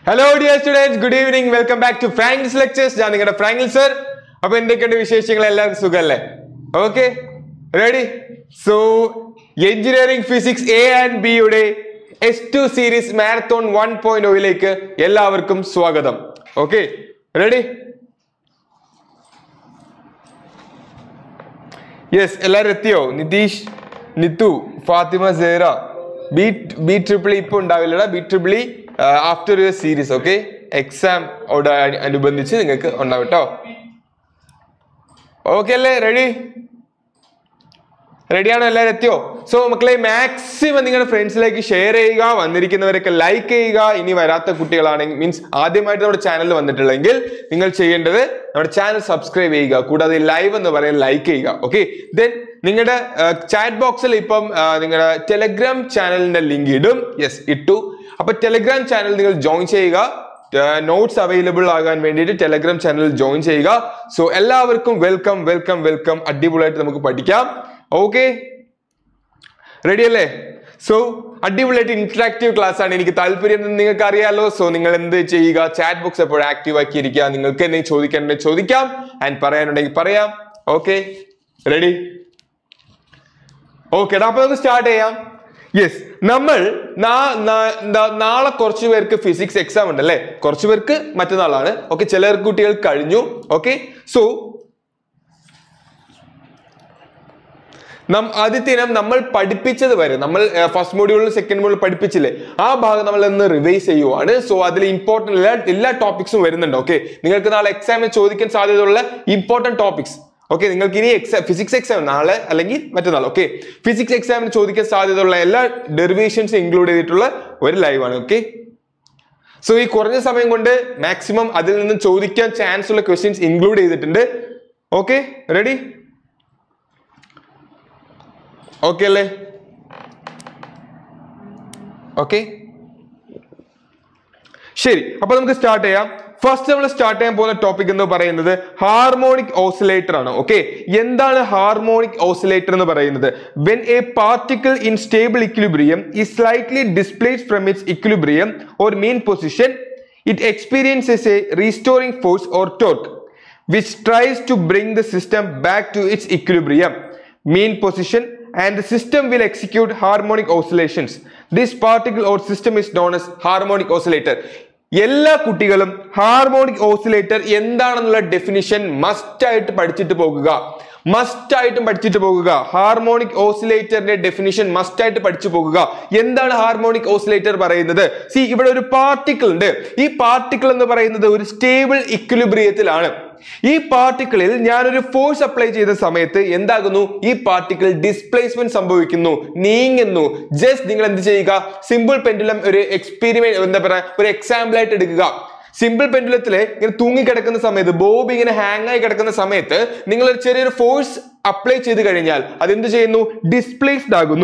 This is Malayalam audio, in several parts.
Hello dear students good evening welcome back to Frankle's lectures ഞാൻ നിങ്ങളുടെ ഫ്രാങ്കിൽ സർ അപ്പൊ എന്തൊക്കെയുണ്ട് വിശേഷങ്ങൾ എല്ലാവർക്കും സുഖമല്ലേ okay ready so engineering physics A and ബിയുടെ S two series marathon one point ഒയിലേക്ക് എല്ലാവർക്കും സ്വാഗതം ഓക്കെ റെഡി യെസ് എല്ലാവരും എത്തിയോ Nitheesh Nithu Fathima Sera B B triple ഇപ്പൊ ഉണ്ടാവില്ലടാ B triple after your series okay exam അനുബന്ധിച്ച് നിങ്ങൾക്ക് ഉണ്ടാവും കേട്ടോ ഓക്കെ അല്ലേ റെഡി റെഡിയാണോ എല്ലാവരും എത്തിയോ സോ മക്കളെ മാക്സിമം നിങ്ങളുടെ ഫ്രണ്ട്സിലേക്ക് ഷെയർ ചെയ്യുക വന്നിരിക്കുന്നവരൊക്കെ ലൈക്ക് ചെയ്യുക ഇനി വരാത്ത കുട്ടികളാണെങ്കിൽ മീൻസ് ആദ്യമായിട്ട് നമ്മുടെ ചാനൽ വന്നിട്ടുള്ളെങ്കിൽ നിങ്ങൾ ചെയ്യേണ്ടത് നമ്മുടെ ചാനൽ സബ്സ്ക്രൈബ് ചെയ്യുക കൂടാതെ ലൈവ് എന്ന് പറയാൻ ലൈക്ക് ചെയ്യുക ഓക്കെ ദെൻ നിങ്ങളുടെ ചാറ്റ് ബോക്സിൽ ഇപ്പം ആ, നിങ്ങളുടെ ടെലഗ്രാം ചാനലിന്റെ ലിങ്ക് ഇടും യെസ് ഇട്ടു അപ്പൊ ടെലഗ്രാം ചാനൽ നിങ്ങൾ ജോയിൻ ചെയ്യുക നോട്ട്സ് അവൈലബിൾ ആകാൻ വേണ്ടിയിട്ട് ടെലഗ്രാം ചാനൽ ജോയിൻ ചെയ്യുക സോ എല്ലാവർക്കും വെൽക്കം വെൽക്കം വെൽക്കം അടിപൊളിയായിട്ട് നമുക്ക് പഠിക്കാം ഓക്കെ റെഡി അല്ലേ സോ അടിപൊളിയായിട്ട് ഇന്ററാക്റ്റീവ് ക്ലാസ് ആണ് എനിക്ക് താല്പര്യം എന്ന് നിങ്ങൾക്ക് അറിയാലോ സോ നിങ്ങൾ എന്ത് ചെയ്യുക ചാറ്റ് ബോക്സ് എപ്പോഴും ആക്റ്റീവ് ആക്കി ഇരിക്കുക നിങ്ങൾക്ക് എന്തെങ്കിലും ചോദിക്കാനുണ്ടെങ്കിൽ ചോദിക്കാം ആൻഡ് പറയാനുണ്ടെങ്കിൽ പറയാം ഓക്കെ റെഡി ഓക്കെ അപ്പൊ നമുക്ക് സ്റ്റാർട്ട് ചെയ്യാം യെസ് നമ്മൾ നാ- നാ- നാ- നാളെ കുറച്ച് പേർക്ക് ഫിസിക്സ് എക്സാം ഉണ്ട് അല്ലേ കുറച്ച് പേർക്ക് മറ്റന്നാളാണ് ഓക്കെ ചില കുട്ടികൾ കഴിഞ്ഞു ഓക്കെ സോ നം ആദ്യത്തിനം നമ്മൾ പഠിപ്പിച്ചത് വരെ നമ്മൾ ഫസ്റ്റ് മോഡ്യൂളിൽ സെക്കൻഡ് മോഡ്യൂൾ പഠിപ്പിച്ചില്ലേ ആ ഭാഗം നമ്മൾ ഇന്ന് റിവൈസ് ചെയ്യുവാണ് സോ അതിൽ ഇമ്പോർട്ടന്റ് എല്ലാ എല്ലാ ടോപ്പിക്സും വരുന്നുണ്ട് ഓക്കെ നിങ്ങൾക്ക് നാളെ എക്സാമിന് ചോദിക്കാൻ സാധ്യതയുള്ള ഇമ്പോർട്ടന്റ് ടോപ്പിക്സ് ഓക്കെ നിങ്ങൾക്ക് ഇനി എക്സാം ഫിസിക്സ് എക്സാം നാളെ അല്ലെങ്കിൽ മറ്റന്നാൾ ഓക്കെ ഫിസിക്സ് എക്സാമിന് ചോദിക്കാൻ സാധ്യതയുള്ള എല്ലാ ഡെറിവേഷൻസ് ഇൻക്ലൂഡ് ചെയ്തിട്ടുള്ള ഒരു ലൈവ് ആണ് ഓക്കെ സോ ഈ കുറഞ്ഞ സമയം കൊണ്ട് മാക്സിമം അതിൽ നിന്ന് ചോദിക്കാൻ ചാൻസ് ഉള്ള ക്വസ്റ്റ്യൻസ് ഇൻക്ലൂഡ് ചെയ്തിട്ടുണ്ട് ഓക്കെ റെഡി ഓക്കെ അല്ലേ ഓക്കെ ശരി അപ്പൊ നമുക്ക് സ്റ്റാർട്ട് ചെയ്യാം ഫസ്റ്റ് നമ്മൾ സ്റ്റാർട്ട് ചെയ്യാൻ പോകുന്ന ടോപ്പിക് എന്ന് പറയുന്നത് ഹാർമോണിക് ഓസിലേറ്റർ ആണ് ഓക്കെ എന്താണ് ഹാർമോണിക് ഓസിലേറ്റർ എന്ന് പറയുന്നത് when a particle in stable equilibrium is slightly displaced from its equilibrium or mean position it experiences a restoring force or torque which tries to bring the system back to its equilibrium, mean position, and the system will execute harmonic oscillations. This particle or system is known as harmonic oscillator. എല്ലാ കുട്ടികളും ഹാർമോണിക് ഓസിലേറ്റർ എന്താണെന്നുള്ള ഡെഫിനിഷൻ മസ്റ്റ് ആയിട്ട് പഠിച്ചിട്ട് പോകുക മസ്റ്റ് ആയിട്ടും പഠിച്ചിട്ട് പോകുക ഹാർമോണിക് ഓസിലേറ്ററിന്റെ ഡെഫിനിഷൻ മസ്റ്റ് ആയിട്ട് പഠിച്ചു പോകുക എന്താണ് ഹാർമോണിക് ഓസിലേറ്റർ പറയുന്നത് സി ഇവിടെ ഒരു പാർട്ടിക്കിൾ ഉണ്ട് ഈ പാർട്ടിക്കിൾ എന്ന് പറയുന്നത് ഒരു സ്റ്റേബിൾ ഇക്വിലിബ്രിയത്തിലാണ് ഈ പാർട്ടിക്കിളിൽ ഞാനൊരു ഫോഴ്സ് അപ്ലൈ ചെയ്ത സമയത്ത് എന്താകുന്നു ഈ പാർട്ടിക്കിൾ ഡിസ്പ്ലേസ്മെന്റ് സംഭവിക്കുന്നു നീങ്ങുന്നു ജസ്റ്റ് നിങ്ങൾ എന്ത് ചെയ്യുക സിമ്പിൾ പെൻഡുലം ഒരു എക്സ്പെരിമെന്റ് എന്താ പറയുക ഒരു എക്സാമ്പിൾ ആയിട്ട് എടുക്കുക സിമ്പിൾ പെൻഡുലത്തില് ഇങ്ങനെ തൂങ്ങിക്കിടക്കുന്ന സമയത്ത് ബോബ് ഇങ്ങനെ ഹാങ് ആയി കിടക്കുന്ന സമയത്ത് നിങ്ങൾ ഒരു ചെറിയൊരു ഫോഴ്സ് അപ്ലൈ ചെയ്ത് കഴിഞ്ഞാൽ അതെന്ത് ചെയ്യുന്നു ഡിസ്പ്ലേസ്ഡ് ആകുന്നു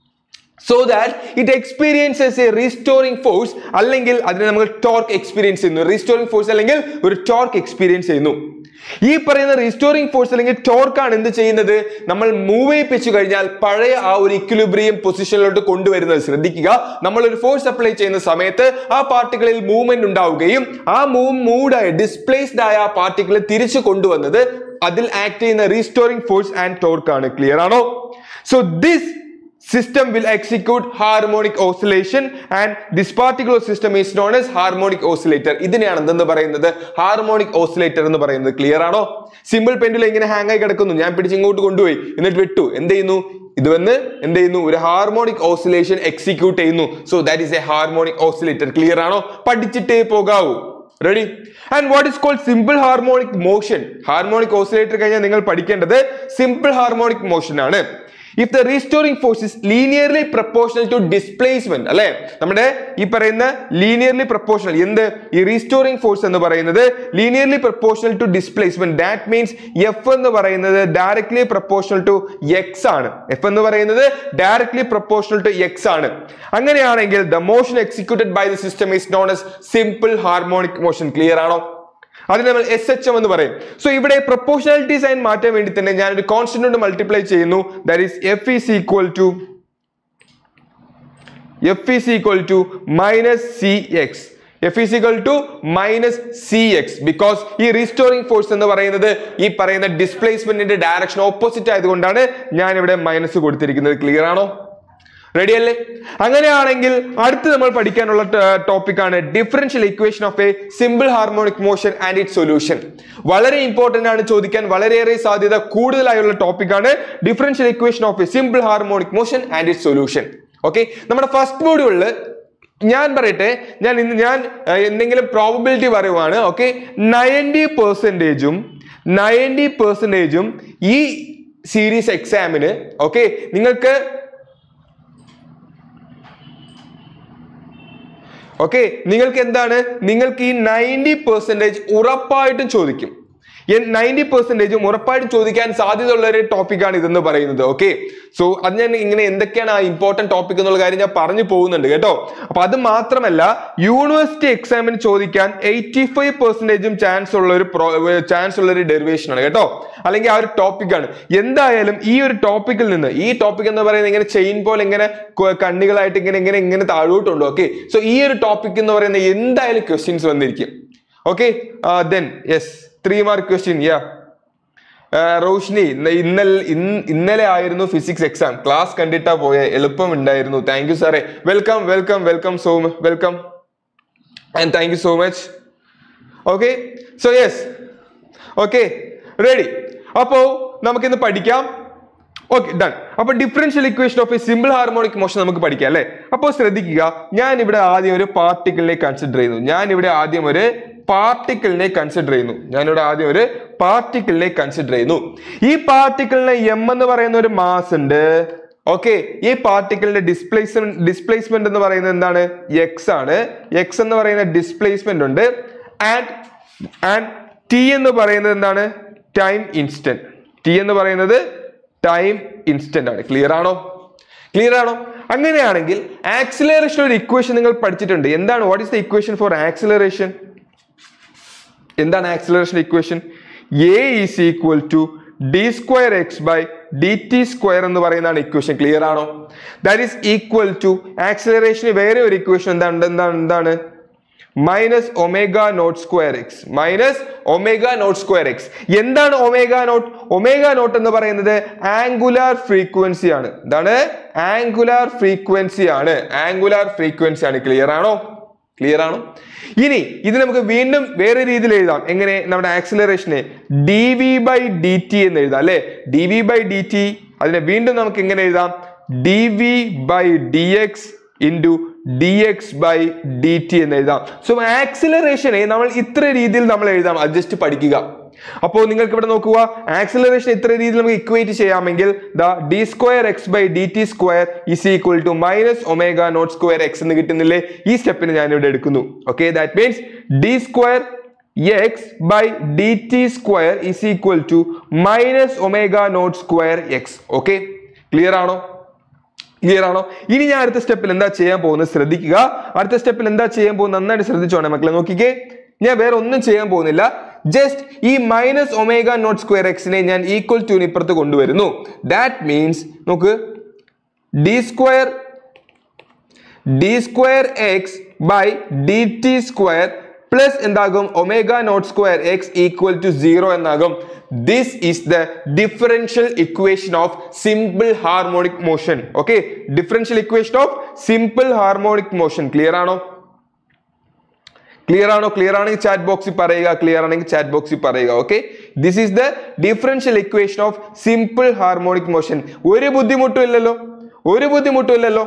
so that it experiences a restoring force അല്ലെങ്കിൽ അതിനെ നമ്മൾ ടോർക്ക് എക്സ്പീരിയൻസ് ചെയ്യുന്നു റീസ്റ്റോറിംഗ് ഫോഴ്സ് അല്ലെങ്കിൽ ഒരു ടോർക്ക് എക്സ്പീരിയൻസ് ചെയ്യുന്നു ഈ പറയുന്ന റീസ്റ്റോറിംഗ് ഫോഴ്സ് അല്ലെങ്കിൽ ടോർക്കാണ് എന്ത് ചെയ്യുന്നത് നമ്മൾ മൂവ് ചെയ്യിപ്പിച്ചു കഴിഞ്ഞാൽ പഴയ ആ ഒരു ഇക്വിലിബ്രിയം പൊസിഷനിലോട്ട് കൊണ്ടുവരുന്നത് ശ്രദ്ധിക്കുക നമ്മൾ ഒരു ഫോഴ്സ് അപ്ലൈ ചെയ്യുന്ന സമയത്ത് ആ പാർട്ടിക്കിളിൽ മൂവ്മെന്റ് ഉണ്ടാവുകയും ആ മൂവ് മൂഡായ ഡിസ്പ്ലേസ്ഡ് ആയ ആ പാർട്ടിക്കിൾ തിരിച്ചു കൊണ്ടുവന്നത് അതിൽ ആക്ട് ചെയ്യുന്ന റീസ്റ്റോറിംഗ് ഫോഴ്സ് ആൻഡ് ടോർക്ക് ആണ് ക്ലിയർ ആണോ so this system will execute harmonic oscillation and this particular system is known as harmonic oscillator ഇതിനെയാണ് എന്തെന്ന് പറയുന്നത് ഹാർമോണിക് ഓസിലേറ്റർ എന്ന് പറയുന്നത് ക്ലിയർ ആണോ സിമ്പിൾ പെൻഡുല ഇങ്ങനെ ഹാങ് ആയി കിടക്കുന്നു ഞാൻ പിടിച്ച് ഇങ്ങോട്ട് കൊണ്ടുപോയി എന്നിട്ട് വിട്ടു എന്ത് ചെയ്യുന്നു ഇത് വന്ന് എന്ത് ചെയ്യുന്നു ഒരു ഹാർമോണിക് ഓസിലേഷൻ എക്സിക്യൂട്ട് ചെയ്യുന്നു so that is a harmonic oscillator clear ആണോ പഠിച്ചിട്ടേ പോകാവൂ ready and what is called simple harmonic motion harmonic oscillator കഴിഞ്ഞാൽ നിങ്ങൾ പഠിക്കേണ്ടത് സിമ്പിൾ ഹാർമോണിക് മോഷൻ ആണ് if the restoring force is linearly proportional to displacement അല്ലെ നമ്മുടെ ഈ പറയുന്ന ലീനിയർലി പ്രപ്പോർഷണൽ എന്ത് ഈ റീസ്റ്റോറിംഗ് ഫോഴ്സ് എന്ന് പറയുന്നത് linearly proportional to displacement that means F എന്ന് പറയുന്നത് ഡയറക്ട്ലി പ്രപ്പോർഷണൽ ടു എക്സ് ആണ് എഫ് എന്ന് പറയുന്നത് ഡയറക്ട്ലി പ്രപ്പോർഷണൽ ടു എക്സ് ആണ് അങ്ങനെയാണെങ്കിൽ the motion executed by the system is non S simple harmonic motion clear ആണോ അതിന് നമ്മൾ എസ് എച്ച് എം എന്ന് പറയും സോ ഇവിടെ പ്രൊപ്പോർഷണാലിറ്റി സൈൻ മാറ്റാൻ വേണ്ടി തന്നെ ഞാൻ ഒരു കോൺസ്റ്റന്റ് കൊണ്ട് മൾട്ടിപ്ലൈ ചെയ്യുന്നു that is F is equal to F is equal to minus C X F is equal to minus C X because ഈ റീസ്റ്റോറിംഗ് ഫോഴ്സ് എന്ന് പറയുന്നത് ഈ പറയുന്ന ഡിസ്പ്ലേസ്മെന്റിന്റെ ഡയറക്ഷൻ ഓപ്പോസിറ്റ് ആയതുകൊണ്ടാണ് ഞാൻ ഇവിടെ മൈനസ് കൊടുത്തിരിക്കുന്നത് ക്ലിയർ ആണോ റെഡി അല്ലേ അങ്ങനെയാണെങ്കിൽ അടുത്ത് നമ്മൾ പഠിക്കാനുള്ള ടോപ്പിക് ആണ് differential equation of a simple harmonic motion and it solution വളരെ ഇമ്പോർട്ടന്റ് ആണ് ചോദിക്കാൻ വളരെയേറെ സാധ്യത കൂടുതലായുള്ള ടോപ്പിക് ആണ് differential equation of a simple harmonic motion and it solution okay നമ്മുടെ ഫസ്റ്റ് മോഡ്യൂളിൽ ഞാൻ പറയട്ടെ ഞാൻ ഇന്ന് ഞാൻ അഹ്, എന്തെങ്കിലും പ്രോബബിലിറ്റി പറയുവാണ് ഓക്കെ നയൻറ്റി പെർസെൻറ്റേജും നയൻറ്റി പെർസെൻറ്റേജും ഈ സീരീസ് എക്സാമിന് ഓക്കെ നിങ്ങൾക്ക് ഓക്കെ നിങ്ങൾക്ക് എന്താണ് നിങ്ങൾക്ക് ഈ നയൻറ്റി പെർസെൻറ്റേജ് ഉറപ്പായിട്ടും ചോദിക്കും നയൻറ്റി പെർസെൻറ്റേജും ഉറപ്പായിട്ടും ചോദിക്കാൻ സാധ്യതയുള്ള ഒരു ടോപ്പിക്കാണ് ഇതെന്ന് പറയുന്നത് ഓക്കെ സോ അത് ഞാൻ ഇങ്ങനെ എന്തൊക്കെയാണ് ആ ഇമ്പോർട്ടന്റ് ടോപ്പിക് എന്നുള്ള കാര്യം ഞാൻ പറഞ്ഞു പോകുന്നുണ്ട് കേട്ടോ അപ്പൊ അത് മാത്രമല്ല യൂണിവേഴ്സിറ്റി എക്സാമിന് ചോദിക്കാൻ എയ്റ്റി ഫൈവ് പെർസെൻറ്റേജും ചാൻസ് ഉള്ള ഒരു ചാൻസ് ഉള്ള ഒരു ഡെറിവേഷൻ ആണ് കേട്ടോ അല്ലെങ്കിൽ ആ ഒരു ടോപ്പിക്കാണ് എന്തായാലും ഈ ഒരു ടോപ്പിക്കിൽ നിന്ന് ഈ ടോപ്പിക് എന്ന് പറയുന്നത് ഇങ്ങനെ ചെയിൻ പോലെ ഇങ്ങനെ കൊ- കണ്ണികളായിട്ട് ഇങ്ങനെ ഇങ്ങനെ ഇങ്ങനെ താഴോട്ടുണ്ട് ഓക്കെ സോ ഈ ഒരു ടോപ്പിക് എന്ന് പറയുന്നത് എന്തായാലും ക്വസ്റ്റ്യൻസ് വന്നിരിക്കും okay then yes three mark question yeah Roshni ഇന്ന- ഇന്നലെ ഇന്ന് ഇന്നലെ ആയിരുന്നു ഫിസിക്സ് എക്സാം ക്ലാസ് കണ്ടിട്ടാ പോയെ എളുപ്പം ഉണ്ടായിരുന്നു താങ്ക് യു സാറേ welcome welcome welcome so welcome and thank you so much okay so yes okay ready അപ്പോ നമുക്കിന്ന് പഠിക്കാം ഓക്കെ ഡൺ അപ്പൊ differential equation of a simple harmonic motion നമുക്ക് പഠിക്കാം അല്ലെ അപ്പോൾ ശ്രദ്ധിക്കുക ഞാൻ ഇവിടെ ആദ്യം ഒരു പാർട്ടിക്കിളിനെ കൺസിഡർ ചെയ്യുന്നു ഞാൻ ഇവിടെ ആദ്യം ഒരു പാർട്ടിക്കിളിനെ കൺസിഡർ ചെയ്യുന്നു ഞാനിവിടെ ആദ്യം ഒരു പാർട്ടിക്കിളിനെ കൺസിഡർ ചെയ്യുന്നു ഈ പാർട്ടിക്കിളിന് എം എന്ന് പറയുന്ന ഒരു മാസ് ഉണ്ട് ഓക്കെ ഈ പാർട്ടിക്കിളിന്റെ ഡിസ്പ്ലേസ്മെന്റ് ഡിസ്പ്ലേസ്മെന്റ് എന്ന് പറയുന്നത് എന്താണ് എക്സ് ആണ് എക്സ് എന്ന് പറയുന്ന ഡിസ്പ്ലേസ്മെന്റ് ഉണ്ട് ആൻഡ് ആൻഡ് ടി എന്ന് പറയുന്നത് എന്താണ് ടൈം ഇൻസ്റ്റന്റ് ടി എന്ന് പറയുന്നത് ടൈം ഇൻസ്റ്റന്റ് ആണ് ക്ലിയർ ആണോ ക്ലിയർ ആണോ അങ്ങനെയാണെങ്കിൽ ആക്സിലറേഷൻ ഒരു ഇക്വേഷൻ നിങ്ങൾ പഠിച്ചിട്ടുണ്ട് എന്താണ് what is the equation for acceleration എന്താണ് acceleration equation a is equal to d square X by D T square എന്ന് പറയുന്നതാണ് ഇക്വേഷൻ ക്ലിയർ ആണോ ദാറ്റ് ഈസ് ഈക്വൽ ടു ആക്സിലറേഷന് വേറെ ഒരു ഇക്വേഷൻ എന്താണ് എന്താണ് എന്താണ് minus omega naught square x minus omega naught square x എന്താണ് ഒമേഗ നോട്ട് ഒമേഗ നോട്ട് എന്ന് പറയുന്നത് ആംഗുലാർ ഫ്രീക്വൻസി ആണ് എന്താണ് ആംഗുലാർ ഫ്രീക്വൻസി ആണ് ആംഗുലാർ ഫ്രീക്വൻസി ആണ് ക്ലിയർ ആണോ ക്ലിയർ ആണോ ഇനി ഇത് നമുക്ക് വീണ്ടും വേറെ രീതിയിൽ എഴുതാം എങ്ങനെ നമ്മുടെ ആക്സിലറേഷനെ d v by D T എന്ന് എഴുതാം അല്ലെ d v by D t അതിനെ വീണ്ടും നമുക്ക് എങ്ങനെ എഴുതാം d v by d x into D X by D T എന്ന് എഴുതാം സോ ആക്സിലറേഷനെ നമ്മൾ ഇത്ര രീതിയിൽ നമ്മൾ എഴുതാം അത് ജസ്റ്റ് പഠിക്കുക അപ്പോൾ നിങ്ങൾക്ക് ഇവിടെ നോക്കുക ആക്സിലറേഷൻ ഇത്ര രീതിയിൽ നമുക്ക് ഇക്വേറ്റ് ചെയ്യാമെങ്കിൽ the d square X by D T square is equal to minus omega naught square x എന്ന് കിട്ടുന്നില്ലേ ഈ സ്റ്റെപ്പിന് ഞാൻ ഇവിടെ എടുക്കുന്നു okay that means d square X by D T square is equal to minus omega naught square x okay clear ആണോ ക്ലിയർ ആണോ ഇനി ഞാൻ അടുത്ത സ്റ്റെപ്പിൽ എന്താ ചെയ്യാൻ പോകുന്നത് ശ്രദ്ധിക്കുക അടുത്ത സ്റ്റെപ്പിൽ എന്താ ചെയ്യാൻ പോകുന്നത് നന്നായിട്ട് ശ്രദ്ധിച്ചോണേ മക്കളെ നോക്കിക്കേ ഞാൻ വേറെ ഒന്നും ചെയ്യാൻ പോകുന്നില്ല ജസ്റ്റ് ഈ മൈനസ് ഒമേഗ നോട്ട് സ്ക്വയർ എക്സിനെ ഞാൻ ഈക്വൽ ടു ഇപ്പുറത്ത് കൊണ്ടുവരുന്നു ദാറ്റ് മീൻസ് നോക്ക് d square D square X by D T square plus എന്താകും omega naught square x equal to zero എന്നാകും this is the differential equation of simple harmonic motion okay differential equation of simple harmonic motion clear ആണോ ക്ലിയർ ആണോ ക്ലിയർ ആണെങ്കിൽ ചാറ്റ് ബോക്സിൽ പറയുക ക്ലിയർ ആണെങ്കിൽ ചാറ്റ് ബോക്സിൽ പറയുക okay this is the differential equation of simple harmonic motion ഒരു ബുദ്ധിമുട്ടും ഇല്ലല്ലോ ഒരു ബുദ്ധിമുട്ടും ഇല്ലല്ലോ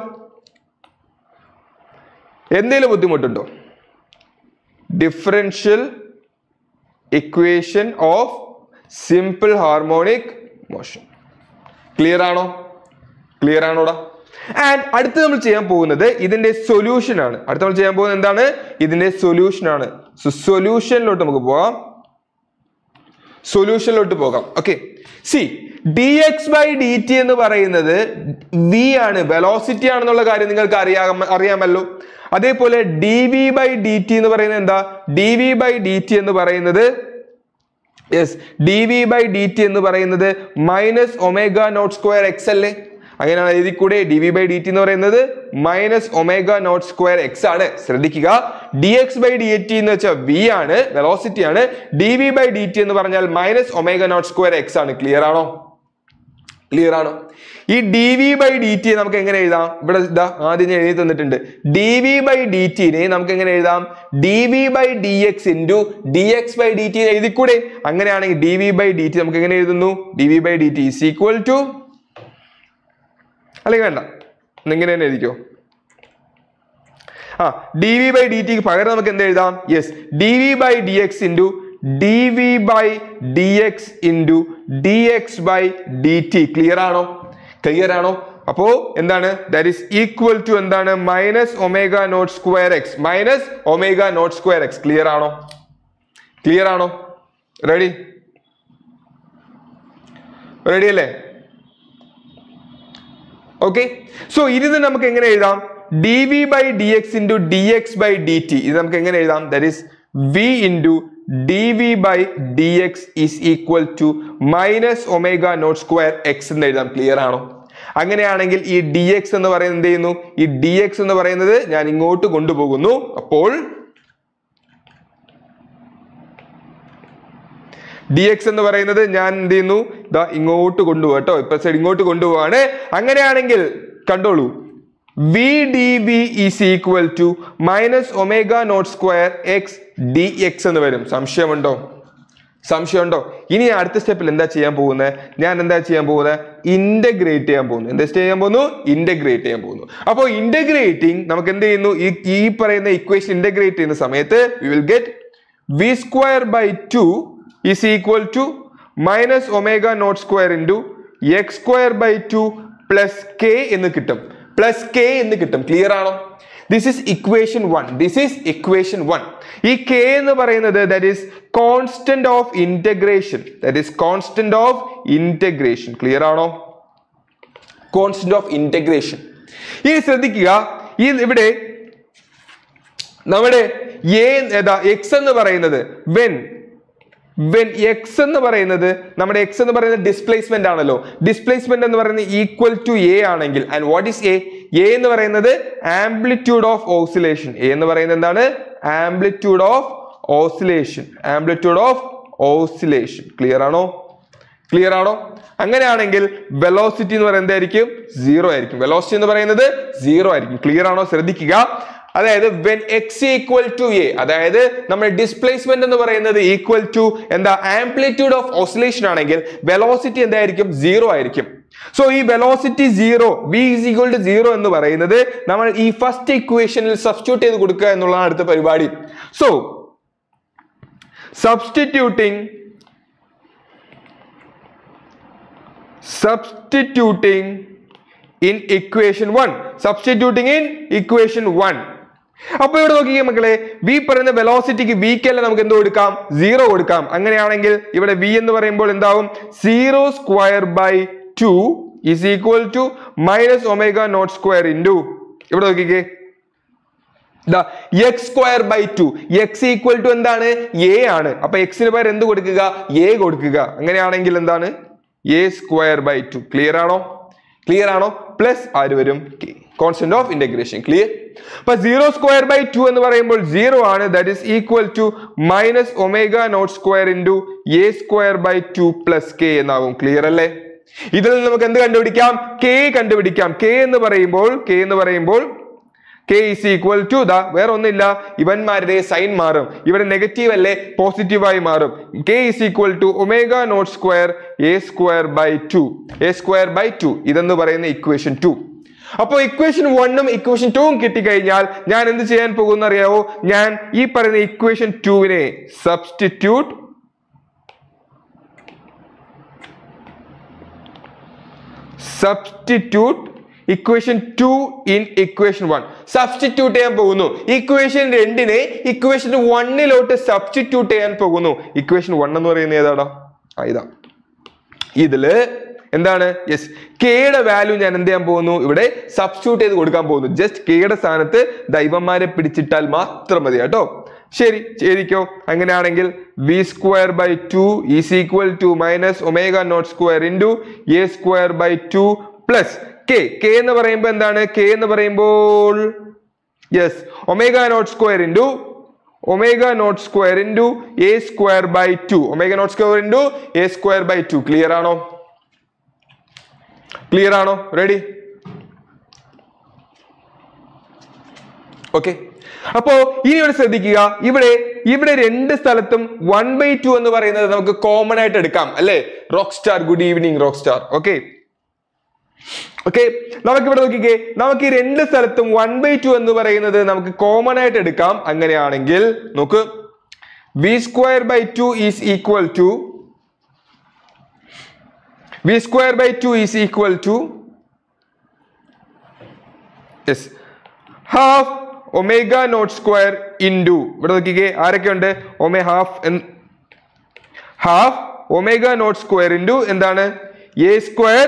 എന്തെങ്കിലും ബുദ്ധിമുട്ടുണ്ടോ differential equation of simple harmonic motion clear ആണോ ക്ലിയർ ആണോടാ ആൻഡ് അടുത്ത് നമ്മൾ ചെയ്യാൻ പോകുന്നത് ഇതിന്റെ സൊല്യൂഷൻ ആണ് അടുത്ത് നമ്മൾ ചെയ്യാൻ പോകുന്നത് എന്താണ് ഇതിന്റെ സൊല്യൂഷൻ ആണ് സോ സൊല്യൂഷനിലോട്ട് നമുക്ക് പോകാം സൊല്യൂഷനിലോട്ട് പോകാം okay see d X by D T എന്ന് പറയുന്നത് വി ആണ് വെലോസിറ്റി ആണെന്നുള്ള കാര്യം നിങ്ങൾക്ക് അറിയാം അറിയാമല്ലോ അതേപോലെ d v by D T എന്ന് പറയുന്നത് എന്താ d v by D T എന്ന് പറയുന്നത് yes d v by D T എന്ന് പറയുന്നത് minus omega naught square x അല്ലേ അങ്ങനെയാണ് ഇതിൽ കൂടെ d v by D T എന്ന് പറയുന്നത് minus omega naught square X ആണ് ശ്രദ്ധിക്കുക d X by D T എന്ന് വെച്ചാൽ വി ആണ് വെലോസിറ്റി ആണ് d v by D T എന്ന് പറഞ്ഞാൽ minus omega naught square X ആണ് ക്ലിയർ ആണോ ക്ലിയർ ആണോ ഈ d v by D t നമുക്ക് എങ്ങനെ എഴുതാം ഇവിടെ ഇതാ ആദ്യം ഞാൻ എഴുതി തന്നിട്ടുണ്ട് ഡി വി ബൈ ഡി ടിനെ നമുക്ക് എങ്ങനെ എഴുതാം d v by d x into D X by D t എഴുതിക്കൂടെ അങ്ങനെയാണെങ്കിൽ d v by D t നമുക്ക് എങ്ങനെ എഴുതുന്നു d v by D T is equal to അല്ലെങ്കിൽ വേണ്ട ഇങ്ങനെ തന്നെ എഴുതിക്കോ ആ d v by d tick പകരം നമുക്ക് എന്ത് എഴുതാം yes d v by d x into d v by d x into D X by D t clear ആണോ ക്ലിയർ ആണോ അപ്പോ എന്താണ് ദാറ്റ് ഈസ് ഈക്വൽ ടു എന്താണ് minus omega naught square x minus omega naught square x clear ആണോ ക്ലിയർ ആണോ റെഡി റെഡി അല്ലേ ഓക്കെ സോ ഇത് നമുക്ക് എങ്ങനെ എഴുതാം d v by d x into D X by D t ഇത് നമുക്ക് എങ്ങനെ എഴുതാം that is v into d v by d x is equal to minus omega naught square x എന്ന് എഴുതാം ക്ലിയർ ആണോ അങ്ങനെയാണെങ്കിൽ ഈ ഡി എക്സ് എന്ന് പറയുന്നത് എന്ത് ചെയ്യുന്നു ഈ ഡി എക്സ് എന്ന് പറയുന്നത് ഞാൻ ഇങ്ങോട്ട് കൊണ്ടുപോകുന്നു അപ്പോൾ ഡി എക്സ് എന്ന് പറയുന്നത് ഞാൻ എന്ത് ചെയ്യുന്നു ഇതാ ഇങ്ങോട്ട് കൊണ്ടുപോകാം കേട്ടോ ഇപ്പൊ സൈഡ് ഇങ്ങോട്ട് കൊണ്ടുപോവാണ് അങ്ങനെയാണെങ്കിൽ കണ്ടോളൂ v d v is equal to minus omega naught square x d x എന്ന് വരും സംശയമുണ്ടോ സംശയമുണ്ടോ ഇനി അടുത്ത സ്റ്റെപ്പിൽ എന്താ ചെയ്യാൻ പോകുന്നത് ഞാൻ എന്താ ചെയ്യാൻ പോകുന്നത് ഇന്റഗ്രേറ്റ് ചെയ്യാൻ പോകുന്നു എന്താ ചെയ്യാൻ പോകുന്നു ഇന്റഗ്രേറ്റ് ചെയ്യാൻ പോകുന്നു അപ്പോൾ ഇന്റഗ്രേറ്റിംഗ് നമുക്ക് എന്ത് ചെയ്യുന്നു ഈ ഈ പറയുന്ന ഇക്വേഷൻ ഇന്റഗ്രേറ്റ് ചെയ്യുന്ന സമയത്ത് v will get v square by two is equal to minus omega naught square into x square by two plus k എന്ന് കിട്ടും പ്ലസ് കെ എന്ന് കിട്ടും ക്ലിയർ ആണോ this is equation one this is equation one ഈ കെ എന്ന് പറയുന്നത് that is constant of integration that is constant of integration clear ആണോ കോൺസ്റ്റന്റ് ഓഫ് ഇന്റഗ്രേഷൻ ഇനി ശ്രദ്ധിക്കുക ഈ ഇവിടെ നമ്മുടെ എ ഏതാ എക്സ് എന്ന് പറയുന്നത് വെൻ വെൻ എക്സ് എന്ന് പറയുന്നത് നമ്മുടെ എക്സ് എന്ന് പറയുന്നത് ഡിസ്പ്ലേസ്മെന്റ് ആണല്ലോ ഡിസ്പ്ലേസ്മെന്റ് എന്ന് പറയുന്നത് ഈക്വൽ ടു എ ആണെങ്കിൽ and what is a a എന്ന് പറയുന്നത് ആംപ്ലിറ്റ്യൂഡ് ഓഫ് ഓസിലേഷൻ എ എന്ന് പറയുന്നത് എന്താണ് amplitude of oscillation amplitude of oscillation clear ആണോ ക്ലിയർ ആണോ അങ്ങനെയാണെങ്കിൽ വെലോസിറ്റി എന്ന് പറയുന്നത് എന്തായിരിക്കും സീറോ ആയിരിക്കും വെലോസിറ്റി എന്ന് പറയുന്നത് സീറോ ആയിരിക്കും ക്ലിയർ ആണോ ശ്രദ്ധിക്കുക അതായത് when x equal to a അതായത് നമ്മുടെ ഡിസ്പ്ലേസ്മെന്റ് എന്ന് പറയുന്നത് ഈക്വൽ ടു എന്താ ആംപ്ലിറ്റ്യൂഡ് ഓഫ് ഓസിലേഷൻ ആണെങ്കിൽ വെലോസിറ്റി എന്തായിരിക്കും സീറോ ആയിരിക്കും സോ ഈ velocity zero v is equal to zero എന്ന് പറയുന്നത് നമ്മൾ ഈ ഫസ്റ്റ് ഇക്വേഷനിൽ സബ്സ്റ്റിറ്റ്യൂട്ട് ചെയ്ത് കൊടുക്കുക എന്നുള്ളതാണ് അടുത്ത പരിപാടി so substituting substituting in equation 1 substituting in equation 1 അപ്പൊ ഇവിടെ നോക്കിയേ മക്കളെ വി പറയുന്ന വെലോസിറ്റിക്ക് വിക്ക് അല്ല നമുക്ക് എന്ത് കൊടുക്കാം സീറോ കൊടുക്കാം അങ്ങനെയാണെങ്കിൽ ഇവിടെ വി എന്ന് പറയുമ്പോൾ എന്താവും zero square by two is equal to minus omega naught square into ഇവിടെ നോക്കിക്കേ x square by two X equal to എന്താണ് എ ആണ് അപ്പൊ എക്സിന് പകരം എന്ത് കൊടുക്കുക എ കൊടുക്കുക അങ്ങനെയാണെങ്കിൽ എന്താണ് a square by two clear ആണോ ക്ലിയർ ആണോ പ്ലസ് ആര് വരും കോൺസ്റ്റന്റ് ഓഫ് ഇന്റഗ്രേഷൻ ക്ലിയർ അപ്പൊ സീറോ സ്ക്വയർ ബൈ ടു എന്ന് പറയുമ്പോൾ സീറോ ആണ് that is equal to minus omega naught square into a square by two plus k എന്നാകും ക്ലിയർ അല്ലേ ഇതിൽ നിന്ന് നമുക്ക് എന്ത് കണ്ടുപിടിക്കാം കെ കണ്ടുപിടിക്കാം കെ എന്ന് പറയുമ്പോൾ കെ എന്ന് പറയുമ്പോൾ k is equal to the വേറെ ഒന്നില്ല ഇവന്മാരുടെ സൈൻ മാറും ഇവിടെ നെഗറ്റീവ് അല്ലേ പോസിറ്റീവായി മാറും k is equal to omega naught square A square by two A square by two ഇതെന്ന് പറയുന്ന ഇക്വേഷൻ ടു അപ്പോൾ ഇക്വേഷൻ വണ്ണും ഇക്വേഷൻ ടൂവും കിട്ടിക്കഴിഞ്ഞാൽ ഞാൻ എന്ത് ചെയ്യാൻ പോകുന്ന അറിയാവോ ഞാൻ ഈ പറയുന്ന ഇക്വേഷൻ ടുവിനെ substitute substitute equation two in equation one substitute ചെയ്യാൻ പോകുന്നു ഇക്വേഷൻ രണ്ടിനെ ഇക്വേഷൻ വണ്ണിലോട്ട് സബ്സ്റ്റിറ്റ്യൂട്ട് ചെയ്യാൻ പോകുന്നു ഇക്വേഷൻ വൺ എന്ന് പറയുന്നത് ഏതാടാ ആ ഇതാ ഇതില് എന്താണ് യെസ് കെയുടെ വാല്യൂ ഞാൻ എന്ത് ചെയ്യാൻ പോകുന്നു ഇവിടെ സബ്സ്റ്റിറ്റ്യൂട്ട് ചെയ്ത് കൊടുക്കാൻ പോകുന്നു ജസ്റ്റ് കെയുടെ സ്ഥാനത്ത് ദൈവന്മാരെ പിടിച്ചിട്ടാൽ മാത്രം മതി കേട്ടോ ശരി ശരിക്കോ അങ്ങനെയാണെങ്കിൽ v square by two is equal to minus omega naught square into a square by two plus k k എന്ന് പറയുമ്പോൾ എന്താണ് കെ എന്ന് പറയുമ്പോൾ yes omega naught square into omega naught square into a square by two omega naught square into a square by two clear ആണോ ക്ലിയർ ആണോ റെഡി ഓക്കെ അപ്പോ ഇനി ഇവിടെ ശ്രദ്ധിക്കുക ഇവിടെ ഇവിടെ രണ്ട് സ്ഥലത്തും വൺ ബൈ ടു എന്ന് പറയുന്നത് നമുക്ക് കോമൺ ആയിട്ട് എടുക്കാം അല്ലെ rock star good evening rock star okay okay നമുക്ക് ഇവിടെ നോക്കിക്കേ നമുക്ക് ഈ രണ്ട് സ്ഥലത്തും വൺ ബൈ ടു എന്ന് പറയുന്നത് നമുക്ക് കോമൺ ആയിട്ട് എടുക്കാം അങ്ങനെയാണെങ്കിൽ നോക്ക് v square by two is equal to v square by two is equal to yes half omega naught square into ഇവിടെ നോക്കിക്കേ ആരൊക്കെ ഉണ്ട് ഒമേ half half omega naught square into എന്താണ് എ സ്ക്വയർ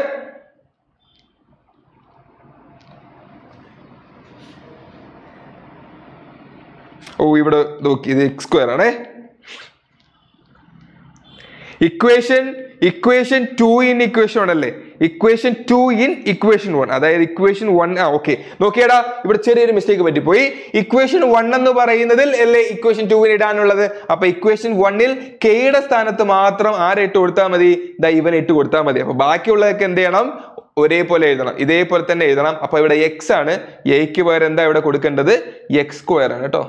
ഓ ഇവിടെ നോക്കി ഇത് എക്സ് സ്ക്വയർ ആണേ equation equation two in equation one അല്ലേ equation two in equation one അതായത് ഇക്വേഷൻ വൺ ആ ഓക്കെ നോക്കിയടാ ഇവിടെ ചെറിയൊരു മിസ്റ്റേക്ക് പറ്റിപ്പോയി ഇക്വേഷൻ വൺ എന്ന് പറയുന്നതിൽ അല്ലേ ഇക്വേഷൻ ടുവിന് ഇടാനുള്ളത് അപ്പൊ ഇക്വേഷൻ വണ്ണിൽ കെയുടെ സ്ഥാനത്ത് മാത്രം ആരെ ഇട്ട് കൊടുത്താൽ മതി ദാ ഇവൻ ഇട്ട് കൊടുത്താൽ മതി അപ്പൊ ബാക്കിയുള്ളതൊക്കെ എന്ത് ചെയ്യണം ഒരേപോലെ എഴുതണം ഇതേപോലെ തന്നെ എഴുതണം അപ്പൊ ഇവിടെ എക്സ് ആണ് എയ്ക്ക് പകരം എന്താ ഇവിടെ കൊടുക്കേണ്ടത് എക്സ് സ്ക്വയർ ആണ് കേട്ടോ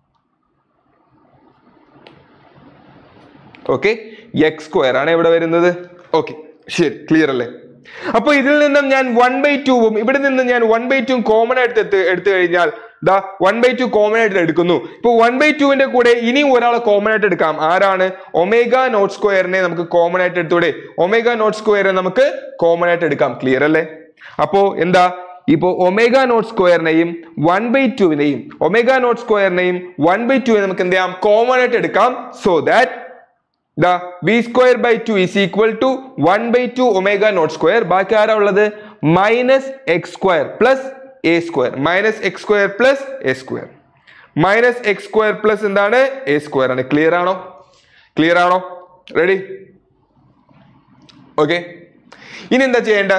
ഓക്കെ എക്സ് സ്ക്വയർ ആണ് ഇവിടെ വരുന്നത് ഓക്കെ ശരി ക്ലിയർ അല്ലേ അപ്പൊ ഇതിൽ നിന്നും ഞാൻ വൺ ബൈ ടൂവും ഇവിടെ നിന്ന് ഞാൻ വൺ ബൈ ടു കോമൺ ആയിട്ട് എടുത്ത് എടുത്തു കഴിഞ്ഞാൽ ദാ വൺ ബൈ ടു കോമൺ ആയിട്ട് എടുക്കുന്നു ഇപ്പൊ വൺ ബൈ ടുവിന്റെ കൂടെ ഇനിയും ഒരാളെ കോമൺ ആയിട്ട് എടുക്കാം ആരാണ് ഒമേഗ നോട്ട് സ്ക്വയറിനെ നമുക്ക് കോമൺ ആയിട്ട് എടുത്തൂടെ ഒമേഗ നോട്ട് സ്ക്വയറിനെ നമുക്ക് കോമൺ ആയിട്ട് എടുക്കാം ക്ലിയർ അല്ലേ അപ്പോ എന്താ ഇപ്പോ ഒമേഗ നോട്ട് സ്ക്വയറിനെയും വൺ ബൈ ടുവിനെയും ഒമേഗ നോട്ട് സ്ക്വയറിനെയും വൺ ബൈ ടുവിനെ നമുക്ക് എന്ത് ചെയ്യാം കോമൺ ആയിട്ട് എടുക്കാം so that the v square by two is equal to one by two omega naught square ബാക്കി ആരാ ഉള്ളത് minus x square plus a square minus x square plus a square minus x square plus എന്താണ് എ സ്ക്വയർ ആണ് ക്ലിയർ ആണോ ക്ലിയർ ആണോ റെഡി ഓക്കെ ഇനി എന്താ ചെയ്യേണ്ട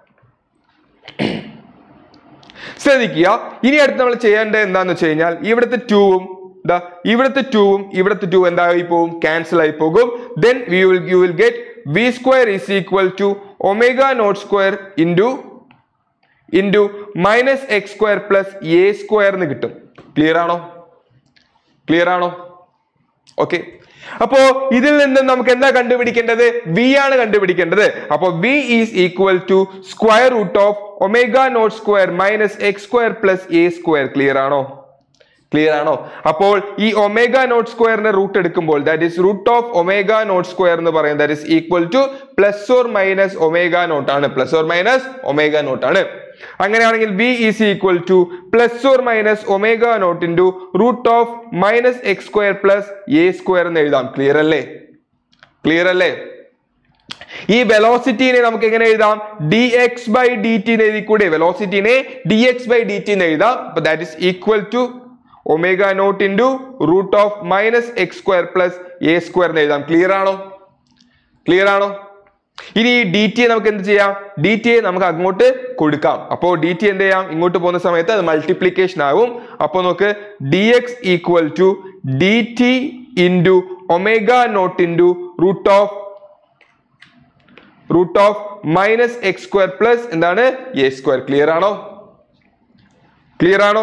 ശ്രദ്ധിക്കുക ഇനി അടുത്ത് നമ്മൾ ചെയ്യേണ്ടത് എന്താന്ന് വെച്ച് കഴിഞ്ഞാൽ ഇവിടുത്തെ ടൂവും ദാ ഇവിടുത്തെ ടൂവും ഇവിടുത്തെ ടു എന്തായി പോകും ക്യാൻസൽ ആയി പോകും then we will you will get v square is equal to omega naught square into into minus x square plus a square എന്ന് കിട്ടും ക്ലിയർ ആണോ ക്ലിയർ ആണോ ഓക്കെ അപ്പോ ഇതിൽ നിന്ന് നമുക്ക് എന്താ കണ്ടുപിടിക്കേണ്ടത് വി ആണ് കണ്ടുപിടിക്കേണ്ടത് അപ്പോ v is equal to square root of omega naught square minus x square plus a square clear ആണോ ക്ലിയർ ആണോ അപ്പോൾ ഈ ഒമേഗ നോട്ട് സ്ക്വയറിന്റെ റൂട്ട് എടുക്കുമ്പോൾ that is root of omega naught square എന്ന് പറയുന്നത് that is equal to plus or minus omega naught ആണ് plus or minus omega naught ആണ് അങ്ങനെയാണെങ്കിൽ v is equal to plus or minus omega naught into root of minus x square plus a square എന്ന് എഴുതാം ക്ലിയർ അല്ലേ ക്ലിയർ അല്ലേ ഈ വെലോസിറ്റിനെ നമുക്ക് എങ്ങനെ എഴുതാം d X by D T എന്ന് എഴുതി കൂടെ വെലോസിറ്റിനെ d X by D T എന്ന് എഴുതാം അപ്പൊ that is equal to omega naught into root of minus x square plus a square എന്ന് എഴുതാം ക്ലിയർ ആണോ ക്ലിയർ ആണോ ഇനി ഈ ഡി ടി നമുക്ക് എന്ത് ചെയ്യാം ഡി ടി നമുക്ക് അങ്ങോട്ട് കൊടുക്കാം അപ്പോൾ ഡി ടി എന്ത് ചെയ്യാം ഇങ്ങോട്ട് പോകുന്ന സമയത്ത് അത് മൾട്ടിപ്ലിക്കേഷൻ ആവും അപ്പോൾ നമുക്ക് d x equal to d t into omega naught into root of root of minus x square plus എന്താണ് എ സ്ക്വയർ ക്ലിയർ ആണോ ക്ലിയർ ആണോ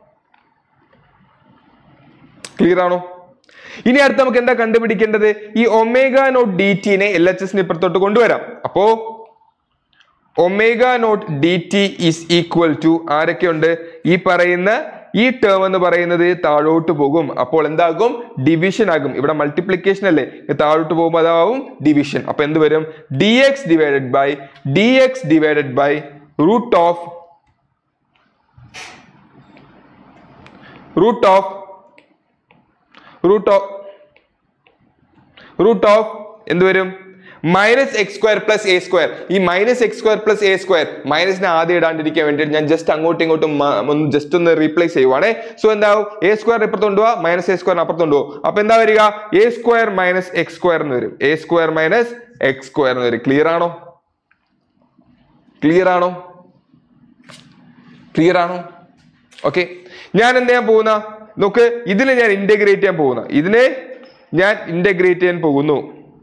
ക്ലിയർ ആണോ ഇനി അടുത്ത് നമുക്ക് എന്താ കണ്ടുപിടിക്കേണ്ടത് ഈ ഒമേഗ നോട്ട് ഡി ടിനെ എൽ എച്ച് എസിന് ഇപ്പുറത്തോട്ട് കൊണ്ടുവരാം അപ്പോ omega naught d T is equal to ആരൊക്കെയുണ്ട് ഈ പറയുന്ന ഈ ടേം എന്ന് പറയുന്നത് താഴോട്ട് പോകും അപ്പോൾ എന്താകും ഡിവിഷൻ ആകും ഇവിടെ മൾട്ടിപ്ലിക്കേഷൻ അല്ലേ ഇത് താഴോട്ട് പോകുമ്പോൾ അതാവും ഡിവിഷൻ അപ്പൊ എന്ത് വരും d x divided by d x divided by root of root of root of root of എന്ത് വരും minus x square plus a square ഈ minus x square plus a square മൈനസിനെ ആദ്യം ഇടാണ്ടിരിക്കാൻ വേണ്ടിയിട്ട് ഞാൻ ജസ്റ്റ് അങ്ങോട്ടും ഇങ്ങോട്ടും മ- ഒന്ന് ജസ്റ്റ് ഒന്ന് റീപ്ലേസ് ചെയ്യുവാണേ സോ എന്താവും എ സ്ക്വയർ ഇപ്പുറത്ത് കൊണ്ടുപോവാ മൈനസ് എ സ്ക്വയർ അപ്പുറത്ത് കൊണ്ടുപോകും അപ്പൊ എന്താ വരിക a square minus x square എന്ന് വരും A square minus x square എന്ന് വരും ക്ലിയർ ആണോ ക്ലിയർ ആണോ ക്ലിയർ ആണോ ഓക്കെ ഞാൻ എന്ത് ചെയ്യാൻ പോകുന്ന നോക്ക് ഇതിനെ ഞാൻ ഇന്റഗ്രേറ്റ് ചെയ്യാൻ പോകുന്ന ഇതിനെ ഞാൻ ഇന്റഗ്രേറ്റ് ചെയ്യാൻ പോകുന്നു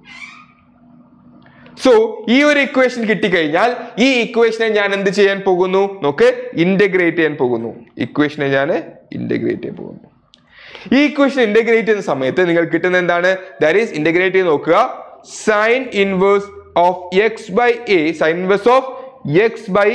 സോ ഈ ഒരു ഇക്വേഷൻ കിട്ടിക്കഴിഞ്ഞാൽ ഈ ഇക്വേഷനെ ഞാൻ എന്ത് ചെയ്യാൻ പോകുന്നു നോക്ക് ഇന്റഗ്രേറ്റ് ചെയ്യാൻ പോകുന്നു ഇക്വേഷനെ ഞാൻ ഇന്റഗ്രേറ്റ് ചെയ്യാൻ പോകുന്നു ഈ ഇക്വേഷൻ ഇന്റഗ്രേറ്റ് ചെയ്യുന്ന സമയത്ത് നിങ്ങൾ കിട്ടുന്ന എന്താണ് ദാറ്റ് ഈസ് ഇന്റഗ്രേറ്റ് ചെയ്ത് നോക്കുക sine inverse of x by a sine inverse of x by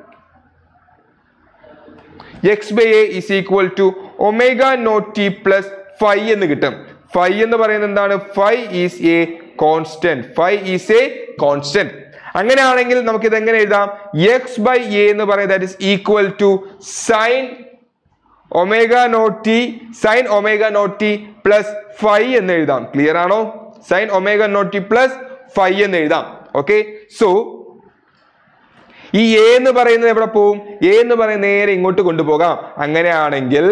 x by a is equal to omega naught t plus five എന്ന് കിട്ടും ഫൈവ് എന്ന് പറയുന്നത് എന്താണ് five is a constant five is a constant അങ്ങനെയാണെങ്കിൽ നമുക്ക് ഇത് എങ്ങനെ എഴുതാം എക്സ് ബൈ എ എന്ന് പറയുന്നത് that is equal to sine omega naught t sine omega naught t plus five എന്ന് എഴുതാം ക്ലിയർ ആണോ sine omega naught t plus five എന്ന് എഴുതാം ഓക്കെ സോ ഈ എ എന്ന് പറയുന്നത് എവിടെ പോവും എ എന്ന് പറയുന്നത് നേരെ ഇങ്ങോട്ട് കൊണ്ടുപോകാം അങ്ങനെയാണെങ്കിൽ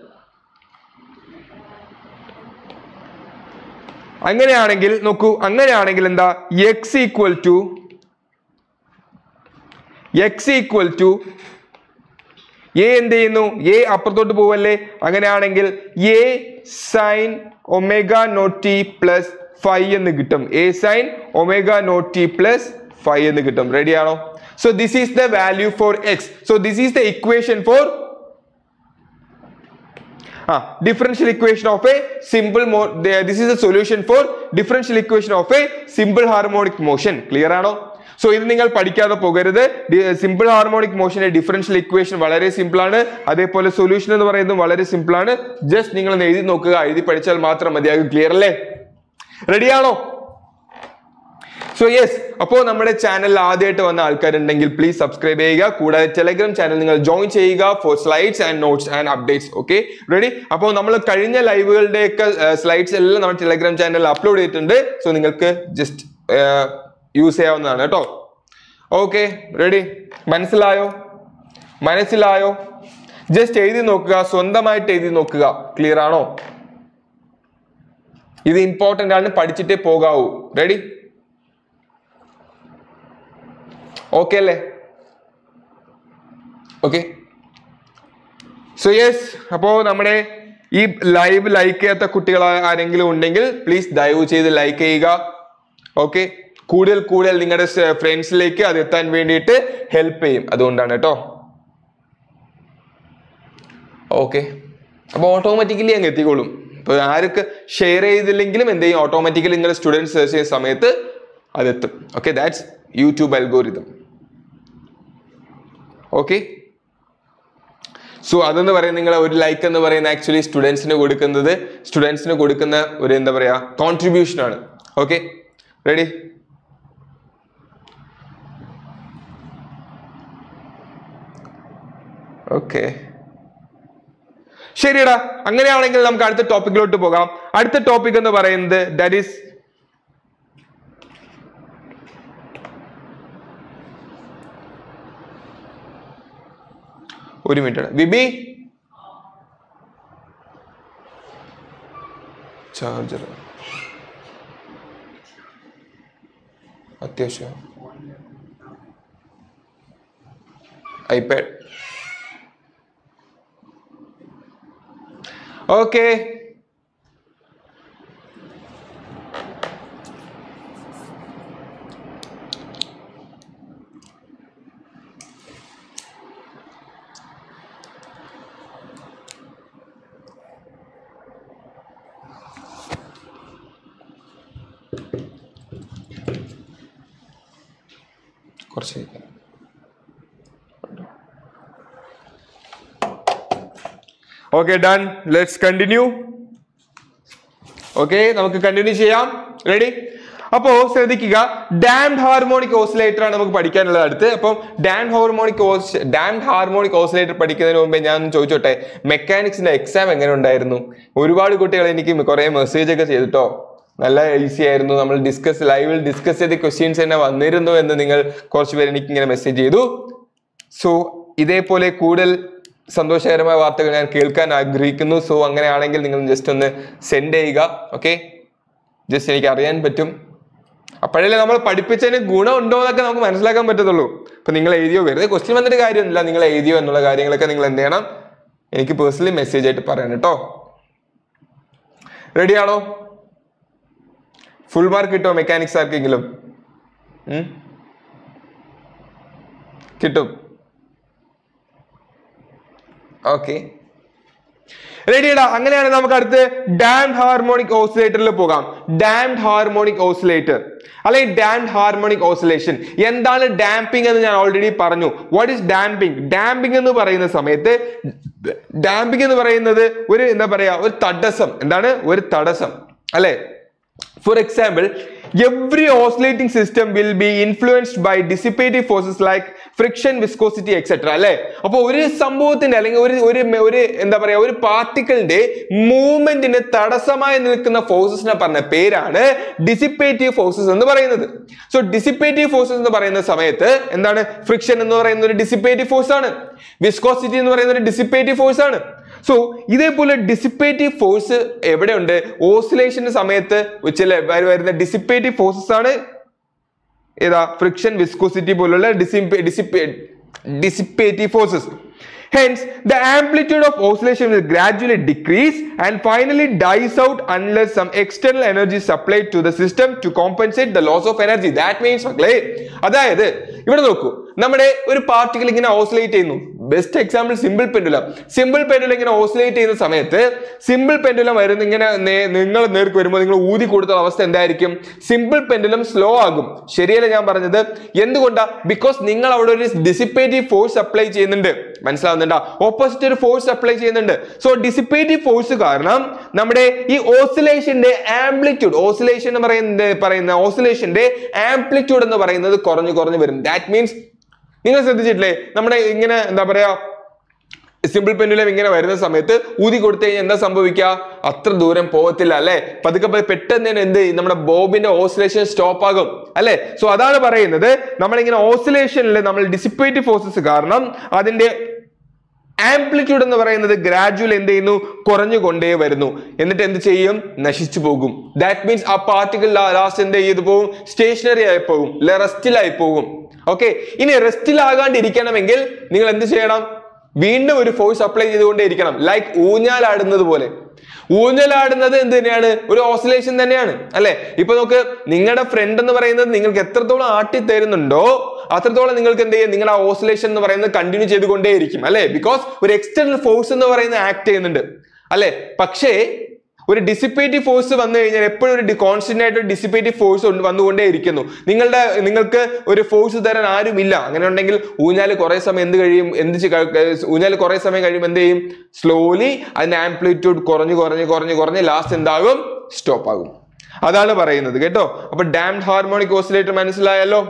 അങ്ങനെയാണെങ്കിൽ നോക്കൂ അങ്ങനെയാണെങ്കിൽ എന്താ x equal to X equal to a എന്ത് ചെയ്യുന്നു എ അപ്പുറത്തോട്ട് പോവല്ലേ അങ്ങനെയാണെങ്കിൽ a sine omega naught t plus five എന്ന് കിട്ടും a sine omega naught t plus five എന്ന് കിട്ടും റെഡി ആണോ so this is the value for x so this is the equation for uh differential equation of a simple മോ this is the solution for differential equation of a simple harmonic motion clear ആണോ സോ ഇത് നിങ്ങൾ പഠിക്കാതെ പോകരുത് സിമ്പിൾ ഹാർമോണിക് മോഷന്റെ ഡിഫറൻഷ്യൽ ഇക്വേഷൻ വളരെ സിമ്പിൾ ആണ് അതേപോലെ സൊല്യൂഷൻ എന്ന് പറയുന്നത് വളരെ സിമ്പിൾ ആണ് ജസ്റ്റ് നിങ്ങൾ ഒന്ന് എഴുതി നോക്കുക എഴുതി പഠിച്ചാൽ മാത്രം മതിയാകും ക്ലിയർ അല്ലേ റെഡിയാണോ സോ യെസ് അപ്പോൾ നമ്മുടെ ചാനൽ ആദ്യമായിട്ട് വന്ന ആൾക്കാരുണ്ടെങ്കിൽ പ്ലീസ് സബ്സ്ക്രൈബ് ചെയ്യുക കൂടാതെ ടെലഗ്രാം ചാനൽ നിങ്ങൾ ജോയിൻ ചെയ്യുക for slides and notes and updates okay ready അപ്പോൾ നമ്മൾ കഴിഞ്ഞ ലൈവുകളുടെയൊക്കെ സ്ലൈഡ്സ് എല്ലാം നമ്മുടെ ടെലഗ്രാം ചാനലിൽ അപ്ലോഡ് ചെയ്തിട്ടുണ്ട് സോ നിങ്ങൾക്ക് ജസ്റ്റ് യൂസ് ചെയ്യാവുന്നതാണ് കേട്ടോ ഓക്കെ റെഡി മനസ്സിലായോ മനസ്സിലായോ ജസ്റ്റ് എഴുതി നോക്കുക സ്വന്തമായിട്ട് എഴുതി നോക്കുക ക്ലിയർ ആണോ ഇത് ഇമ്പോർട്ടൻ്റ് ആണ് പഠിച്ചിട്ടേ പോകാവൂ റെഡി ഓക്കെ അല്ലേ ഓക്കെ സോ യെസ് അപ്പോൾ നമ്മുടെ ഈ ലൈവ് ലൈക്ക് ചെയ്യാത്ത കുട്ടികൾ ആരെങ്കിലും ഉണ്ടെങ്കിൽ പ്ലീസ് ദയവ് ചെയ്ത് ലൈക്ക് ചെയ്യുക ഓക്കെ കൂടുതൽ കൂടുതൽ നിങ്ങളുടെ ഫ്രണ്ട്സിലേക്ക് അത് എത്താൻ വേണ്ടിയിട്ട് ഹെൽപ്പ് ചെയ്യും അതുകൊണ്ടാണ് കേട്ടോ ഓക്കെ അപ്പോൾ ഓട്ടോമാറ്റിക്കലി അങ്ങ് എത്തിക്കോളും ഇപ്പോൾ ആർക്ക് ഷെയർ ചെയ്തില്ലെങ്കിലും എന്ത് ചെയ്യും ഓട്ടോമാറ്റിക്കലി നിങ്ങൾ സ്റ്റുഡൻസ് സെർച്ച് ചെയ്യുന്ന സമയത്ത് അതെത്തും okay that's YouTube algorithm okay so അതെന്ന് പറയുന്നത് നിങ്ങൾ ഒരു ലൈക്ക് എന്ന് പറയുന്ന ആക്ച്വലി സ്റ്റുഡൻസിന് കൊടുക്കുന്നത് സ്റ്റുഡൻസിന് കൊടുക്കുന്ന ഒരു എന്താ പറയാ കോൺട്രിബ്യൂഷൻ ആണ് ഓക്കെ റെഡി ഓക്കെ ശരിയടാ അങ്ങനെയാണെങ്കിൽ നമുക്ക് അടുത്ത ടോപ്പിക്കിലോട്ട് പോകാം അടുത്ത ടോപ്പിക് എന്ന് പറയുന്നത് ദാറ്റ് ഈസ് ഒരു മിനിറ്റ് വിബി ചാർജർ അത്യാവശ്യം ഐപാഡ് ഓക്കെ കുറച്ച് okay done let's continue okay നമുക്ക് കണ്ടിന്യൂ ചെയ്യാം റെഡി അപ്പോ ശ്രദ്ധിക്കുക ഡാംഡ് ഹാർമോണിക് ഓസിലേറ്റർ ആണ് നമുക്ക് പഠിക്കാനുള്ളത് അടുത്ത് അപ്പം damped harmonic damped harmonic oscillator പഠിക്കുന്നതിന് മുമ്പേ ഞാൻ ഒന്ന് ചോദിച്ചോട്ടെ മെക്കാനിക്സിന്റെ എക്സാം എങ്ങനെ ഉണ്ടായിരുന്നു ഒരുപാട് കുട്ടികൾ എനിക്ക് കുറെ മെസ്സേജ് ഒക്കെ ചെയ്തിട്ടോ നല്ല ഈസി ആയിരുന്നു നമ്മൾ ഡിസ്കസ് ലൈവിൽ ഡിസ്കസ് ചെയ്ത ക്വസ്റ്റ്യൻസ് തന്നെ വന്നിരുന്നു എന്ന് നിങ്ങൾ കുറച്ച് പേര് എനിക്ക് ഇങ്ങനെ മെസ്സേജ് ചെയ്തു സോ ഇതേപോലെ കൂടുതൽ സന്തോഷകരമായ വാർത്തകൾ ഞാൻ കേൾക്കാൻ ആഗ്രഹിക്കുന്നു സോ അങ്ങനെയാണെങ്കിൽ നിങ്ങൾ ജസ്റ്റ് ഒന്ന് സെൻഡ് ചെയ്യുക ഓക്കെ ജസ്റ്റ് എനിക്ക് അറിയാൻ പറ്റും അപ്പോഴല്ലേ നമ്മൾ പഠിപ്പിച്ചതിന് ഗുണം ഉണ്ടോ എന്നൊക്കെ നമുക്ക് മനസ്സിലാക്കാൻ പറ്റത്തുള്ളൂ ഇപ്പൊ നിങ്ങൾ എഴുതിയോ വെറുതെ ക്വസ്റ്റ്യൻ വന്നിട്ട് കാര്യമൊന്നുമില്ല നിങ്ങൾ എഴുതിയോ എന്നുള്ള കാര്യങ്ങളൊക്കെ നിങ്ങൾ എന്ത് ചെയ്യണം എനിക്ക് പേഴ്സണലി മെസ്സേജ് ആയിട്ട് പറയണം കേട്ടോ റെഡിയാണോ ഫുൾ മാർക്ക് കിട്ടുമോ മെക്കാനിക്സ് ആർക്കെങ്കിലും ഉം? കിട്ടും ഓക്കെ റെഡിയടാ അങ്ങനെയാണെങ്കിൽ നമുക്ക് അടുത്ത് ഡാംഡ് ഹാർമോണിക് ഓസിലേറ്ററിൽ പോകാം ഡാംഡ് ഹാർമോണിക് ഓസിലേറ്റർ അല്ലെങ്കിൽ ഡാംഡ് ഹാർമോണിക് ഓസിലേഷൻ എന്താണ് ഡാമ്പിംഗ് എന്ന് ഞാൻ ഓൾറെഡി പറഞ്ഞു വാട്ട് ഈസ് ഡാമ്പിംഗ് ഡാമ്പിംഗ് എന്ന് പറയുന്ന സമയത്ത് ഡാമ്പിംഗ് എന്ന് പറയുന്നത് ഒരു എന്താ പറയാ ഒരു തടസ്സം എന്താണ് ഒരു തടസ്സം അല്ലെ For example, every oscillating system will be influenced by dissipative forces like friction, viscosity, etc. അല്ലെ അപ്പൊ ഒരു സംഭവത്തിന്റെ അല്ലെങ്കിൽ ഒരു ഒരു മെ- ഒരു എന്താ പറയാ ഒരു പാർട്ടിക്കിളിന്റെ മൂവ്മെന്റിന് തടസ്സമായി നിൽക്കുന്ന ഫോഴ്സസിനെ പറഞ്ഞ പേരാണ് ഡിസിപ്പേറ്റീവ് ഫോഴ്സസ് എന്ന് പറയുന്നത് സോ ഡിസിപ്പേറ്റീവ് ഫോഴ്സസ് എന്ന് പറയുന്ന സമയത്ത് എന്താണ് ഫ്രിക്ഷൻ എന്ന് പറയുന്ന ഒരു ഡിസിപ്പേറ്റീവ് ഫോഴ്സ് ആണ് വിസ്കോസിറ്റി എന്ന് പറയുന്ന ഒരു ഡിസിപ്പേറ്റീവ് ഫോഴ്സ് ആണ് സോ ഇതേപോലെ ഡിസിപ്പേറ്റീവ് ഫോഴ്സ് എവിടെയുണ്ട് ഓസിലേഷന്റെ സമയത്ത് ചില വ- വരുന്ന ഡിസിപ്പേറ്റീവ് ഫോഴ്സസ് ആണ് ഏതാ ഫ്രിക്ഷൻ വിസ്കോസിറ്റി പോലുള്ള dissipative forces Hence, the amplitude of oscillation will gradually decrease and finally dies out unless some external energy is supplied to the system to compensate the loss of energy. That means മക്കളെ അതായത് ഇവിടെ നോക്കൂ നമ്മുടെ ഒരു പാർട്ടിക്കിൾ ഇങ്ങനെ ഓസിലേറ്റ് ചെയ്യുന്നു best example simple pendulum simple pendulum ഇങ്ങനെ ഓസിലേറ്റ് ചെയ്യുന്ന സമയത്ത് സിമ്പിൾ പെൻഡുലം വരുന്ന ഇങ്ങനെ നേ- നിങ്ങൾ നേർക്ക് വരുമ്പോൾ നിങ്ങൾ ഊതി കൊടുത്ത അവസ്ഥ എന്തായിരിക്കും സിമ്പിൾ പെൻഡുലം സ്ലോ ആകും ശരിയല്ല ഞാൻ പറഞ്ഞത് എന്തുകൊണ്ടാ ബിക്കോസ് നിങ്ങൾ അവിടെ ഒരു ഡിസിപ്പേറ്റീവ് ഫോഴ്സ് അപ്ലൈ ചെയ്യുന്നുണ്ട് മനസ്സിലാവുന്നുണ്ടോ ഓപ്പോസിറ്റ് ഒരു ഫോഴ്സ് അപ്ലൈ ചെയ്യുന്നുണ്ട് സോ ഡിസിപ്പേറ്റീവ് ഫോഴ്സ് കാരണം നമ്മുടെ ഈ ഓസിലേഷന്റെ ആംപ്ലിറ്റ്യൂഡ് ഓസിലേഷൻ എന്ന് പറയുന്നത് പറയുന്ന ഓസിലേഷന്റെ ആംപ്ലിറ്റ്യൂഡ് എന്ന് പറയുന്നത് കുറഞ്ഞു കുറഞ്ഞു വരും ദാറ്റ് മീൻസ് നിങ്ങൾ ശ്രദ്ധിച്ചിട്ടില്ലേ നമ്മുടെ ഇങ്ങനെ എന്താ പറയാ സിമ്പിൾ പെൻഡുലം ഇങ്ങനെ വരുന്ന സമയത്ത് ഊതി കൊടുത്തു കഴിഞ്ഞാൽ എന്താ സംഭവിക്കുക അത്ര ദൂരം പോകത്തില്ല അല്ലെ പതുക്കെ പതുക്കെ പെട്ടെന്ന് തന്നെ എന്ത് ചെയ്യും? നമ്മുടെ ബോബിന്റെ ഓസിലേഷൻ സ്റ്റോപ്പ് ആകും അല്ലെ സോ അതാണ് പറയുന്നത് നമ്മളിങ്ങനെ ഓസിലേഷനിൽ നമ്മൾ ഡിസിപ്പേറ്റീവ് ഫോഴ്സസ് കാരണം അതിന്റെ ആംപ്ലിറ്റ്യൂഡ് എന്ന് പറയുന്നത് ഗ്രാജുവൽ എന്ത് ചെയ്യുന്നു കുറഞ്ഞുകൊണ്ടേ വരുന്നു എന്നിട്ട് എന്ത് ചെയ്യും നശിച്ചു പോകും ദാറ്റ് മീൻസ് ആ പാർട്ടിക്കിൾ ലാസ്റ്റ് എന്ത് ചെയ്തു പോകും സ്റ്റേഷനറി ആയി പോകും അല്ലെ റെസ്റ്റിലായി പോകും ഓക്കെ ഇനി റെസ്റ്റിലാകാണ്ടിരിക്കണമെങ്കിൽ നിങ്ങൾ എന്ത് ചെയ്യണം വീണ്ടും ഒരു ഫോഴ്സ് അപ്ലൈ ചെയ്തുകൊണ്ടേ ഇരിക്കണം ലൈക്ക് ഊഞ്ഞാലാടുന്നത് പോലെ ഊഞ്ഞാലാടുന്നത് എന്ത് തന്നെയാണ് ഒരു ഓസിലേഷൻ തന്നെയാണ് അല്ലെ ഇപ്പൊ നോക്ക് നിങ്ങളുടെ ഫ്രണ്ട് എന്ന് പറയുന്നത് നിങ്ങൾക്ക് എത്രത്തോളം ആട്ടി തരുന്നുണ്ടോ അത്രത്തോളം നിങ്ങൾക്ക് എന്ത് ചെയ്യും നിങ്ങളുടെ ആ ഓസിലേഷൻ എന്ന് പറയുന്നത് കണ്ടിന്യൂ ചെയ്തുകൊണ്ടേയിരിക്കും അല്ലെ ബിക്കോസ് ഒരു എക്സ്റ്റേണൽ ഫോഴ്സ് എന്ന് പറയുന്നത് ആക്ട് ചെയ്യുന്നുണ്ട് അല്ലെ പക്ഷേ ഒരു ഡിസിപ്പേറ്റീവ് ഫോഴ്സ് വന്നു കഴിഞ്ഞാൽ എപ്പോഴും ഒരു കോൺസ്റ്റന്റ് ആയിട്ട് ഡിസിപ്പേറ്റീവ് ഫോഴ്സ് വന്നുകൊണ്ടേ ഇരിക്കുന്നു നിങ്ങളുടെ നിങ്ങൾക്ക് ഒരു ഫോഴ്സ് തരാൻ ആരുമില്ല അങ്ങനെ ഉണ്ടെങ്കിൽ ഊഞ്ഞാല് കുറെ സമയം എന്ത് കഴിയും എന്ത് ഊഞ്ഞാല് കുറെ സമയം കഴിയും എന്ത് ചെയ്യും സ്ലോലി അതിന്റെ ആംപ്ലിറ്റ്യൂഡ് കുറഞ്ഞു കുറഞ്ഞ് കുറഞ്ഞ് കുറഞ്ഞ് ലാസ്റ്റ് എന്താകും സ്റ്റോപ്പ് ആകും അതാണ് പറയുന്നത് കേട്ടോ അപ്പൊ ഡാംഡ് ഹാർമോണിക് ഓസിലേറ്റർ മനസ്സിലായല്ലോ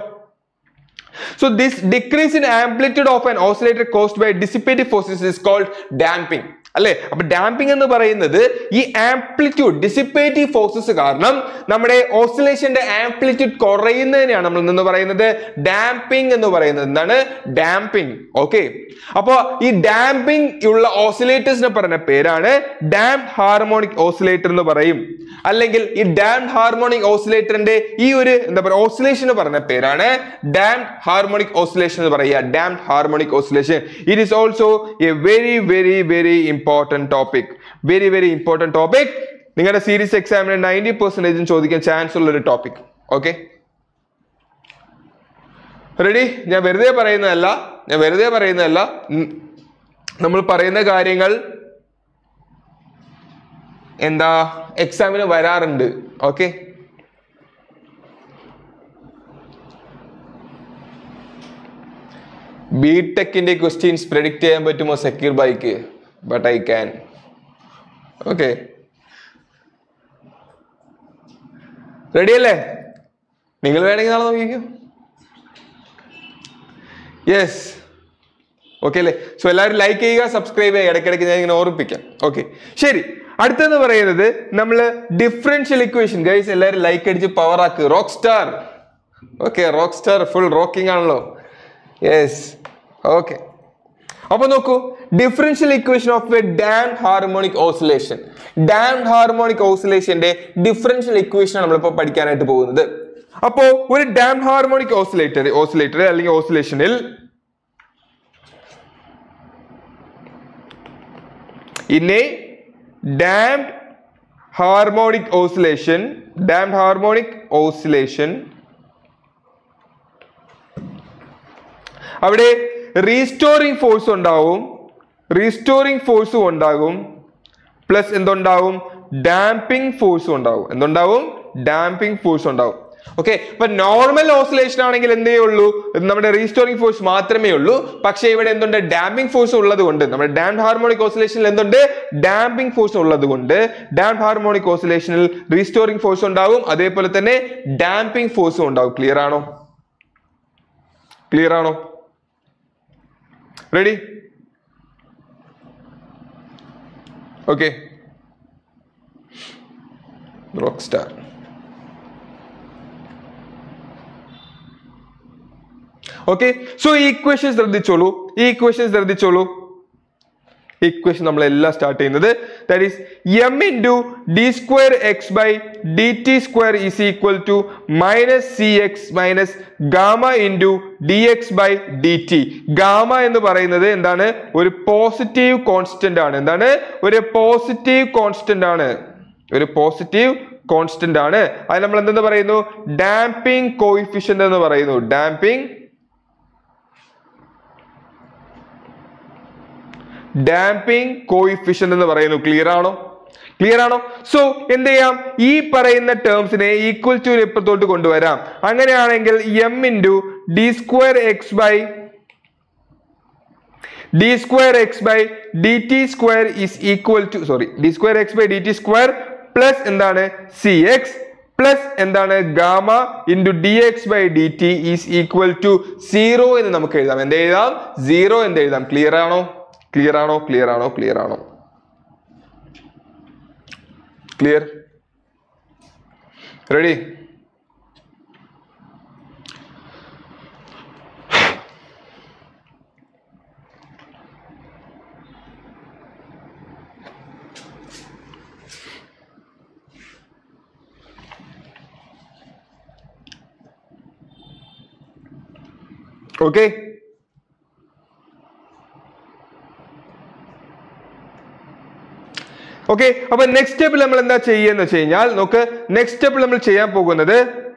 So this decrease in amplitude of an oscillator caused by dissipative forces is called damping. അല്ലെ അപ്പൊ ഡാമ്പിംഗ് എന്ന് പറയുന്നത് ഈ ആംപ്ലിറ്റ്യൂഡ് ഡിസിപ്പേറ്റീവ് ഫോഴ്സസ് കാരണം നമ്മുടെ ഓസിലേഷന്റെ ആംപ്ലിറ്റ്യൂഡ് കുറയുന്നതിനെയാണ് നമ്മൾ എന്ന് പറയുന്നത് ഡാമ്പിംഗ് എന്ന് പറയുന്നത് എന്താണ് ഡാമ്പിംഗ് ഓക്കെ അപ്പൊ ഈ ഡാമ്പിംഗ് ഉള്ള ഓസിലേറ്റേഴ്സിനെ പറഞ്ഞ പേരാണ് ഡാംഡ് ഹാർമോണിക് ഓസിലേറ്റർ എന്ന് പറയും അല്ലെങ്കിൽ ഈ ഡാംഡ് ഹാർമോണിക് ഓസിലേറ്ററിന്റെ ഈ ഒരു എന്താ പറയുക ഓസിലേഷൻ പറഞ്ഞ പേരാണ് ഡാംഡ് ഹാർമോണിക് ഓസിലേഷൻ എന്ന് പറയുക damped harmonic oscillation it is also a very very very important topic very very important topic നിങ്ങളുടെ സീരീസ് എക്സാമിന് നയൻറ്റി പെർസെൻറ്റേജും ചോദിക്കാൻ ചാൻസ് ഉള്ള ഒരു ടോപ്പിക് ഓക്കെ റെഡി ഞാൻ വെറുതെ പറയുന്നതല്ല ഞാൻ വെറുതെ പറയുന്നതല്ല ഉം, നമ്മൾ പറയുന്ന കാര്യങ്ങൾ എന്താ എക്സാമിന് വരാറുണ്ട് ഓക്കെ ബി ടെക്കിന്റെ ക്വസ്റ്റ്യൻസ് പ്രെഡിക്റ്റ് ചെയ്യാൻ പറ്റുമോ secure bike but I can okay ready അല്ലേ നിങ്ങൾ വേണമെങ്കിൽ നാളെ നോക്കിക്കോ യെസ് ഓക്കെ അല്ലേ സോ എല്ലാവരും ലൈക്ക് ചെയ്യുക സബ്സ്ക്രൈബ് ചെയ്യുക ഇടയ്ക്കിടയ്ക്ക് ഞാൻ ഇങ്ങനെ ഓർമ്മിപ്പിക്കാം ഓക്കെ ശരി അടുത്തെന്ന് പറയുന്നത് നമ്മൾ ഡിഫറൻഷ്യൽ ഇക്വേഷൻ ഗൈസ് എല്ലാവരും ലൈക്ക് അടിച്ച് പവർ ആക്ക് rock star okay rock star full rocking ആണല്ലോ യെസ് ഓക്കെ അപ്പൊ നോക്കൂ differential equation of a dam harmonic oscillation damped harmonic ഓസിലേഷന്റെ ഡിഫറൻഷ്യൽ ഇക്വേഷൻ നമ്മളിപ്പോൾ പഠിക്കാനായിട്ട് പോകുന്നത് അപ്പോ ഒരു ഡാം ഹാർമോണിക് ഓസിലേറ്റർ ഓസിലേറ്റർ അല്ലെങ്കിൽ ഓസിലേഷനിൽ in a damped harmonic oscillation damped harmonic oscillation അവിടെ റീസ്റ്റോറിംഗ് ഫോഴ്സ് ഉണ്ടാവും റീസ്റ്റോറിംഗ് ഫോഴ്സും ഉണ്ടാകും പ്ലസ് എന്തുണ്ടാവും ഡാമ്പിംഗ് ഫോഴ്സും ഉണ്ടാവും എന്തുണ്ടാവും ഡാമ്പിംഗ് ഫോഴ്സ് ഉണ്ടാവും ഓക്കെ ഇപ്പൊ നോർമൽ ഓസിലേഷൻ ആണെങ്കിൽ എന്തേ ഉള്ളൂ നമ്മുടെ റീസ്റ്റോറിംഗ് ഫോഴ്സ് മാത്രമേ ഉള്ളൂ പക്ഷേ ഇവിടെ എന്തുണ്ട് ഡാമ്പിംഗ് ഫോഴ്സ് ഉള്ളത് കൊണ്ട് നമ്മുടെ ഡാം ഹാർമോണിക് ഓസിലേഷനിൽ എന്തുണ്ട് ഡാമ്പിംഗ് ഫോഴ്സ് ഉള്ളത് കൊണ്ട് ഡാം ഹാർമോണിക് ഓസിലേഷനിൽ റീസ്റ്റോറിംഗ് ഫോഴ്സ് ഉണ്ടാവും അതേപോലെ തന്നെ ഡാമ്പിംഗ് ഫോഴ്സും ഉണ്ടാവും ക്ലിയർ ആണോ ക്ലിയർ ആണോ ready okay rock star okay so ഈ ഇക്വേഷൻ ശ്രദ്ധിച്ചോളൂ ഈ ഇക്വേഷൻ ശ്രദ്ധിച്ചോളൂ ഇക്വേഷൻ നമ്മളെല്ലാം സ്റ്റാർട്ട് ചെയ്യുന്നത് that is m into D square X by D T square is equal to minus C X minus gamma into D X by D t gamma എന്ന് പറയുന്നത് എന്താണ് ഒരു പോസിറ്റീവ് കോൺസ്റ്റന്റ് ആണ് എന്താണ് ഒരു പോസിറ്റീവ് കോൺസ്റ്റന്റ് ആണ് ഒരു പോസിറ്റീവ് കോൺസ്റ്റന്റ് ആണ് അത് നമ്മൾ എന്തെന്ന് പറയുന്നു ഡാമ്പിംഗ് കോയിഫിഷ്യന്റ് എന്ന് പറയുന്നു ഡാമ്പിംഗ് ഡാമ്പിംഗ് കോയിഫിഷ്യന്റ് എന്ന് പറയുന്നു ക്ലിയർ ആണോ ക്ലിയർ ആണോ സോ എന്ത് ചെയ്യാം ഈ പറയുന്ന ടേംസിനെ ഈക്വൽ ടു ഇപ്പുറത്തോട്ട് കൊണ്ടുവരാം അങ്ങനെയാണെങ്കിൽ m into D square X by D square X by D T square is equal to sorry d square X by D T square plus എന്താണ് സി എക്സ് പ്ലസ് എന്താണ് gamma into D X by D T is equal to zero എന്ന് നമുക്ക് എഴുതാം എന്ത് എഴുതാം സീറോ എന്ന് എഴുതാം ക്ലിയർ ആണോ ക്ലിയർ ആണോ ക്ലിയർ ആണോ ക്ലിയർ ആണോ ക്ലിയർ റെഡി ഓക്കെ ഓക്കെ അപ്പൊ നെക്സ്റ്റ് സ്റ്റെപ്പിൽ നമ്മൾ എന്താ ചെയ്യുന്ന വെച്ച് കഴിഞ്ഞാൽ നോക്ക് നെക്സ്റ്റ് സ്റ്റെപ്പിൽ നമ്മൾ ചെയ്യാൻ പോകുന്നത്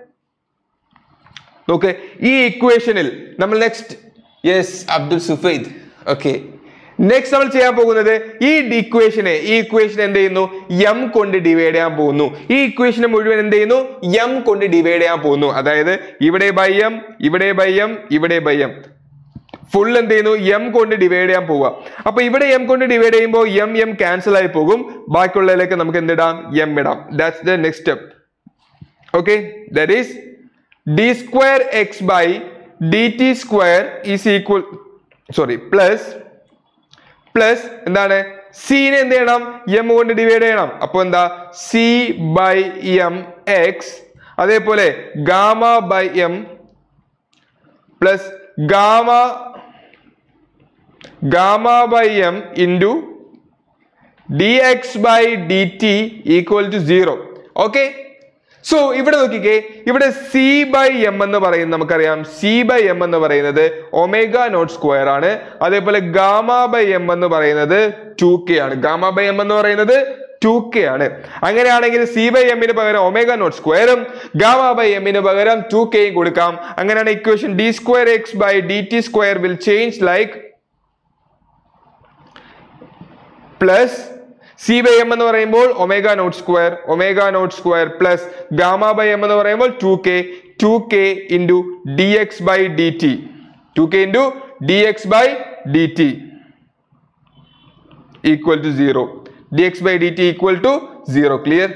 നോക്ക് ഈ ഇക്വേഷനിൽ നമ്മൾ next yes Abdul Sufaid okay next നമ്മൾ ചെയ്യാൻ പോകുന്നത് ഈ ഇക്വേഷനെ ഈ ഇക്വേഷൻ എന്ത് ചെയ്യുന്നു എം കൊണ്ട് ഡിവൈഡ് ചെയ്യാൻ പോകുന്നു ഈ ഇക്വേഷനെ മുഴുവൻ എന്ത് ചെയ്യുന്നു എം കൊണ്ട് ഡിവൈഡ് ചെയ്യാൻ പോകുന്നു അതായത് ഇവിടെ ബൈ എം ഇവിടെ ബൈ എം ഇവിടെ ബൈ എം ഫുൾ എന്ത് ചെയ്യുന്നു എം കൊണ്ട് ഡിവൈഡ് ചെയ്യാൻ പോവുക അപ്പൊ ഇവിടെ എം കൊണ്ട് ഡിവൈഡ് ചെയ്യുമ്പോൾ എം എം ക്യാൻസൽ ആയി പോകും ബാക്കിയുള്ളതിലേക്ക് നമുക്ക് എന്തിടാം എം ഇടാം that's the next step okay that is D square X by D T square is equal sorry plus plus എന്താണ് സീനെ എന്ത് ചെയ്യണം എം കൊണ്ട് ഡിവൈഡ് ചെയ്യണം അപ്പൊ എന്താ സി ബൈ എം എക്സ് അതേപോലെ gamma by m plus gamma gamma by M into D X by D t equal to zero okay so ഇവിടെ നോക്കിക്കേ ഇവിടെ സി ബൈ എം എന്ന് പറയുന്നത് നമുക്കറിയാം സി ബൈ എം എന്ന് പറയുന്നത് ഒമേഗ നോട്ട് സ്ക്വയർ ആണ് അതേപോലെ ഗാമ ബൈ എം എന്ന് പറയുന്നത് ടു കെ ആണ് ഗാമ ബൈ എം എന്ന് പറയുന്നത് ടു കെ ആണ് അങ്ങനെയാണെങ്കിൽ സി ബൈ എമ്മിന് പകരം ഒമേഗ നോട്ട് സ്ക്വയറും ഗാമ ബൈ എമ്മിന് പകരം ടു കെയും കൊടുക്കാം അങ്ങനെയാണ് equation d square X by D T square will change like plus C by M എന്ന് പറയുമ്പോൾ omega naught square omega naught square plus gamma by M എന്ന് പറയുമ്പോൾ two K two K into D X by D t two K into D X by D t equal to zero d X by D t equal to zero clear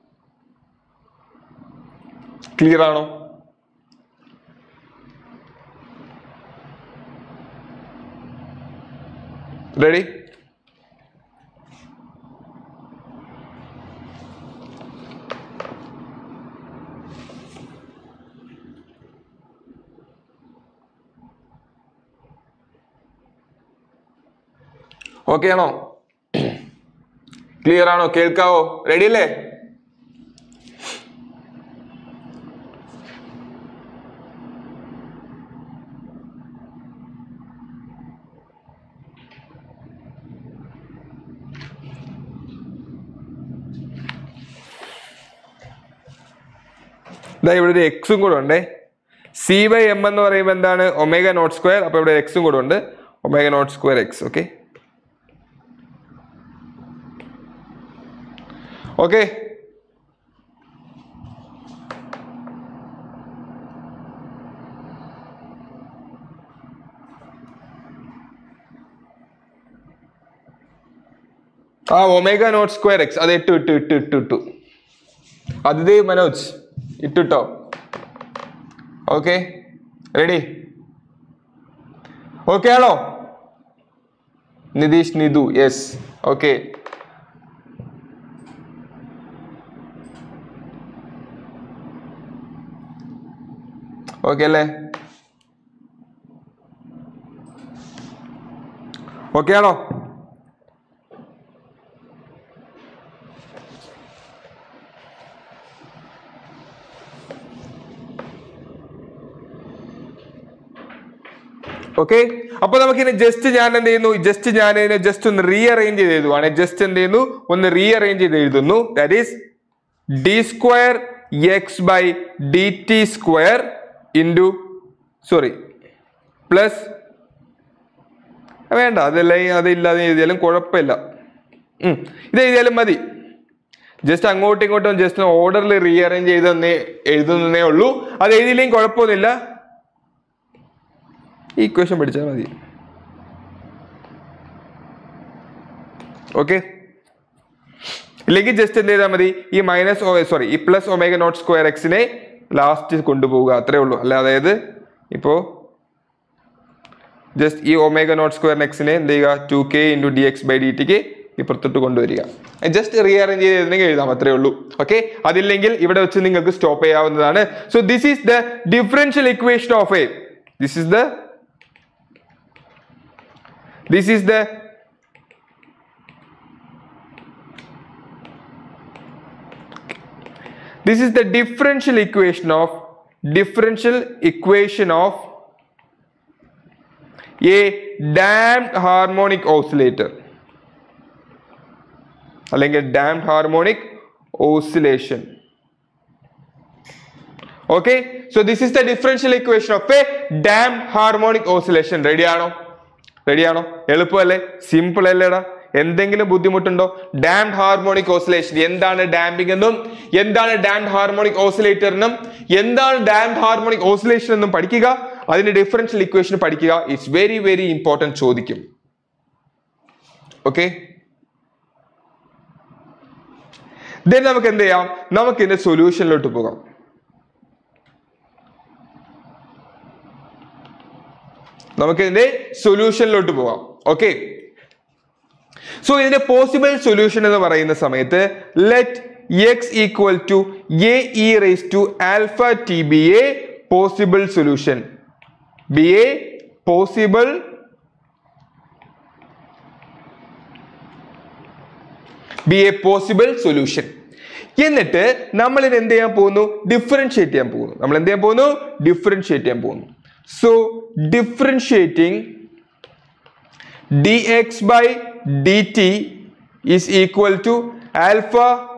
clear ആണോ റെഡി ഓക്കെ ആണോ ക്ലിയർ ആണോ കേൾക്കാവോ റെഡി അല്ലേ ഇതാ ഇവിടെ ഒരു എക്സും കൂടെ ഉണ്ടേ സി ബൈ എം എന്ന് പറയുമ്പോൾ എന്താണ് ഒമേഗ നോട്ട് സ്ക്വയർ അപ്പോൾ ഇവിടെ എക്സും കൂടെ ഉണ്ട് omega naught square x okay okay ആ ഒമേഗ നോട്ട് സ്ക്വയർ എക്സ് അത് ഇട്ടു ഇട്ടു ഇട്ടു ഇട്ടു ഇട്ടു അതിഥി മനോജ് ഇട്ടിട്ടോ ഓക്കെ റെഡി ഓക്കെ ആണോ Nitheesh Nidhu yes okay okay അല്ലേ ഓക്കെ ആണോ ഓക്കെ അപ്പൊ നമുക്ക് ഇനി ജസ്റ്റ് ഞാൻ എന്ത് ചെയ്യുന്നു ജസ്റ്റ് ഞാൻ ഇതിനെ ജസ്റ്റ് ഒന്ന് റീഅറേഞ്ച് ചെയ്ത് എഴുതുവാണ് ജസ്റ്റ് എന്ത് ചെയ്യുന്നു ഒന്ന് റീഅറേഞ്ച് ചെയ്ത് എഴുതുന്നു that is D square X by D T square into sorry plus വേണ്ട അതല്ല അതില്ലാതെ എഴുതിയാലും കുഴപ്പമില്ല ഉം. ഇത് എഴുതിയാലും മതി ജസ്റ്റ് അങ്ങോട്ടും ഇങ്ങോട്ടും ജസ്റ്റ് ഓർഡറിൽ റീഅറേഞ്ച് ചെയ്തെന്നേ എഴുതുന്നേ ഉള്ളൂ അത് എഴുതിയില്ലെങ്കിൽ കുഴപ്പമൊന്നുമില്ല ഈ ഇക്വേഷൻ പഠിച്ചാൽ മതി ഓക്കെ ഇല്ലെങ്കിൽ ജസ്റ്റ് എന്ത് ചെയ്താൽ മതി ഈ മൈനസ് ഓ സോറി ഈ പ്ലസ് ഒമേഗ നോട്ട് സ്ക്വയർ എക്സിനെ ലാസ്റ്റ് കൊണ്ടുപോവുക അത്രേ ഉള്ളൂ അല്ല അതായത് ഇപ്പോൾ ജസ്റ്റ് ഈ ഒമേഗ നോട്ട് സ്ക്വയർ എക്സിനെ എന്ത് ചെയ്യുക two K into D X by d ടിക്ക് ഇപ്പുറത്തോട്ട് കൊണ്ടുവരിക ജസ്റ്റ് റീഅറേഞ്ച് ചെയ്തിരുന്നെങ്കിൽ എഴുതാം അത്രേ ഉള്ളൂ ഓക്കെ അതില്ലെങ്കിൽ ഇവിടെ വെച്ച് നിങ്ങൾക്ക് സ്റ്റോപ്പ് ചെയ്യാവുന്നതാണ് so this is the differential equation of a this is the this is the this is the differential equation of differential equation of a damped harmonic oscillator അല്ലെങ്കിൽ damped harmonic oscillation okay so this is the differential equation of a damped harmonic oscillation ready ആണോ റെഡി ആണോ എളുപ്പമല്ലേ സിമ്പിൾ അല്ലേടാ എന്തെങ്കിലും ബുദ്ധിമുട്ടുണ്ടോ ഡാംഡ് ഹാർമോണിക് ഓസിലേഷൻ എന്താണ് ഡാമ്പിംഗ് എന്നും എന്താണ് ഡാംഡ് ഹാർമോണിക് ഓസിലേറ്റർ എന്നും എന്താണ് ഡാംഡ് ഹാർമോണിക് ഓസിലേഷൻ എന്നും പഠിക്കുക അതിന്റെ ഡിഫറൻഷ്യൽ ഇക്വേഷൻ പഠിക്കുക ഇറ്റ്സ് വെരി വെരി ഇമ്പോർട്ടൻറ്റ് ചോദിക്കും ഓക്കെ ദെൻ നമുക്ക് എന്ത് ചെയ്യാം നമുക്ക് ഇതിന്റെ സൊല്യൂഷനിലോട്ട് പോകാം നമുക്ക് ഇതിന്റെ സൊല്യൂഷനിലോട്ട് പോകാം ഓക്കെ സോ ഇതിന്റെ പോസിബിൾ സൊല്യൂഷൻ എന്ന് പറയുന്ന സമയത്ത് let x equal to a e raise to alpha t be a possible solution be a possible be a possible solution എന്നിട്ട് നമ്മൾ ഇത് എന്ത് ചെയ്യാൻ പോകുന്നു ഡിഫറൻഷിയേറ്റ് ചെയ്യാൻ പോകുന്നു നമ്മൾ എന്ത് ചെയ്യാൻ പോകുന്നു ഡിഫറൻഷിയേറ്റ് ചെയ്യാൻ പോകുന്നു so differentiating D X by D T is equal to alpha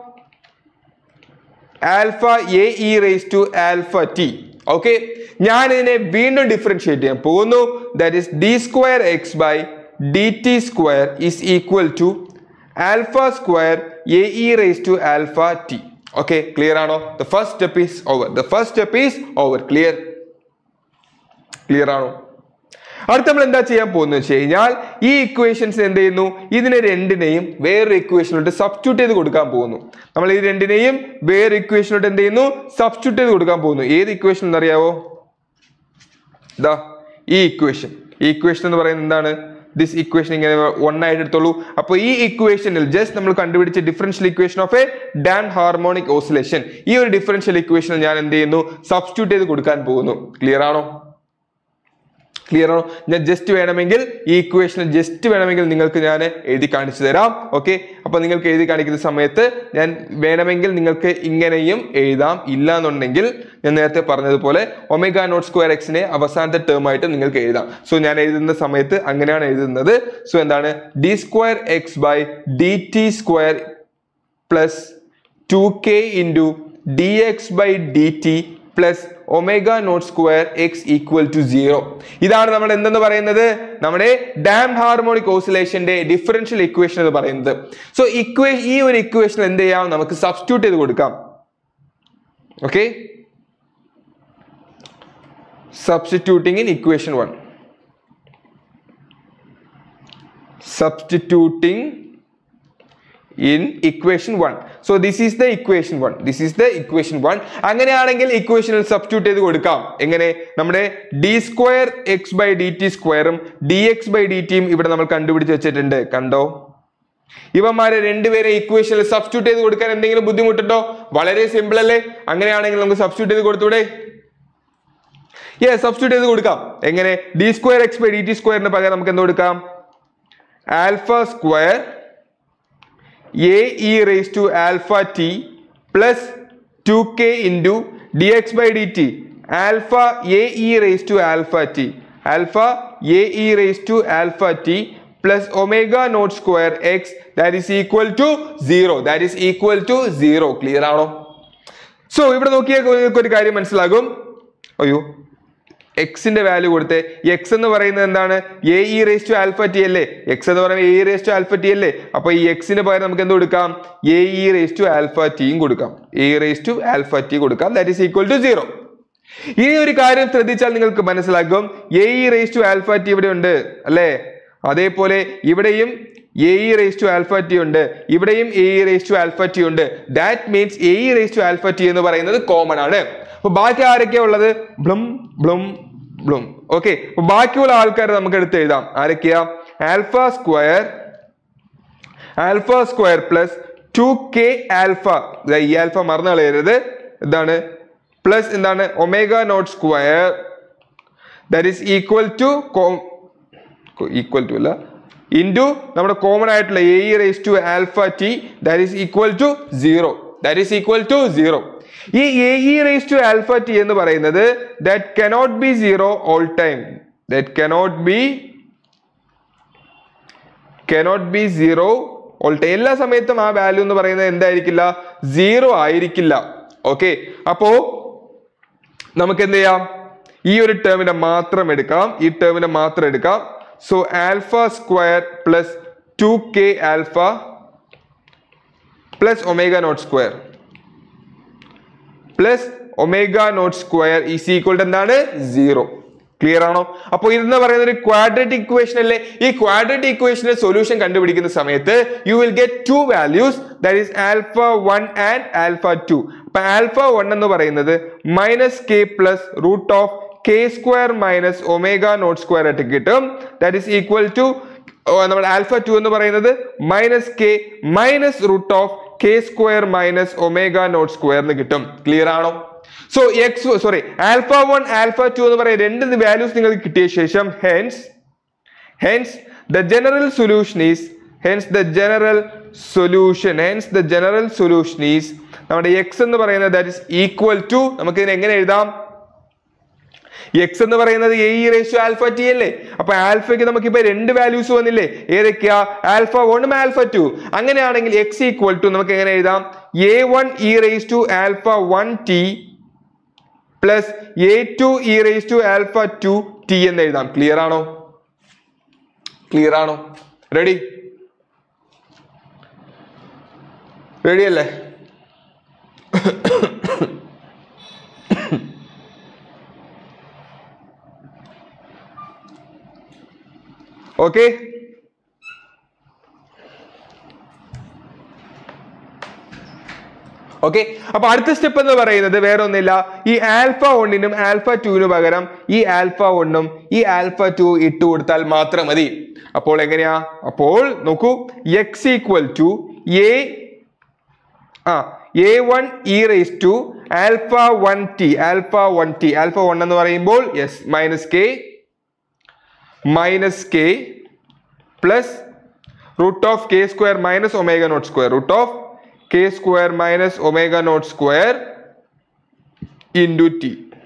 alpha a e raise to alpha t okay ഞാൻ ഇതിനെ വീണ്ടും ഡിഫറൻഷിയേറ്റ് ചെയ്യാൻ പോകുന്നു that is D square X by D T square is equal to alpha square a e raise to alpha t okay clear ആണോ the first step is over the first step is over clear clear ആണോ അടുത്ത നമ്മൾ എന്താ ചെയ്യാൻ പോകുന്നത് വെച്ച് കഴിഞ്ഞാൽ ഈ ഇക്വേഷൻസ് എന്ത് ചെയ്യുന്നു ഇതിനെ രണ്ടിനെയും വേറൊരു ഇക്വേഷനിലോട്ട് സബ്സ്റ്റിറ്റ്യൂട്ട് ചെയ്ത് കൊടുക്കാൻ പോകുന്നു നമ്മൾ ഈ രണ്ടിനെയും വേറെ ഇക്വേഷനിലോട്ട് എന്ത് ചെയ്യുന്നു സബ്സ്റ്റിറ്റ്യൂട്ട് ചെയ്ത് കൊടുക്കാൻ പോകുന്നു ഏത് ഇക്വേഷൻ എന്നറിയാവോ ഇതാ ഈ ഇക്വേഷൻ ഈ ഇക്വേഷൻ എന്ന് പറയുന്നത് എന്താണ് ദിസ് ഇക്വേഷൻ ഇങ്ങനെ വൺ ആയിട്ട് എടുത്തോളൂ അപ്പോൾ ഈ ഇക്വേഷനിൽ ജസ്റ്റ് നമ്മൾ കണ്ടുപിടിച്ച differential equation of a damped harmonic oscillation ഈ ഒരു ഡിഫറൻഷ്യൽ ഇക്വേഷനിൽ ഞാൻ എന്ത് ചെയ്യുന്നു സബ്സ്റ്റിറ്റ്യൂട്ട് ചെയ്ത് കൊടുക്കാൻ പോകുന്നു ക്ലിയർ ആണോ ക്ലിയർ ആണോ ഞാൻ ജസ്റ്റ് വേണമെങ്കിൽ ഈ ഇക്വേഷൻ ജസ്റ്റ് വേണമെങ്കിൽ നിങ്ങൾക്ക് ഞാൻ എഴുതി കാണിച്ചു തരാം ഓക്കെ അപ്പൊ നിങ്ങൾക്ക് എഴുതി കാണിക്കുന്ന സമയത്ത് ഞാൻ വേണമെങ്കിൽ നിങ്ങൾക്ക് ഇങ്ങനെയും എഴുതാം ഇല്ല എന്നുണ്ടെങ്കിൽ ഞാൻ നേരത്തെ പറഞ്ഞതുപോലെ ഒമേഗ നോട്ട് സ്ക്വയർ എക്സിനെ അവസാനത്തെ ടേം ആയിട്ട് നിങ്ങൾക്ക് എഴുതാം സോ ഞാൻ എഴുതുന്ന സമയത്ത് അങ്ങനെയാണ് എഴുതുന്നത് സോ എന്താണ് d square X by D T square plus two K into D X by D T plus omega naught square x equal to zero ഇതാണ് നമ്മൾ എന്തെന്ന് പറയുന്നത് നമ്മുടെ ഡാം ഹാർമോണിക് ഓസിലേഷന്റെ ഡിഫറൻഷ്യൽ ഇക്വേഷൻ എന്ന് പറയുന്നത് സോ ഇക്വേ ഈ ഒരു ഇക്വേഷൻ എന്ത് ചെയ്യാം നമുക്ക് സബ്സ്റ്റിറ്റ്യൂട്ട് ചെയ്ത് കൊടുക്കാം okay substituting in equation 1 substituting in equation 1 so this is the equation 1 this is the equation 1 അങ്ങനെയാണെങ്കിൽ ഇക്വേഷനിൽ സബ്സ്റ്റിറ്റ്യൂട്ട് ചെയ്ത് കൊടുക്കാം എങ്ങനെ നമ്മുടെ d square X by D t സ്ക്വയറും ഡി എക്സ് ബൈ ഡി ടിയും ഇവിടെ നമ്മൾ കണ്ടുപിടിച്ച് വെച്ചിട്ടുണ്ട് കണ്ടോ ഇവന്മാരെ രണ്ടുപേരെ ഇക്വേഷനിൽ സബ്സ്റ്റിറ്റ്യൂട്ട് ചെയ്ത് കൊടുക്കാൻ എന്തെങ്കിലും ബുദ്ധിമുട്ടുണ്ടോ വളരെ സിമ്പിൾ അല്ലേ അങ്ങനെയാണെങ്കിൽ നമുക്ക് സബ്സ്റ്റിറ്റ്യൂട്ട് ചെയ്ത് കൊടുത്തൂടെ യെ സബ്സ്റ്റിറ്റ്യൂട്ട് ചെയ്ത് കൊടുക്കാം എങ്ങനെ d square X by D t സ്ക്വയറിന് പകരം നമുക്ക് എന്ത് കൊടുക്കാം alpha square a e raise to alpha t plus two K into D X by D t alpha a e raise to alpha t alpha a e raise to alpha t plus omega naught square x that is equal to zero that is equal to zero clear ആണോ സോ ഇവിടെ നോക്കിയാൽ നിങ്ങൾക്ക് ഒരു കാര്യം മനസ്സിലാകും അയ്യോ എക്സിന്റെ വാല്യൂ കൊടുത്ത് എക്സ് എന്ന് പറയുന്നത് എന്താണ് a e raise to alpha t അല്ലേ എക്സ് എന്ന് പറയുമ്പോൾ a raise to alpha t അല്ലേ അപ്പൊ ഈ എക്സിന് പകരം നമുക്ക് എന്ത് കൊടുക്കാം a e raise to alpha ടിയും കൊടുക്കാം a raise to alpha t കൊടുക്കാം that is equal to zero ഇനി ഒരു കാര്യം ശ്രദ്ധിച്ചാൽ നിങ്ങൾക്ക് മനസ്സിലാകും a e raise to alpha t ഇവിടെ ഉണ്ട് അല്ലേ അതേപോലെ ഇവിടെയും a e raise to alpha t ഉണ്ട് ഇവിടെയും a e raise to alpha t ഉണ്ട് that means a e raise to alpha t എന്ന് പറയുന്നത് കോമൺ ആണ് അപ്പൊ ബാക്കി ആരൊക്കെയാ ഉള്ളത് ബ്ലും ബ്ലും ബ്ലും ഓക്കെ അപ്പൊ ബാക്കിയുള്ള ആൾക്കാർ നമുക്ക് എടുത്ത് എഴുതാം ആരൊക്കെയാ alpha square alpha square plus two k alpha ഈ ആൽഫ മറന്നു കളയരുത് എന്താണ് പ്ലസ് എന്താണ് omega naught square that is equal to equal to അല്ല ഇൻറ്റു നമ്മുടെ കോമൺ ആയിട്ടുള്ള a e raise to alpha t that is equal to zero that is equal to zero ഈ a e raise to alpha t എന്ന് പറയുന്നത് that cannot be zero all time that cannot be cannot be zero all time എല്ലാ സമയത്തും ആ വാല്യൂ എന്ന് പറയുന്നത് എന്തായിരിക്കില്ല സീറോ ആയിരിക്കില്ല ഓക്കെ അപ്പോ നമുക്ക് എന്ത് ചെയ്യാം ഈ ഒരു ടേമിനെ മാത്രം എടുക്കാം ഈ ടേമിനെ മാത്രം എടുക്കാം so alpha square plus two k alpha plus omega naught square plus omega naught square is equal to എന്താണ് സീറോ ക്ലിയർ ആണോ അപ്പൊ ഇതെന്ന് പറയുന്ന ഒരു ക്വാഡ്രറ്റിക് ഇക്വേഷൻ അല്ലേ ഈ ക്വാഡ്രറ്റിക് ഇക്വേഷന്റെ സൊല്യൂഷൻ കണ്ടുപിടിക്കുന്ന സമയത്ത് you will get two values that is alpha one and alpha two അപ്പൊ ആൽഫ വൺ എന്ന് പറയുന്നത് minus k plus root of k square minus omega naught square ആയിട്ട് കിട്ടും ദാറ്റ് ഈസ് ഈക്വൽ ടു നമ്മുടെ ആൽഫ ടു എന്ന് പറയുന്നത് minus k minus root of k square minus omega naught square എന്ന് കിട്ടും ക്ലിയർ ആണോ so x sorry alpha one alpha two എന്ന് പറയുന്ന രണ്ട് വാല്യൂസ് നിങ്ങൾക്ക് കിട്ടിയ ശേഷം hence hence the general solution is hence the general solution hence the general solution is നമ്മുടെ എക്സ് എന്ന് പറയുന്നത് ദാറ്റ് ഇസ് ഈക്വൽ ടു നമുക്ക് ഇതിനെ എങ്ങനെ എഴുതാം എക്സ് എന്ന് പറയുന്നത് a e raise to alpha t അല്ലേ അപ്പൊ ആൽഫയ്ക്ക് നമുക്ക് ഇപ്പൊ രണ്ട് വാല്യൂസ് വന്നില്ലേ ഏതൊക്കെയാ ആൽഫ വണ്ണും ആൽഫ ടു അങ്ങനെയാണെങ്കിൽ എക്സ് ഈക്വൽ ടു നമുക്ക് എങ്ങനെ എഴുതാം a one e raise to alpha one t plus a two e raise to alpha two t എന്ന് എഴുതാം ക്ലിയർ ആണോ ക്ലിയർ ആണോ റെഡി റെഡി അല്ലേ ഓക്കെ ഓക്കെ അപ്പൊ അടുത്ത സ്റ്റെപ്പ് എന്ന് പറയുന്നത് വേറെ ഒന്നില്ല ഈ ആൽഫ ഒന്നിനും ആൽഫ ടുവിനും പകരം ഈ ആൽഫ ഒന്നും ഈ ആൽഫ ടു ഇട്ട് കൊടുത്താൽ മാത്രം മതി അപ്പോൾ എങ്ങനെയാ അപ്പോൾ നോക്കൂ x equal to a ah a one e raise to alpha one t alpha one t alpha one എന്ന് പറയുമ്പോൾ yes minus k minus k plus root of k square minus omega naught square root of k square minus omega naught square into t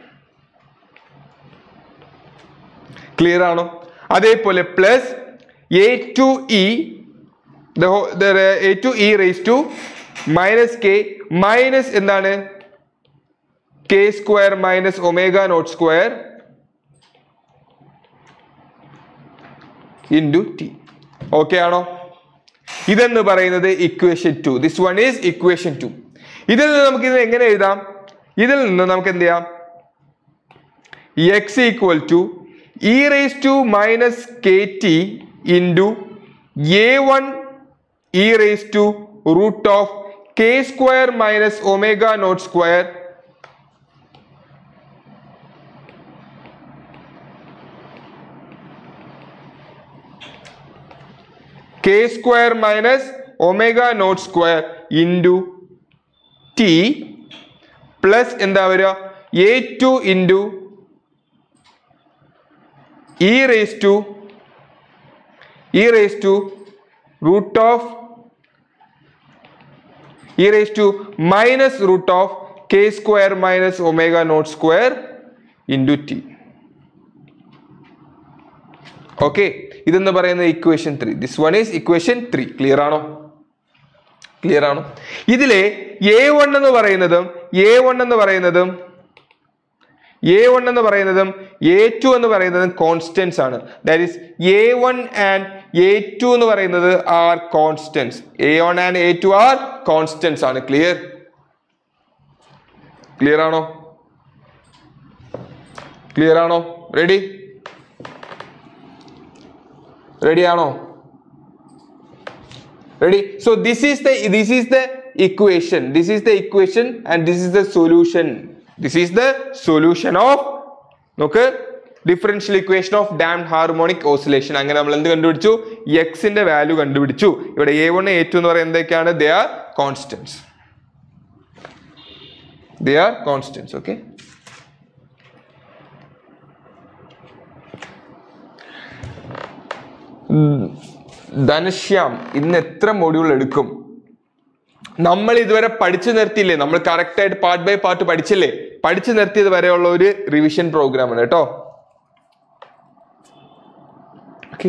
clear ആണോ അതേപോലെ plus a two e a two e raise to minus k minus എന്താണ് k square minus omega naught square into t okay ആണോ ഇതെന്ന് പറയുന്നത് equation two this one is equation two ഇതിൽ നിന്ന് നമുക്ക് ഇത് എങ്ങനെ എഴുതാം ഇതിൽ നിന്ന് നമുക്ക് എന്ത് ചെയ്യാം x equal to e raise to minus k t into a one e raise to root of k square minus omega naught square K square minus omega naught square into t plus എന്താ വരിക a two into e raise to e raise to root of e raise to minus root of k square minus omega naught square into t okay ഇതെന്ന് പറയുന്നത് equation three this one is equation three clear ആണോ ക്ലിയർ ആണോ ഇതിലെ എ വൺ എന്ന് പറയുന്നതും എ വൺ എന്ന് പറയുന്നതും എ വൺ എന്ന് പറയുന്നതും എ ടു എന്ന് പറയുന്നതും കോൺസ്റ്റൻസ് ആണ് that is a one and a two എന്ന് പറയുന്നത് are constants a one and a two are constants ആണ് ക്ലിയർ ക്ലിയർ ആണോ ക്ലിയർ ആണോ റെഡി റെഡി ആണോ ready so this is the this is the equation this is the equation and this is the solution this is the solution of നോക്ക് differential equation of damped harmonic oscillation അങ്ങനെ നമ്മൾ എന്ത് കണ്ടുപിടിച്ചു എക്സിന്റെ വാല്യൂ കണ്ടുപിടിച്ചു ഇവിടെ എ വൺ എ ടു എന്ന് പറയുന്നത് എന്തൊക്കെയാണ് they are constants they are constants okay Dhanashyam ഇന്ന് എത്ര മൊഡ്യൂൾ എടുക്കും നമ്മൾ ഇതുവരെ പഠിച്ചു നിർത്തിയില്ലേ നമ്മൾ കറക്റ്റ് ആയിട്ട് പാർട്ട് ബൈ പാർട്ട് പഠിച്ചില്ലേ പഠിച്ചു നിർത്തിയത് വരെയുള്ള ഒരു റിവിഷൻ പ്രോഗ്രാം ആണ് കേട്ടോ ഓക്കെ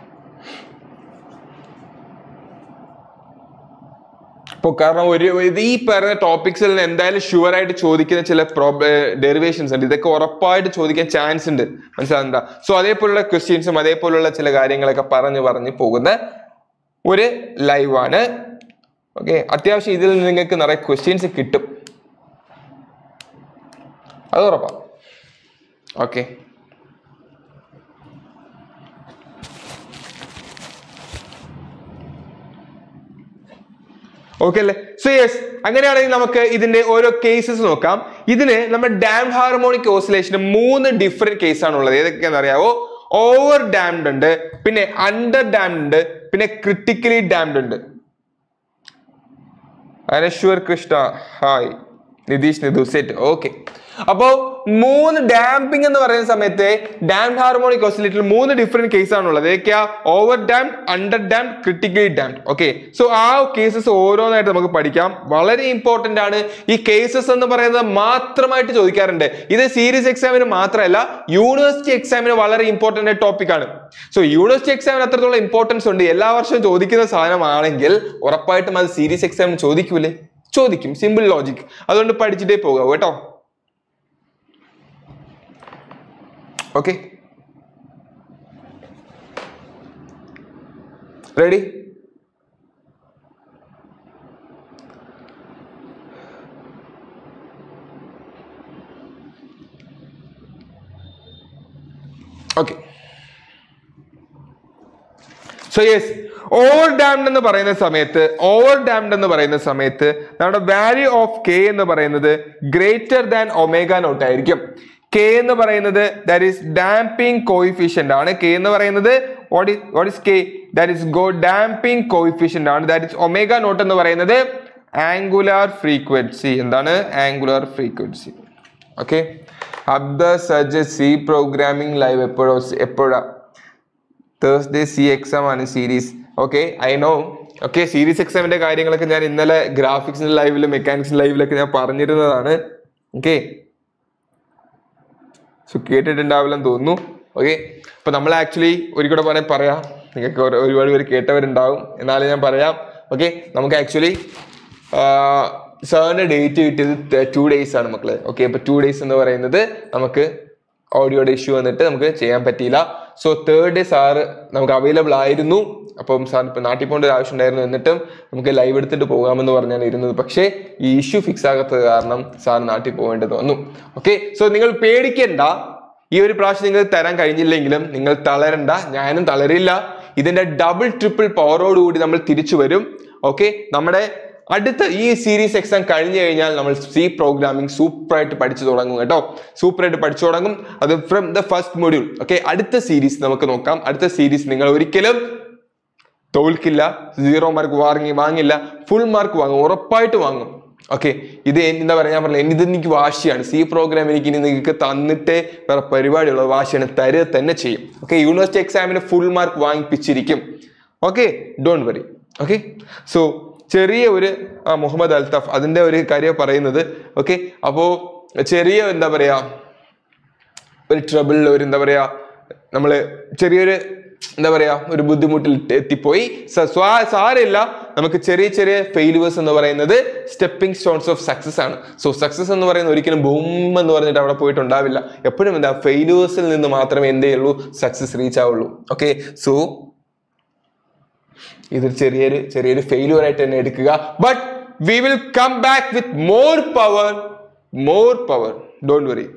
ഇപ്പോൾ കാരണം ഒരു ഇത് ഈ പറഞ്ഞ ടോപ്പിക്സിൽ നിന്ന് എന്തായാലും ഷുവർ ആയിട്ട് ചോദിക്കുന്ന ചില ഡെറിവേഷൻസ് ഉണ്ട് ഇതൊക്കെ ഉറപ്പായിട്ട് ചോദിക്കാൻ ചാൻസ് ഉണ്ട് മനസ്സിലാകുന്നുണ്ടാ സോ അതേപോലുള്ള ക്വസ്റ്റ്യൻസും അതേപോലുള്ള ചില കാര്യങ്ങളൊക്കെ പറഞ്ഞു പറഞ്ഞ് പോകുന്ന ഒരു ലൈവാണ് ഓക്കെ അത്യാവശ്യം ഇതിൽ നിന്ന് നിങ്ങൾക്ക് നിറയെ ക്വസ്റ്റ്യൻസ് കിട്ടും അത് ഉറപ്പാണ് ഓക്കെ ഓക്കെ അല്ലേ സോ യെസ് അങ്ങനെയാണെങ്കിൽ നമുക്ക് ഇതിന്റെ ഓരോ കേസസ് നോക്കാം ഇതിന് നമ്മുടെ ഡാം ഹാർമോണിക് ഓസിലേഷന് മൂന്ന് ഡിഫറെന്റ് കേസ് ആണുള്ളത് ഏതൊക്കെയാണെന്ന് അറിയാവോ ഓവർ ഡാംഡ് ഉണ്ട് പിന്നെ അണ്ടർ ഡാംഡ് ഉണ്ട് പിന്നെ ക്രിട്ടിക്കലി ഡാംഡ് ഉണ്ട് Anaswar Krishna hi Nitheesh Nidhu set okay അപ്പോ മൂന്ന് ഡാമ്പിംഗ് എന്ന് പറയുന്ന സമയത്ത് ഡാം ഹാർമോണിക് ഓസിലേറ്ററിൽ മൂന്ന് ഡിഫറെന്റ് കേസ് ആണുള്ളത് ഏതൊക്കെയാ over damped under damped critically damped okay so ആ കേസസ് ഓരോന്നായിട്ട് നമുക്ക് പഠിക്കാം വളരെ ഇമ്പോർട്ടന്റ് ആണ് ഈ കേസസ് എന്ന് പറയുന്നത് മാത്രമായിട്ട് ചോദിക്കാറുണ്ട് ഇത് സീരീസ് എക്സാമിന് മാത്രമല്ല യൂണിവേഴ്സിറ്റി എക്സാമിന് വളരെ ഇമ്പോർട്ടന്റ് ടോപ്പിക് ആണ് സോ യൂണിവേഴ്സിറ്റി എക്സാമിന് അത്രത്തോളം ഇമ്പോർട്ടൻസ് ഉണ്ട് എല്ലാ വർഷവും ചോദിക്കുന്ന സാധനമാണെങ്കിൽ ഉറപ്പായിട്ടും അത് സീരീസ് എക്സാമിന് ചോദിക്കൂലേ ചോദിക്കും സിമ്പിൾ ലോജിക് അതുകൊണ്ട് പഠിച്ചിട്ടേ പോകാവൂ കേട്ടോ okay ready okay so yes over damped എന്ന് പറയുന്ന സമയത്ത് ഓവർ ഡാംഡ് എന്ന് പറയുന്ന സമയത്ത് നമ്മുടെ വാല്യൂ ഓഫ് കെ എന്ന് പറയുന്നത് ഗ്രേറ്റർ ദാൻ ഒമേഗ നോട്ട് ആയിരിക്കും കെ എന്ന് പറയുന്നത് ദാറ്റ് ഈസ് ഡാമ്പിംഗ് കോയിഫിഷ്യന്റ് ആണ് കെ എന്ന് പറയുന്നത് what is what is k that is go damping coefficient ആണ് ദാറ്റ് ഇസ് ഒമേഗ നോട്ട് എന്ന് പറയുന്നത് ആംഗുലാർ ഫ്രീക്വൻസി എന്താണ് ആംഗുലാർ ഫ്രീക്വൻസി ഓക്കെ അബ്ദ സജ് സി പ്രോഗ്രാമിംഗ് ലൈവ് എപ്പോഴോ എപ്പോഴാ തേഴ്സ്ഡേ സി എക്സാം ആണ് series okay I know okay series എക്സാമിന്റെ കാര്യങ്ങളൊക്കെ ഞാൻ ഇന്നലെ ഗ്രാഫിക്സിന്റെ ലൈവിലും മെക്കാനിക്സ് ലൈവിലൊക്കെ ഞാൻ പറഞ്ഞിരുന്നതാണ് ഓക്കെ സോ കേട്ടിട്ടുണ്ടാവില്ലെന്ന് തോന്നുന്നു ഓക്കെ അപ്പൊ നമ്മൾ ആക്ച്വലി ഒരിക്കലും പറയാൻ പറയാം നിങ്ങൾക്ക് ഒരു- ഒരുപാട് പേര് കേട്ടവരുണ്ടാവും എന്നാലും ഞാൻ പറയാം ഓക്കെ നമുക്ക് ആക്ച്വലി സാറിന് ഡേറ്റ് കിട്ടിയത് ടു ഡേയ്സ് ആണ് മക്കള് ഓക്കെ അപ്പൊ ടു ഡേയ്സ് എന്ന് പറയുന്നത് നമുക്ക് ഓഡിയോയുടെ ഇഷ്യൂ വന്നിട്ട് നമുക്ക് ചെയ്യാൻ പറ്റിയില്ല സോ തേർഡ് ഡേ സാറ് നമുക്ക് അവൈലബിൾ ആയിരുന്നു അപ്പം സാർ ഇപ്പൊ നാട്ടിൽ പോകേണ്ട ഒരു ആവശ്യം ഉണ്ടായിരുന്നു എന്നിട്ടും നമുക്ക് ലൈവ് എടുത്തിട്ട് പോകാമെന്ന് പറഞ്ഞാണ് ഇരുന്നത് പക്ഷേ ഈ ഇഷ്യൂ ഫിക്സ് ആകാത്തത് കാരണം സാർ നാട്ടിൽ പോകേണ്ടത് വന്നു ഓക്കെ സോ നിങ്ങൾ പേടിക്കണ്ട ഈ ഒരു പ്രാവശ്യം നിങ്ങൾ തരാൻ കഴിഞ്ഞില്ലെങ്കിലും നിങ്ങൾ തളരണ്ട ഞാനും തളരില്ല ഇതിന്റെ ഡബിൾ ട്രിപ്പിൾ പവറോടുകൂടി നമ്മൾ തിരിച്ചു വരും ഓക്കെ നമ്മുടെ അടുത്ത ഈ സീരീസ് എക്സാം കഴിഞ്ഞു കഴിഞ്ഞാൽ നമ്മൾ സി പ്രോഗ്രാമിംഗ് സൂപ്പറായിട്ട് പഠിച്ചു തുടങ്ങും കേട്ടോ സൂപ്പറായിട്ട് പഠിച്ചു തുടങ്ങും അത് from the first module okay അടുത്ത സീരീസ് നമുക്ക് നോക്കാം അടുത്ത സീരീസ് നിങ്ങൾ ഒരിക്കലും തോൽക്കില്ല സീറോ മാർക്ക് വാങ്ങി വാങ്ങില്ല ഫുൾ മാർക്ക് വാങ്ങും ഉറപ്പായിട്ട് വാങ്ങും ഓക്കെ ഇത് എൻ- എന്താ പറയുക ഞാൻ പറഞ്ഞില്ല ഇത് എനിക്ക് വാശിയാണ് സി പ്രോഗ്രാം എനിക്ക് ഇനി നിങ്ങൾക്ക് തന്നിട്ടേ വേറെ പരിപാടിയുള്ള വാശിയാണ് തരുക തന്നെ ചെയ്യും ഓക്കെ യൂണിവേഴ്സിറ്റി എക്സാമിന് ഫുൾ മാർക്ക് വാങ്ങിപ്പിച്ചിരിക്കും okay don't worry okay so ചെറിയ ഒരു ആ, മുഹമ്മദ് അൽത്തഫ് അതിന്റെ ഒരു കാര്യം പറയുന്നത് ഓക്കെ അപ്പോ ചെറിയ എന്താ പറയാ ഒരു ട്രബിളിൽ ഒരു എന്താ പറയാ നമ്മള് ചെറിയൊരു എന്താ പറയാ ഒരു ബുദ്ധിമുട്ടിൽ എത്തിപ്പോയി സ- സ്വാ- സാരമില്ല നമുക്ക് ചെറിയ ചെറിയ ഫെയിലുവേഴ്സ് എന്ന് പറയുന്നത് സ്റ്റെപ്പിംഗ് സ്റ്റോൺസ് ഓഫ് സക്സസ് ആണ് സോ സക്സസ് എന്ന് പറയുന്നത് ഒരിക്കലും ബൂം എന്ന് പറഞ്ഞിട്ട് അവിടെ പോയിട്ടുണ്ടാവില്ല എപ്പോഴും എന്താ ഫെയിലുവേഴ്സിൽ നിന്ന് മാത്രമേ എന്തേ ഉള്ളൂ സക്സസ് റീച്ച് ആവുള്ളൂ ഓക്കെ സോ ഇത് ചെറിയൊരു ചെറിയൊരു ഫെയിലുവർ ആയിട്ട് തന്നെ എടുക്കുക but we will come back with more power more power don't worry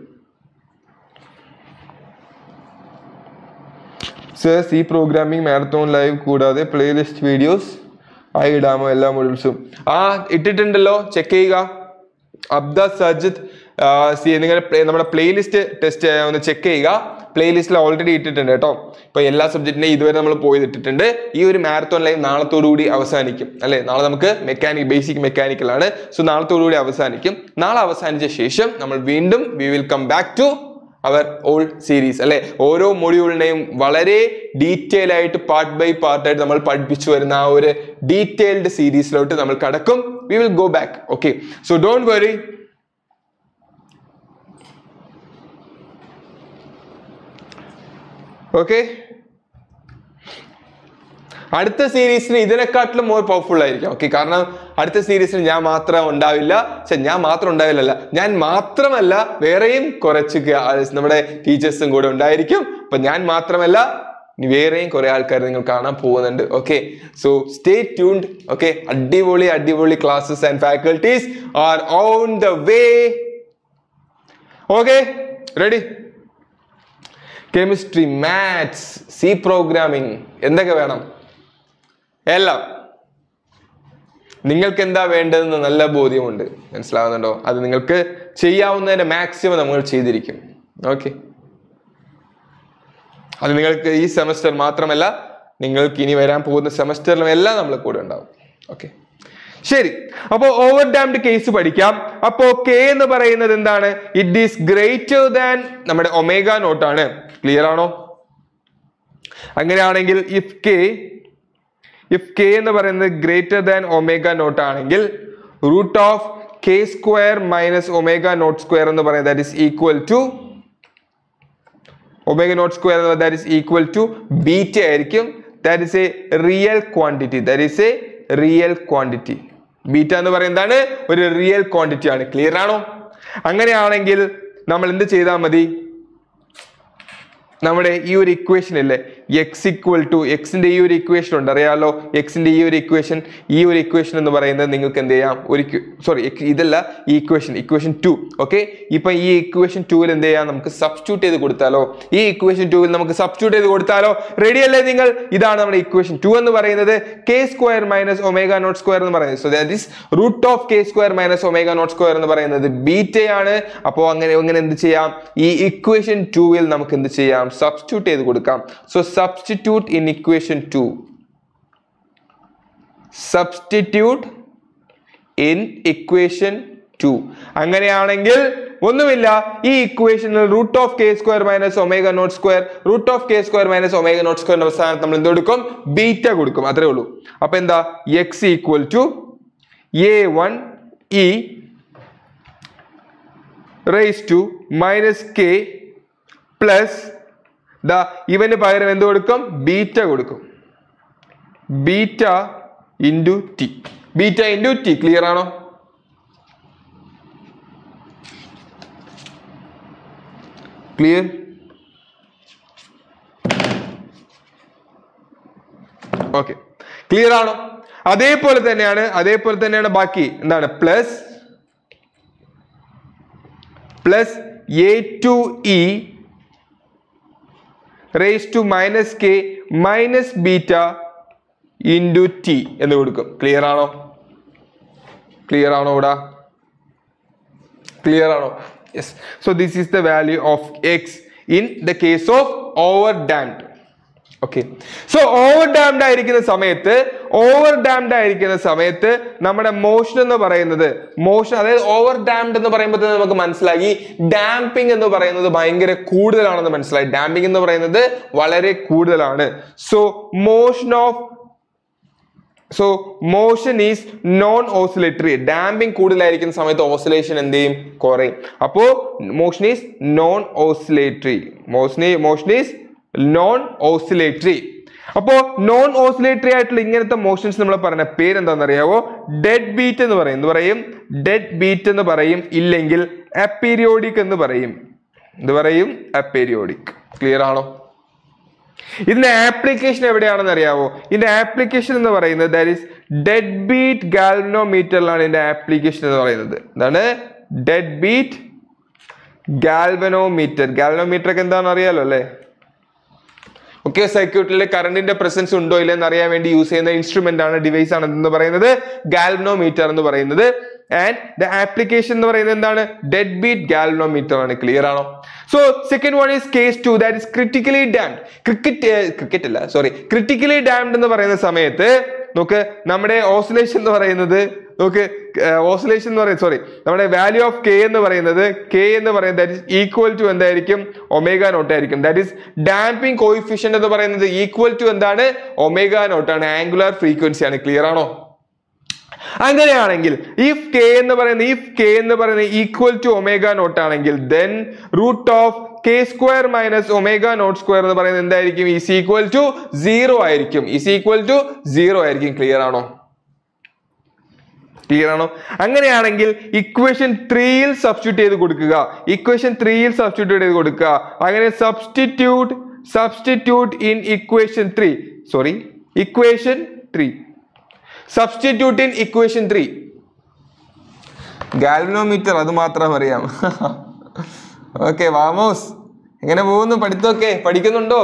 sir C programming marathon live കൂടാതെ പ്ലേലിസ്റ്റ് വീഡിയോസ് ആയി ഇടാമോ എല്ലാ മൊഡ്യൂൾസും ആ ഇട്ടിട്ടുണ്ടല്ലോ ചെക്ക് ചെയ്യുക അബ്ദ സജിദ് സി നിങ്ങൾ നമ്മുടെ പ്ലേലിസ്റ്റ് ടെസ്റ്റ് ഒന്ന് ചെക്ക് ചെയ്യുക പ്ലേലിസ്റ്റിൽ ഓൾറെഡി ഇട്ടിട്ടുണ്ട് കേട്ടോ ഇപ്പൊ എല്ലാ സബ്ജക്റ്റിനെയും ഇതുവരെ നമ്മൾ പോയി ഇട്ടിട്ടുണ്ട് ഈ ഒരു മാരത്തോൺ ലൈവ് നാളത്തോടുകൂടി അവസാനിക്കും അല്ലെ നാളെ നമുക്ക് മെക്കാനിക് ബേസിക് മെക്കാനിക്കൽ ആണ് സോ നാളത്തോടുകൂടി അവസാനിക്കും നാളെ അവസാനിച്ച ശേഷം നമ്മൾ വീണ്ടും we will come back to our all series അല്ലെ ഓരോ മൊഡ്യൂളിനെയും വളരെ ഡീറ്റെയിൽ ആയിട്ട് പാർട്ട് ബൈ പാർട്ട് ആയിട്ട് നമ്മൾ പഠിപ്പിച്ചു വരുന്ന ആ ഒരു ഡീറ്റെയിൽഡ് സീരീസിലോട്ട് നമ്മൾ കടക്കും we will go back okay so don't worry okay അടുത്ത സീരീസിന് ഇതിനെക്കാട്ടിലും മോർ പവർഫുൾ ആയിരിക്കും ഓക്കെ കാരണം അടുത്ത സീരീസിന് ഞാൻ മാത്രം ഉണ്ടാവില്ല പക്ഷെ ഞാൻ മാത്രം ഉണ്ടാവില്ലല്ല ഞാൻ മാത്രമല്ല വേറെയും കുറച്ച് ക- ആ, നമ്മുടെ ടീച്ചേഴ്സും കൂടെ ഉണ്ടായിരിക്കും അപ്പൊ ഞാൻ മാത്രമല്ല ഇനി വേറെയും കുറെ ആൾക്കാർ നിങ്ങൾ കാണാൻ പോകുന്നുണ്ട് okay so stay tuned okay അടിപൊളി അടിപൊളി classes and faculties are on the way okay ready chemistry maths C programming എന്തൊക്കെ വേണം എല്ലാം നിങ്ങൾക്ക് എന്താ വേണ്ടതെന്ന് നല്ല ബോധ്യമുണ്ട് മനസ്സിലാവുന്നുണ്ടോ അത് നിങ്ങൾക്ക് ചെയ്യാവുന്നതിന്റെ മാക്സിമം നമ്മൾ ചെയ്തിരിക്കും ഓക്കെ അത് നിങ്ങൾക്ക് ഈ സെമസ്റ്റർ മാത്രമല്ല നിങ്ങൾക്ക് ഇനി വരാൻ പോകുന്ന സെമസ്റ്ററിലും എല്ലാം നമ്മൾ കൂടെ ഉണ്ടാവും ഓക്കെ ശരി അപ്പോ ഓവർ ഡാംഡ് കേസ് പഠിക്കാം അപ്പോ കെ എന്ന് പറയുന്നത് എന്താണ് ഇറ്റ് ഈസ് ഗ്രേറ്റർ ദാൻ നമ്മുടെ ഒമേഗ നോട്ടാണ് ക്ലിയർ ആണോ അങ്ങനെയാണെങ്കിൽ ഇഫ് കെ ഇഫ് കെ എന്ന് പറയുന്നത് ഗ്രേറ്റർ ദാൻ ഒമേഗ നോട്ട് ആണെങ്കിൽ root of k square minus omega naught square എന്ന് പറയുന്നത് that is equal to omega naught square that is equal to beta ആയിരിക്കും that is a real quantity that is a real quantity beta എന്ന് പറയുന്നതാണ് ഒരു റിയൽ ക്വാണ്ടിറ്റി ആണ് ക്ലിയർ ആണോ അങ്ങനെയാണെങ്കിൽ നമ്മൾ എന്ത് ചെയ്താൽ മതി നമ്മുടെ ഈ ഒരു ഇക്വേഷൻ ഇല്ലേ എക്സ് ഇക്വൽ ടു എക്സിന്റെ ഈ ഒരു ഇക്വേഷൻ ഉണ്ട് അറിയാലോ എക്സിന്റെ ഈ ഒരു ഇക്വേഷൻ ഈ ഒരു ഇക്വേഷൻ എന്ന് പറയുന്നത് നിങ്ങൾക്ക് എന്ത് ചെയ്യാം ഒരു സോറി ഇതല്ല ഈ ഇക്വേഷൻ ഇക്വേഷൻ ടു ഓക്കെ ഇപ്പൊ ഈ ഇക്വേഷൻ ടൂവിൽ എന്ത് ചെയ്യാം നമുക്ക് സബ്സ്റ്റിറ്റ്യൂട്ട് ചെയ്ത് കൊടുത്താലോ ഈ ഇക്വേഷൻ ടൂവിൽ നമുക്ക് സബ്സ്റ്റിറ്റ്യൂട്ട് ചെയ്ത് കൊടുത്താലോ റെഡി അല്ലേ നിങ്ങൾ ഇതാണ് നമ്മുടെ ഇക്വേഷൻ ടു എന്ന് പറയുന്നത് k square minus omega naught square എന്ന് പറയുന്നത് so that is root of k square minus omega naught square എന്ന് പറയുന്നത് ബീറ്റയാണ് അപ്പോൾ അങ്ങനെ അങ്ങനെ എന്ത് ചെയ്യാം ഈ ഇക്വേഷൻ ടൂവിൽ നമുക്ക് എന്ത് ചെയ്യാം സബ്സ്റ്റിറ്റ്യൂട്ട് ചെയ്ത് കൊടുക്കാം so substitute in equation two substitute in equation two അങ്ങനെയാണെങ്കിൽ ഒന്നുമില്ല ഈ ഇക്വേഷനിൽ root of k square minus omega naught square root of k square minus omega naught square അവസാനം നമ്മൾ എന്ത് കൊടുക്കും ബീറ്റ കൊടുക്കും അത്രേ ഉള്ളൂ അപ്പൊ എന്താ x equal to a one e raise to minus k plus ദാ ഇവന് പകരം എന്ത് കൊടുക്കും ബീറ്റ കൊടുക്കും beta into t beta into t clear ആണോ ക്ലിയർ ഓക്കെ ക്ലിയർ ആണോ അതേപോലെ തന്നെയാണ് അതേപോലെ തന്നെയാണ് ബാക്കി എന്താണ് plus plus a two e raise to minus k minus beta into t എന്ന് കൊടുക്കും ക്ലിയർ ആണോ ക്ലിയർ ആണോ ഇവിടെ ക്ലിയർ ആണോ yes so this is the value of X in the case of over damped okay so over damped ആയിരിക്കുന്ന സമയത്ത് ഓവർ ഡാംഡ് ആയിരിക്കുന്ന സമയത്ത് നമ്മുടെ മോഷൻ എന്ന് പറയുന്നത് മോഷൻ അതായത് ഓവർ ഡാംഡ് എന്ന് പറയുമ്പോൾ തന്നെ നമുക്ക് മനസ്സിലായി ഡാമ്പിംഗ് എന്ന് പറയുന്നത് ഭയങ്കര കൂടുതലാണെന്ന് മനസ്സിലായി ഡാമ്പിംഗ് എന്ന് പറയുന്നത് വളരെ കൂടുതലാണ് so motion of so motion is non oscillatory damping കൂടുതലായിരിക്കുന്ന സമയത്ത് ഓസിലേഷൻ എന്ത് ചെയ്യും കുറയും അപ്പോ motion is non oscillatory motion motion is non oscillatory അപ്പോ നോൺ ഓസിലേറ്ററി ആയിട്ടുള്ള ഇങ്ങനത്തെ മോഷൻസ് നമ്മൾ പറഞ്ഞ പേരെന്താണെന്ന് അറിയാവോ ഡെഡ് ബീറ്റ് എന്ന് പറയും എന്ത് പറയും ഡെഡ് ബീറ്റ് എന്ന് പറയും ഇല്ലെങ്കിൽ അപ്പീരിയോഡിക് എന്ന് പറയും എന്ത് പറയും അപ്പീരിയോഡിക് ക്ലിയർ ആണോ ഇതിന്റെ ആപ്ലിക്കേഷൻ എവിടെയാണെന്ന് അറിയാവോ ഇതിന്റെ ആപ്ലിക്കേഷൻ എന്ന് പറയുന്നത് ദാറ്റ് ഈസ് ഡെഡ് ബീറ്റ് ഗാൽവനോമീറ്ററിലാണ് ഇതിന്റെ ആപ്ലിക്കേഷൻ എന്ന് പറയുന്നത് എന്താണ് ഡെഡ് ബീറ്റ് ഗാൽവനോമീറ്റർ ഗാൽവനോമീറ്റർ ഒക്കെ എന്താണെന്ന് അറിയാലോ അല്ലേ ഒക്കെ സർക്യൂട്ടിൽ കറണ്ടിന്റെ പ്രസൻസ് ഉണ്ടോ ഇല്ലെന്ന് അറിയാൻ വേണ്ടി യൂസ് ചെയ്യുന്ന ഇൻസ്ട്രുമെന്റ് ആണ് ഡിവൈസ് ആണ് എന്ന് പറയുന്നത് ഗാൽവനോമീറ്റർ എന്ന് പറയുന്നത് ആൻഡ് ദ ആപ്ലിക്കേഷൻ എന്ന് പറയുന്നത് എന്താണ് ഡെഡ് ബീറ്റ് ഗാൽവനോമീറ്റർ ആണ് ക്ലിയർ ആണോ so second one is case two that is critically damped cricket cricket അല്ല സോറി ക്രിട്ടിക്കലി ഡാംഡ് എന്ന് പറയുന്ന സമയത്ത് നോക്ക് നമ്മുടെ ഓസിലേഷൻ എന്ന് പറയുന്നത് നോക്ക് ഓസിലേഷൻ എന്ന് പറയുന്നത് സോറി നമ്മുടെ വാല്യൂ ഓഫ് കെ എന്ന് പറയുന്നത് കെ എന്ന് പറയുന്നത് ദാറ്റ് ഇസ് ഈക്വൽ ടു എന്തായിരിക്കും ഒമേഗ നോട്ട് ആയിരിക്കും ദാറ്റ് ഇസ് ഡാമ്പിംഗ് കോയിഫിഷ്യന്റ് എന്ന് പറയുന്നത് ഈക്വൽ ടു എന്താണ് ഒമേഗ നോട്ട് ആണ് ആംഗുലാർ ഫ്രീക്വൻസി ആണ് ക്ലിയർ ആണോ അങ്ങനെയാണെങ്കിൽ ഇഫ് കെ എന്ന് പറയുന്നത് ഇഫ് കെ എന്ന് പറയുന്നത് ഈക്വൽ ടു ഒമേഗ നോട്ട് ആണെങ്കിൽ then root of k square minus omega naught square എന്ന് പറയുന്നത് എന്തായിരിക്കും ഈസ് ഈക്വൽ ടു സീറോ ആയിരിക്കും ഈസ് ഈക്വൽ ടു സീറോ ആയിരിക്കും ക്ലിയർ ആണോ ക്ലിയർ ആണോ അങ്ങനെയാണെങ്കിൽ ഇക്വേഷൻ ത്രീയിൽ സബ്സ്റ്റിറ്റ്യൂട്ട് ചെയ്ത് കൊടുക്കുക ഇക്വേഷൻ ത്രീയിൽ സബ്സ്റ്റിറ്റ്യൂട്ട് ചെയ്ത് കൊടുക്കുക അങ്ങനെ substitute substitute in equation three sorry equation three substitute in equation three galvanometer അത് മാത്രം അറിയാം ഓക്കെ വാമോസ് എങ്ങനെ പോകുന്നു പഠിത്തമൊക്കെ പഠിക്കുന്നുണ്ടോ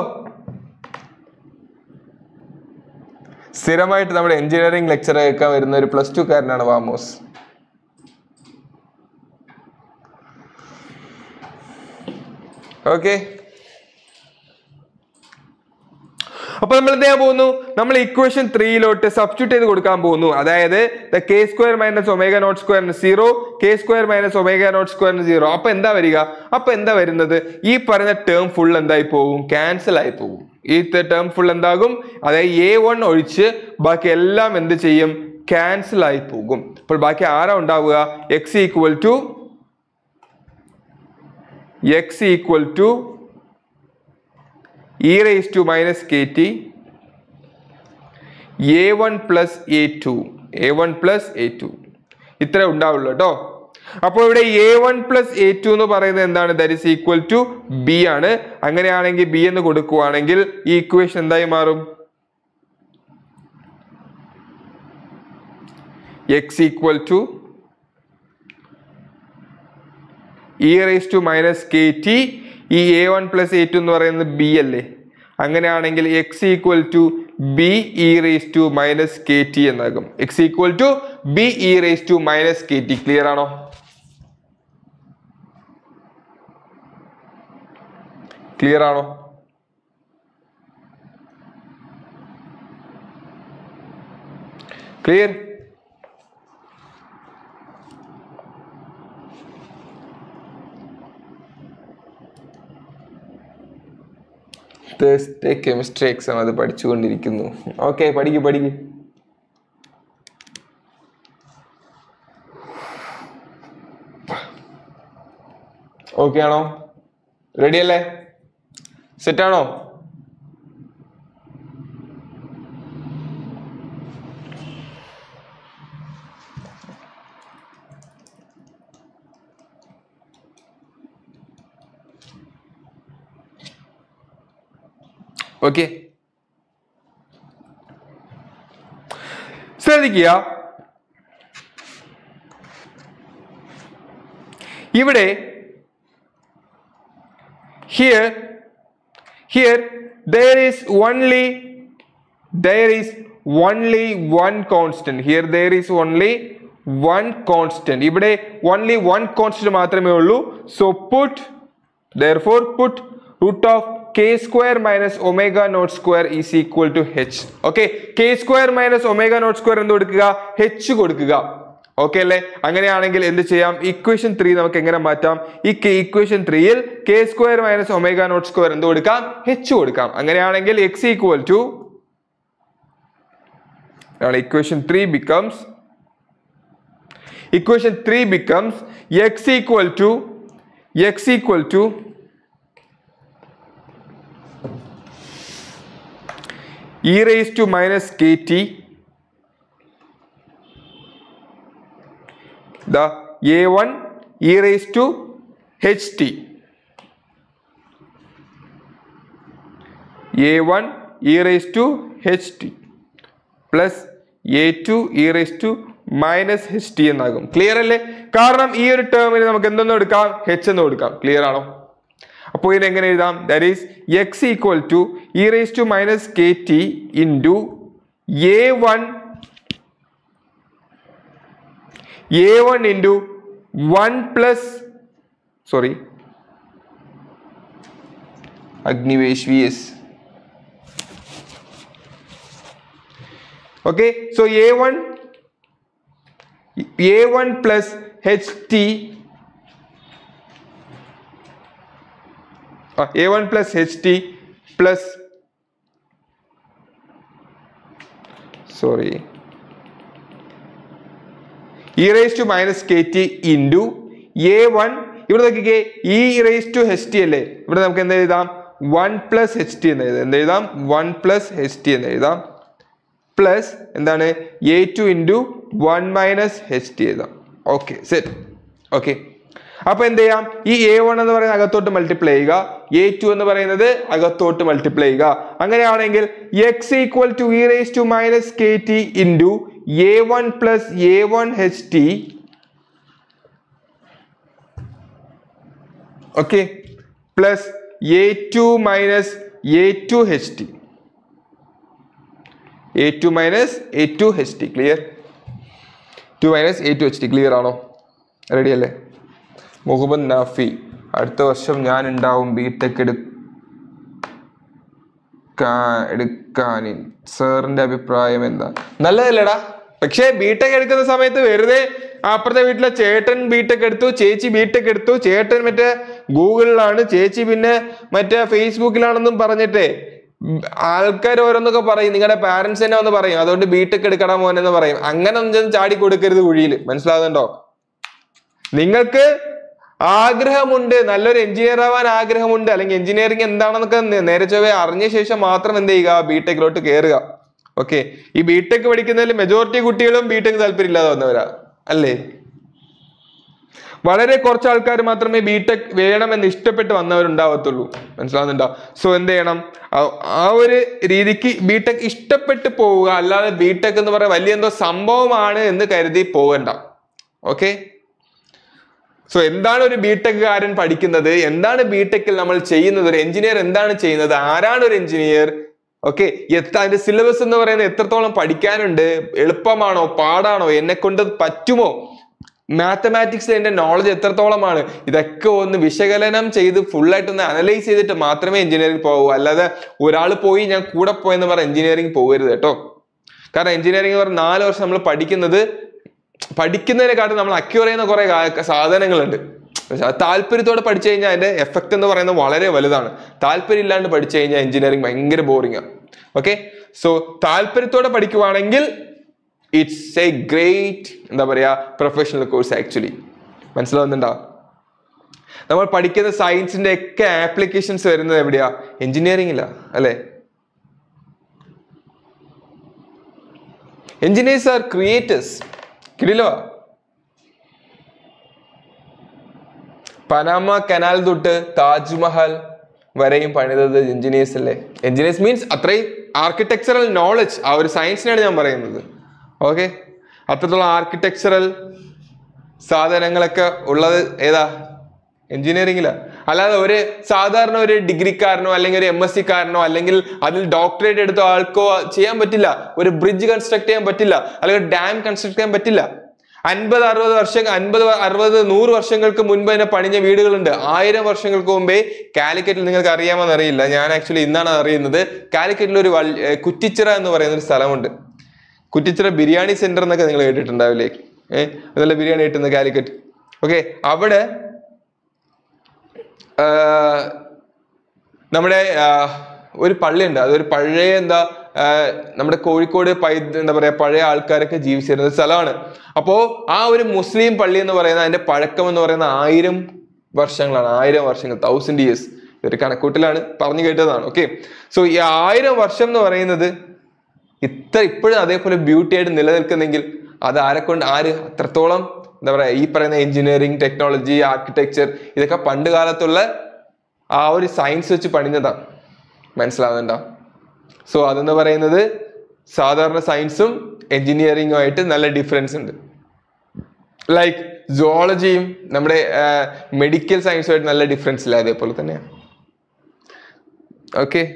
സ്ഥിരമായിട്ട് നമ്മുടെ എഞ്ചിനീയറിംഗ് ലെക്ചർ കേൾക്കാൻ വരുന്ന ഒരു പ്ലസ് ടു കാരനാണ് വാമോസ് ഓക്കെ അപ്പൊ നമ്മൾ എന്ത് ചെയ്യാൻ പോകുന്നു നമ്മൾ ഇക്വേഷൻ ത്രീയിലോട്ട് സബ്സ്റ്റിറ്റ്യൂട്ട് ചെയ്ത് കൊടുക്കാൻ പോകുന്നു അതായത് the k square minus omega naught സ്ക്വയറിന് zero k square minus omega naught സ്ക്വയറിന് സീറോ അപ്പൊ എന്താ വരിക അപ്പൊ എന്താ വരുന്നത് ഈ പറഞ്ഞ ടേം ഫുൾ എന്തായി പോകും ക്യാൻസൽ ആയി പോകും ഈ ടേം ഫുൾ എന്താകും അതായത് എ വൺ ഒഴിച്ച് ബാക്കി എല്ലാം എന്ത് ചെയ്യും ക്യാൻസൽ ആയി പോകും അപ്പോൾ ബാക്കി ആരാ ഉണ്ടാവുക x equal to X equal to e raise to minus k t a one plus a two a one plus a two ഇത്ര ഉണ്ടാവുള്ളൂ കേട്ടോ അപ്പോൾ ഇവിടെ a one plus a two എന്ന് പറയുന്നത് എന്താണ് that is equal to b ആണ് അങ്ങനെയാണെങ്കിൽ ബി എന്ന് കൊടുക്കുവാണെങ്കിൽ ഈ ഇക്വേഷൻ എന്തായി മാറും x equal to e raise to minus k t ഈ a one plus a two എന്ന് പറയുന്നത് ബി അല്ലേ അങ്ങനെയാണെങ്കിൽ x equal to b e raise to minus k t എന്നാകും x equal to b e raise to minus k t clear ആണോ ക്ലിയർ ആണോ ക്ലിയർ തേഴ്സ്ഡേ കെമിസ്ട്രി എക്സാം അത് പഠിച്ചുകൊണ്ടിരിക്കുന്നു ഓക്കെ പഠിക്കൂ പഠിക്കൂ ഓക്കെ ആണോ റെഡി അല്ലേ സെറ്റ് ആണോ ഓക്കെ ശ്രദ്ധിക്കുക ഇവിടെ here here there is only there is only one constant here there is only one constant ഇവിടെ only one constant മാത്രമേ ഉള്ളൂ so put therefore put root of k square minus omega naught square is equal to h okay k square minus omega naught square എന്ത് കൊടുക്കുക h കൊടുക്കുക ഓക്കെ അല്ലേ അങ്ങനെയാണെങ്കിൽ എന്ത് ചെയ്യാം ഇക്വേഷൻ ത്രീ നമുക്ക് എങ്ങനെ മാറ്റാം ഈ ഇക്വേഷൻ ത്രീയിൽ k square minus omega naught square എന്ത് കൊടുക്കാം എച്ച് കൊടുക്കാം അങ്ങനെയാണെങ്കിൽ x equal to equation three becomes equation three becomes x equal to X equal to e raise to minus k t the a1 e raised to ht a1 e raised to ht plus a two e raise to minus h t എന്നാകും ക്ലിയർ അല്ലേ കാരണം ഈ ഒരു ടേമിന് നമുക്ക് എന്തെന്ന് കൊടുക്കാം എച്ച് എന്ന് കൊടുക്കാം ക്ലിയർ ആണോ അപ്പോൾ ഇത് എങ്ങനെ എഴുതാം that is X equal to e raise to minus k t into a one a1 into 1 plus sorry Agnivesh vs okay so a1 a1 plus ht uh, a1 plus ht plus sorry e raise to minus k t into a one ഇവിടെ നോക്കിക്കേ e raise to h t അല്ലേ ഇവിടെ നമുക്ക് എന്ത് എഴുതാം വൺ പ്ലസ് എച്ച് ടി എന്ന് എഴുതാം എന്ത് എഴുതാം വൺ പ്ലസ് എച്ച് ടി എന്ന് എഴുതാം പ്ലസ് എന്താണ് a two into one minus h t എഴുതാം ഓക്കെ സെറ്റ് ഓക്കെ അപ്പൊ എന്ത് ചെയ്യാം ഈ എ വൺ എന്ന് പറയുന്നത് അകത്തോട്ട് മൾട്ടിപ്ലൈ ചെയ്യുക എ ടു എന്ന് പറയുന്നത് അകത്തോട്ട് മൾട്ടിപ്ലൈ ചെയ്യുക അങ്ങനെയാണെങ്കിൽ x equal to e raise to minus k t into a one plus a one h t okay plus a two minus a two h t a two minus a two h t clear two minus a two h t clear ആണോ റെഡി അല്ലേ മുഹമ്മദ് നാഫി അടുത്ത വർഷം ഞാൻ ഉണ്ടാവും ബി ടെക് എടുക്കാൻ സാറിന്റെ അഭിപ്രായം എന്താ നല്ലതല്ലേടാ പക്ഷേ ബിടെക് എടുക്കുന്ന സമയത്ത് വെറുതെ അപ്പുറത്തെ വീട്ടിലെ ചേട്ടൻ ബിടെക് എടുത്തു ചേച്ചി ബിടെക് എടുത്തു ചേട്ടൻ മറ്റേ ഗൂഗിളിലാണ് ചേച്ചി പിന്നെ മറ്റേ ഫേസ്ബുക്കിലാണെന്നും പറഞ്ഞിട്ടേ ആൾക്കാർ ഓരോന്നൊക്കെ പറയും നിങ്ങളുടെ പാരന്റ്സ് തന്നെ ഒന്ന് പറയും അതുകൊണ്ട് ബിടെക് എടുക്കണം മോനെന്ന് പറയും അങ്ങനെ ഒന്നും ചാടി കൊടുക്കരുത് കുഴിയിൽ മനസ്സിലാകുന്നുണ്ടോ നിങ്ങൾക്ക് ആഗ്രഹമുണ്ട് നല്ലൊരു എഞ്ചിനീയർ ആവാൻ ആഗ്രഹമുണ്ട് അല്ലെങ്കിൽ എഞ്ചിനീയറിംഗ് എന്താണെന്നൊക്കെ നേ- നേരെ ചൊവ്വേ അറിഞ്ഞ ശേഷം മാത്രം എന്ത് ചെയ്യുക ബിടെക്കിലോട്ട് കയറുക ഓക്കെ ഈ ബിടെക് പഠിക്കുന്നതിൽ മെജോറിറ്റി കുട്ടികളും ബിടെക് താല്പര്യമില്ലാതെ വന്നവരാ അല്ലേ വളരെ കുറച്ച് ആൾക്കാർ മാത്രമേ ബിടെക് വേണമെന്ന് ഇഷ്ടപ്പെട്ട് വന്നവരുണ്ടാവത്തുള്ളൂ മനസ്സിലാവുന്നുണ്ടോ സോ എന്ത് ചെയ്യണം ആ- ആ ഒരു രീതിക്ക് ബിടെക് ഇഷ്ടപ്പെട്ട് പോവുക അല്ലാതെ ബിടെക് എന്ന് പറയുന്ന വലിയ എന്തോ സംഭവമാണ് എന്ന് കരുതി പോകണ്ട ഓക്കെ സോ എന്താണ് ഒരു ബിടെക്കുകാരൻ പഠിക്കുന്നത് എന്താണ് ബിടെക്കിൽ നമ്മൾ ചെയ്യുന്നത് ഒരു എഞ്ചിനീയർ എന്താണ് ചെയ്യുന്നത് ആരാണ് ഒരു എഞ്ചിനീയർ ഓക്കെ എത്ര അതിന്റെ സിലബസ് എന്ന് പറയുന്നത് എത്രത്തോളം പഠിക്കാനുണ്ട് എളുപ്പമാണോ പാടാണോ എന്നെ കൊണ്ട് പറ്റുമോ മാത്തമാറ്റിക്സ് എന്റെ നോളജ് എത്രത്തോളമാണ് ഇതൊക്കെ ഒന്ന് വിശകലനം ചെയ്ത് ഫുള്ളായിട്ട് ഒന്ന് അനലൈസ് ചെയ്തിട്ട് മാത്രമേ എഞ്ചിനീയറിംഗ് പോകൂ അല്ലാതെ ഒരാൾ പോയി ഞാൻ കൂടെ പോയെന്ന് പറഞ്ഞ എഞ്ചിനീയറിംഗ് പോകരുത് കേട്ടോ കാരണം എഞ്ചിനീയറിംഗ് പറഞ്ഞ നാല് വർഷം നമ്മൾ പഠിക്കുന്നത് പഠിക്കുന്നതിനെക്കാട്ടും നമ്മൾ അക്യൂർ ചെയ്യുന്ന കുറെ കാ- സാധനങ്ങളുണ്ട് പക്ഷെ അത് താല്പര്യത്തോടെ പഠിച്ചു കഴിഞ്ഞാൽ അതിന്റെ എഫക്ട് എന്ന് പറയുന്നത് വളരെ വലുതാണ് താല്പര്യം ഇല്ലാണ്ട് പഠിച്ചു കഴിഞ്ഞാൽ എഞ്ചിനീയറിംഗ് ഭയങ്കര ബോറിംഗ് ആണ് ഓക്കെ സോ താല്പര്യത്തോടെ പഠിക്കുവാണെങ്കിൽ ഇറ്റ്സ് എ ഗ്രേറ്റ് എന്താ പറയാ പ്രൊഫഷണൽ കോഴ്സ് ആക്ച്വലി മനസ്സിലാവുന്നുണ്ടോ നമ്മൾ പഠിക്കുന്ന സയൻസിന്റെ ഒക്കെ ആപ്ലിക്കേഷൻസ് വരുന്നത് എവിടെയാ എഞ്ചിനീയറിംഗില അല്ലേ എഞ്ചിനീയേഴ്സ് ആർ ക്രിയേറ്റേഴ്സ് കിടിലോ പനാമ കനാൽ തൊട്ട് താജ്മഹൽ വരെയും പണിതത് എഞ്ചിനീയേഴ്സ് അല്ലേ എഞ്ചിനീയേഴ്സ് മീൻസ് അത്രയും ആർക്കിടെക്ചറൽ നോളജ് ആ ഒരു സയൻസിനാണ് ഞാൻ പറയുന്നത് ഓക്കെ അത്രത്തോളം ആർക്കിടെക്ചറൽ സാധനങ്ങളൊക്കെ ഉള്ളത് ഏതാ എഞ്ചിനീയറിംഗിലാ അല്ലാതെ ഒരു സാധാരണ ഒരു ഡിഗ്രിക്കാരനോ അല്ലെങ്കിൽ ഒരു എം എസ് സിക്കാരനോ അല്ലെങ്കിൽ അതിൽ ഡോക്ടറേറ്റ് എടുത്ത ആൾക്കോ ചെയ്യാൻ പറ്റില്ല ഒരു ബ്രിഡ്ജ് കൺസ്ട്രക്ട് ചെയ്യാൻ പറ്റില്ല അല്ലെങ്കിൽ ഡാം കൺസ്ട്രക്ട് ചെയ്യാൻ പറ്റില്ല അൻപത് അറുപത് വർഷം അൻപത് അറുപത് നൂറ് വർഷങ്ങൾക്ക് മുൻപ് തന്നെ പണിഞ്ഞ വീടുകളുണ്ട് ആയിരം വർഷങ്ങൾക്ക് മുമ്പേ കാലിക്കറ്റിൽ നിങ്ങൾക്ക് അറിയാമെന്ന് അറിയില്ല ഞാൻ ആക്ച്വലി ഇന്നാണ് അറിയുന്നത് കാലിക്കറ്റിൽ ഒരു വൽ- ഏർ കുറ്റിച്ചിറ എന്ന് പറയുന്ന ഒരു സ്ഥലമുണ്ട് കുറ്റിച്ചിറ ബിരിയാണി സെന്റർ എന്നൊക്കെ നിങ്ങൾ കേട്ടിട്ടുണ്ടാവില്ലേ ഏഹ് അതല്ല ബിരിയാണി കിട്ടുന്ന കാലിക്കറ്റ് ഓക്കെ അവിടെ ആ, നമ്മുടെ ആ, ഒരു പള്ളിയുണ്ട് അതൊരു പഴയ എന്താ ആ, നമ്മുടെ കോഴിക്കോട് പൈ എന്താ പറയാ പഴയ ആൾക്കാരൊക്കെ ജീവിച്ചിരുന്ന സ്ഥലമാണ് അപ്പോ ആ ഒരു മുസ്ലിം പള്ളി എന്ന് പറയുന്ന അതിന്റെ പഴക്കം എന്ന് പറയുന്ന ആയിരം വർഷങ്ങളാണ് ആയിരം വർഷങ്ങൾ തൗസൻഡ് ഇയേഴ്സ് ഒരു കണക്കൂട്ടിലാണ് പറഞ്ഞു കേട്ടതാണ് ഓക്കെ സോ ഈ ആയിരം വർഷം എന്ന് പറയുന്നത് ഇത്ര ഇപ്പോഴും അതേപോലെ ബ്യൂട്ടി ആയിട്ട് നിലനിൽക്കുന്നെങ്കിൽ അത് ആരെ കൊണ്ട് ആര് അത്രത്തോളം എന്താ പറയാ ഈ പറയുന്ന എഞ്ചിനീയറിംഗ് ടെക്നോളജി ആർക്കിടെക്ചർ ഇതൊക്കെ പണ്ട് കാലത്തുള്ള ആ ഒരു സയൻസ് വെച്ച് പണിഞ്ഞതാണ് മനസ്സിലാവുന്നുണ്ടോ സോ അതെന്ന് പറയുന്നത് സാധാരണ സയൻസും എഞ്ചിനീയറിംഗും ആയിട്ട് നല്ല ഡിഫറൻസ് ഉണ്ട് ലൈക്ക് സുവോളജിയും നമ്മുടെ മെഡിക്കൽ സയൻസുമായിട്ട് നല്ല ഡിഫറൻസ് ഇല്ല അതേപോലെ തന്നെയാണ് ഓക്കെ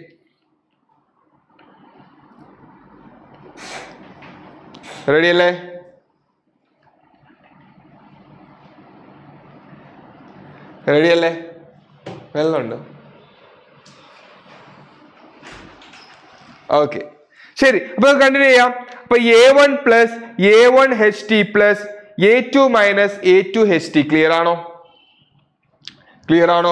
റെഡി അല്ലേ റെഡി അല്ലേ വെള്ളമുണ്ടോ ഓക്കെ ശരി അപ്പൊ കണ്ടിന്യൂ ചെയ്യാം അപ്പൊ a one plus a one h t plus a two minus a two h t clear ആണോ ക്ലിയർ ആണോ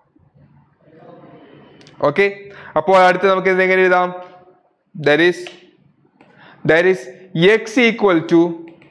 ഓക്കെ അപ്പോൾ അടുത്ത് നമുക്ക് ഇത് എങ്ങനെ എഴുതാം there is there is X equal to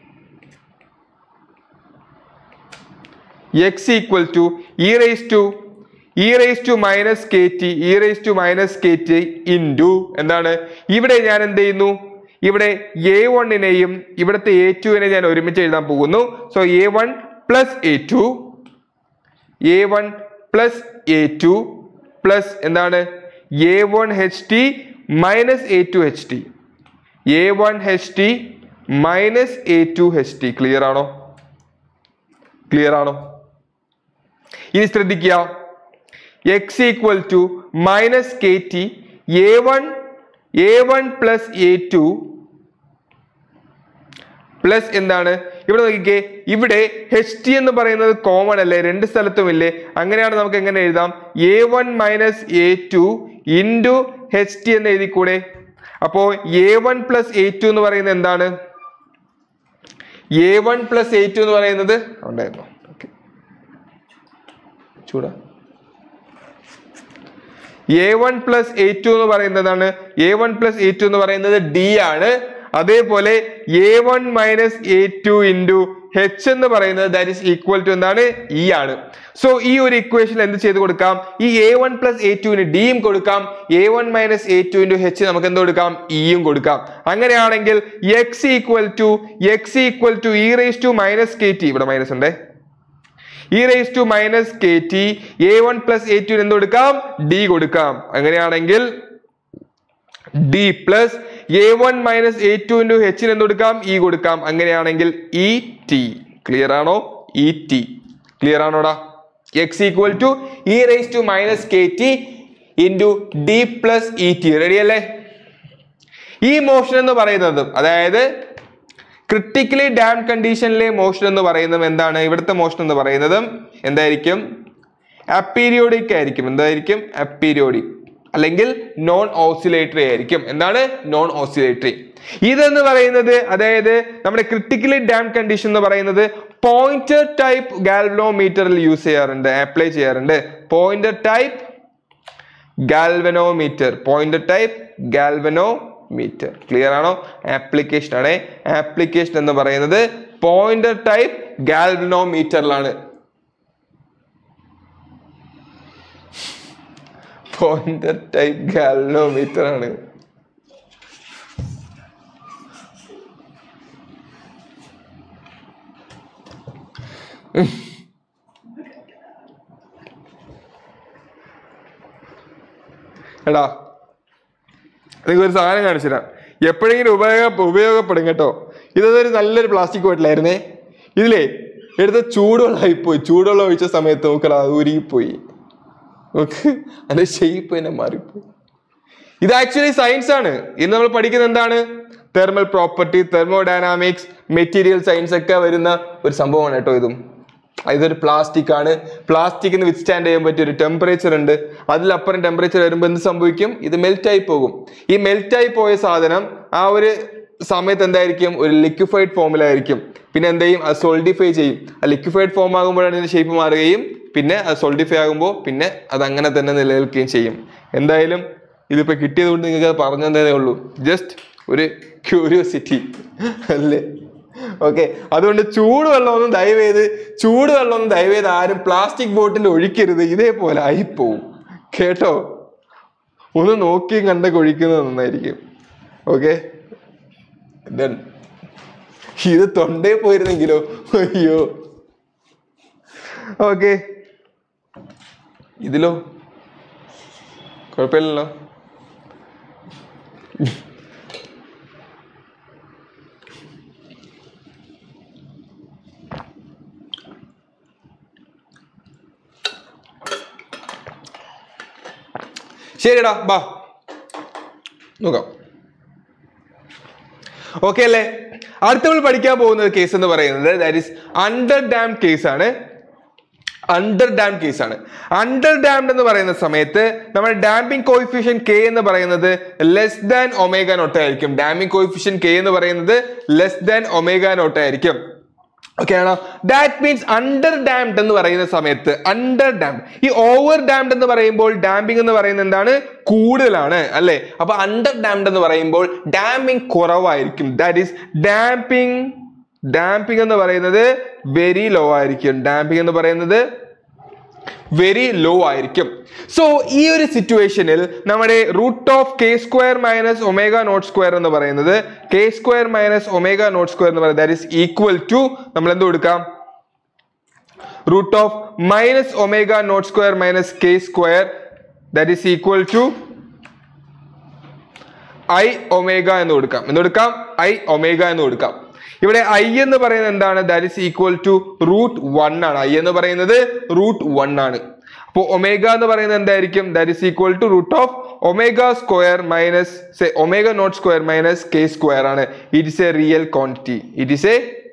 X equal to e raise to e raise to minus k t e raise to minus k t into എന്താണ് ഇവിടെ ഞാൻ എന്ത് ചെയ്യുന്നു ഇവിടെ എ വണ്ണിനെയും ഇവിടുത്തെ എ ടുവിനെ ഞാൻ ഒരുമിച്ച് എഴുതാൻ പോകുന്നു so a one plus a two a one plus a two plus എന്താണ് a one h t minus a two h t a one h t minus a two h t clear ആണോ ക്ലിയർ ആണോ ഇനി ശ്രദ്ധിക്കുക x equal to minus k t a one a one plus a two plus എന്താണ് ഇവിടെ നോക്കിക്കേ ഇവിടെ എച്ച് ടി എന്ന് പറയുന്നത് കോമൺ അല്ലേ രണ്ട് സ്ഥലത്തും ഇല്ലേ അങ്ങനെയാണ് നമുക്ക് എങ്ങനെ എഴുതാം a one minus a two into h t എന്ന് എഴുതിക്കൂടെ അപ്പോ a one plus a two എന്ന് പറയുന്നത് എന്താണ് a one plus a two എന്ന് പറയുന്നത് ഉണ്ടായിരുന്നു ഓക്കെ ചൂടാ a one plus a two എന്ന് പറയുന്നതാണ് a one plus a two എന്ന് പറയുന്നത് ഡി ആണ് അതേപോലെ a one minus a two into h എന്ന് പറയുന്നത് ദാറ്റ് ഇസ് ഈക്വൽ ടു എന്താണ് ഇ ആണ് സോ ഈ ഒരു ഇക്വേഷൻ എന്ത് ചെയ്ത് കൊടുക്കാം ഈ എ വൺ പ്ലസ് എ ടുവിന് ഡിയും കൊടുക്കാം a one minus a two into h നമുക്ക് എന്ത് കൊടുക്കാം ഇയും കൊടുക്കാം അങ്ങനെയാണെങ്കിൽ x equal to X equal to e raise to minus k t ഇവിടെ മൈനസ് ഉണ്ടേ e raise to minus k t a one plus a two എന്ത് കൊടുക്കാം ഡി കൊടുക്കാം അങ്ങനെയാണെങ്കിൽ d plus a one minus a two into എച്ചിന് എന്ത് കൊടുക്കാം ഇ കൊടുക്കാം അങ്ങനെയാണെങ്കിൽ ഇ ടി ക്ലിയർ ആണോ e t clear ആണോടാ X equal to e raise to minus k t into d plus e t ready അല്ലേ ഈ മോഷൻ എന്ന് പറയുന്നത് അതായത് ക്രിട്ടിക്കലി ഡാം കണ്ടീഷനിലെ മോഷൻ എന്ന് പറയുന്നത് എന്താണ് ഇവിടുത്തെ മോഷൻ എന്ന് പറയുന്നതും എന്തായിരിക്കും അപ്പീരിയോഡിക് ആയിരിക്കും എന്തായിരിക്കും അപ്പീരിയോഡിക് അല്ലെങ്കിൽ നോൺ ഓസിലേറ്ററി ആയിരിക്കും എന്താണ് നോൺ ഓസിലേറ്ററി ഇതെന്ന് പറയുന്നത് അതായത് നമ്മുടെ ക്രിട്ടിക്കലി ഡാം കണ്ടീഷൻ എന്ന് പറയുന്നത് പോയിന്റർ ടൈപ്പ് ഗാൽവനോമീറ്ററിൽ യൂസ് ചെയ്യാറുണ്ട് അപ്ലൈ ചെയ്യാറുണ്ട് pointer type galvanometer pointer type galvanometer clear ആണോ ആപ്ലിക്കേഷൻ ആണ് ആപ്ലിക്കേഷൻ എന്ന് പറയുന്നത് പോയിന്റർ ടൈപ്പ് ഗാൽവനോമീറ്ററിലാണ് പോയിന്റർ ടൈപ്പ് ഗാൽവനോമീറ്റർ ആണ് എടാ നിങ്ങൾക്ക് ഒരു സാധനം കാണിച്ചു തരാം എപ്പോഴെങ്കിലും ഉപയോഗ ഉപയോഗപ്പെടും കേട്ടോ ഇതൊരു നല്ലൊരു പ്ലാസ്റ്റിക് ബോട്ടിലായിരുന്നേ ഇതിലേ എടുത്ത ചൂടുവെള്ളമായി പോയി ചൂടുവെള്ളം ഒഴിച്ച സമയത്ത് നോക്കടാ അത് ഉരുകിപ്പോയി നോക്ക് അതിന്റെ ഷേപ്പ് തന്നെ മാറിപ്പോയി ഇത് ആക്ച്വലി സയൻസ് ആണ് ഇന്ന് നമ്മൾ പഠിക്കുന്നത് എന്താണ് thermal property thermodynamics material science ഒക്കെ വരുന്ന ഒരു സംഭവമാണ് കേട്ടോ ഇതും ഇതൊരു പ്ലാസ്റ്റിക് ആണ് പ്ലാസ്റ്റിക്കിന് വിത്ത്സ്റ്റാൻഡ് ചെയ്യാൻ പറ്റിയ ഒരു ടെമ്പറേച്ചർ ഉണ്ട് അതിലപ്പുറം ടെമ്പറേച്ചർ വരുമ്പോൾ എന്ത് സംഭവിക്കും ഇത് മെൽറ്റ് ആയി പോകും ഈ മെൽറ്റ് ആയി പോയ സാധനം ആ ഒരു സമയത്ത് എന്തായിരിക്കും ഒരു ലിക്വിഫൈഡ് ഫോമിലായിരിക്കും പിന്നെ എന്ത് ചെയ്യും അത് സോൾഡിഫൈ ചെയ്യും ആ ലിക്വിഫൈഡ് ഫോം ആകുമ്പോഴാണ് ഇതിന്റെ ഷേപ്പ് മാറുകയും പിന്നെ അത് സോൾഡിഫൈ ആകുമ്പോൾ പിന്നെ അത് അങ്ങനെ തന്നെ നിലനിൽക്കുകയും ചെയ്യും എന്തായാലും ഇതിപ്പോ കിട്ടിയത് കൊണ്ട് നിങ്ങൾക്ക് അത് പറഞ്ഞു തന്നതേ ഉള്ളൂ ജസ്റ്റ് ഒരു ക്യൂരിയോസിറ്റി അല്ലേ ഓക്കെ അതുകൊണ്ട് ചൂടുവെള്ളമൊന്നും ദയവ് ചെയ്ത് ചൂടുവെള്ളമൊന്നും ദയവ് ചെയ്ത് ആരും പ്ലാസ്റ്റിക് ബോട്ടിൽ ഒഴിക്കരുത് ഇതേപോലെ ആയിപ്പോവും കേട്ടോ ഒന്ന് നോക്കിയും കണ്ടൊക്കെ ഒഴിക്കുന്നത് നന്നായിരിക്കും ഓക്കെ ഇത് തൊണ്ടേ പോയിരുന്നെങ്കിലോ അയ്യോ ഓക്കെ ഇതിലോ കുഴപ്പമില്ലല്ലോ ശരിടാ ബാ നോക്കാം ഓക്കെ അല്ലേ അടുത്ത നമ്മൾ പഠിക്കാൻ പോകുന്ന കേസ് എന്ന് പറയുന്നത് that is under damp case ആണ് അണ്ടർ ഡാം കേസ് ആണ് അണ്ടർ ഡാംഡ് എന്ന് പറയുന്ന സമയത്ത് നമ്മുടെ ഡാമ്പിംഗ് കോയിഫിഷ്യൻ കെ എന്ന് പറയുന്നത് ലെസ് ദാൻ ഒമേഗ നോട്ട് ആയിരിക്കും ഡാമ്പിംഗ് കോയിഫിഷ്യൻ കെ എന്ന് പറയുന്നത് ലെസ് ദാൻ ഒമേഗ നോട്ട് ആയിരിക്കും ഓക്കെ ആണോ ദാറ്റ് മീൻസ് അണ്ടർ ഡാംഡ് എന്ന് പറയുന്ന സമയത്ത് അണ്ടർ ഡാംഡ് ഈ ഓവർ ഡാംഡ് എന്ന് പറയുമ്പോൾ ഡാമ്പിംഗ് എന്ന് പറയുന്നത് എന്താണ് കൂടുതലാണ് അല്ലെ അപ്പൊ അണ്ടർ ഡാംഡ് എന്ന് പറയുമ്പോൾ ഡാമ്പിംഗ് കുറവായിരിക്കും ദാറ്റ് ഈസ് ഡാമ്പിംഗ് ഡാമ്പിംഗ് എന്ന് പറയുന്നത് വെരി ലോ ആയിരിക്കും ഡാമ്പിംഗ് എന്ന് പറയുന്നത് വെരി ലോ ആയിരിക്കും സോ ഈ ഒരു സിറ്റുവേഷനിൽ നമ്മുടെ root of k square minus omega naught square എന്ന് പറയുന്നത് k square minus omega naught square എന്ന് പറയുന്നത് ദാറ്റ് ഇസ് ഈക്വൽ ടു നമ്മൾ എന്ത് കൊടുക്കാം root of minus omega naught square minus k square that is equal to i omega എന്ന് കൊടുക്കാം എന്ന് കൊടുക്കാം ഐ ഒമേഗ എന്ന് കൊടുക്കാം ഇവിടെ ഐ എന്ന് പറയുന്നത് എന്താണ് that is equal to root one ആണ് ഐ എന്ന് പറയുന്നത് റൂട്ട് വൺ ആണ് അപ്പോൾ ഒമേഗ എന്ന് പറയുന്നത് എന്തായിരിക്കും that is equal to root of omega square minus omega naught square minus k square ആണ് it is a real quantity it is a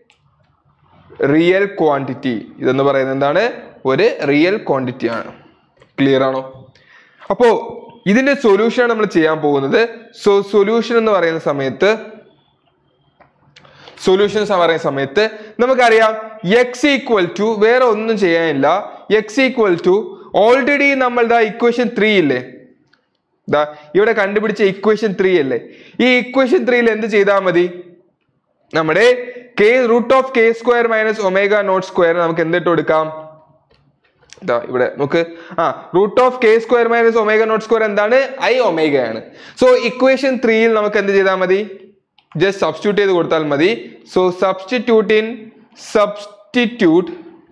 real quantity ഇതെന്ന് പറയുന്നത് എന്താണ് ഒരു റിയൽ ക്വാണ്ടിറ്റി ആണ് ക്ലിയർ ആണോ അപ്പോ ഇതിന്റെ സൊല്യൂഷൻ നമ്മൾ ചെയ്യാൻ പോകുന്നത് സോ സൊല്യൂഷൻ എന്ന് പറയുന്ന സമയത്ത് സൊല്യൂഷൻസ് എന്ന് പറയുന്ന സമയത്ത് നമുക്കറിയാം എക്സ് ഈക്വൽ ടു വേറെ ഒന്നും ചെയ്യാനില്ല എക്സ് ഈക്വൽ ടു ഓൾറെഡി നമ്മൾ ദാ ഇക്വേഷൻ ത്രീ ഇല്ലേ ദാ ഇവിടെ കണ്ടുപിടിച്ച ഇക്വേഷൻ ത്രീ അല്ലേ ഈ ഇക്വേഷൻ ത്രീയിൽ എന്ത് ചെയ്താൽ മതി നമ്മുടെ k root of k square minus omega naught square നമുക്ക് എന്തിട്ട് കൊടുക്കാം ഇതാ ഇവിടെ നോക്ക് ആ root of k square minus omega naught square എന്താണ് ഐ ഒമേഗ ആണ് സോ ഇക്വേഷൻ ത്രീയിൽ നമുക്ക് എന്ത് ചെയ്താൽ മതി ജസ്റ്റ് സബ്സ്റ്റിറ്റ്യൂട്ട് ചെയ്ത് കൊടുത്താൽ മതി so substitute in substitute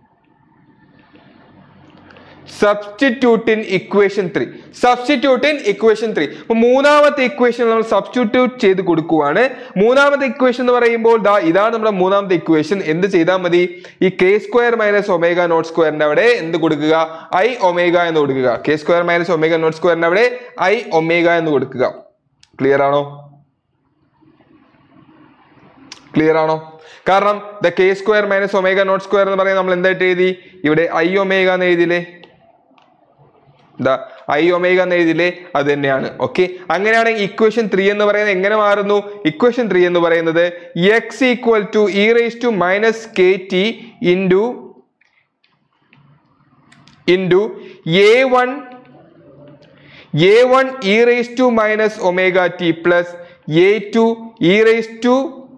substitute in equation three substitute in equation three അപ്പൊ മൂന്നാമത്തെ ഇക്വേഷൻ നമ്മൾ സബ്സ്റ്റിറ്റ്യൂട്ട് ചെയ്ത് കൊടുക്കുവാണ് മൂന്നാമത്തെ ഇക്വേഷൻ എന്ന് പറയുമ്പോൾ ദാ ഇതാണ് നമ്മുടെ മൂന്നാമത്തെ ഇക്വേഷൻ എന്ത് ചെയ്താൽ മതി ഈ k square minus omega naught സ്ക്വയറിന്റെ അവിടെ എന്ത് കൊടുക്കുക ഐ ഒമേഗ എന്ന് കൊടുക്കുക k square minus omega naught സ്ക്വയറിന്റെ അവിടെ ഐ ഒമേഗ എന്ന് കൊടുക്കുക ക്ലിയർ ആണോ ക്ലിയർ ആണോ കാരണം the k square minus omega naught square എന്ന് പറയുന്നത് നമ്മൾ എന്തായിട്ട് എഴുതി ഇവിടെ ഐ ഒമേഗ എന്ന് എഴുതിയില്ലേ ദ ഐ ഒമേഗ എന്ന് എഴുതിയില്ലേ അത് തന്നെയാണ് ഓക്കെ അങ്ങനെയാണെങ്കിൽ ഇക്വേഷൻ ത്രീ എന്ന് പറയുന്നത് എങ്ങനെ മാറുന്നു ഇക്വേഷൻ ത്രീ എന്ന് പറയുന്നത് x equal to e raise to minus k t into into a one a one e raise to minus omega t plus a two e raise to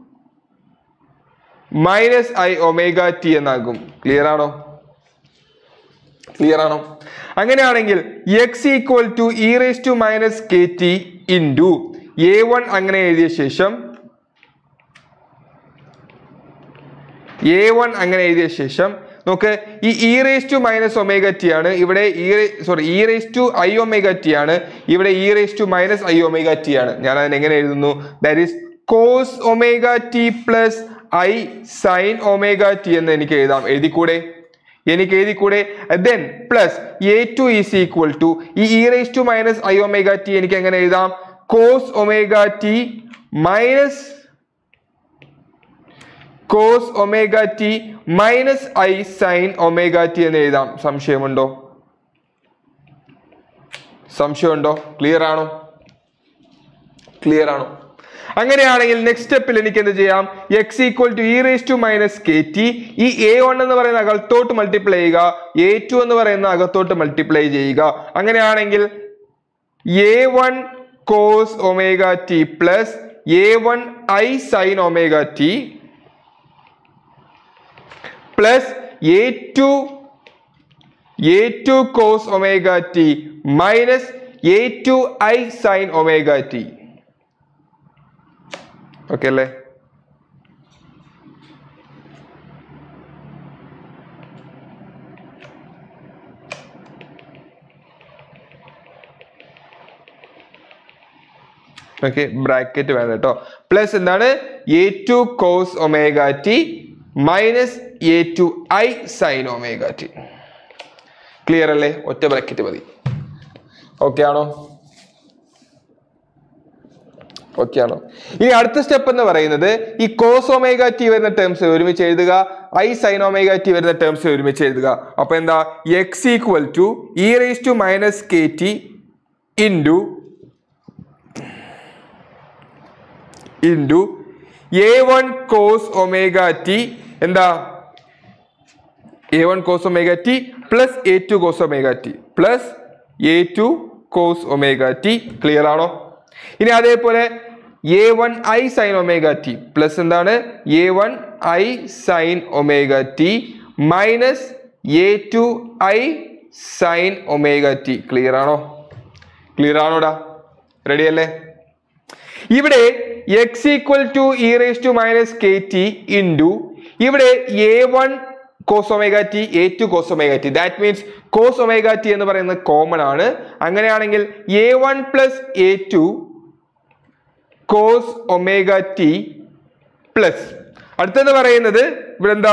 minus i omega t എന്നാകും ക്ലിയർ ആണോ ക്ലിയർ ആണോ അങ്ങനെയാണെങ്കിൽ x equal to e raise to minus k t into a one അങ്ങനെ എഴുതിയ ശേഷം എ വൺ അങ്ങനെ എഴുതിയ ശേഷം നോക്ക് ഈ e raise to minus omega t ആണ് ഇവിടെ e sorry e raise to i omega t ആണ് ഇവിടെ e raise to minus i omega t ആണ് ഞാൻ അതിനെ എങ്ങനെ എഴുതുന്നു that is cos omega t plus i sine omega t എന്ന് എനിക്ക് എഴുതാം എഴുതിക്കൂടെ എനിക്ക് എഴുതിക്കൂടെ then plus a two is equal to ഈ e raise to minus i omega t എനിക്ക് എങ്ങനെ എഴുതാം cos omega t minus cos omega t minus i sine omega t എന്ന് എഴുതാം സംശയമുണ്ടോ സംശയമുണ്ടോ ക്ലിയർ ആണോ ക്ലിയർ ആണോ അങ്ങനെയാണെങ്കിൽ നെക്സ്റ്റ് സ്റ്റെപ്പിൽ എനിക്ക് എന്ത് ചെയ്യാം x equal to e raise to minus k t ഈ എ വൺ എന്ന് പറയുന്ന അകത്തോട്ട് മൾട്ടിപ്ലൈ ചെയ്യുക എ ടു എന്ന് പറയുന്ന അകത്തോട്ട് മൾട്ടിപ്ലൈ ചെയ്യുക അങ്ങനെയാണെങ്കിൽ a one cos omega t plus a one i sine omega t plus a two a two cos omega t minus a two i sine omega t okay അല്ലേ ഓക്കെ ബ്രാക്കറ്റ് വേണം കേട്ടോ പ്ലസ് എന്താണ് a two cos omega t minus a two i sine omega t clear അല്ലേ ഒറ്റ ബ്രാക്കറ്റ് മതി ഓക്കെ ആണോ ഓക്കെ ആണോ ഇനി അടുത്ത സ്റ്റെപ്പ് എന്ന് പറയുന്നത് ഈ കോസ് ഒമേഗ ടി വരുന്ന ടേംസ് ഒരുമിച്ച് എഴുതുക ഐ സൈൻ ഒമേഗ ടി വരുന്ന ടേംസ് ഒരുമിച്ച് എഴുതുക അപ്പൊ എന്താ x equal to e raise to minus k t into into a one cos omega t എന്താ a one cos omega t plus a two cos omega t plus a two cos omega t clear ആണോ ഇനി അതേപോലെ a one i sine omega t plus എന്താണ് a one i sine omega t minus a two i sine omega t clear ആണോ ക്ലിയർ ആണോടാ റെഡി അല്ലേ ഇവിടെ x equal to e raise to minus k t into ഇവിടെ a one cos omega t a two cos omega t that means cos omega t എന്ന് പറയുന്നത് കോമൺ ആണ് അങ്ങനെയാണെങ്കിൽ a one plus a two cos omega t plus അടുത്തത് പറയുന്നത് ഇവിടെ എന്താ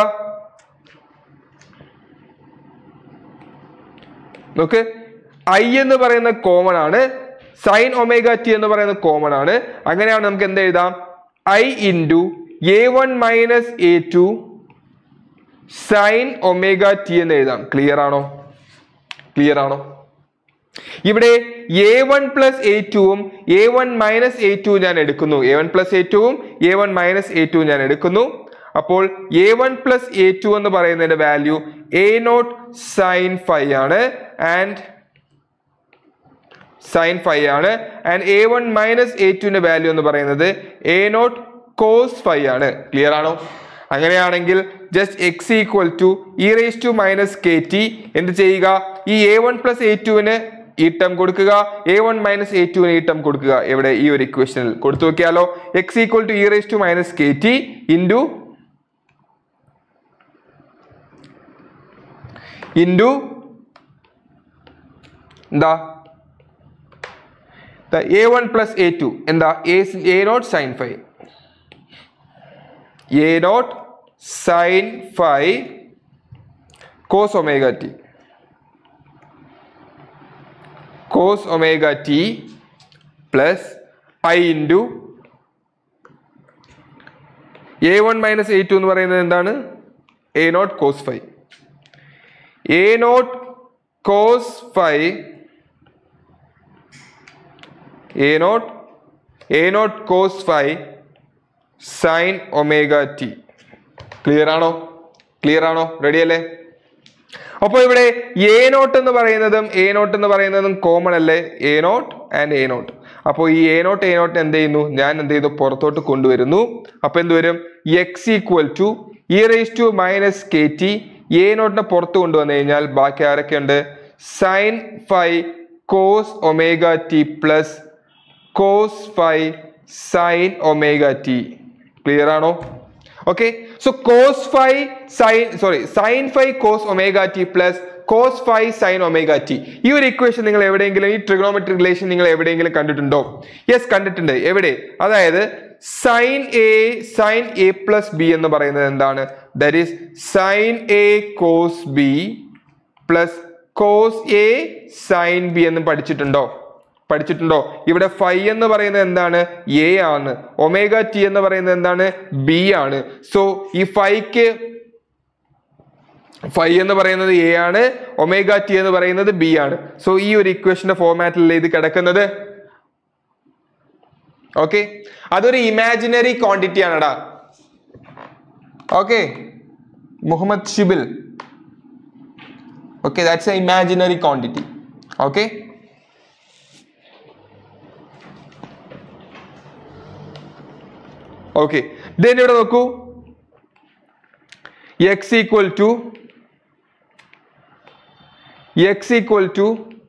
നോക്ക് ഐ എന്ന് പറയുന്ന കോമൺ ആണ് സൈൻ ഒമേഗ ടി എന്ന് പറയുന്നത് കോമൺ ആണ് അങ്ങനെയാണ് നമുക്ക് എന്ത് എഴുതാം i into a one minus a two sine omega t എന്ന് എഴുതാം ക്ലിയർ ആണോ ക്ലിയർ ആണോ ഇവിടെ എ വൺ പ്ലസ് എ ടുവും a one minus a two ഞാൻ എടുക്കുന്നു എ വൺ പ്ലസ് എ ടുവും a one minus a two ഞാൻ എടുക്കുന്നു അപ്പോൾ a one plus a two എന്ന് പറയുന്നതിന്റെ value a naught sine five ആണ് ആൻഡ് സൈൻ ഫൈവ് ആണ് and a one minus a ടുവിന്റെ വാല്യൂ എന്ന് പറയുന്നത് എ നോട്ട് കോസ് ഫൈവ് ആണ് ക്ലിയർ ആണോ അങ്ങനെയാണെങ്കിൽ just x equal to e raise to minus k t എന്ത് ചെയ്യുക ഈ എ വൺ പ്ലസ് എ ടുവിന് ഈ ടേം കൊടുക്കുക എ വൺ മൈനസ് എ ടുവിന് ഈ ടേം കൊടുക്കുക എവിടെ ഈ ഒരു ഇക്വേഷനിൽ കൊടുത്തു നോക്കിയാലോ x equal to e raise to minus k t into into എന്താ a one plus a two എന്താ a naught sine five a naught sine five cos omega t cos omega t plus i into a one minus a two എന്ന് പറയുന്നത് എന്താണ് a naught cos five a naught cos five a naught a naught cos five sine omega t clear ആണോ ക്ലിയർ ആണോ റെഡി അല്ലേ അപ്പോൾ ഇവിടെ എ നോട്ട് എന്ന് പറയുന്നതും എ നോട്ട് എന്ന് പറയുന്നതും കോമൺ അല്ലേ a naught and a naught അപ്പോൾ ഈ എ നോട്ട് എ നോട്ട് എന്ത് ചെയ്യുന്നു ഞാൻ എന്ത് ചെയ്തു പുറത്തോട്ട് കൊണ്ടുവരുന്നു അപ്പോൾ എന്ത് വരും x equal to e raise to minus k t a നോട്ടിനെ പുറത്ത് കൊണ്ടുവന്നു കഴിഞ്ഞാൽ ബാക്കി ആരൊക്കെയുണ്ട് sine five cos omega t plus cos five sine omega t clear ആണോ okay so cos five sine sorry sine five cos omega t plus cos five sine omega t ഈ ഒരു ഇക്വേഷൻ നിങ്ങൾ എവിടെയെങ്കിലും ഈ ട്രിഗണോമെട്രിക് റിലേഷൻ നിങ്ങൾ എവിടെയെങ്കിലും കണ്ടിട്ടുണ്ടോ യെസ് കണ്ടിട്ടുണ്ട് എവിടെ അതായത് sine a sine a plus b എന്ന് പറയുന്നത് എന്താണ് that is sine a cos b plus cos a sine b എന്ന് പഠിച്ചിട്ടുണ്ടോ പഠിച്ചിട്ടുണ്ടോ ഇവിടെ ഫൈ എന്ന് പറയുന്നത് എന്താണ് എ ആണ് ഒമേഗ ടി എന്ന് പറയുന്നത് എന്താണ് ബി ആണ് സോ ഈ ഫൈക്ക് ഫൈ എന്ന് പറയുന്നത് എ ആണ് ഒമേഗ ടി എന്ന് പറയുന്നത് ബി ആണ് സോ ഈ ഒരു ഇക്വേഷന്റെ ഫോർമാറ്റിൽ ഇത് കിടക്കുന്നത് ഓക്കെ അതൊരു ഇമാജിനറി ക്വാണ്ടിറ്റി ആണടാ okay Muhammad Shibil okay that's an imaginary quantity okay okay then ഇവിടെ നോക്കൂ x equal to x equal to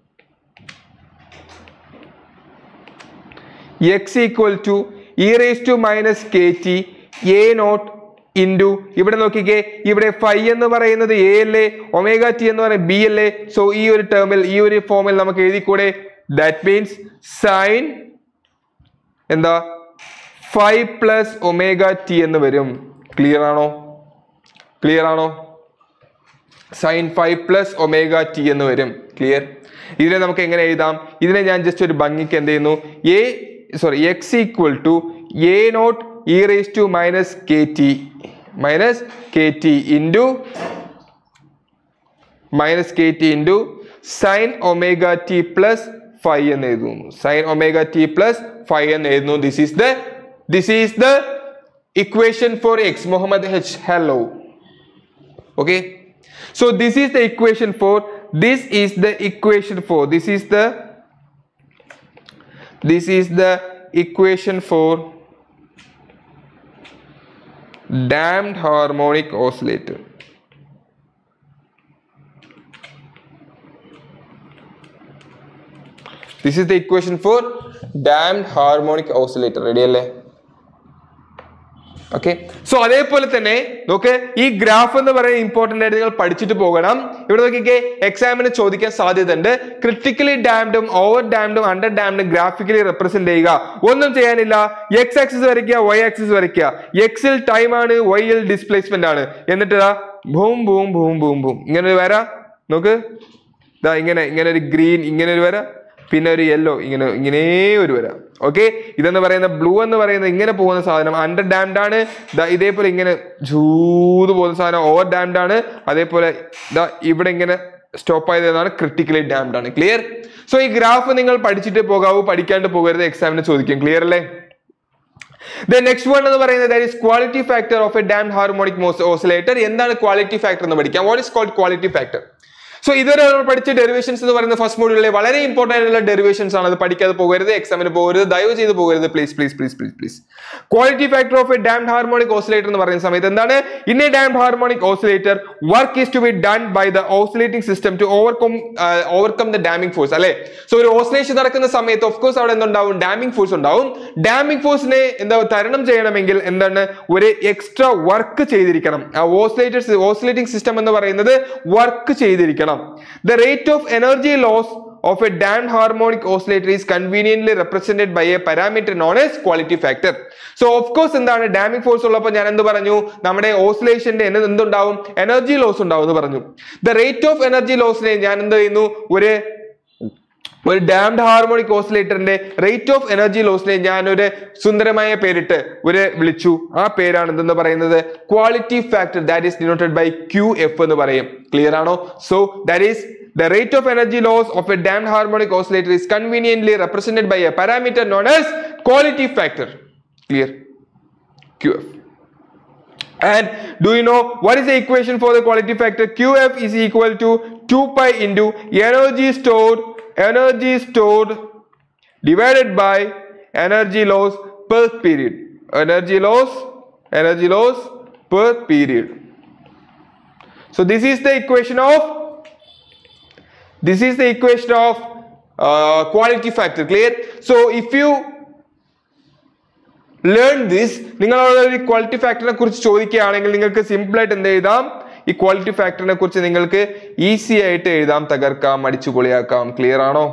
x equal to e raised to minus kt a naught into ഇവിടെ നോക്കിക്കേ ഇവിടെ ഫൈ എന്ന് പറയുന്നത് എ അല്ലേ ഒമേഗ ടി എന്ന് പറയുന്നത് ബി അല്ലേ സോ ഈ ഒരു ടേമിൽ ഈ ഒരു ഫോമിൽ നമുക്ക് എഴുതിക്കൂടെ ദാറ്റ് മീൻസ് സൈൻ എന്താ ഫൈവ് പ്ലസ് ഒമേഗ ടി എന്ന് വരും ക്ലിയർ ആണോ ക്ലിയർ ആണോ sine five plus omega t എന്ന് വരും ക്ലിയർ ഇതിനെ നമുക്ക് എങ്ങനെ എഴുതാം ഇതിനെ ഞാൻ ജസ്റ്റ് ഒരു ഭംഗിക്ക് എന്ത് ചെയ്യുന്നു a sorry x equal to a naught e raise to minus k t minus k t into minus k t into sine omega t plus five എന്ന് എഴുതുന്നു sine omega t plus five എന്ന് എഴുതുന്നു this is the this is the equation for x Muhammad H hello okay so this is the equation for this is the equation for this is the this is the equation for damped harmonic oscillator this is the equation for damped harmonic oscillator ready അല്ലേ ഓക്കെ സോ അതേപോലെ തന്നെ നോക്ക് ഈ ഗ്രാഫ് എന്ന് പറയുന്നത് ഇമ്പോർട്ടന്റ് ആയിട്ട് നിങ്ങൾ പഠിച്ചിട്ട് പോകണം ഇവിടെ നോക്കിക്കേ എക്സാമിന് ചോദിക്കാൻ സാധ്യതയുണ്ട് ക്രിട്ടിക്കലി ഡാംഡും ഓവർ ഡാംഡും അണ്ടർ ഡാംഡും ഗ്രാഫിക്കലി റെപ്രസെന്റ് ചെയ്യുക ഒന്നും ചെയ്യാനില്ല എക്സ് ആക്സിസ് വരയ്ക്കുക വൈ ആക്സിസ് വരയ്ക്കുക എക്സിൽ ടൈം ആണ് വൈയിൽ ഡിസ്പ്ലേസ്മെന്റ് ആണ് എന്നിട്ട് ഇതാ ഭൂം ഭൂം ഭൂം ഭൂം ഭൂം ഇങ്ങനെ ഒരു വര നോക്ക് ഇതാ ഇങ്ങനെ ഇങ്ങനെ ഒരു ഗ്രീൻ ഇങ്ങനെ ഒരു വര പിന്നെ ഒരു യെല്ലോ ഇങ്ങനെ ഇങ്ങനെ ഒരു വര ഓക്കെ ഇതെന്ന് പറയുന്ന ബ്ലൂ എന്ന് പറയുന്നത് ഇങ്ങനെ പോകുന്ന സാധനം അണ്ടർ ഡാംഡ് ആണ് ദാ ഇതേപോലെ ഇങ്ങനെ ജൂത് പോകുന്ന സാധനം ഓവർ ഡാംഡ് ആണ് അതേപോലെ ദാ ഇവിടെ ഇങ്ങനെ സ്റ്റോപ്പ് ആയതാണ് ക്രിട്ടിക്കലി ഡാംഡ് ആണ് ക്ലിയർ സോ ഈ ഗ്രാഫ് നിങ്ങൾ പഠിച്ചിട്ട് പോകാവൂ പഠിക്കാണ്ട് പോകരുത് എക്സാമിന് ചോദിക്കും ക്ലിയർ അല്ലേ ദ നെക്സ്റ്റ് വൺ എന്ന് പറയുന്നത് that is quality factor of a dam harmonic oscillator എന്താണ് ക്വാളിറ്റി ഫാക്ടർ എന്ന് പഠിക്കാം what is called quality factor so ഇതുവരെ നമ്മൾ പഠിച്ച ഡെറിവേഷൻസ് എന്ന് പറയുന്ന ഫസ്റ്റ് മോഡ്യൂളിലെ വളരെ ഇമ്പോർട്ടൻ്റ് ആയിട്ടുള്ള ഡെറിവേഷൻസ് ആണ് അത് പഠിക്കാതെ പോകരുത് എക്സാമിന് പോകരുത് ദയവ് ചെയ്ത് പോകരുത് please please please please please quality factor of a damped harmonic oscillator എന്ന് പറയുന്ന സമയത്ത് എന്താണ് in a damped harmonic oscillator work is to be done by the oscillating system to overcome overcome the damping force അല്ലെ സോ ഒരു ഓസിലേഷൻ നടക്കുന്ന സമയത്ത് ഓഫ് കോഴ്സ് അവിടെ എന്തുണ്ടാവും ഡാമിംഗ് ഫോഴ്സ് ഉണ്ടാവും ഡാമിംഗ് ഫോഴ്സിനെ എന്താ തരണം ചെയ്യണമെങ്കിൽ എന്താണ് ഒരു എക്സ്ട്രാ വർക്ക് ചെയ്തിരിക്കണം ഓസിലേറ്റേഴ്സ് ഓസിലേറ്റിംഗ് സിസ്റ്റം എന്ന് പറയുന്നത് വർക്ക് ചെയ്തിരിക്കണം the rate of energy loss of a dam harmonic oscillator is conveniently represented by a parameter known as quality factor so of course എന്താണ് ഡാമിംഗ് ഫോഴ്സ് ഉള്ളപ്പോൾ ഞാൻ എന്ത് പറഞ്ഞു നമ്മുടെ ഓസിലേഷന്റെ എന്തുണ്ടാവും എനർജി ലോസ് ഉണ്ടാവും എന്ന് പറഞ്ഞു ദ റേറ്റ് ഓഫ് എനർജി ലോസിനെ ഞാൻ എന്ത് ചെയ്യുന്നു ഒരു ഒരു ഡാംഡ് ഹാർമോണിക് ഓസിലേറ്ററിന്റെ റേറ്റ് ഓഫ് എനർജി ലോസിനെ ഞാൻ ഒരു സുന്ദരമായ പേരിട്ട് ഒരു വിളിച്ചു ആ പേരാണ് എന്തെന്ന് പറയുന്നത് quality factor that is denoted by Q F എന്ന് പറയും ക്ലിയർ ആണോ so that is The rate of energy loss of a damped harmonic oscillator is conveniently represented by a parameter known as quality factor. Clear? QF. And do you know what is the equation for the quality factor? QF is equal to 2 pi into energy stored, energy stored divided by energy loss per period. Energy loss, energy loss per period. So this is the equation of this is the equation of uh, quality factor clear so if you learn this നിങ്ങളോട് ഒരു ക്വാളിറ്റി ഫാക്ടറിനെ കുറിച്ച് ചോദിക്കുകയാണെങ്കിൽ നിങ്ങൾക്ക് സിമ്പിൾ ആയിട്ട് എന്ത് എഴുതാം ഈ ക്വാളിറ്റി ഫാക്ടറിനെ കുറിച്ച് നിങ്ങൾക്ക് ഈസി ആയിട്ട് എഴുതാം തകർക്കാം അടിച്ചു പൊളിയാക്കാം ക്ലിയർ ആണോ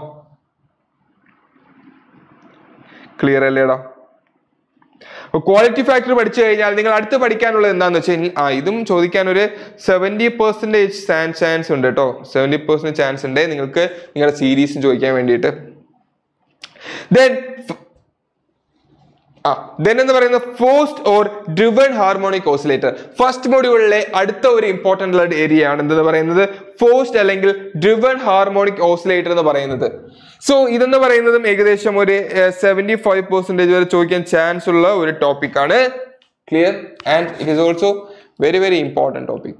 ക്ലിയർ അല്ലേടാ ക്വാളിറ്റി ഫാക്ടർ പഠിച്ചു കഴിഞ്ഞാൽ നിങ്ങൾ അടുത്ത് പഠിക്കാനുള്ളത് എന്താന്ന് വെച്ച് കഴിഞ്ഞാൽ ആ ഇതും ചോദിക്കാൻ ഒരു സെവൻറ്റി പെർസെൻറ്റേജ് ചാൻസ് ഉണ്ട് കേട്ടോ സെവൻറ്റി പെർസെൻറ്റ് ചാൻസ് ഉണ്ട് നിങ്ങൾക്ക് നിങ്ങളുടെ സീരീസും ചോദിക്കാൻ വേണ്ടിയിട്ട് ദെൻ ആ ദെൻ എന്ന് പറയുന്ന forced or driven harmonic oscillator first മൊഡ്യൂളിലെ അടുത്ത ഒരു ഇമ്പോർട്ടൻ്റ് ഏരിയ ആണ് എന്തെന്ന് പറയുന്നത് ഫോസ്റ്റ് അല്ലെങ്കിൽ ഡ്രിവൺ ഹാർമോണിക് ഓസിലേറ്റർ എന്ന് പറയുന്നത് സോ ഇതെന്ന് പറയുന്നതും ഏകദേശം ഒരു സെവൻറ്റി ഫൈവ് പെർസെൻറ്റേജ് വരെ ചോദിക്കാൻ ചാൻസ് ഉള്ള ഒരു ടോപ്പിക് ആണ് clear and it is also very very important topic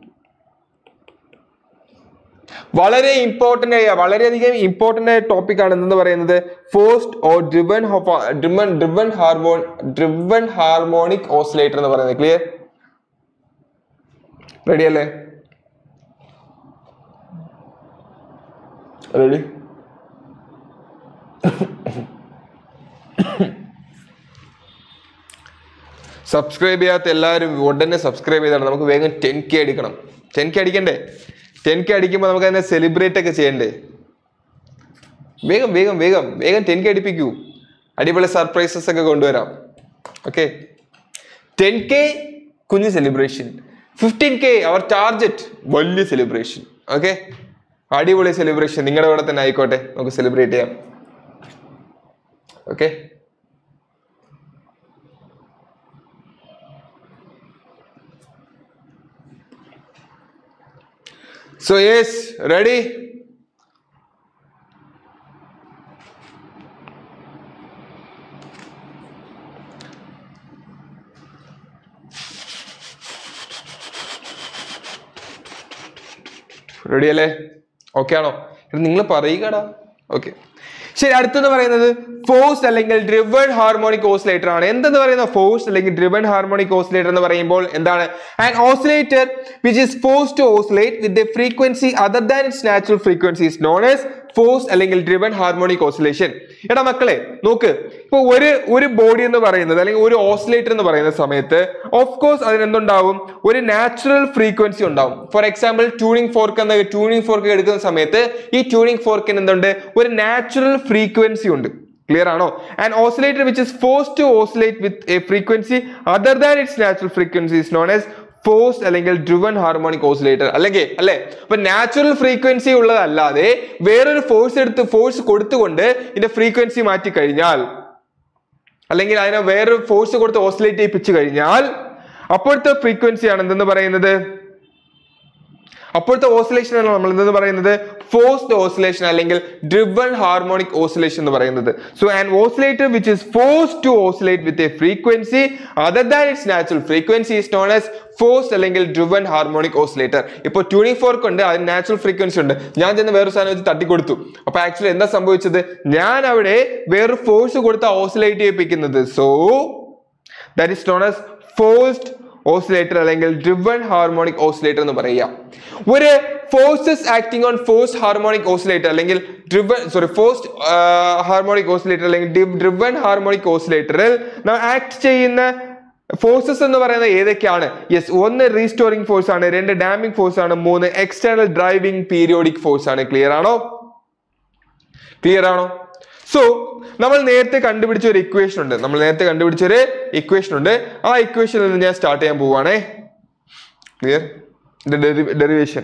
വളരെ ഇമ്പോർട്ടന്റ് ആയ വളരെയധികം ഇമ്പോർട്ടന്റ് ആയ ടോപ്പിക് ആണ് എന്തെന്ന് പറയുന്നത് forced or driven driven driven harmon driven harmonic oscillator എന്ന് പറയുന്നത് ക്ലിയർ റെഡി അല്ലേ റെഡി സബ്സ്ക്രൈബ് ചെയ്യാത്ത എല്ലാവരും ഉടനെ സബ്സ്ക്രൈബ് ചെയ്താണ് നമുക്ക് വേഗം ടെൻ കെ അടിക്കണം ടെൻ കെ അടിക്കണ്ടേ ടെൻ കെ അടിക്കുമ്പോൾ നമുക്ക് അതിനെ സെലിബ്രേറ്റ് ഒക്കെ ചെയ്യണ്ടേ വേഗം വേഗം വേഗം വേഗം ടെൻ കെ അടിപ്പിക്കൂ അടിപൊളി സർപ്രൈസസ് ഒക്കെ കൊണ്ടുവരാം ഓക്കെ ടെൻ കെ കുഞ്ഞ് celebration fifteen k our target വലിയ സെലിബ്രേഷൻ ഓക്കെ അടിപൊളി സെലിബ്രേഷൻ നിങ്ങളുടെ കൂടെ തന്നെ ആയിക്കോട്ടെ നമുക്ക് സെലിബ്രേറ്റ് ചെയ്യാം okay So yes, ready? Ready അല്ലേ ഓക്കെ ആണോ നിങ്ങൾ പറയുകടാ ഓക്കെ ശരി അടുത്തെന്ന് പറയുന്നത് ഫോഴ്സ് അല്ലെങ്കിൽ ഡ്രിവൺ ഹാർമോണിക് ഓസിലേറ്റർ ആണ് എന്തെന്ന് പറയുന്ന ഫോഴ്സ് അല്ലെങ്കിൽ ഡ്രിവൺ ഹാർമോണിക് ഓസിലേറ്റർ എന്ന് പറയുമ്പോൾ എന്താണ് and oscillator which is forced to oscillate with a frequency other than its natural frequency is known as forced അല്ലെങ്കിൽ ഡ്രിവൺ ഹാർമോണിക് ഓസിലേഷൻ എടാ മക്കളെ നോക്ക് ഇപ്പൊ ഒരു ഒരു ബോഡി എന്ന് പറയുന്നത് അല്ലെങ്കിൽ ഒരു ഓസിലേറ്റർ എന്ന് പറയുന്ന സമയത്ത് ഓഫ് കോഴ്സ് അതിനെന്തുണ്ടാവും ഒരു നാച്ചുറൽ ഫ്രീക്വൻസി ഉണ്ടാവും ഫോർ എക്സാമ്പിൾ ട്യൂണിംഗ് ഫോർക്ക് എന്ന ട്യൂണിംഗ് ഫോർക്ക് എടുക്കുന്ന സമയത്ത് ഈ ട്യൂണിംഗ് ഫോർക്കിന് എന്തുണ്ട് ഒരു നാച്ചുറൽ ഫ്രീക്വൻസി ഉണ്ട് ക്ലിയർ ആണോ and oscillator which is forced to oscillate with a frequency other than its natural frequency is known as forced അല്ലെങ്കിൽ ഡ്രിവൺ ഹാർമോണിക് ഓസിലേറ്റർ അല്ലെങ്കിൽ അല്ലെ അപ്പൊ നാച്ചുറൽ ഫ്രീക്വൻസി ഉള്ളതല്ലാതെ വേറൊരു ഫോഴ്സ് എടുത്ത് ഫോഴ്സ് കൊടുത്തുകൊണ്ട് ഇതിന്റെ ഫ്രീക്വൻസി മാറ്റി കഴിഞ്ഞാൽ അല്ലെങ്കിൽ അതിനെ വേറൊരു ഫോഴ്സ് കൊടുത്ത് ഓസിലേറ്റ് ചെയ്യിപ്പിച്ചു കഴിഞ്ഞാൽ അപ്പോഴത്തെ ഫ്രീക്വൻസിയാണ് എന്തെന്ന് പറയുന്നത് അപ്പോഴത്തെ ഓസിലേഷൻ ആണ് നമ്മൾ എന്തെന്ന് പറയുന്നത് ഫോഴ്സ്ഡ് ഓസിലേഷൻ അല്ലെങ്കിൽ ഡ്രിവൺ ഹാർമോണിക് ഓസിലേഷൻ എന്ന് പറയുന്നത് so and oscillator which is forced to oscillate with a frequency other than its natural frequency is known as forced അല്ലെങ്കിൽ ഡ്രിവൺ ഹാർമോണിക് ഓസിലേറ്റർ ഇപ്പോൾ ട്യൂണിംഗ് ഫോർക്ക് ഉണ്ട് അതിന് നാച്ചുറൽ ഫ്രീക്വൻസി ഉണ്ട് ഞാൻ ചെന്ന് വേറൊരു സാധനം വെച്ച് തട്ടിക്കൊടുത്തു അപ്പൊ ആക്ച്വലി എന്താ സംഭവിച്ചത് ഞാൻ അവിടെ വേറൊരു ഫോഴ്സ് കൊടുത്ത ഓസിലേറ്റ് ചെയ്യിപ്പിക്കുന്നത് so that is known as forced oscillator അല്ലെങ്കിൽ ഡ്രിവൺ ഹാർമോണിക് ഓസിലേറ്റർ എന്ന് പറയാം ഒരു forces acting on force harmonic oscillator അല്ലെങ്കിൽ driven sorry forced harmonic oscillator അല്ലെങ്കിൽ ഡ്രിവൺ ഹാർമോണിക് ഓസിലേറ്ററിൽ ആക്ട് ചെയ്യുന്ന ഫോഴ്സസ് എന്ന് പറയുന്നത് ഏതൊക്കെയാണ് യെസ് ഒന്ന് റീസ്റ്റോറിംഗ് ഫോഴ്സ് ആണ് രണ്ട് ഡാമിംഗ് ഫോഴ്സ് ആണ് മൂന്ന് എക്സ്റ്റേണൽ ഡ്രൈവിംഗ് പീരിയോഡിക് ഫോഴ്സ് ആണ് ക്ലിയർ ആണോ ക്ലിയർ ആണോ സോ നമ്മൾ നേരത്തെ കണ്ടുപിടിച്ച ഒരു ഇക്വേഷൻ ഉണ്ട് നമ്മൾ നേരത്തെ കണ്ടുപിടിച്ച ഒരു ഇക്വേഷൻ ഉണ്ട് ആ ഇക്വേഷനിൽ നിന്ന് ഞാൻ സ്റ്റാർട്ട് ചെയ്യാൻ പോവാണേ ക്ലിയർ ഡെറിവേഷൻ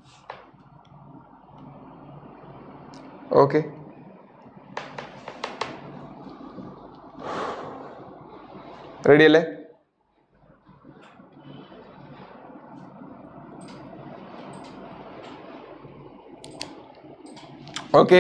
ഓക്കെ റെഡി അല്ലേ ഓക്കെ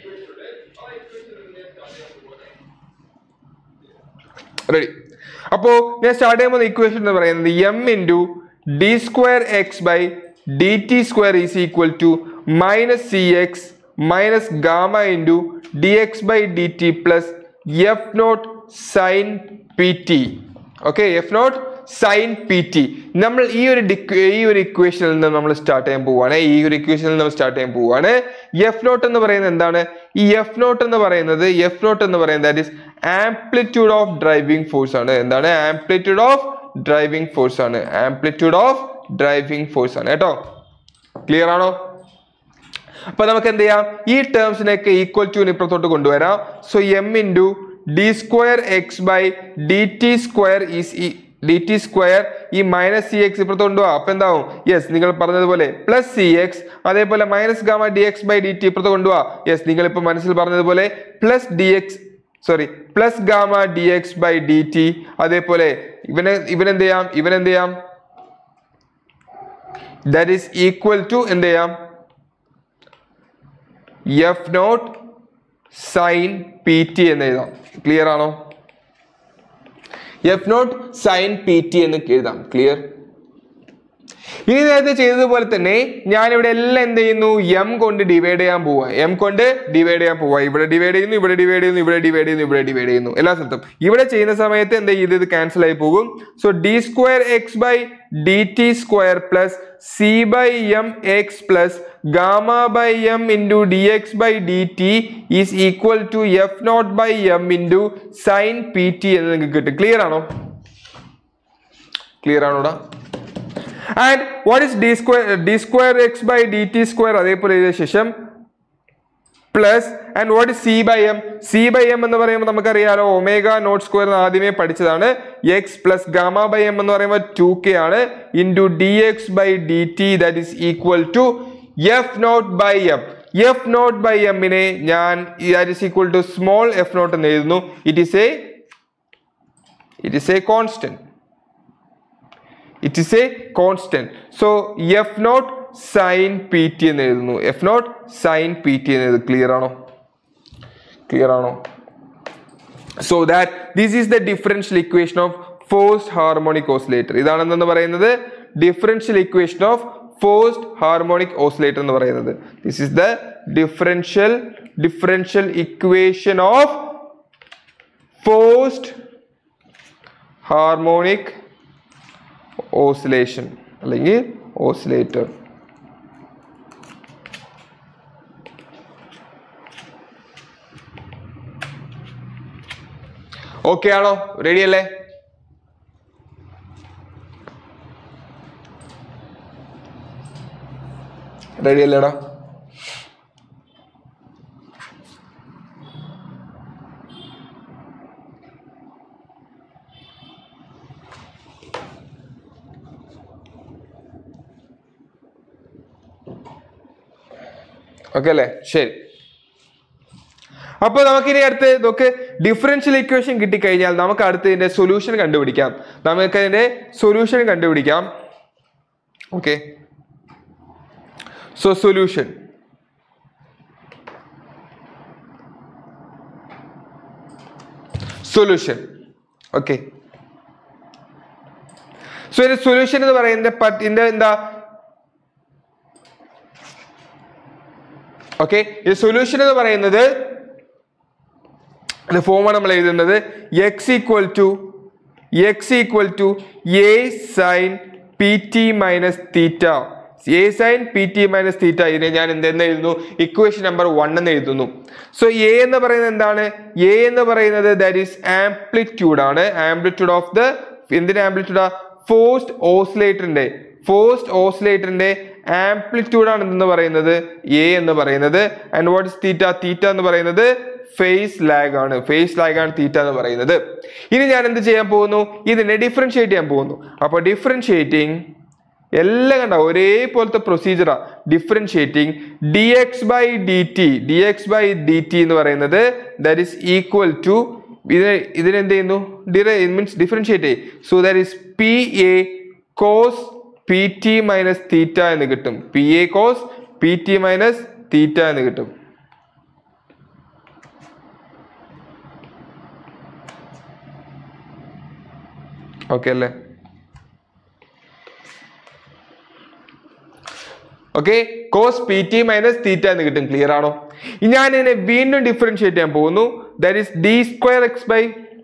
റെഡി അപ്പോ ഞാൻ സ്റ്റാർട്ട് ചെയ്യുമ്പോൾ ഇക്വേഷൻ എന്ന് പറയുന്നത് M into D square X by D T square is equal to minus C X minus gamma into D X by D T plus F naught sine P T okay F naught sine P T നമ്മൾ ഈ ഒരു ഡിക് ഈ ഒരു ഇക്വേഷനിൽ നിന്ന് നമ്മൾ സ്റ്റാർട്ട് ചെയ്യാൻ പോവുകയാണ് ഈ ഒരു ഇക്വേഷനിൽ നമ്മൾ സ്റ്റാർട്ട് ചെയ്യാൻ പോവുകയാണ് എഫ് നോട്ട് എന്ന് പറയുന്നത് എന്താണ് ഈ എഫ് നോട്ട് എന്ന് പറയുന്നത് എഫ് നോട്ട് എന്ന് പറയുന്നത് that is amplitude of driving force ആണ് എന്താണ് ആംപ്ലിറ്റ്യൂഡ് ഓഫ് ഡ്രൈവിംഗ് ഫോഴ്സ് ആണ് ആംപ്ലിറ്റ്യൂഡ് ഓഫ് ഡ്രൈവിംഗ് ഫോഴ്സ് ആണ് കേട്ടോ ക്ലിയർ ആണോ അപ്പൊ നമുക്ക് എന്ത് ചെയ്യാം ഈ ടേംസിനെയൊക്കെ ഈക്വൽ ടു ഇപ്പുറത്തോട്ട് കൊണ്ടുവരാം so M into D square X by D T square is ഈ ഡി ടി സ്ക്വയർ ഈ മൈനസ് സി എക്സ് ഇപ്പുറത്ത് കൊണ്ടുപോകാം അപ്പൊ എന്താവും യെസ് നിങ്ങൾ പറഞ്ഞതുപോലെ പ്ലസ് സി എക്സ് അതേപോലെ minus gamma D X by D T ഇപ്പുറത്ത് കൊണ്ടുപോവാ യെസ് നിങ്ങൾ ഇപ്പൊ മനസ്സിൽ പറഞ്ഞതുപോലെ plus D X sorry plus gamma D X by D T അതേപോലെ ഇവനെ ഇവനെന്ത് ചെയ്യാം ഇവനെന്ത് ചെയ്യാം ദാറ്റ് ഈസ് ഈക്വൽ ടു എന്ത് ചെയ്യാം F naught sine P T എന്ന് എഴുതാം ക്ലിയർ ആണോ F naught sine P T എന്ന് എഴുതാം ക്ലിയർ ഇനി നേരത്തെ ചെയ്തതുപോലെ തന്നെ ഞാൻ ഇവിടെ എല്ലാം എന്ത് ചെയ്യുന്നു എം കൊണ്ട് ഡിവൈഡ് ചെയ്യാൻ പോവാ എം കൊണ്ട് ഡിവൈഡ് ചെയ്യാൻ പോവാ ഇവിടെ ഡിവൈഡ് ചെയ്യുന്നു ഇവിടെ ഡിവൈഡ് ചെയ്യുന്നു ഇവിടെ ഡിവൈഡ് ചെയ്യുന്നു ഇവിടെ ഡിവൈഡ് ചെയ്യുന്നു എല്ലാ സ്ഥലത്തും ഇവിടെ ചെയ്യുന്ന സമയത്ത് എന്താ ചെയ്ത് ഇത് ക്യാൻസൽ ആയി പോകും so D square X by D T square plus C by M X plus gamma by M into D X by D T is equal to F naught by M into sine P T എന്ന് നിങ്ങൾക്ക് കിട്ടും ക്ലിയർ ആണോ ക്ലിയർ ആണോടാ and what is D square D square X by D T square അതേപോലെ ചെയ്ത ശേഷം plus and what is C by M C by M എന്ന് പറയുമ്പോൾ നമുക്കറിയാലോ ഒമേഗ നോട്ട് സ്ക്വയർ എന്ന് ആദ്യമേ പഠിച്ചതാണ് X plus gamma by M എന്ന് പറയുമ്പോൾ ടു കെ ആണ് into D X by D T that is equal to F naught by M F naught by എമ്മിനെ ഞാൻ that is equal to small F naught എന്ന് എഴുതുന്നു it is a it is a constant it is a constant so F naught sine P T എന്ന് എഴുതുന്നു F naught sine P T എന്ന് എഴുതുന്നു ക്ലിയർ ആണോ ക്ലിയർ ആണോ so that this is the differential equation of forced harmonic oscillator ഇതാണെന്ന് പറയുന്നത് differential equation of forced harmonic oscillator എന്ന് പറയുന്നത് this is the differential differential equation of forced harmonic oscillation അല്ലെങ്കിൽ ഓസിലേറ്റർ ഓക്കെ ആണോ റെഡി അല്ലേ റെഡി അല്ലേടാ ഓക്കെ അല്ലേ ശരി അപ്പോൾ നമുക്ക് ഇനി അടുത്ത് ഇതൊക്കെ ഡിഫറൻഷ്യൽ ഇക്വേഷൻ കിട്ടിക്കഴിഞ്ഞാൽ നമുക്ക് അടുത്ത് ഇതിന്റെ സൊല്യൂഷൻ കണ്ടുപിടിക്കാം നമുക്ക് അതിന്റെ സൊല്യൂഷൻ കണ്ടുപിടിക്കാം okay so solution solution okay so ഇതിന്റെ സൊല്യൂഷൻ എന്ന് പറയുന്നത് പ- ഇതിന്റെ എന്താ ഓക്കെ ഈ സൊല്യൂഷൻ എന്ന് പറയുന്നത് ഫോമാണ് നമ്മൾ എഴുതുന്നത് X equal to X equal to A sine P T minus theta A sine P T minus theta ഇതിനെ ഞാൻ എന്തെന്ന് എഴുതുന്നു ഇക്വേഷൻ നമ്പർ വൺ എന്ന് എഴുതുന്നു സോ എ എന്ന് പറയുന്നത് എന്താണ് എ എന്ന് പറയുന്നത് ദാറ്റ് ഈസ് ആംപ്ലിറ്റ്യൂഡ് ആണ് ആംപ്ലിറ്റ്യൂഡ് ഓഫ് ദ എന്തിന്റെ ആംപ്ലിറ്റ്യൂഡാ ഫോഴ്സ്ഡ് ഓസിലേറ്ററിന്റെ ഫോഴ്സ്ഡ് ഓസിലേറ്ററിന്റെ ആംപ്ലിറ്റ്യൂഡ് ആണ് എന്ന് പറയുന്നത് എ എന്ന് പറയുന്നത് and what is theta theta എന്ന് പറയുന്നത് ഫേസ് ലാഗ് ആണ് ഫേസ് ലാഗ് ആണ് തീറ്റ എന്ന് പറയുന്നത് ഇനി ഞാൻ എന്ത് ചെയ്യാൻ പോകുന്നു ഇതിനെ ഡിഫറൻഷിയേറ്റ് ചെയ്യാൻ പോകുന്നു അപ്പോൾ ഡിഫറൻഷിയേറ്റിംഗ് എല്ലാം കണ്ട ഒരേപോലത്തെ പ്രൊസീജിയറാ differentiating D X by D T D X by D T എന്ന് പറയുന്നത് ദാറ്റ് ഈസ് ഈക്വൽ ടു ഇതിനെ ഇതിനെന്ത് ചെയ്യുന്നു ഡിറ means differentiate so that is P A cos P T minus theta എന്ന് കിട്ടും P A cos P T minus theta എന്ന് കിട്ടും ഓക്കെ അല്ലേ okay cos P T minus theta എന്ന് കിട്ടും ക്ലിയർ ആണോ ഇനി ഞാൻ ഇതിനെ വീണ്ടും ഡിഫറൻഷിയേറ്റ് ചെയ്യാൻ പോകുന്നു that is D square X by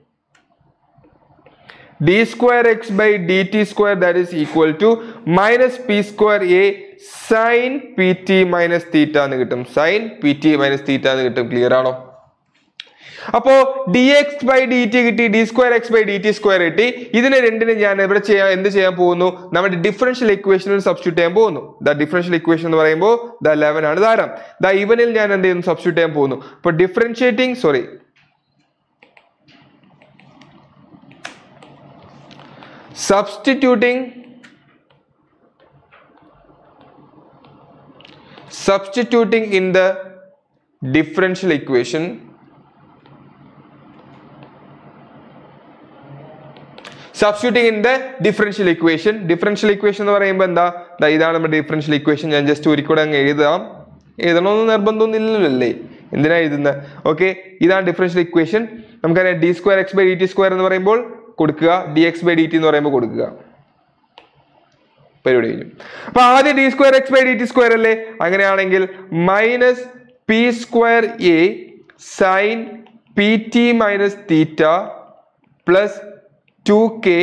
D square X by D T square that is equal to minus P square A sine P T minus theta എന്ന് കിട്ടും sine P T minus theta എന്ന് കിട്ടും ക്ലിയർ ആണോ അപ്പോ D X by D T കിട്ടി D square X by D T square കിട്ടി ഇതിനെ രണ്ടിനും ഞാൻ ഇവിടെ ചെയ്യാൻ എന്ത് ചെയ്യാൻ പോകുന്നു നമ്മുടെ ഡിഫറൻഷ്യൽ ഇക്വേഷനിൽ സബ്സ്റ്റിറ്റ്യൂട്ട് ചെയ്യാൻ പോകുന്നു ദ ഡിഫറൻഷ്യൽ ഇക്വേഷൻ എന്ന് പറയുമ്പോൾ ദ ലെവൻ ആണ് ധാരം ദ ഇവനിൽ ഞാൻ എന്ത് ചെയ്യുന്നു സബ്സ്റ്റിറ്റ്യൂട്ട് ചെയ്യാൻ പോകുന്നു അപ്പൊ differentiating sorry substituting substituting in the differential equation substituting in the differential equation differential equation എന്ന് പറയുമ്പോൾ എന്താ ദാ ഇതാണ് നമ്മുടെ differential equation ഞാൻ ജസ്റ്റ് ഒരിക്കലും അങ്ങ് എഴുതാം എഴുതണമെന്ന് നിർബന്ധമൊന്നും ഇല്ലല്ലേ എന്തിനാ എഴുതുന്നത് ഓക്കെ ഇതാണ് ഡിഫറൻഷ്യൽ ഇക്വേഷൻ നമുക്കറിയാം D square X by D T square എന്ന് പറയുമ്പോൾ കൊടുക്കുക D X by D T എന്ന് പറയുമ്പോൾ കൊടുക്കുക പരിപാടി കഴിഞ്ഞു അപ്പൊ ആദ്യം D square X by D T square അല്ലേ അങ്ങനെയാണെങ്കിൽ minus P square A sine P T minus theta plus two K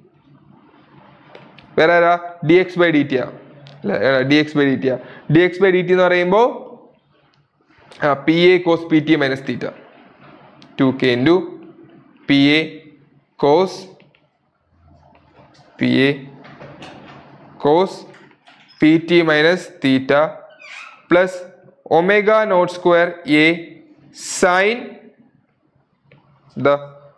വേറെ ആരാ D X by D T ആ D X by D T ആ D X by D T എന്ന് പറയുമ്പോൾ P A cos P T minus theta two K into P A cos P A cos P T minus theta plus omega naught square A sine the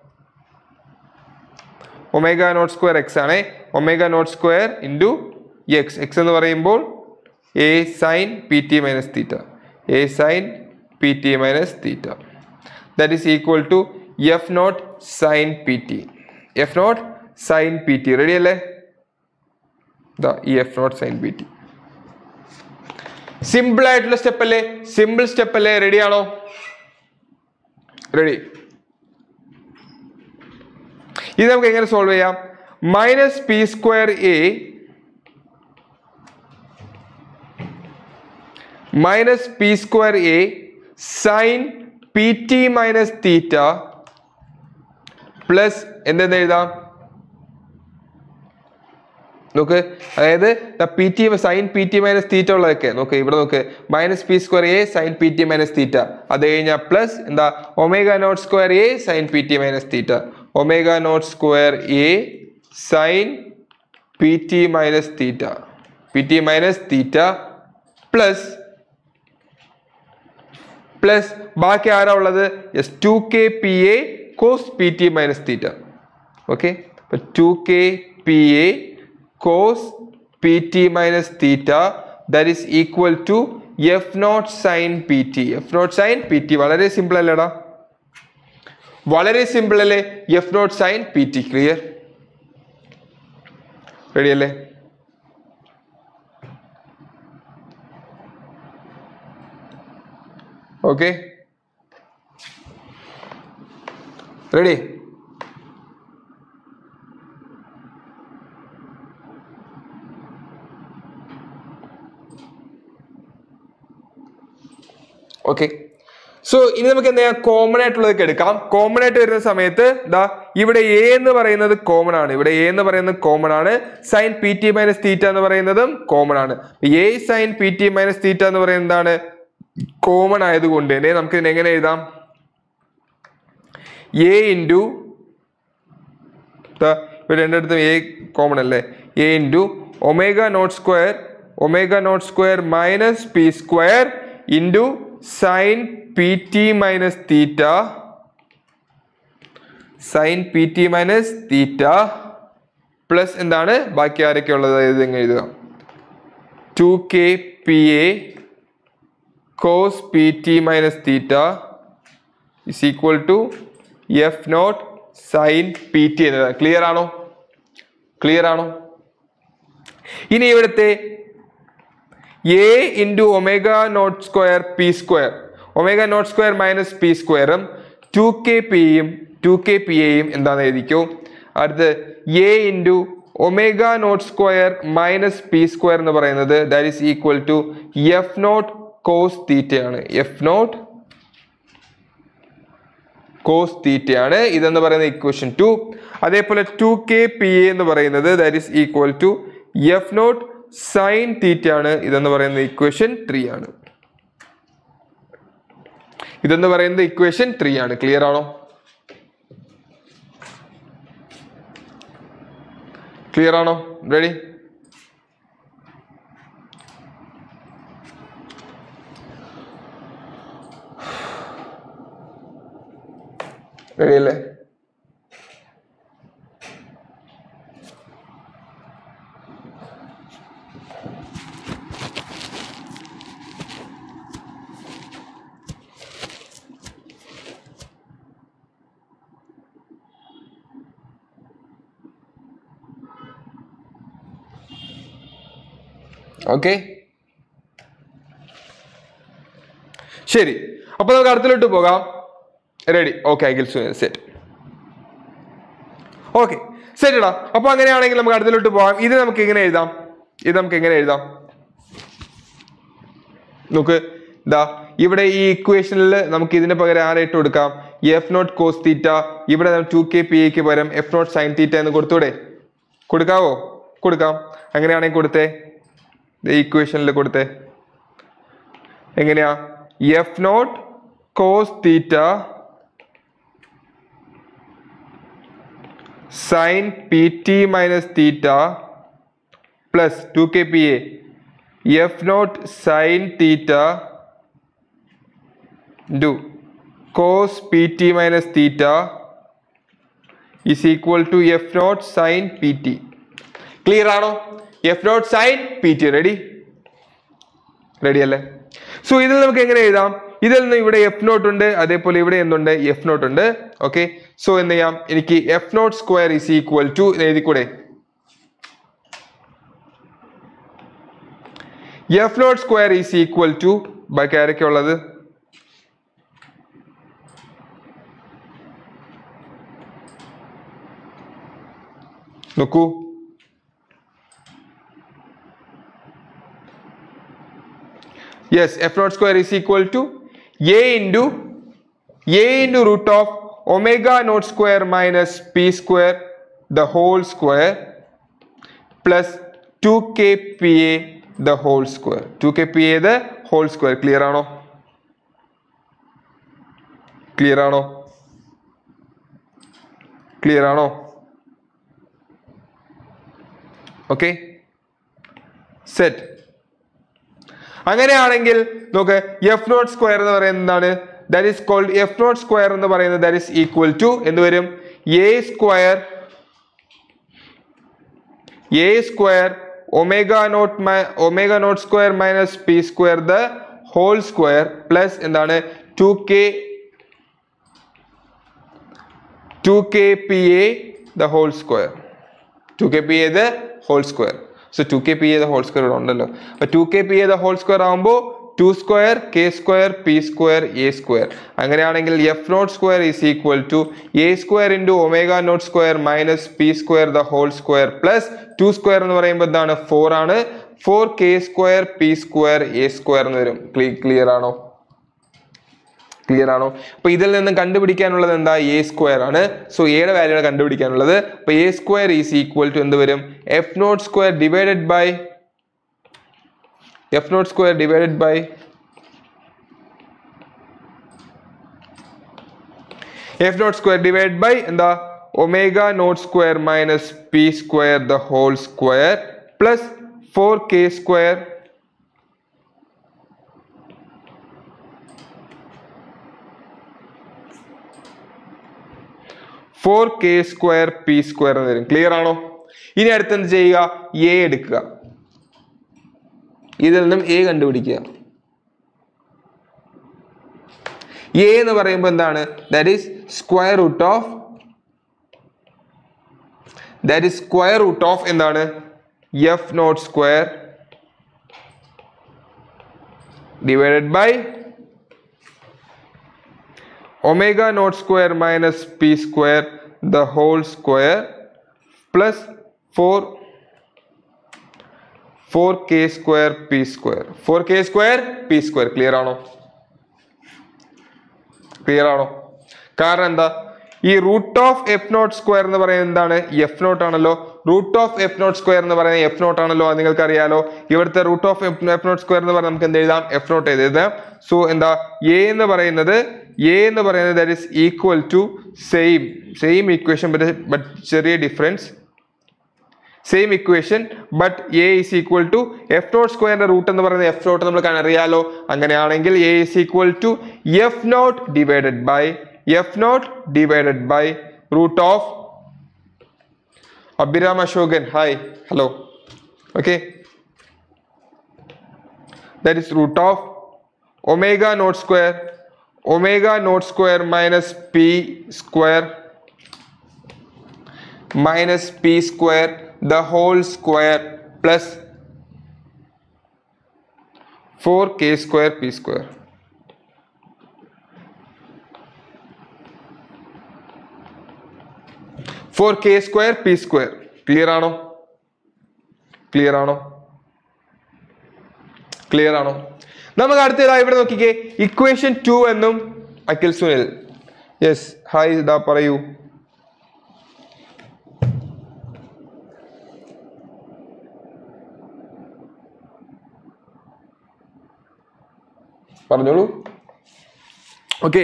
omega naught square X ആണ് omega naught square into X X എന്ന് പറയുമ്പോൾ A sine P T minus theta A sine P T minus theta that is equal to F naught sine P T F naught sine P T ready അല്ലേ ദാ ഈ F naught sine P T simple ആയിട്ടുള്ള സ്റ്റെപ്പ് അല്ലേ സിമ്പിൾ സ്റ്റെപ്പ് അല്ലേ റെഡി ആണോ റെഡി ഇത് നമുക്ക് എങ്ങനെ സോൾവ് ചെയ്യാം minus P square A minus P square A sine P T minus theta plus എന്തെന്ന് എഴുതാം നോക്ക് അതായത് P T sine P T minus theta ഉള്ളതൊക്കെ നോക്ക് ഇവിടെ നോക്ക് minus P square A sine P T minus theta അത് കഴിഞ്ഞാൽ പ്ലസ് എന്താ omega naught square A sine P T minus theta omega naught square A sine P T minus theta P T minus theta plus plus ബാക്കി ആരാ ഉള്ളത് yes two K P A cos P T minus theta okay അപ്പൊ two K P A cos P T minus theta that is equal to F naught sine P T F naught sine P T വളരെ സിമ്പിൾ അല്ലേടാ വളരെ സിമ്പിൾ അല്ലേ F naught sine P T clear ready അല്ലേ ഓക്കെ റെഡി ഓക്കെ സോ ഇനി നമുക്ക് എന്താ കോമൺ ആയിട്ടുള്ളതൊക്കെ എടുക്കാം കോമൺ ആയിട്ട് വരുന്ന സമയത്ത് ദാ ഇവിടെ എ എന്ന് പറയുന്നത് കോമൺ ആണ് ഇവിടെ എ എന്ന് പറയുന്നത് കോമൺ ആണ് sine P T minus theta എന്ന് പറയുന്നതും കോമൺ ആണ് A sine P T minus theta എന്ന് പറയുന്നത് എന്താണ് കോമൺ ആയതുകൊണ്ട് തന്നെ നമുക്ക് ഇതിനെ എങ്ങനെ എഴുതാം എ ഇൻറ്റു ഇവിടെ രണ്ടിടത്തും എ കോമൺ അല്ലേ A into omega naught square omega naught square minus P square into sine P T minus theta sine P T minus theta plus എന്താണ് ബാക്കി ആരൊക്കെ ഉള്ളത് ഇത് ഇങ്ങനെ എഴുതുക two K P A cos P T minus theta is equal to F naught sine P T എന്നത് ക്ലിയർ ആണോ ക്ലിയർ ആണോ ഇനി ഇവിടുത്തെ A into omega naught square P square omega naught square minus P സ്ക്വയറും ടു കെ പിയും ടു കെ പി എയും എന്താണെന്ന് എഴുതിക്കോ അടുത്ത് A into omega naught square minus P square എന്ന് പറയുന്നത് that is equal to F naught cos തീറ്റയാണ് എഫ് നോട്ട് കോസ് തീറ്റയാണ് ഇതെന്ന് പറയുന്ന ഇക്വേഷൻ ടു അതേപോലെ ടു കെ പി എ എന്ന് പറയുന്നത് that is equal to F naught sine തീറ്റയാണ് ഇതെന്ന് പറയുന്ന ഇക്വേഷൻ ത്രീ ആണ് ഇതെന്ന് പറയുന്നത് ഇക്വേഷൻ ത്രീ ആണ് ക്ലിയർ ആണോ ക്ലിയർ ആണോ റെഡി റെഡി അല്ലേ ഓക്കെ ശരി അപ്പൊ നമുക്ക് അടുത്തിലോട്ട് പോകാം റെഡി ഓക്കെ ഐ ഗിൽ സെറ്റ് ഓക്കെ ശരിടാ അപ്പൊ അങ്ങനെയാണെങ്കിൽ നമുക്ക് അടുത്തിലോട്ട് പോകാം ഇത് നമുക്ക് എങ്ങനെ എഴുതാം ഇത് നമുക്ക് എങ്ങനെ എഴുതാം നോക്ക് ഇതാ ഇവിടെ ഈ ഇക്വേഷനിൽ നമുക്ക് ഇതിന് പകരം ആരായിട്ട് കൊടുക്കാം എഫ് നോട്ട് കോസ് തീറ്റ ഇവിടെ ടു കെ പി എക്ക് പകരം എഫ് നോട്ട് സൈൻ തീറ്റ എന്ന് കൊടുത്തൂടെ കൊടുക്കാവോ കൊടുക്കാം അങ്ങനെയാണെങ്കിൽ കൊടുത്തേ ഇക്വേഷനിൽ കൊടുത്തേ എങ്ങനെയാ F naught cos theta sine P T minus theta plus two K P A F naught sine theta ഡു cos P T minus theta is equal to F naught sine P T clear ആണോ F naught sine P T ready ready അല്ലേ സോ ഇതിൽ നമുക്ക് എങ്ങനെ എഴുതാം ഇതിൽ നിന്ന് ഇവിടെ എഫ് നോട്ട് ഉണ്ട് അതേപോലെ ഇവിടെ എന്തുണ്ട് എഫ് നോട്ട് ഉണ്ട് ഓക്കെ സോ എന്ത് ചെയ്യാം എനിക്ക് F naught square is equal to എഴുതിക്കൂടെ F naught square is equal to ബാക്കി ആരൊക്കെ ഉള്ളത് നോക്കൂ yes f naught square is equal to a into a into root of omega naught square minus p square the whole square plus 2kpa the whole square 2kpa the whole square clear ആണോ ക്ലിയർ ആണോ ക്ലിയർ ആണോ ഓക്കെ സെറ്റ് അങ്ങനെയാണെങ്കിൽ നോക്ക് എഫ് നോട്ട് സ്ക്വയർ എന്ന് പറയുന്നത് എന്താണ് that is called F naught square എന്ന് പറയുന്നത് ദാറ്റ് ഈസ് ഈക്വൽ ടു എന്ത് വരും A square A square omega naught omega naught square minus P square the whole square plus എന്താണ് two K two K P A the whole square two K P A the whole square so two K P A the whole square ഇവിടെ ഉണ്ടല്ലോ അപ്പൊ two K P A the whole square ആകുമ്പോൾ two square K square P square A square അങ്ങനെയാണെങ്കിൽ F naught square is equal to A square into omega naught square minus P square the whole square plus two square എന്ന് പറയുമ്പോൾ എന്താണ് ഫോർ ആണ് four K square P square A square എന്ന് വരും ക്ലിയർ ആണോ ക്ലിയർ ആണോ അപ്പൊ ഇതിൽ നിന്ന് കണ്ടുപിടിക്കാനുള്ളത് എന്താ എ സ്ക്വയർ ആണ് സോ എയുടെ വാല്യൂ കണ്ടുപിടിക്കാനുള്ളത് അപ്പൊ A square is equal to എന്ത് വരും F naught square divided by F naught square divided by F naught square divide by എന്താ omega naught square minus P square the whole square plus four K square four K square P square എന്ന് വരും ക്ലിയർ ആണോ ഇനി അടുത്ത് എന്ത് ചെയ്യുക എ എടുക്കുക ഇതിൽ നിന്നും എ കണ്ടുപിടിക്കുക എ എന്ന് പറയുമ്പോൾ എന്താണ് that is square root of that is square root of എന്താണ് F naught square divided by omega naught square minus p square the whole square plus 4 4k square p square 4k square p square clear ആണോ ക്ലിയർ ആണോ കാരണം എന്താ ഈ root of F naught square എന്ന് പറയുന്നത് എന്താണ് എഫ് നോട്ട് ആണല്ലോ root of F naught square എന്ന് പറയുന്നത് എഫ് നോട്ട് ആണല്ലോ അത് നിങ്ങൾക്ക് അറിയാലോ ഇവിടുത്തെ root of F naught square എന്ന് പറഞ്ഞാൽ നമുക്ക് എന്ത് എഴുതാം എഫ് നോട്ട് എഴുതാം സോ എന്താ എ എന്ന് പറയുന്നത് എ എന്ന് പറയുന്നത് that is equal to same same equation but ചെറിയ difference same equation but A is equal to F naught സ്ക്വയറിന്റെ റൂട്ട് എന്ന് പറയുന്നത് എഫ് നോട്ട് നമ്മൾ അറിയാലോ അങ്ങനെയാണെങ്കിൽ A is equal to F naught divided by F naught divided by root of Abhiram Ashokan hi hello okay that is root of omega naught square omega naught square minus p square minus p square the whole square plus 4k square p square four K square P square clear ആണോ ക്ലിയർ ആണോ ക്ലിയർ ആണോ നമുക്ക് അടുത്തതായി ഇവിടെ നോക്കിക്കേ ഇക്വേഷൻ ടു എന്നും അഖിൽ സുനിൽ യെസ് ഹായ് ഇതാ പറയൂ പറഞ്ഞോളൂ ഓക്കെ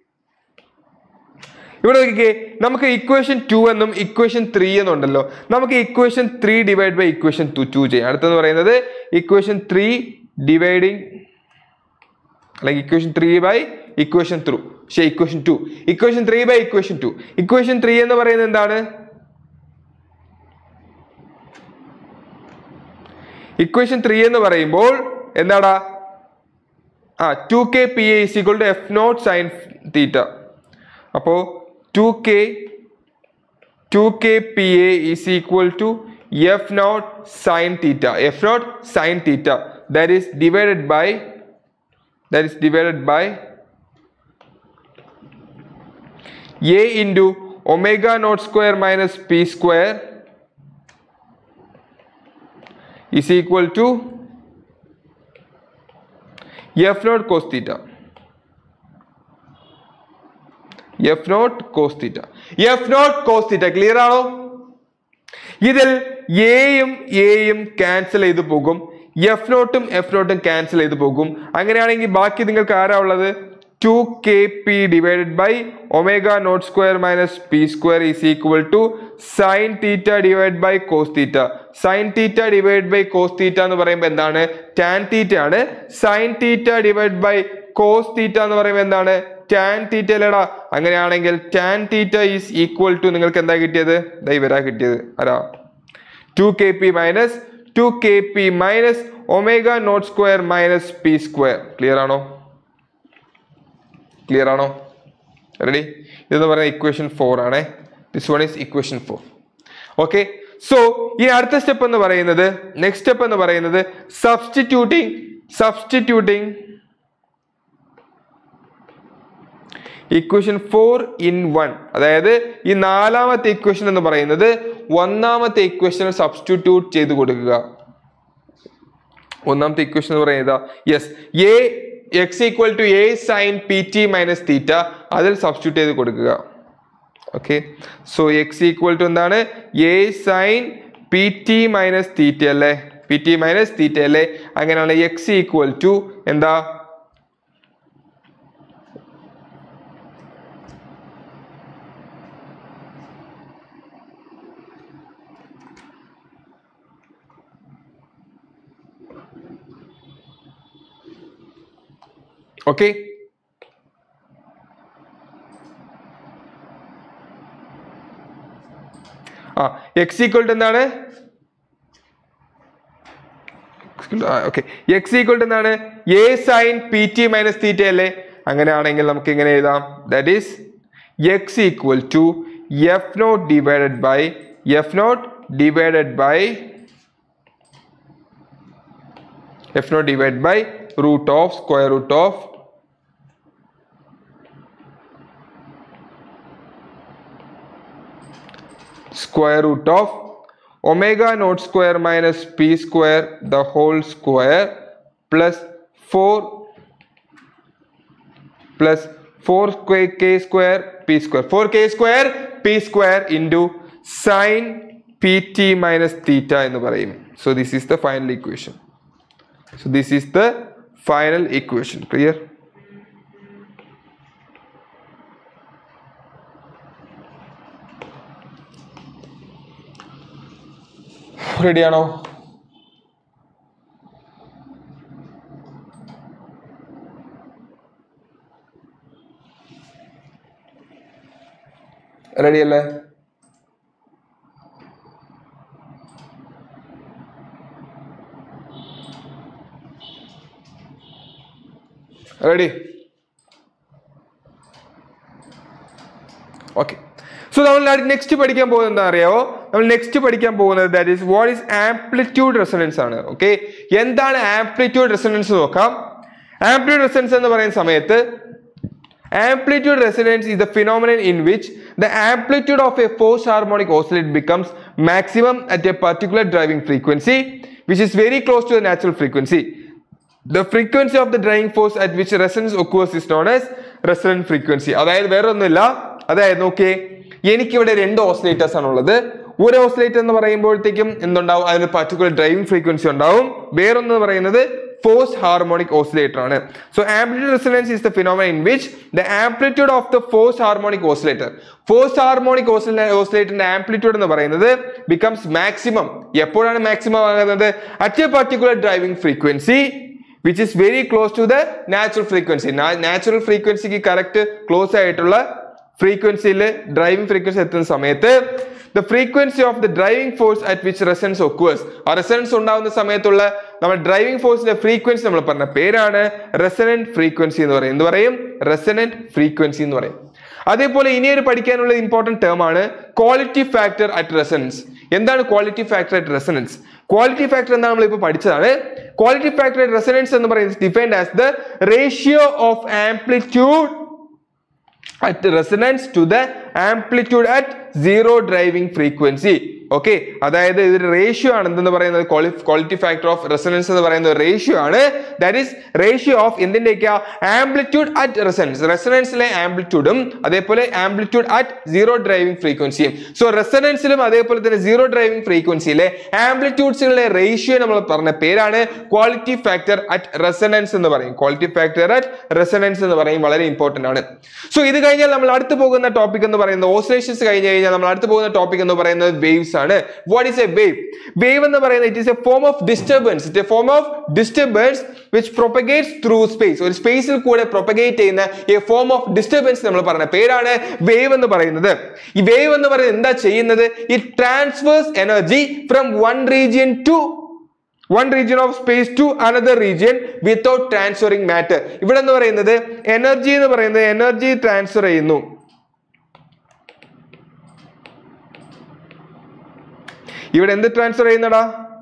ഇവിടെ നോക്കിക്കേ നമുക്ക് ഇക്വേഷൻ ടു എന്നും ഇക്വേഷൻ ത്രീ എന്നുണ്ടല്ലോ നമുക്ക് equation three divide by equation two two ചെയ്യാം അടുത്തെന്ന് പറയുന്നത് ഇക്വേഷൻ ത്രീ ഡിവൈഡിങ് അല്ലെങ്കിൽ equation three by equation through പക്ഷേ equation two equation three by equation two equation three എന്ന് പറയുന്നത് എന്താണ് ഇക്വേഷൻ ത്രീ എന്ന് പറയുമ്പോൾ എന്താടാ ആ two K P A is equal to F naught sine theta അപ്പോൾ two K two K P A is equal to F naught sine theta F naught sine theta that is divided by that is divided by a into omega naught square minus p square is equal to f naught cos theta f naught cos theta f naught cos theta clear ആണോ ഇതിൽ എയും എയും ക്യാൻസൽ ചെയ്ത് പോകും എഫ് നോട്ടും എഫ് നോട്ടും ക്യാൻസൽ ചെയ്ത് പോകും അങ്ങനെയാണെങ്കിൽ ബാക്കി നിങ്ങൾക്ക് ആരാ ഉള്ളത് two K P divided by omega naught square minus P square is equal to sine theta divide by cos theta sine theta divide by cos theta എന്ന് പറയുമ്പോൾ എന്താണ് ടാൻ തീറ്റ ആണ് sine theta divide by cos theta എന്ന് പറയുമ്പോൾ എന്താണ് ടാൻ തീറ്റ അല്ലടാ അങ്ങനെയാണെങ്കിൽ tan theta is equal to നിങ്ങൾക്ക് എന്താ കിട്ടിയത് ദാ ഇവരാ കിട്ടിയത് ആരാ two K P minus two K P minus omega naught square minus P square clear ആണോ ക്ലിയർ ആണോ റെഡി ഇതെന്ന് പറയുന്നത് ഇക്വേഷൻ ഫോർ ആണേ this one is equation four okay so ഈ അടുത്ത സ്റ്റെപ്പ് എന്ന് പറയുന്നത് നെക്സ്റ്റ് സ്റ്റെപ്പ് എന്ന് പറയുന്നത് substituting substituting equation four in one അതായത് ഈ നാലാമത്തെ ഇക്വേഷൻ എന്ന് പറയുന്നത് ഒന്നാമത്തെ ഇക്വേഷനെ സബ്സ്റ്റിറ്റ്യൂട്ട് ചെയ്ത് കൊടുക്കുക ഒന്നാമത്തെ ഇക്വേഷൻ എന്ന് പറയുന്നത് yes A X equal to A sine P T minus theta അതിൽ സബ്സ്റ്റിറ്റ്യൂട്ട് ചെയ്ത് കൊടുക്കുക okay so X equal to എന്താണ് A sine P T minus theta അല്ലേ പി ടി മൈനസ് തീറ്റ അല്ലേ അങ്ങനെയാണ് എക്സ് ഈക്വൽ ടു എന്താ ഓക്കെ ആ എക്സ് ഈക്വൽ ടു എന്താണ് ഓക്കെ എക്സ് ഈക്വൽ ടു എന്താണ് A sine P T minus theta അല്ലേ അങ്ങനെയാണെങ്കിൽ നമുക്ക് ഇങ്ങനെ എഴുതാം that is X equal to F naught divided by F naught divided by F naught divide by root of square root of square root of omega naught square minus p square the whole square plus 4 plus 4 square k square p square 4k square p square into sine P T minus theta എന്ന് പറയും so this is the final equation so this is the final equation clear റെഡിയാണോ റെഡി അല്ലേ റെഡി ഓക്കെ സോ നമ്മൾ നെക്സ്റ്റ് പഠിക്കാൻ പോകുന്നത് എന്താ അറിയാവോ നമ്മൾ നെക്സ്റ്റ് പഠിക്കാൻ പോകുന്നത് that is what is amplitude resonance ആണ് ഓക്കെ എന്താണ് ആംപ്ലിറ്റ്യൂഡ് റെസൊണൻസ് നോക്കാം ആംപ്ലിറ്റ്യൂഡ് റെസൊണൻസ് എന്ന് പറയുന്ന സമയത്ത് Amplitude resonance is the phenomenon in which the amplitude of a forced harmonic oscillate becomes maximum at a particular driving frequency, which is very close to the natural frequency. The frequency of the driving force at which resonance occurs is known as resonant frequency. അതായത് വേറെ ഒന്നുമില്ല അതായത് നോക്കിയേ എനിക്കിവിടെ രണ്ട് ഓസിലേറ്റേഴ്സ് ആണ് ഉള്ളത് ഒരു ഓസിലേറ്റർ എന്ന് പറയുമ്പോഴത്തേക്കും എന്തുണ്ടാവും അതിന് പർട്ടിക്കുലർ ഡ്രൈവിംഗ് ഫ്രീക്വൻസി ഉണ്ടാവും വേറൊന്ന് പറയുന്നത് ഫോഴ്സ് ഹാർമോണിക് ഓസിലേറ്റർ ആണ് so amplitude resonance is the phenomena in which the amplitude of the force harmonic oscillator force harmonic ഓസിലേറ്ററിന്റെ ആംപ്ലിറ്റ്യൂഡ് എന്ന് പറയുന്നത് ബിക്കംസ് മാക്സിമം എപ്പോഴാണ് മാക്സിമം ആകുന്നത് at a particular driving frequency which is very close to the natural frequency natural ഫ്രീക്വൻസിക്ക് കറക്റ്റ് ക്ലോസ് ആയിട്ടുള്ള ഫ്രീക്വൻസിയിൽ ഡ്രൈവിംഗ് ഫ്രീക്വൻസി എത്തുന്ന സമയത്ത് the frequency of the driving force at which resonance occurs ആ റെസനൻസ് ഉണ്ടാകുന്ന സമയത്തുള്ള നമ്മൾ ഡ്രൈവിംഗ് ഫോഴ്സിന്റെ ഫ്രീക്വൻസി നമ്മൾ പറഞ്ഞ പേരാണ് റെസനന്റ് ഫ്രീക്വൻസി എന്ന് പറയും എന്ത് പറയും റെസനന്റ് ഫ്രീക്വൻസി എന്ന് പറയും അതേപോലെ ഇനിയൊരു പഠിക്കാനുള്ള ഇമ്പോർട്ടന്റ് ടേം ആണ് ക്വാളിറ്റി ഫാക്ടർ അറ്റ് റെസനൻസ് എന്താണ് quality factor at resonance quality factor എന്താണ് നമ്മൾ ഇപ്പോൾ പഠിച്ചതാണ് ക്വാളിറ്റി ഫാക്ടർ അറ്റ് റെസനൻസ് എന്ന് പറയുന്നത് defined as the ratio of amplitude at resonance to the amplitude at zero driving frequency okay അതായത് ഇതൊരു റേഷ്യോ ആണ് എന്തെന്ന് പറയുന്നത് ക്വാളിറ്റി ഫാക്ടർ ഓഫ് റെസനൻസ് എന്ന് പറയുന്ന റേഷ്യോ ആണ് ദാറ്റ് ഈസ് റേഷ്യോ ഓഫ് എന്തിന്റെയൊക്കെ ആംപ്ലിറ്റ്യൂഡ് അറ്റ് റെസനൻസ് റെസനൻസിലെ ആംപ്ലിറ്റ്യൂഡും അതേപോലെ ആംപ്ലിറ്റ്യൂഡ് അറ്റ് സീറോ ഡ്രൈവിംഗ് ഫ്രീക്വൻസിയും സോ റെസനൻസിലും അതേപോലെ തന്നെ സീറോ ഡ്രൈവിംഗ് ഫ്രീക്വൻസിയിലെ ആംപ്ലിറ്റ്യൂഡ്സുകളുടെ റേഷ്യോ നമ്മൾ പറഞ്ഞ പേരാണ് ക്വാളിറ്റി ഫാക്ടർ അറ്റ് റെസനൻസ് എന്ന് പറയും ക്വാളിറ്റി ഫാക്ടർ അറ്റ് റെസനൻസ് എന്ന് പറയും വളരെ ഇമ്പോർട്ടന്റ് ആണ് സോ ഇത് കഴിഞ്ഞാൽ നമ്മൾ അടുത്ത് പോകുന്ന ടോപ്പിക് എന്ന് പറയുന്നത് ഓസിലേഷൻസ് കഴിഞ്ഞ് കഴിഞ്ഞാൽ നമ്മൾ അടുത്ത് പോകുന്ന ടോപ്പിക് എന്ന് പറയുന്നത് വേവ്സ് ആണ് what is a wave wave എന്ന് പറയുന്നത് it is a form of disturbance it a form of disturbance which propagates through space ഒരു സ്പേസിൽ കൂടെ പ്രൊപ്പഗേറ്റ് ചെയ്യുന്ന എ ഫോം ഓഫ് ഡിസ്റ്റർബൻസ് നമ്മൾ പറഞ്ഞ പേരാണ് വേവ് എന്ന് പറയുന്നത് ഈ വേവ് എന്ന് പറയുന്നത് എന്താ ചെയ്യുന്നത് it transfers energy from one region to one region of space to another region without transferring matter ഇവിടെ എന്ന് പറയുന്നത് എനർജി എന്ന് പറയുന്നത് എനർജി ട്രാൻസ്ഫർ ചെയ്യുന്നു ഇവിടെ എന്ത് ട്രാൻസ്ഫർ ചെയ്യുന്നടാ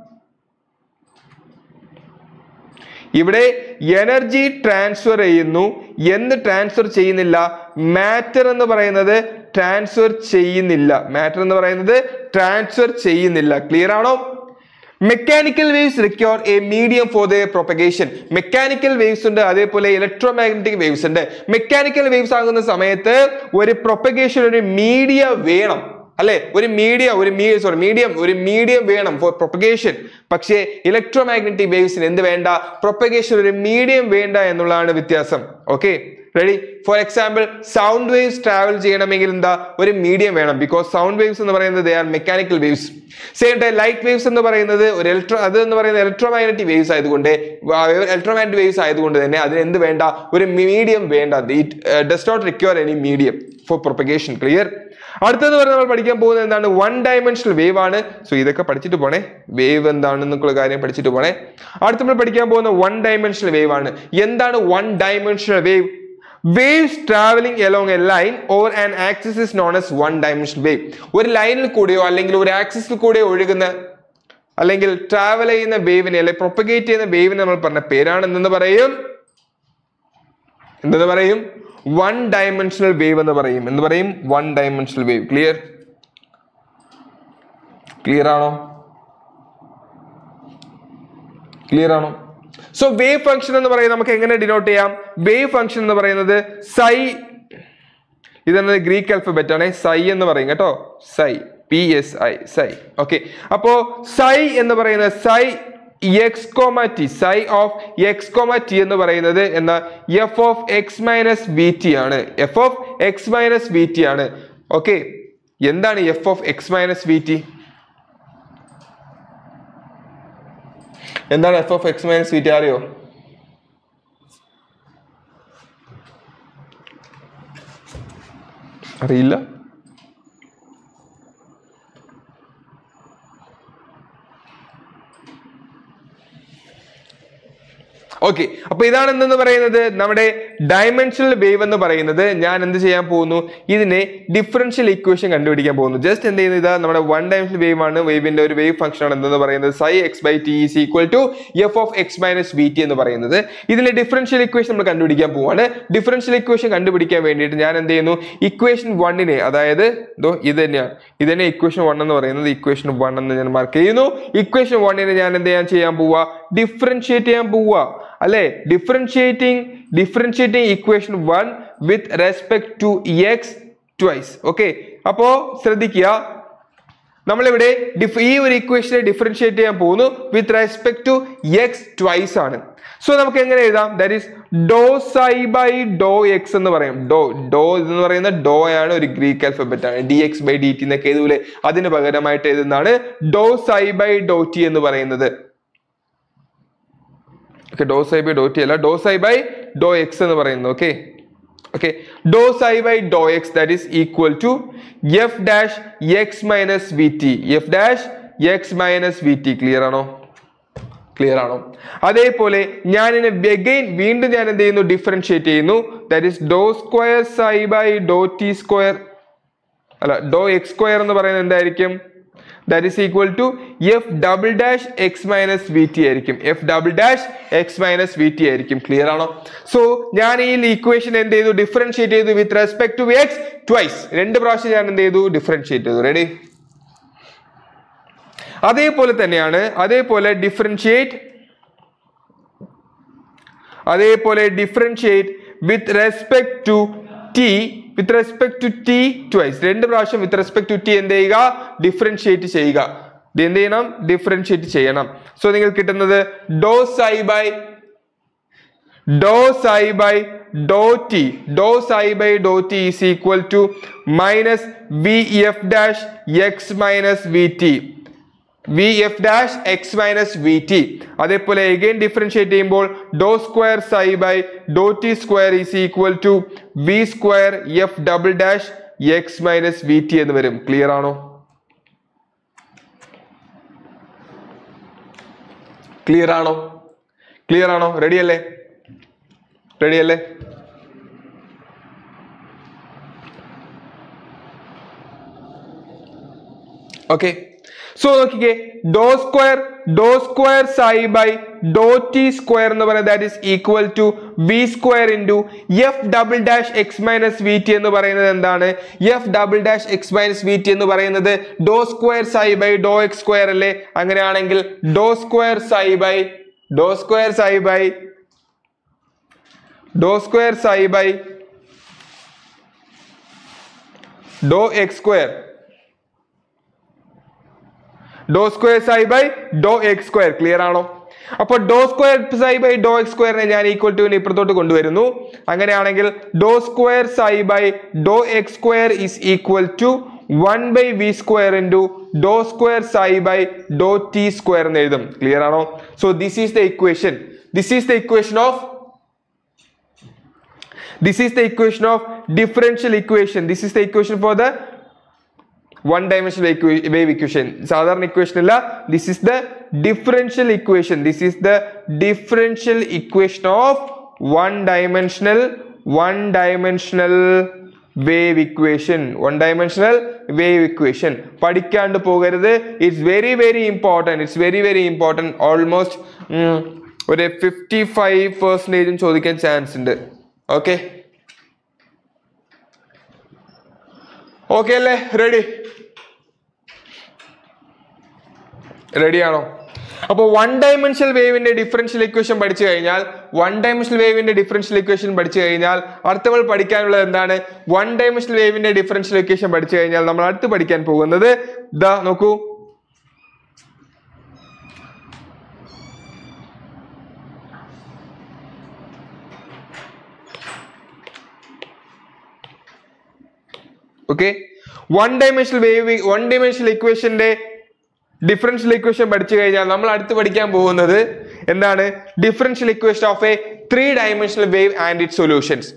ഇവിടെ എനർജി ട്രാൻസ്ഫർ ചെയ്യുന്നു എന്ത് ട്രാൻസ്ഫർ ചെയ്യുന്നില്ല മാറ്റർ എന്ന് പറയുന്നത് ട്രാൻസ്ഫർ ചെയ്യുന്നില്ല മാറ്റർ എന്ന് പറയുന്നത് ട്രാൻസ്ഫർ ചെയ്യുന്നില്ല ക്ലിയർ ആണോ mechanical waves require a medium for the propagation mechanical waves ഉണ്ട് അതേപോലെ ഇലക്ട്രോ മാഗ്നറ്റിക് വേവ്സ് ഉണ്ട് മെക്കാനിക്കൽ വേവ്സ് ആകുന്ന സമയത്ത് ഒരു പ്രൊപ്പഗേഷൻ ഒരു മീഡിയ വേണം അല്ലെ ഒരു മീഡിയ ഒരു മീ സോറി മീഡിയം ഒരു മീഡിയം വേണം ഫോർ പ്രൊപ്പഗേഷൻ പക്ഷേ ഇലക്ട്രോ മാഗ്നറ്റിക് വേവ്സിന് എന്ത് വേണ്ട പ്രൊപ്പഗേഷൻ ഒരു മീഡിയം വേണ്ട എന്നുള്ളതാണ് വ്യത്യാസം okay ready for example sound waves travel ചെയ്യണമെങ്കിൽ എന്താ ഒരു മീഡിയം വേണം ബിക്കോസ് സൗണ്ട് വേവ്സ് എന്ന് പറയുന്നത് are mechanical waves same time light waves എന്ന് പറയുന്നത് ഒരു ഇലക്ട്രോ അത് എന്ന് പറയുന്നത് ഇലക്ട്രോ മാഗ്നറ്റിക് വേവ്സ് ആയതുകൊണ്ട് ഇലക്ട്രോ മാഗ്നറ്റിക് വേവ്സ് ആയതുകൊണ്ട് തന്നെ അതിന് എന്ത് വേണ്ട ഒരു മീഡിയം വേണ്ട it does not require any medium for propagation clear അടുത്തത് പറഞ്ഞ് നമ്മൾ പഠിക്കാൻ പോകുന്നത് എന്താണ് വൺ ഡയമെൻഷണൽ വേവ് ആണ് സോ ഇതൊക്കെ പഠിച്ചിട്ട് പോണേ വേവ് എന്താണെന്നുള്ള കാര്യം പഠിച്ചിട്ട് പോണേ അടുത്ത നമ്മൾ പഠിക്കാൻ പോകുന്ന വൺ ഡയമെൻഷണൽ വേവ് ആണ് എന്താണ് one dimensional wave waves travelling along a line or an axis is known as one dimensional wave ഒരു ലൈനിൽ കൂടെയോ അല്ലെങ്കിൽ ഒരു ആക്സിസിൽ കൂടെയോ ഒഴുകുന്ന അല്ലെങ്കിൽ ട്രാവൽ ചെയ്യുന്ന വേവിനെ അല്ലെങ്കിൽ പ്രൊപ്പഗേറ്റ് ചെയ്യുന്ന വേവിനെ നമ്മൾ പറഞ്ഞ പേരാണ് എന്തെന്ന് പറയും എന്തെന്ന് പറയും വൺ ഡയമെൻഷണൽ വേവ് എന്ന് പറയും എന്ന് പറയും one dimensional wave clear clear ആണോ ക്ലിയർ ആണോ സോ വേവ് ഫംഗ്ഷൻ എന്ന് പറയുന്നത് നമുക്ക് എങ്ങനെ ഡിനോട്ട് ചെയ്യാം വേവ് ഫംഗ്ഷൻ എന്ന് പറയുന്നത് സൈ ഇതെന്നത് ഗ്രീക്ക് അൽഫബറ്റ് ആണ് സൈ എന്ന് പറയും കേട്ടോ psi P S I psi okay അപ്പോ സൈ എന്ന് പറയുന്നത് psi X comma T psi of X comma T എന്ന് പറയുന്നത് എന്താ F of X minus B T ആണ് F of X minus B T ആണ് ഓക്കെ എന്താണ് F of X minus B T എന്താണ് F of X minus B T അറിയോ അറിയില്ല ഓക്കെ അപ്പൊ ഇതാണ് എന്തെന്ന് പറയുന്നത് നമ്മുടെ ഡയമെൻഷണൽ വേവ് എന്ന് പറയുന്നത് ഞാൻ എന്ത് ചെയ്യാൻ പോകുന്നു ഇതിനെ ഡിഫറൻഷ്യൽ ഇക്വേഷൻ കണ്ടുപിടിക്കാൻ പോകുന്നു ജസ്റ്റ് എന്ത് ചെയ്യുന്നത് ഇതാ നമ്മുടെ വൺ ഡയമെൻഷണൽ വേവ് ആണ് വേവിന്റെ ഒരു വേവ് ഫംഗ്ഷൻ ആണ് എന്തെന്ന് പറയുന്നത് psi X by T is equal to F of X minus B T എന്ന് പറയുന്നത് ഇതിന്റെ ഡിഫറൻഷ്യൽ ഇക്വേഷൻ നമ്മൾ കണ്ടുപിടിക്കാൻ പോവാണ് ഡിഫറൻഷ്യൽ ഇക്വേഷൻ കണ്ടുപിടിക്കാൻ വേണ്ടിയിട്ട് ഞാൻ എന്ത് ചെയ്യുന്നു ഇക്വേഷൻ വണ്ണിനെ അതായത് ഇതോ ഇത് തന്നെയാണ് ഇത് തന്നെ ഇക്വേഷൻ വൺ എന്ന് പറയുന്നത് ഇക്വേഷൻ വൺ എന്ന് ഞാൻ മാർക്ക് ചെയ്യുന്നു ഇക്വേഷൻ വണ്ണിനെ ഞാൻ എന്ത് ചെയ്യാൻ ചെയ്യാൻ പോവുക ഡിഫറൻഷിയേറ്റ് ചെയ്യാൻ പോവുക അല്ലെ differentiating differentiating equation one with respect to X twice okay അപ്പോ ശ്രദ്ധിക്കുക നമ്മളിവിടെ ഡിഫ് ഈ ഒരു ഇക്വേഷനെ ഡിഫറൻഷിയേറ്റ് ചെയ്യാൻ പോകുന്നു with respect to X twice ആണ് സോ നമുക്ക് എങ്ങനെ എഴുതാം that is do psi by Dr X എന്ന് പറയും ഡോ ഡോ എന്ന് പറയുന്ന ഡോ ആണ് ഒരു ഗ്രീക്ക് ആൽഫബറ്റ് ആണ് D X by D T എന്നൊക്കെ എഴുതൂലെ അതിന് പകരമായിട്ട് എഴുതുന്നതാണ് ഡോ സൈ ബൈ ഡോ ടി എന്ന് പറയുന്നത് okay dou psi by dou t അല്ല dou psi by Dr X എന്ന് പറയുന്നത് okay okay dou psi by Dr x that is equal to f dash x minus v t f dash x minus v t clear ആണോ ക്ലിയർ ആണോ അതേപോലെ ഞാൻ ഇതിനെ അഗൈൻ വീണ്ടും ഞാൻ എന്ത് ചെയ്യുന്നു ഡിഫറൻഷിയേറ്റ് ചെയ്യുന്നു that is dou square psi by dou t square അല്ല ഡോ എക്സ് സ്ക്വയർ എന്ന് പറയുന്നത് എന്തായിരിക്കും that is equal to f double dash x minus v t ആയിരിക്കും f double dash x minus v t ആയിരിക്കും ക്ലിയർ ആണോ സോ ഞാൻ ഈ ഇക്വേഷൻ എന്ത് ചെയ്തു ഡിഫറൻഷിയേറ്റ് ചെയ്തു with respect to X twice രണ്ട് പ്രാവശ്യം ഞാൻ എന്ത് ചെയ്തു ഡിഫറൻഷിയേറ്റ് ചെയ്തു റെഡി അതേപോലെ തന്നെയാണ് അതേപോലെ ഡിഫറൻഷിയേറ്റ് അതേപോലെ differentiate with respect to t with respect to t twice രണ്ട് പ്രാവശ്യം വിത്ത് റെസ്പെക്ട് ടു ടി എന്ത് ചെയ്യുക ഡിഫറൻഷിയേറ്റ് ചെയ്യുക ഇത് എന്ത് ചെയ്യണം ഡിഫറൻഷിയേറ്റ് ചെയ്യണം സോ നിങ്ങൾ കിട്ടുന്നത് dou psi by dou psi by dou t dou psi by dou t is equal to minus v f dash x minus v t v f dash x minus v t അതേപോലെ എഗെയിൻ ഡിഫറൻഷിയേറ്റ് ചെയ്യുമ്പോൾ dou square psi by dou t square is equal to v square f double dash x minus v t എന്ന് വരും ക്ലിയർ ആണോ ക്ലിയർ ആണോ ക്ലിയർ ആണോ റെഡി അല്ലേ റെഡി അല്ലേ ഓക്കെ സോ നോക്കിക്കേ dou square dou square psi by dou t square എന്ന് പറയുന്നത് that is equal to v square into f double dash x minus v t എന്ന് പറയുന്നത് എന്താണ് f double dash x minus v t എന്ന് പറയുന്നത് dou square psi by Dr x square അല്ലേ അങ്ങനെയാണെങ്കിൽ dou square psi by dou square psi by dou square psi by Dr x square dou square psi by Dr x square clear ആണോ അപ്പൊ dou square psi by Dr x സ്ക്വയറിനെ ഞാൻ ഈക്വൽ ടു ഇപ്പുറത്തോട്ട് കൊണ്ടുവരുന്നു അങ്ങനെയാണെങ്കിൽ dou square psi by Dr x square is equal to one by v square into dou square psi by dou t square എന്ന് എഴുതും ക്ലിയർ ആണോ so this is the equation this is the equation of this is the equation of differential equation this is the equation for the one dimensional equa- wave equation സാധാരണ ഇക്വേഷൻ അല്ല this is the differential equation this is the differential equation of one dimensional one dimensional wave equation one dimensional wave equation പഠിക്കാണ്ട് പോകരുത് it's very very important it's very very important almost ഒരു ഫിഫ്റ്റി ഫൈവ് പെർസെൻറ്റേജും ചോദിക്കാൻ ചാൻസ് ഉണ്ട് ഓക്കെ ഓക്കെ അല്ലേ റെഡി റെഡിയാണോ അപ്പോൾ വൺ ഡയമെൻഷണൽ വേവിന്റെ ഡിഫറൻഷ്യൽ ഇക്വേഷൻ പഠിച്ചു കഴിഞ്ഞാൽ വൺ ഡയമെൻഷണൽ വേവിന്റെ ഡിഫറൻഷ്യൽ ഇക്വേഷൻ പഠിച്ചു കഴിഞ്ഞാൽ അടുത്ത നമ്മൾ പഠിക്കാനുള്ളത് എന്താണ് വൺ ഡയമെൻഷണൽ വേവിന്റെ ഡിഫറൻഷ്യൽ ഇക്വേഷൻ പഠിച്ചു കഴിഞ്ഞാൽ നമ്മൾ അടുത്ത് പഠിക്കാൻ പോകുന്നത് ദാ നോക്കൂ okay one dimensional wave one dimensional ഇക്വേഷന്റെ ഡിഫറൻഷ്യൽ ഇക്വേഷൻ പഠിച്ചു കഴിഞ്ഞാൽ നമ്മൾ അടുത്ത് പഠിക്കാൻ പോകുന്നത് എന്താണ് differential equation of a three dimensional wave and it solutions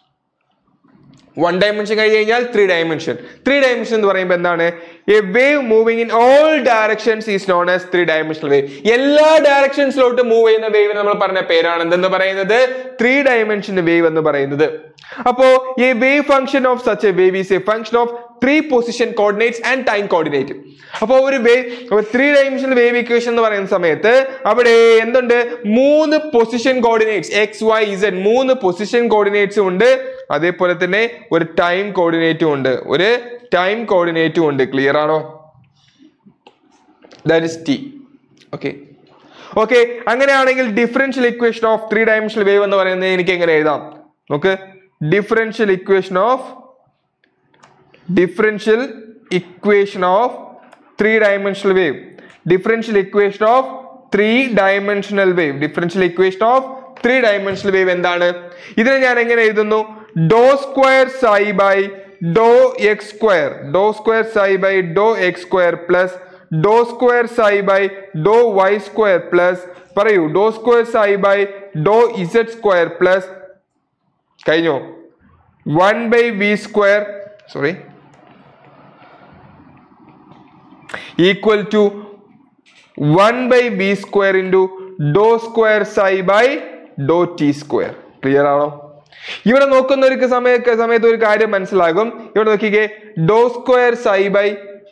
one dimension കഴിഞ്ഞ് കഴിഞ്ഞാൽ ത്രീ ഡയമെൻഷൻ ത്രീ ഡയമെൻഷൻ എന്ന് പറയുമ്പോൾ എന്താണ് a wave moving in all directions is known as three dimensional wave എല്ലാ ഡയറക്ഷൻസിലോട്ട് മൂവ് ചെയ്യുന്ന വേവ് നമ്മൾ പറഞ്ഞ പേരാണ് എന്തെന്ന് പറയുന്നത് ത്രീ ഡയമെൻഷൻ വേവ് എന്ന് പറയുന്നത് അപ്പോ a wave function of such a wave is a function of three position coordinates and time coordinate അപ്പോൾ ഒരു wave three dimensional wave equation എന്ന് പറയുന്ന സമയത്ത് അവിടെ എന്തുണ്ട് മൂന്ന് position coordinates x y z മൂന്ന് പൊസിഷൻ കോർഡിനേറ്റ്സും ഉണ്ട് അതേപോലെ തന്നെ ഒരു ടൈം കോർഡിനേറ്റും ഉണ്ട് ഒരു ടൈം കോർഡിനേറ്റും ഉണ്ട് ക്ലിയർ ആണോ that is t okay okay അങ്ങനെയാണെങ്കിൽ differential equation of three dimensional wave എന്ന് പറയുന്നത് എനിക്ക് എങ്ങനെ എഴുതാം നോക്ക് differential equation of differential equation of three dimensional wave differential equation of three dimensional wave differential equation of three dimensional wave എന്താണ് ഇതിനെ ഞാൻ എങ്ങനെ എഴുതുന്നു dou square psi by Dr x square dou square psi by Dr x square plus dou square psi by dou y square plus പറയൂ dou square psi by dou z square plus കഴിഞ്ഞോ one by v square sorry equal to one by b square into dou square psi by dou t square clear ആണോ ഇവിടെ നോക്കുന്നവർക്ക് സമയ സമയത്ത് ഒരു കാര്യം മനസ്സിലാകും ഇവിടെ നോക്കിക്കേ dou square psi by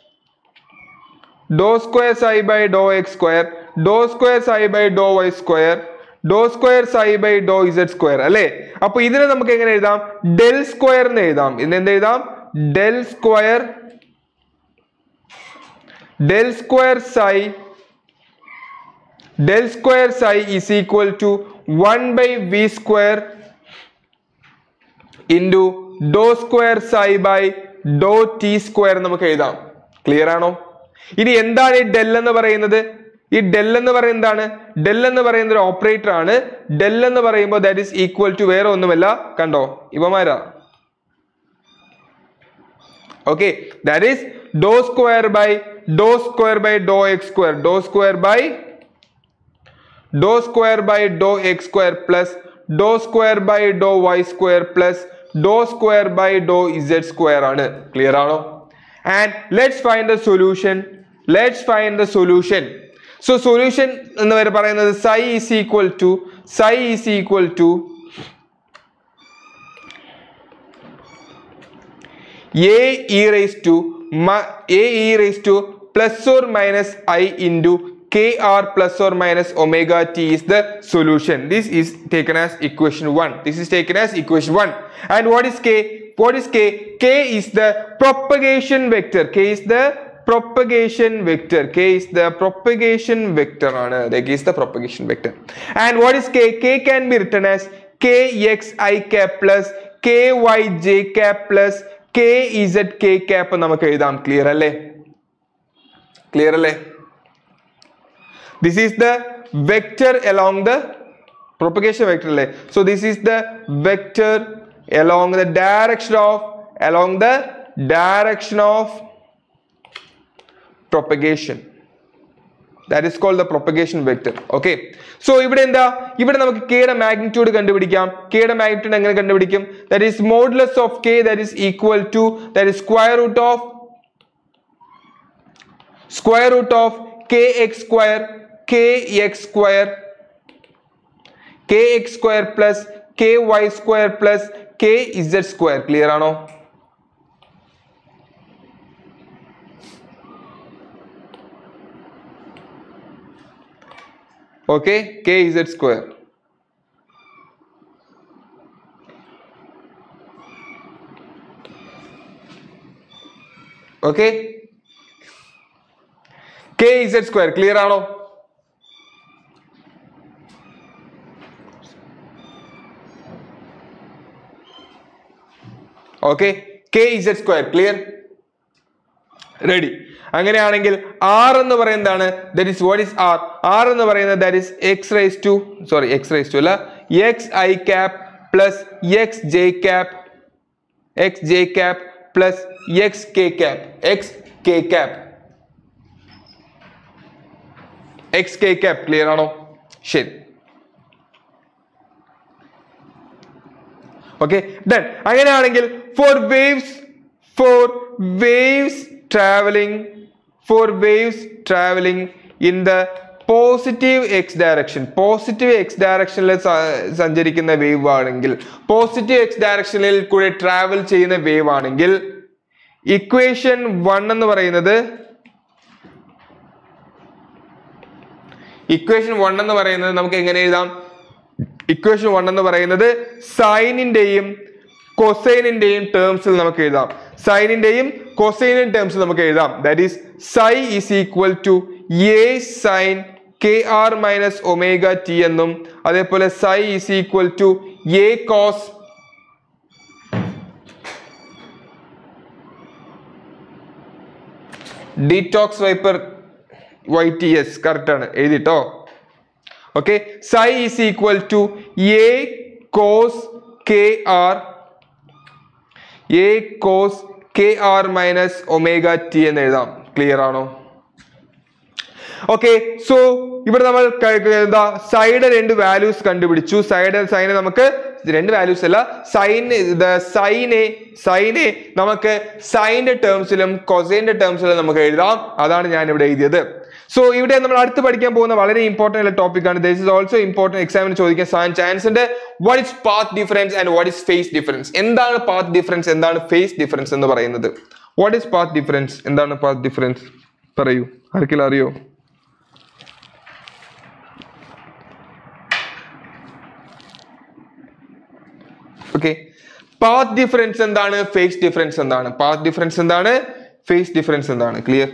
dou square psi by Dr x square dou square psi by dou y square dou square psi by dou z square അല്ലേ അപ്പൊ ഇതിനെ നമുക്ക് എങ്ങനെ എഴുതാം ഡെൽ സ്ക്വയർ എന്ന് എഴുതാം ഇതിന് എന്ത് എഴുതാം del square del square psi del square psi is equal to one by v square into dou square psi by dou t square നമുക്ക് എഴുതാം ക്ലിയർ ആണോ ഇനി എന്താണ് ഈ ഡെൽ എന്ന് പറയുന്നത് ഈ ഡെൽ എന്ന് പറയുന്നത് എന്താണ് ഡെൽ എന്ന് പറയുന്ന ഒരു ഓപ്പറേറ്റർ ആണ് ഡെൽ എന്ന് പറയുമ്പോൾ ദാറ്റ് ഈസ് ഈക്വൽ ടു വേറെ ഒന്നുമല്ല കണ്ടോ ഇവമാരാ okay that is dou square by dou square by dou x square dou square by dou square by dou x square plus dou square by dou y square plus dou square by dou z square ആണ് ക്ലിയർ ആണോ and let's find the solution let's find the solution so solution എന്ന് വരെ പറയുന്നത് psi is equal to psi is equal to a e raised to ma- a e raised to plus or minus i into kr plus or minus omega t is the solution this is taken as equation 1 this is taken as equation 1 and what is k what is k k is the propagation vector k is the propagation vector k is the propagation vector ആണ് k is the propagation vector and what is k k can be written as kx i cap plus ky j cap plus k z k cap നമുക്ക് എഴുതാം ക്ലിയർ അല്ലേ ക്ലിയർ അല്ലേ this is the vector along the propagation vector അല്ലേ so this is the vector along the direction of along the direction of propagation that is called the propagation vector okay so ഇവിടെ എന്താ ഇവിടെ നമുക്ക് കെയുടെ മാഗ്നിറ്റ്യൂഡ് കണ്ടുപിടിക്കാം കെയുടെ മാഗ്നിറ്റ്യൂഡ് എങ്ങനെ കണ്ടുപിടിക്കും that is modulus of k that is equal to that is square root of square root of k x square k x square k x square plus k y square plus k z square clear ആണോ okay k z square okay k z square clear ആണോ okay k z square clear ready അങ്ങനെയാണെങ്കിൽ ആർ എന്ന് പറയുന്നതാണ് that is what is r r എന്ന് പറയുന്നത് that is x raise to sorry x raise to അല്ല x i cap plus x j cap x j cap plus x k cap x k cap x k cap clear ആണോ ശരി ഓക്കെ ഡൺ അങ്ങനെയാണെങ്കിൽ for waves for waves travelling for waves travelling in the positive X direction positive x ഡയറക്ഷനിൽ സഞ്ചരിക്കുന്ന വേവ് ആണെങ്കിൽ പോസിറ്റീവ് എക്സ് ഡയറക്ഷനിൽ കൂടെ ട്രാവൽ ചെയ്യുന്ന വേവ് ആണെങ്കിൽ ഇക്വേഷൻ വൺ എന്ന് പറയുന്നത് ഇക്വേഷൻ വൺ എന്ന് പറയുന്നത് നമുക്ക് എങ്ങനെ എഴുതാം ഇക്വേഷൻ വൺ എന്ന് പറയുന്നത് സൈനിന്റെയും കൊസൈനിന്റെയും ടേംസിൽ നമുക്ക് എഴുതാം സൈനിന്റെയും കൊസൈനിൻ ടേംസിൽ നമുക്ക് എഴുതാം that is psi is equal to A sine k r minus omega t എന്നും അതേപോലെ psi is equal to a cos detox wiper y t yes correct ആണ് എഴുതിട്ടോ okay psi is equal to a cos k r a cos k r minus omega t എന്ന് എഴുതാം ക്ലിയർ ആണോ ഓക്കെ സോ ഇവിടെ നമ്മൾ ക- ക- എന്താ സൈഡ് രണ്ട് വാല്യൂസ് കണ്ടുപിടിച്ചു സൈഡ് സൈനെ നമുക്ക് രണ്ട് വാല്യൂസ് അല്ല സൈൻ സൈനെ സൈനെ നമുക്ക് സൈന്റെ ടേംസിലും കൊസൈന്റെ ടേംസിലും നമുക്ക് എഴുതാം അതാണ് ഞാൻ ഇവിടെ എഴുതിയത് സോ ഇവിടെ നമ്മൾ അടുത്ത് പഠിക്കാൻ പോകുന്ന വളരെ ഇമ്പോർട്ടന്റ് ആയ ടോപ്പിക് ആണ് ദിസ് ഇസ് ഓൾസോ ഇമ്പോർട്ടന്റ് എക്സാമിന് ചോദിക്കാൻ ചാൻസ് ഉണ്ട് what is path difference and what is phase difference എന്താണ് പാത്ത് ഡിഫറൻസ് എന്താണ് ഫേസ് ഡിഫറൻസ് എന്ന് പറയുന്നത് വാട്ട് ഇസ് പാത്ത് ഡിഫറൻസ് എന്താണ് പാത്ത് ഡിഫറൻസ് പറയൂ ആർക്കെങ്കിലും അറിയോ ഓക്കെ പാത്ത് ഡിഫറൻസ് എന്താണ് ഫേസ് ഡിഫറൻസ് എന്താണ് പാത്ത് ഡിഫറൻസ് എന്താണ് ഫേസ് ഡിഫറൻസ് എന്താണ് clear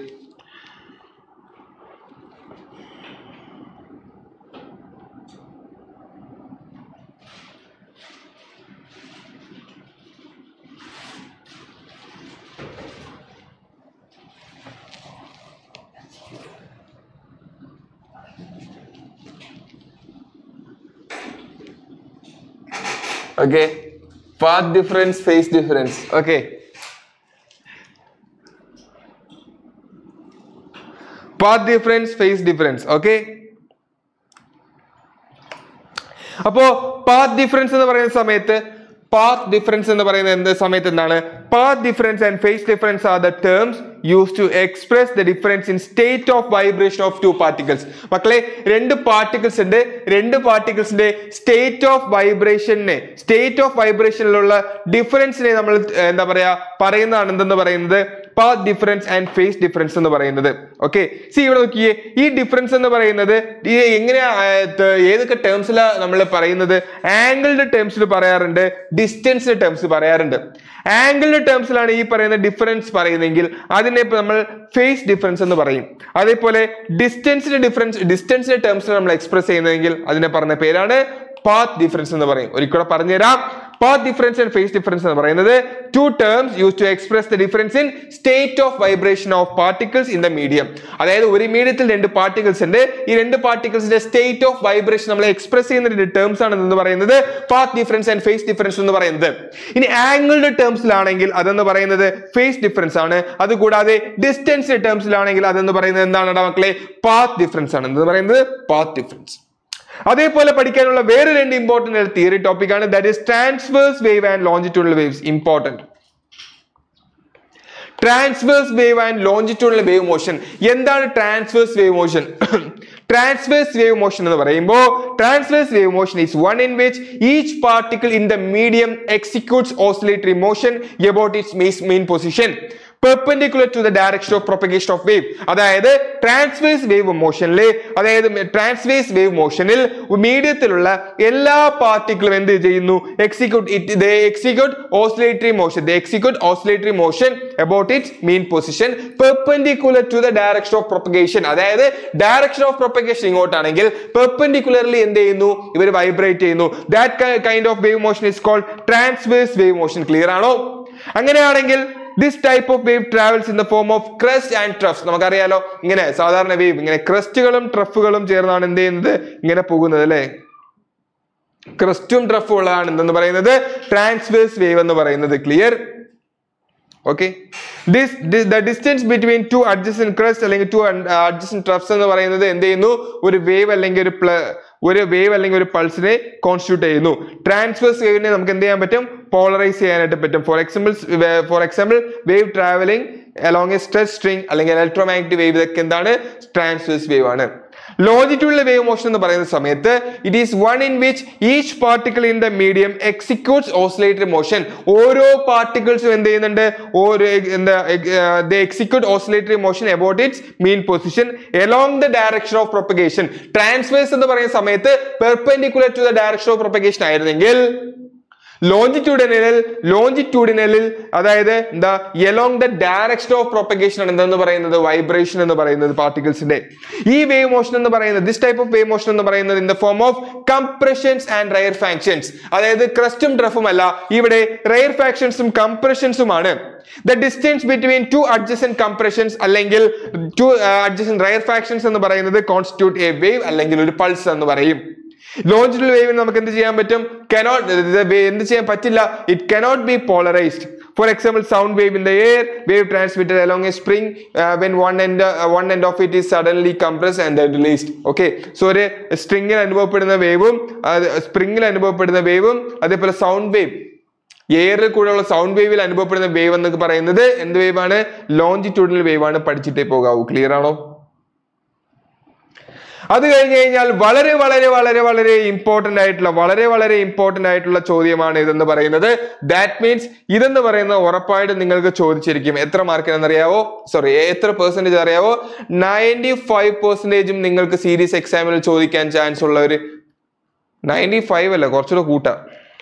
okay path difference phase difference okay path difference phase difference okay അപ്പോ പാത്ത് ഡിഫറൻസ് എന്ന് പറയുന്ന സമയത്ത് പാത്ത് ഡിഫറൻസ് എന്ന് പറയുന്ന എന്ത് സമയത്ത് എന്താണ് path difference and phase difference are the terms use to express the difference in state of vibration of two particles മക്കളെ രണ്ട് പാർട്ടിക്കിൾസ് ഉണ്ട് രണ്ട് പാർട്ടിക്കിൾസിന്റെ സ്റ്റേറ്റ് ഓഫ് വൈബ്രേഷനെ സ്റ്റേറ്റ് ഓഫ് വൈബ്രേഷനിലുള്ള ഡിഫറൻസിനെ നമ്മൾ ഏർ, എന്താ പറയാ പറയുന്നതാണ് എന്തെന്ന് പറയുന്നത് path difference and phase difference എന്ന് പറയുന്നത് ഓക്കെ സി ഇവിടെ നോക്കിയേ ഈ ഡിഫറൻസ് എന്ന് പറയുന്നത് ഈ എങ്ങനെയാ ആ, ത- ഏതൊക്കെ ടേംസിലാണ് നമ്മൾ പറയുന്നത് ആംഗിളിന്റെ ടേംസിൽ പറയാറുണ്ട് ഡിസ്റ്റൻസിന്റെ ടേംസ് പറയാറുണ്ട് ആംഗിളിന്റെ ടേംസിലാണ് ഈ പറയുന്ന ഡിഫറൻസ് പറയുന്നതെങ്കിൽ അതിനെ ഇപ്പൊ നമ്മൾ ഫേസ് ഡിഫറൻസ് എന്ന് പറയും അതേപോലെ ഡിസ്റ്റൻസിന്റെ ഡിഫറൻസ് ഡിസ്റ്റൻസിന്റെ ടേംസിൽ നമ്മൾ എക്സ്പ്രസ് ചെയ്യുന്നതെങ്കിൽ അതിനെ പറഞ്ഞ പേരാണ് പാത്ത് ഡിഫറൻസ് എന്ന് പറയും ഒരിക്കലും പറഞ്ഞുതരാം path difference and phase difference എന്ന് പറയുന്നത് two terms use to express the difference in state of vibration of particles in the medium അതായത് ഒരു മീഡിയത്തിൽ രണ്ട് പാർട്ടിക്കിൾസ് ഉണ്ട് ഈ രണ്ട് പാർട്ടിക്കിൾസിന്റെ സ്റ്റേറ്റ് ഓഫ് വൈബ്രേഷൻ നമ്മൾ എക്സ്പ്രസ് ചെയ്യുന്ന രണ്ട് ടേംസ് ആണ് എന്ന് പറയുന്നത് path difference and phase difference എന്ന് പറയുന്നത് ഇനി ആംഗിളുടെ ടേംസിലാണെങ്കിൽ അതെന്ന് പറയുന്നത് ഫേസ് ഡിഫറൻസ് ആണ് അതുകൂടാതെ ഡിസ്റ്റൻസ് ടേംസിലാണെങ്കിൽ അതെന്ന് പറയുന്നത് എന്താണ് മക്കളെ പാത്ത് ഡിഫറൻസ് ആണ് എന്ന് പറയുന്നത് പാത്ത് ഡിഫറൻസ് അതേപോലെ പഠിക്കാനുള്ള വേറെ രണ്ട് ഇമ്പോർട്ടന്റ് തിയറി ടോപ്പിക് ആണ് that is transverse wave and longitudinal waves important transverse wave and longitudinal wave motion എന്താണ് transverse wave motion transverse wave motion എന്ന് പറയുമ്പോൾ transverse wave motion is one in which each particle in the medium executes oscillatory motion about its main position perpendicular to the direction of propagation of wave അതായത് ട്രാൻസ്വേഴ്സ് വേവ് മോഷനിൽ അതായത് ട്രാൻസ്വേഴ്സ് വേവ് മോഷനിൽ മീഡിയത്തിലുള്ള എല്ലാ പാർട്ടിക്കിളും എന്ത് ചെയ്യുന്നു execute it execute oscillatory motion the execute oscillatory motion about its main position perpendicular to the direction of propagation അതായത് ഡയറക്ഷൻ ഓഫ് പ്രൊപ്പഗേഷൻ ഇങ്ങോട്ടാണെങ്കിൽ പെർപെൻഡിക്കുലർലി എന്ത് ചെയ്യുന്നു ഇവർ വൈബ്രേറ്റ് ചെയ്യുന്നു that kind of wave motion is called transverse wave motion clear ആണോ അങ്ങനെയാണെങ്കിൽ this type of wave travels in the form of crest and troughs നമുക്കറിയാലോ ഇങ്ങനെ സാധാരണ വേവ് ഇങ്ങനെ ക്രസ്റ്റുകളും ട്രഫുകളും ചേർന്നാണ് എന്ത് ചെയ്യുന്നത് ഇങ്ങനെ പോകുന്നത് അല്ലേ ക്രസ്റ്റും ട്രഫും ഉള്ളതാണ് എന്തെന്ന് പറയുന്നത് ട്രാൻസ്വേഴ്സ് വേവ് എന്ന് പറയുന്നത് clear okay this the distance between two adjacent crest അല്ലെങ്കിൽ ടു അഡ്ജസ്റ്റൻ ട്രഫ്സ് എന്ന് പറയുന്നത് എന്ത് ചെയ്യുന്നു ഒരു വേവ് അല്ലെങ്കിൽ ഒരു പ്ല ഒരു വേവ് അല്ലെങ്കിൽ ഒരു പൾസിനെ കോൺസ്റ്റിറ്റ്യൂട്ട് ചെയ്യുന്നു ട്രാൻസ്വേഴ്സ് വേവിനെ നമുക്ക് എന്ത് ചെയ്യാൻ പറ്റും പോളറൈസ് ചെയ്യാനായിട്ട് പറ്റും for example for example wave travelling along a stretch string അല്ലെങ്കിൽ ഇലക്ട്രോമാഗ്നറ്റിക് വേവ് ഇതൊക്കെ എന്താണ് ട്രാൻസ്വേഴ്സ് വേവ് ആണ് ലോജിറ്റ്യൂഡിലെ വേവ് മോഷൻ എന്ന് പറയുന്ന സമയത്ത് it is one in which each particle in the medium executes oscillatory motion ഓരോ പാർട്ടിക്കിൾസും എന്ത് ചെയ്യുന്നുണ്ട് ഓരോ എന്താ execute oscillatory motion about its mean position along the direction of propagation transverse എന്ന് പറയുന്ന സമയത്ത് perpendicular to the direction of propagation ആയിരുന്നെങ്കിൽ ലോഞ്ചിറ്റ്യൂഡിനലിൽ ലോഞ്ചിറ്റ്യൂഡിനലിൽ അതായത് എന്താ along the direction of propagation ആണ് എന്തെന്ന് പറയുന്നത് വൈബ്രേഷൻ എന്ന് പറയുന്നത് പാർട്ടിക്കിൾസിന്റെ ഈ വേവ് മോഷൻ എന്ന് പറയുന്നത് this type of wave motion എന്ന് പറയുന്നത് in the form of compressions and rarefactions അതായത് ക്രസ്റ്റും ഡ്രഫും അല്ല ഇവിടെ റയർ ഫാക്ഷൻസും കംപ്രഷൻസുമാണ് the distance between two adjacent compressions അല്ലെങ്കിൽ ടു അഡ്ജസൻ റയർ ഫാക്ഷൻസ് എന്ന് പറയുന്നത് കോൺസ്റ്റിറ്റ്യൂട്ട് എ വേവ് അല്ലെങ്കിൽ ഒരു പൾസ് എന്ന് പറയും ലോഞ്ചിറ്റൽ വേവിന് നമുക്ക് എന്ത് ചെയ്യാൻ പറ്റും കനോട്ട് എന്ത് ചെയ്യാൻ പറ്റില്ല it cannot be polarised for example sound wave in the air wave transmitted along a spring when one end one end of it is suddenly compress and released okay so ഒരു സ്ട്രിങ്ങിൽ അനുഭവപ്പെടുന്ന വേവും സ്പ്രിങ്ങിൽ അനുഭവപ്പെടുന്ന വേവും അതേപോലെ സൗണ്ട് വേവ് എയറിൽ കൂടെയുള്ള സൗണ്ട് വേവിൽ അനുഭവപ്പെടുന്ന വേവ് എന്നൊക്കെ പറയുന്നത് എന്ത് വേവ് ആണ് ലോഞ്ചിറ്റ്യൂഡിനൽ വേവ് ആണ് പഠിച്ചിട്ടേ പോകാവൂ ക്ലിയർ ആണോ അത് കഴിഞ്ഞ് കഴിഞ്ഞാൽ വളരെ വളരെ വളരെ വളരെ ഇമ്പോർട്ടന്റ് ആയിട്ടുള്ള വളരെ വളരെ ഇമ്പോർട്ടന്റ് ആയിട്ടുള്ള ചോദ്യമാണ് ഇതെന്ന് പറയുന്നത് ദാറ്റ് മീൻസ് ഇതെന്ന് പറയുന്നത് ഉറപ്പായിട്ടും നിങ്ങൾക്ക് ചോദിച്ചിരിക്കും എത്ര മാർക്കിനെന്ന് അറിയാവോ സോറി എത്ര പെർസെന്റേജ് അറിയാവോ നയൻറ്റി ഫൈവ് പെർസെന്റേജും നിങ്ങൾക്ക് സീരീസ് എക്സാമിൽ ചോദിക്കാൻ ചാൻസ് ഉള്ള ഒരു നയൻറ്റി ഫൈവ് അല്ല കുറച്ചുകൂടെ കൂട്ടാം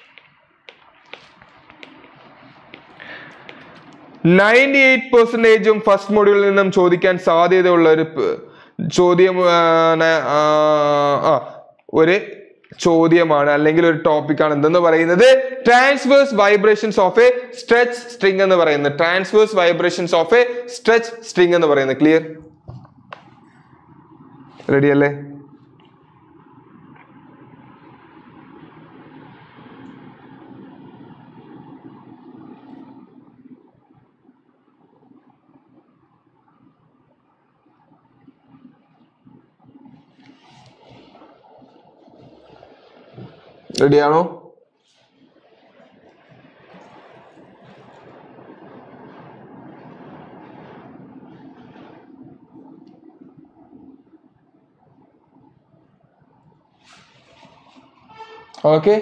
നയൻറ്റി എയ്റ്റ് പെർസെന്റേജും ഫസ്റ്റ് മൊഡ്യൂളിൽ നിന്നും ചോദിക്കാൻ സാധ്യതയുള്ള ഒരു പ്- ചോദ്യം ആ, ന- ആ, ആ, ഒരു ചോദ്യമാണ് അല്ലെങ്കിൽ ഒരു ടോപ്പിക്കാണ് എന്തെന്ന് പറയുന്നത് transverse vibrations of a stretch string എന്ന് പറയുന്നത് transverse vibrations of a stretch string എന്ന് പറയുന്നത് ക്ലിയർ റെഡി അല്ലേ റെഡിയാണോ ഓക്കെ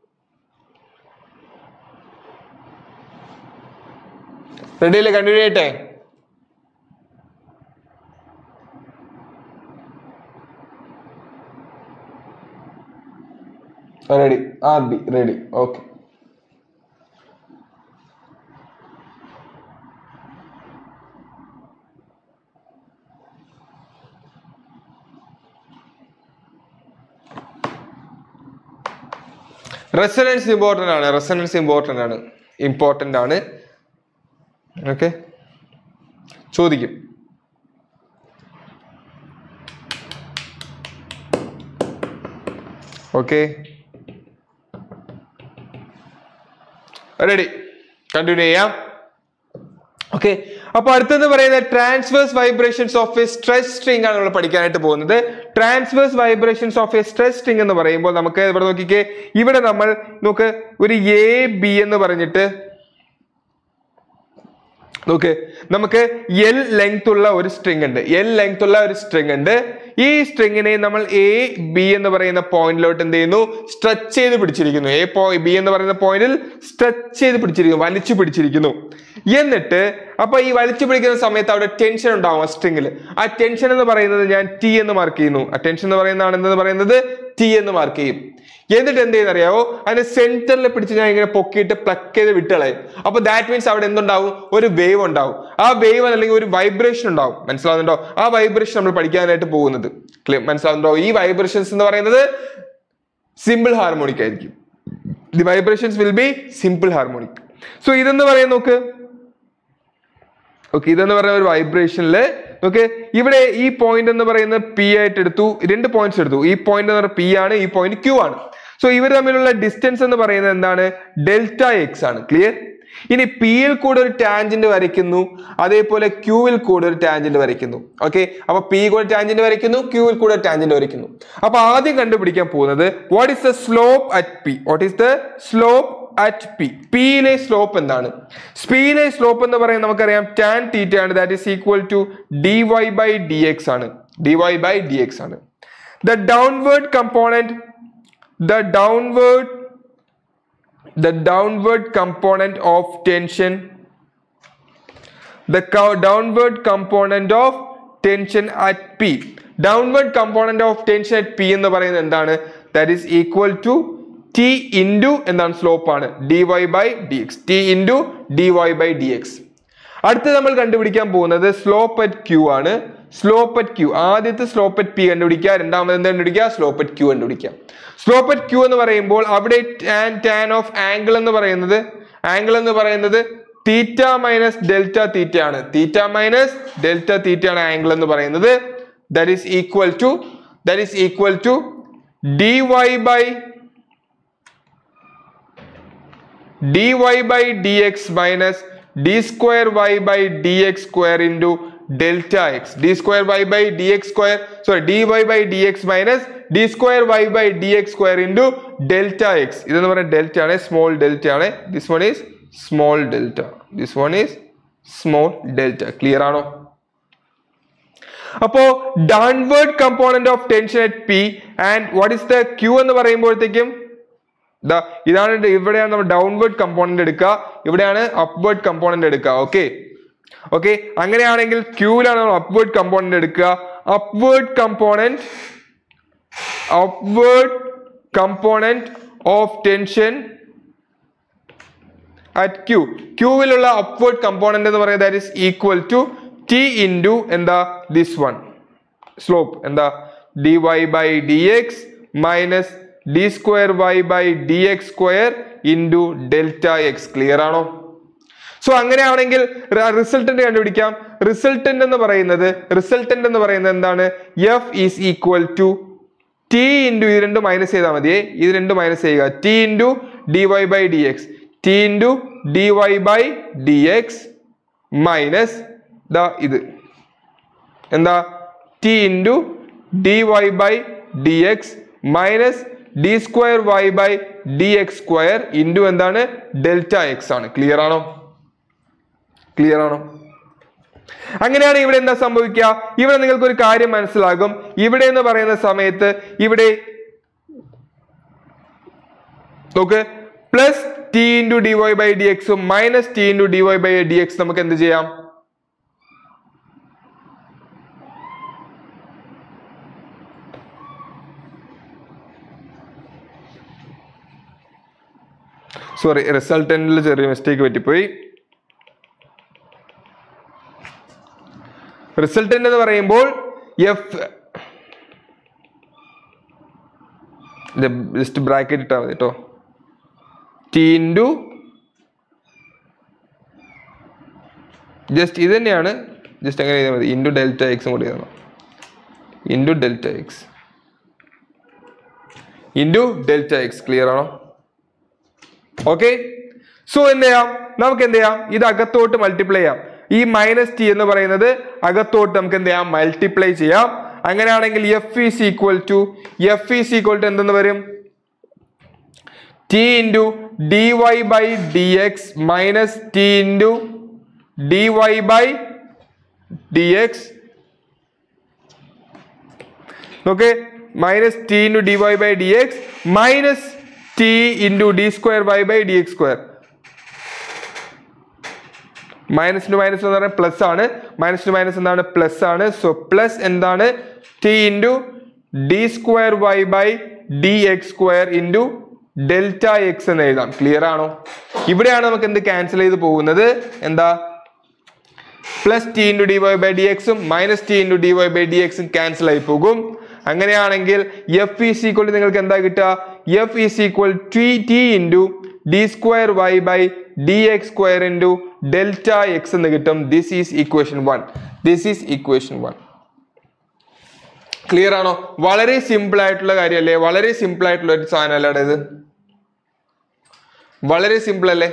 റെഡിയല്ലേ കണ്ടിന്യൂ ചെയ്യട്ടെ ready R D ready okay resonance important ആണ് റെസനൻസ് ഇമ്പോർട്ടൻ്റ് ആണ് ഇമ്പോർട്ടൻ്റ് ആണ് ഓക്കെ ചോദിക്കും ഓക്കെ റെഡി കണ്ടിന്യൂ ചെയ്യാം ഓക്കെ അപ്പൊ അടുത്തെന്ന് പറയുന്നത് transverse vibrations of a stress string ആണ് നമ്മൾ പഠിക്കാനായിട്ട് പോകുന്നത് transverse vibrations of a stress string എന്ന് പറയുമ്പോൾ നമുക്ക് ഇവിടെ നോക്കിക്കേ ഇവിടെ നമ്മൾ നോക്ക് ഒരു എ ബി എന്ന് പറഞ്ഞിട്ട് നോക്ക് നമുക്ക് എൽ ലെങ്ത് ഉള്ള ഒരു സ്ട്രിങ് ഉണ്ട് എൽ ലെങ്ത് ഉള്ള ഒരു സ്ട്രിങ് ഉണ്ട് ഈ സ്ട്രിങ്ങിനെ നമ്മൾ എ ബി എന്ന് പറയുന്ന പോയിന്റിലോട്ട് എന്ത് ചെയ്യുന്നു സ്ട്രെച്ച് ചെയ്ത് പിടിച്ചിരിക്കുന്നു എ പോ ബി എന്ന് പറയുന്ന പോയിന്റിൽ സ്ട്രെച്ച് ചെയ്ത് പിടിച്ചിരിക്കുന്നു വലിച്ചു പിടിച്ചിരിക്കുന്നു എന്നിട്ട് അപ്പൊ ഈ വലിച്ചു പിടിക്കുന്ന സമയത്ത് അവിടെ ടെൻഷൻ ഉണ്ടാവും ആ സ്ട്രിങ്ങിൽ ആ ടെൻഷൻ എന്ന് പറയുന്നത് ഞാൻ ടി എന്ന് മാർക്ക് ചെയ്യുന്നു ആ ടെൻഷൻ എന്ന് പറയുന്നതാണ് എന്തെന്ന് പറയുന്നത് ടി എന്ന് മാർക്ക് ചെയ്യും എന്നിട്ട് എന്ത് ചെയ്യുന്ന അറിയാവോ അതിന്റെ സെന്ററിൽ പിടിച്ച് ഞാൻ ഇങ്ങനെ പൊക്കിയിട്ട് പ്ലക്ക് ചെയ്ത് വിട്ടുകളയും അപ്പൊ ദാറ്റ് മീൻസ് അവിടെ എന്തുണ്ടാവും ഒരു വേവ് ഉണ്ടാവും ആ വേവ് അല്ലെങ്കിൽ ഒരു വൈബ്രേഷൻ ഉണ്ടാവും മനസ്സിലാവുന്നുണ്ടോ ആ വൈബ്രേഷൻ നമ്മൾ പഠിക്കാനായിട്ട് പോകുന്നത് Clear? മനസ്സിലാവുന്നുണ്ടോ ഈ വൈബ്രേഷൻസ് എന്ന് പറയുന്നത് സിമ്പിൾ ഹാർമോണിക് ആയിരിക്കും the vibrations will be simple harmonic so ഇതെന്ന് പറയാൻ നോക്ക് ഓക്കെ ഇതെന്ന് പറയുന്ന ഒരു വൈബ്രേഷനില് ഓക്കെ ഇവിടെ ഈ പോയിന്റ് എന്ന് പറയുന്നത് പി ആയിട്ട് എടുത്തു രണ്ട് പോയിന്റ്സ് എടുത്തു ഈ പോയിന്റ് എന്ന് പറയുന്നത് പി ആണ് ഈ പോയിന്റ് ക്യൂ ആണ് സോ ഇവർ തമ്മിലുള്ള ഡിസ്റ്റൻസ് എന്ന് പറയുന്നത് എന്താണ് ഡെൽറ്റ എക്സ് ആണ് ക്ലിയർ ഇനി പിയിൽ കൂടെ ഒരു ടാൻജന്റ് വരയ്ക്കുന്നു അതേപോലെ ക്യൂവിൽ കൂടെ ഒരു ടാൻജന്റ് വരയ്ക്കുന്നു ഓക്കെ അപ്പൊ പി കൂടെ ടാൻജന്റ് വരയ്ക്കുന്നു ക്യൂവിൽ കൂടെ ടാൻജന്റ് വരയ്ക്കുന്നു അപ്പൊ ആദ്യം കണ്ടുപിടിക്കാൻ പോകുന്നത് what is the slope at P what is the slope at P പിയിലെ സ്ലോപ്പ് എന്താണ് പിയിലെ സ്ലോപ്പ് എന്ന് പറയുന്നത് നമുക്കറിയാം ടാൻ തീറ്റ ആണ് that is equal to d y by d x ആണ് d y by d x ആണ് the downward component the downward the downward component of tension the co- downward component of tension at p downward component of tension at p എന്ന് പറയുന്നത് എന്താണ് that is equal to t into എന്താണ് സ്ലോപ്പ് ആണ് dy by dx t into dy by dx അടുത്ത് നമ്മൾ കണ്ടുപിടിക്കാൻ പോകുന്നത് സ്ലോപ്പ് അറ്റ് ക്യൂ ആണ് സ്ലോപ്പ് അറ്റ് ക്യൂ ആദ്യത്തെ സ്ലോപ്പ് അറ്റ് പി കണ്ടുപിടിക്കുക രണ്ടാമത് എന്ത് കണ്ടുപിടിക്കുക സ്ലോപ്പ് അറ്റ് ക്യൂ കണ്ടുപിടിക്കുക സ്ലോപ്പ് അറ്റ് ക്യൂ എന്ന് പറയുമ്പോൾ അവിടെ ടാൻ ടാൻ ഓഫ് ആംഗിൾ എന്ന് പറയുന്നത് ആംഗിൾ എന്ന് പറയുന്നത് തീറ്റ മൈനസ് ഡെൽറ്റ തീറ്റ ആണ് തീറ്റ മൈനസ് ഡെൽറ്റ തീറ്റ ആണ് ആംഗിൾ എന്ന് പറയുന്നത് that is equal to that is equal to d y by dy by dx minus d square y by dx square into delta x d square y by dx square sorry dy by dx minus d square y by dx square into delta x ഇതെന്ന് പറയുന്നത് ഡെൽറ്റ ആണ് സ്മോൾ ഡെൽറ്റ ആണ് this one is small delta this one is small delta clear ആണോ അപ്പോ downward component of tension at P and what is the Q എന്ന് പറയുമ്പോഴത്തേക്കും ദാ ഇതാണ് ഇത് ഇവിടെയാണ് നമ്മൾ ഡൗൺവേർഡ് കമ്പോണന്റ് എടുക്കുക ഇവിടെയാണ് അപ്വേർഡ് കമ്പോണന്റ് എടുക്കുക ഓക്കെ ഓക്കെ അങ്ങനെയാണെങ്കിൽ ക്യൂവിലാണ് നമ്മൾ അപ്വേർഡ് കമ്പോണന്റ് എടുക്കുക upward component upward component of tension at Q ക്യൂവിലുള്ള അപ്വേർഡ് കമ്പോണന്റ് എന്ന് പറയുന്നത് that is equal to T into എന്താ ദിസ് വൺ സ്ലോപ്പ് എന്താ d y by d x minus d square y by d x square into delta x clear ആണോ സോ അങ്ങനെയാണെങ്കിൽ റിസൾട്ടന്റ് കണ്ടുപിടിക്കാം റിസൾട്ടന്റ് എന്ന് പറയുന്നത് റിസൾട്ടന്റ് എന്ന് പറയുന്നത് എന്താണ് F is equal to T into ഇത് രണ്ട് മൈനസ് ചെയ്താൽ മതിയേ ഇത് രണ്ട് മൈനസ് ചെയ്യുക T into d y by d x T into d y by d x minus ദാ ഇത് എന്താ T into d y by d x minus d square y by d x square into എന്താണ് ഡെൽറ്റ എക്സ് ആണ് ക്ലിയർ ആണോ ക്ലിയർ ആണോ അങ്ങനെയാണ് ഇവിടെ എന്താ സംഭവിക്കുക ഇവിടെ നിങ്ങൾക്ക് ഒരു കാര്യം മനസ്സിലാകും ഇവിടെ എന്ന് പറയുന്ന സമയത്ത് ഇവിടെ നോക്ക് plus T into d y by d x minus T into d y by d x നമുക്ക് എന്ത് ചെയ്യാം സോറി റിസൾട്ടന്റിൽ ചെറിയ മിസ്റ്റേക്ക് പറ്റിപ്പോയി റിസൾട്ടന്റ് എന്ന് പറയുമ്പോൾ എഫ് ജസ്റ്റ് ബ്രാക്കറ്റ് ഇട്ടാൽ മതി കേട്ടോ ടി ഇൻറ്റു ജസ്റ്റ് ഇത് തന്നെയാണ് ജസ്റ്റ് അങ്ങനെ ചെയ്താൽ മതി ഇൻറ്റു ഡെൽറ്റ എക്സും കൂടി എഴുതണം into delta x into delta x clear ആണോ ഓക്കെ സോ എന്ത് ചെയ്യാം നമുക്ക് എന്ത് ചെയ്യാം ഇത് അകത്തോട്ട് മൾട്ടിപ്ലൈ ചെയ്യാം ഈ മൈനസ് ടി എന്ന് പറയുന്നത് അകത്തോട്ട് നമുക്ക് എന്ത് ചെയ്യാം മൾട്ടിപ്ലൈ ചെയ്യാം അങ്ങനെയാണെങ്കിൽ F is equal to F is equal to എന്തെന്ന് വരും T into d y by d x minus T into d y by d x okay minus T into d y by d x minus T into D square y by d x square minus to minus എന്ന് പറഞ്ഞാൽ പ്ലസ് ആണ് മൈനസ് ടു മൈനസ് എന്താണ് പ്ലസ് ആണ് സോ പ്ലസ് എന്താണ് T into D square y by d x square into delta x എന്ന് എഴുതാം ക്ലിയർ ആണോ ഇവിടെയാണ് നമുക്ക് എന്ത് ക്യാൻസൽ ചെയ്ത് പോകുന്നത് എന്താ plus T into d y by d x minus T into d y by d എക്സും ക്യാൻസൽ ആയി പോകും അങ്ങനെയാണെങ്കിൽ എഫ് ഈസ് ഈക്വൽ നിങ്ങൾക്ക് എന്താ കിട്ടുക F is equal T T into D square y by d x square into delta x എന്ന് കിട്ടും this is equation one this is equation one clear ആണോ വളരെ സിമ്പിൾ ആയിട്ടുള്ള കാര്യമല്ലേ വളരെ സിമ്പിൾ ആയിട്ടുള്ള ഒരു സാധനം അല്ലേ ഇത് വളരെ സിമ്പിൾ അല്ലേ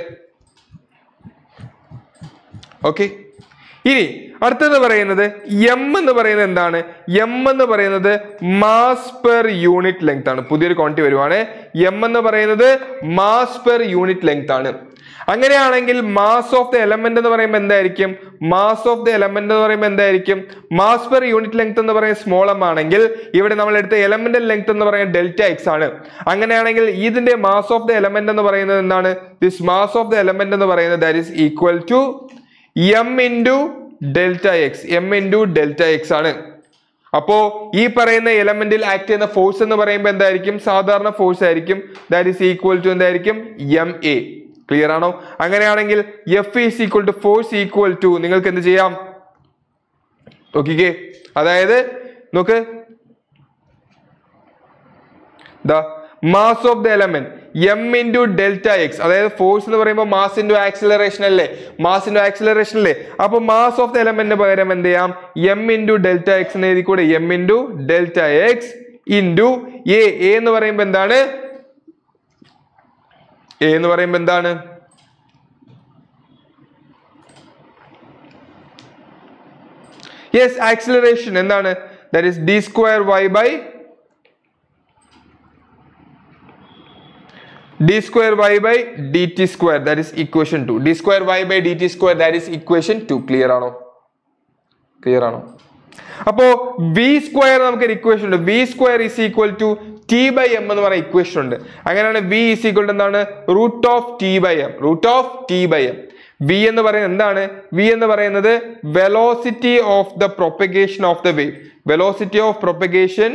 ഓക്കെ ഇനി അടുത്തത് പറയുന്നത് എം എന്ന് പറയുന്നത് എന്താണ് എം എന്ന് പറയുന്നത് മാസ് പെർ യൂണിറ്റ് ലെങ്ത് ആണ് പുതിയൊരു ക്വാണ്ടിറ്റി വരുവാണ് എം എന്ന് പറയുന്നത് മാസ് പെർ യൂണിറ്റ് ലെങ്ത് ആണ് അങ്ങനെയാണെങ്കിൽ മാസ് ഓഫ് ദ എലമെന്റ് എന്ന് പറയുമ്പോൾ എന്തായിരിക്കും മാസ് ഓഫ് ദ എലമെന്റ് എന്ന് പറയുമ്പോൾ എന്തായിരിക്കും മാസ് പെർ യൂണിറ്റ് ലെങ്ത് എന്ന് പറയുന്നത് സ്മോൾ എം ആണെങ്കിൽ ഇവിടെ നമ്മൾ എടുത്ത എലമെന്റൽ ലെങ്ത് എന്ന് പറയുന്നത് ഡെൽറ്റ എക്സ് ആണ് അങ്ങനെയാണെങ്കിൽ ഇതിന്റെ മാസ് ഓഫ് ദ എലമെന്റ് എന്ന് പറയുന്നത് എന്താണ് this mass of the element എന്ന് പറയുന്നത് that is equal to M into delta x M into delta x ആണ് അപ്പോ ഈ പറയുന്ന എലമെന്റിൽ ആക്ട് ചെയ്യുന്ന ഫോഴ്സ് എന്ന് പറയുമ്പോൾ എന്തായിരിക്കും സാധാരണ ഫോഴ്സ് ആയിരിക്കും ദാറ്റ് ഈസ് ഈക്വൽ ടു എന്തായിരിക്കും എം എ ക്ലിയർ ആണോ അങ്ങനെയാണെങ്കിൽ F is equal to force equal to നിങ്ങൾക്ക് എന്ത് ചെയ്യാം നോക്കിക്കേ അതായത് നോക്ക് the mass of the element M into delta x അതായത് ഫോഴ്സ് എന്ന് പറയുമ്പോൾ മാസ് ഇൻറ്റു ആക്സിലറേഷൻ അല്ലേ മാസ് ഇൻറ്റു ആക്സിലറേഷൻ അല്ലേ അപ്പൊ മാസ് ഓഫ് ദ എലമെന്റിന് പകരം എന്ത് ചെയ്യാം എം ഇൻറ്റു ഡെൽറ്റ എക്സ് എന്ന് എഴുതി കൂടെ M into delta x into A എന്ന് പറയുമ്പോൾ എന്താണ് എ എന്ന് പറയുമ്പോൾ എന്താണ് യെസ് ആക്സിലറേഷൻ എന്താണ് that is D square y by d square y by dt square that is equation 2 d square y by dt square that is equation 2 clear ആണോ ക്ലിയർ ആണോ അപ്പോ വി സ്ക്വയർ നമുക്ക് ഒരു ഇക്വേഷൻ ഉണ്ട് V square is equal to T by M എന്ന് പറയുന്ന ഇക്വേഷൻ ഉണ്ട് അങ്ങനെയാണ് വി ഈസ് ഈക്വൽ ടു എന്താണ് root of T by M root of T by M V എന്ന് പറയുന്നത് എന്താണ് വി എന്ന് പറയുന്നത് velocity of the propagation of the wave velocity of propagation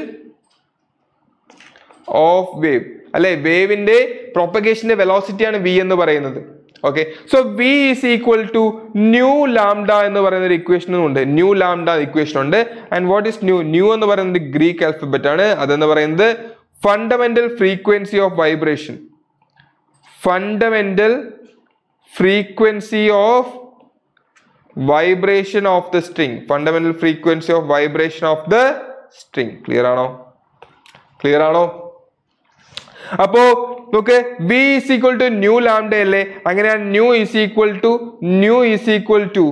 of wave അല്ലെ വേവിന്റെ പ്രൊപ്പഗേഷന്റെ വെലോസിറ്റി ആണ് വി എന്ന് പറയുന്നത് okay so V is equal to nu lambda എന്ന് പറയുന്ന ഒരു ഇക്വേഷനും ഉണ്ട് ന്യൂ ലാംഡ ഇക്വേഷൻ ഉണ്ട് and what is nu nu എന്ന് പറയുന്നത് ഗ്രീക്ക് ആൽഫബറ്റ് ആണ് അതെന്ന് പറയുന്നത് fundamental frequency of vibration fundamental frequency of vibration of the string fundamental frequency of vibration of the string clear ആണോ ക്ലിയർ ആണോ അപ്പോ നോക്ക് V is equal to nu lambda അല്ലേ അങ്ങനെയാണ് nu is equal to nu is equal to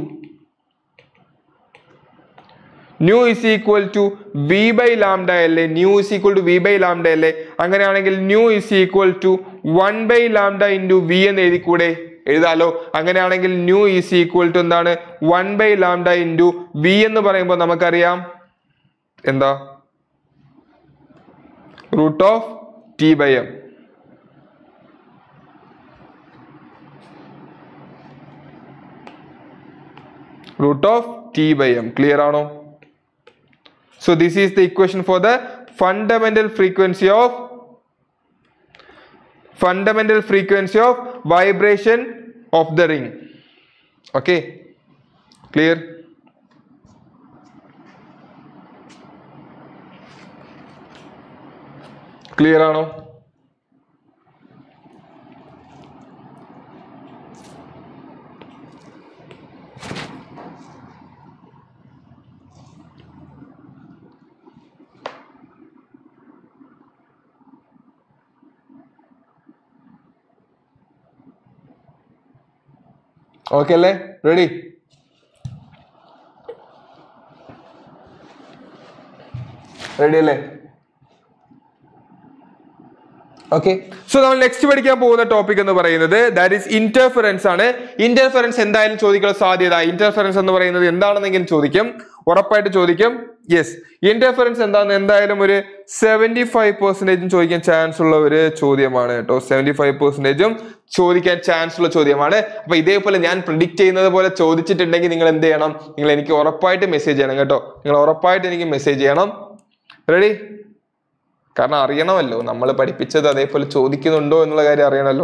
nu is equal to V by lambda അല്ലേ nu is equal to V by lambda അല്ലേ അങ്ങനെയാണെങ്കിൽ nu is equal to one by lambda into V എന്ന് എഴുതിക്കൂടെ എഴുതാലോ അങ്ങനെയാണെങ്കിൽ ന്യൂ ഈസ് ഈക്വൽ ടു എന്താണ് one by lambda into V എന്ന് പറയുമ്പോൾ നമുക്കറിയാം എന്താ root of T by M root of t by m clear ആണോ so this is the equation for the fundamental frequency of fundamental frequency of vibration of the ring okay clear clear ആണോ ഓക്കെ അല്ലേ റെഡി റെഡി അല്ലേ ഓക്കെ സോ നമ്മൾ നെക്സ്റ്റ് പഠിക്കാൻ പോകുന്ന ടോപ്പിക് എന്ന് പറയുന്നത് ദാറ്റ് ഈസ് ഇന്റർഫറൻസ് ആണ് ഇന്റർഫറൻസ് എന്തായാലും ചോദിക്കാൻ സാധ്യത ഇന്റർഫറൻസ് എന്ന് പറയുന്നത് എന്താണെന്നെങ്കിലും ചോദിക്കും ഉറപ്പായിട്ട് ചോദിക്കും യെസ് ഇന്റർഫറൻസ് എന്താണെന്ന് എന്തായാലും ഒരു സെവൻറ്റി ഫൈവ് പെർസെൻറ്റേജും ചോദിക്കാൻ ചാൻസ് ഉള്ള ഒരു ചോദ്യമാണ് കേട്ടോ സെവൻറ്റി ഫൈവ് പെർസെൻറ്റേജും ചോദിക്കാൻ ചാൻസ് ഉള്ള ചോദ്യമാണ് അപ്പൊ ഇതേപോലെ ഞാൻ പ്രിഡിക്റ്റ് ചെയ്യുന്നത് പോലെ ചോദിച്ചിട്ടുണ്ടെങ്കിൽ നിങ്ങൾ എന്ത് ചെയ്യണം നിങ്ങൾ എനിക്ക് ഉറപ്പായിട്ട് മെസ്സേജ് ചെയ്യണം കേട്ടോ നിങ്ങൾ ഉറപ്പായിട്ട് എനിക്ക് മെസ്സേജ് ചെയ്യണം റെഡി കാരണം അറിയണമല്ലോ നമ്മൾ പഠിപ്പിച്ചത് അതേപോലെ ചോദിക്കുന്നുണ്ടോ എന്നുള്ള കാര്യം അറിയണമല്ലോ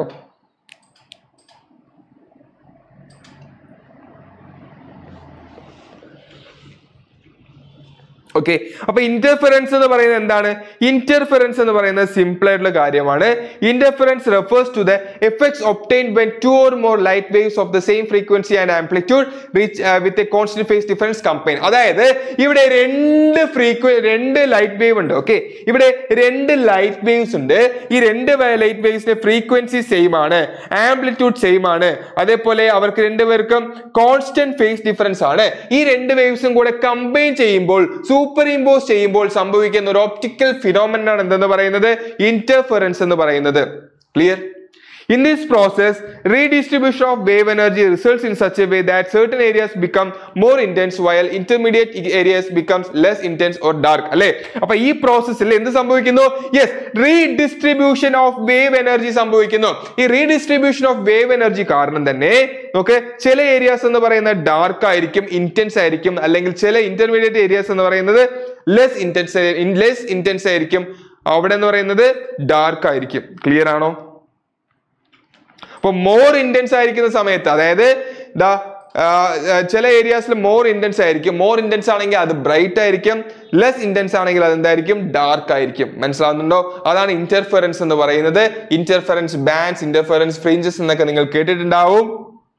ഓക്കെ അപ്പൊ ഇന്റർഫറൻസ് എന്ന് പറയുന്നത് എന്താണ് ഇന്റർഫറൻസ് എന്ന് പറയുന്നത് സിമ്പിൾ ആയിട്ടുള്ള കാര്യമാണ് interference refers to the effects obtained when two or more light waves of the same frequency and amplitude reach with a constant phase difference combine അതായത് ഇവിടെ രണ്ട് ഫ്രീക്വ രണ്ട് ലൈറ്റ് വേവ് ഉണ്ട് ഓക്കെ ഇവിടെ രണ്ട് ലൈറ്റ് വേവ്സ് ഉണ്ട് ഈ രണ്ട് ലൈറ്റ് വേവ്സിന്റെ ഫ്രീക്വൻസി സെയിം ആണ് ആംപ്ലിറ്റ്യൂഡ് സെയിം ആണ് അതേപോലെ അവർക്ക് രണ്ടുപേർക്കും കോൺസ്റ്റന്റ് ഫേസ് ഡിഫറൻസ് ആണ് ഈ രണ്ട് വേവ്സും കൂടെ കമ്പൈൻ ചെയ്യുമ്പോൾ സൂപ്പർ ഇമ്പോസ് ചെയ്യുമ്പോൾ സംഭവിക്കുന്ന ഒരു ഓപ്റ്റിക്കൽ ഫിനോമിനൻ ആണ് എന്തെന്ന് പറയുന്നത് ഇന്റർഫറൻസ് എന്ന് പറയുന്നത് clear In this process, redistribution of wave energy results in such a way that certain areas become more intense while intermediate areas becomes less intense or dark അല്ലെ അപ്പൊ ഈ പ്രോസസ്സിൽ എന്ത് സംഭവിക്കുന്നു yes redistribution of wave energy സംഭവിക്കുന്നു ഈ റീഡിസ്ട്രിബ്യൂഷൻ ഓഫ് വേവ് എനർജി കാരണം തന്നെ ഓക്കെ ചില ഏരിയാസ് എന്ന് പറയുന്നത് ഡാർക്ക് ആയിരിക്കും ഇന്റൻസ് ആയിരിക്കും അല്ലെങ്കിൽ ചില ഇന്റർമീഡിയറ്റ് ഏരിയാസ് എന്ന് പറയുന്നത് ലെസ് ഇന്റൻസ് ലെസ് ഇന്റൻസ് ആയിരിക്കും അവിടെ എന്ന് പറയുന്നത് ഡാർക്ക് ആയിരിക്കും ക്ലിയർ ആണോ അപ്പൊ മോർ ഇന്റൻസ് ആയിരിക്കുന്ന സമയത്ത് അതായത് ദാ ചില ഏരിയാസിൽ മോർ ഇന്റൻസ് ആയിരിക്കും മോർ ഇന്റൻസ് ആണെങ്കിൽ അത് ബ്രൈറ്റ് ആയിരിക്കും ലെസ് ഇന്റൻസ് ആണെങ്കിൽ അത് എന്തായിരിക്കും ഡാർക്ക് ആയിരിക്കും മനസ്സിലാവുന്നുണ്ടോ അതാണ് ഇന്റർഫറൻസ് എന്ന് പറയുന്നത് ഇന്റർഫറൻസ് ബാൻഡ്സ് ഇന്റർഫറൻസ് ഫ്രിഞ്ചസ് എന്നൊക്കെ നിങ്ങൾ കേട്ടിട്ടുണ്ടാവും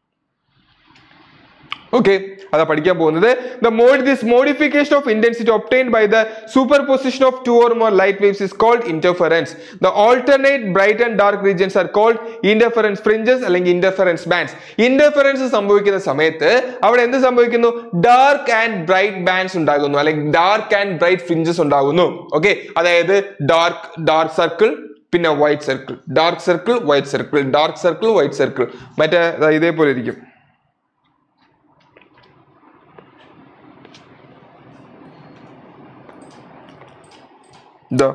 ഓക്കെ അതാ പഠിക്കാൻ പോകുന്നത് the mode this modification of intensity obtained by the superposition of two or more light waves is called interference the alternate bright and dark regions are called interference fringes അല്ലെങ്കിൽ ഇന്റർഫറൻസ് ബാൻഡ്സ് ഇന്റർഫറൻസ് സംഭവിക്കുന്ന സമയത്ത് അവിടെ എന്ത് സംഭവിക്കുന്നു ഡാർക്ക് ആൻഡ് ബ്രൈറ്റ് ബാൻഡ്സ് ഉണ്ടാകുന്നു അല്ലെങ്കിൽ ഡാർക്ക് ആൻഡ് ബ്രൈറ്റ് ഫ്രിഞ്ചസ് ഉണ്ടാകുന്നു ഓക്കെ അതായത് ഡാർക്ക് ഡാർക്ക് സർക്കിൾ പിന്നെ white circle dark circle white circle dark circle white circle മറ്റേ ദാ ഇതേപോലെ ഇരിക്കും ഇതാ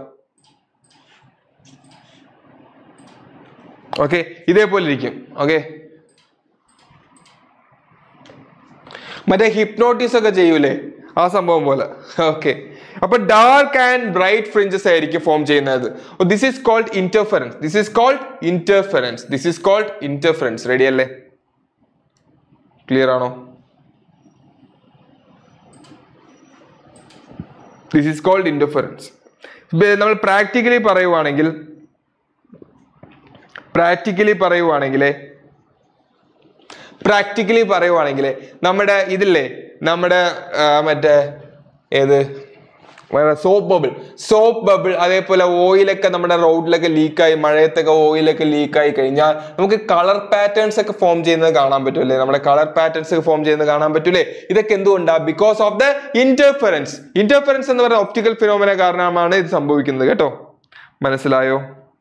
ഓക്കെ ഇതേപോലെ ഇരിക്കും ഓക്കെ മറ്റേ ഹിപ്നോട്ടിസ് ഒക്കെ ചെയ്യൂലേ ആ സംഭവം പോലെ ഓക്കെ അപ്പൊ ഡാർക്ക് ആൻഡ് ബ്രൈറ്റ് ഫ്രിഞ്ചസ് ആയിരിക്കും ഫോം ചെയ്യുന്നത് this is called interference this is called interference this is called interference ready അല്ലേ ക്ലിയർ ആണോ ദിസ് ഈസ് കോൾഡ് ഇന്റർഫറൻസ് നമ്മൾ പ്രാക്ടിക്കലി പറയുവാണെങ്കിൽ പ്രാക്ടിക്കലി പറയുവാണെങ്കിൽ പ്രാക്ടിക്കലി പറയുവാണെങ്കിൽ നമ്മുടെ ഇതില്ലേ നമ്മുടെ ആ, മറ്റേ ഏത് സോപ്പ് ബബിൾ സോപ്പ് ബബിൾ അതേപോലെ ഓയിലൊക്കെ നമ്മുടെ റോഡിലൊക്കെ ലീക്കായി മഴയത്തൊക്കെ ഓയിലൊക്കെ ലീക്കായി കഴിഞ്ഞാൽ നമുക്ക് കളർ പാറ്റേൺസ് ഒക്കെ ഫോം ചെയ്യുന്നത് കാണാൻ പറ്റൂലേ നമ്മുടെ കളർ പാറ്റേൺസ് ഒക്കെ ഫോം ചെയ്യുന്നത് കാണാൻ പറ്റൂലേ ഇതൊക്കെ എന്തുകൊണ്ടാ because of the interference interference എന്ന് പറയുന്ന ഒപ്റ്റിക്കൽ ഫിനോമിന കാരണമാണ് ഇത് സംഭവിക്കുന്നത് കേട്ടോ മനസ്സിലായോ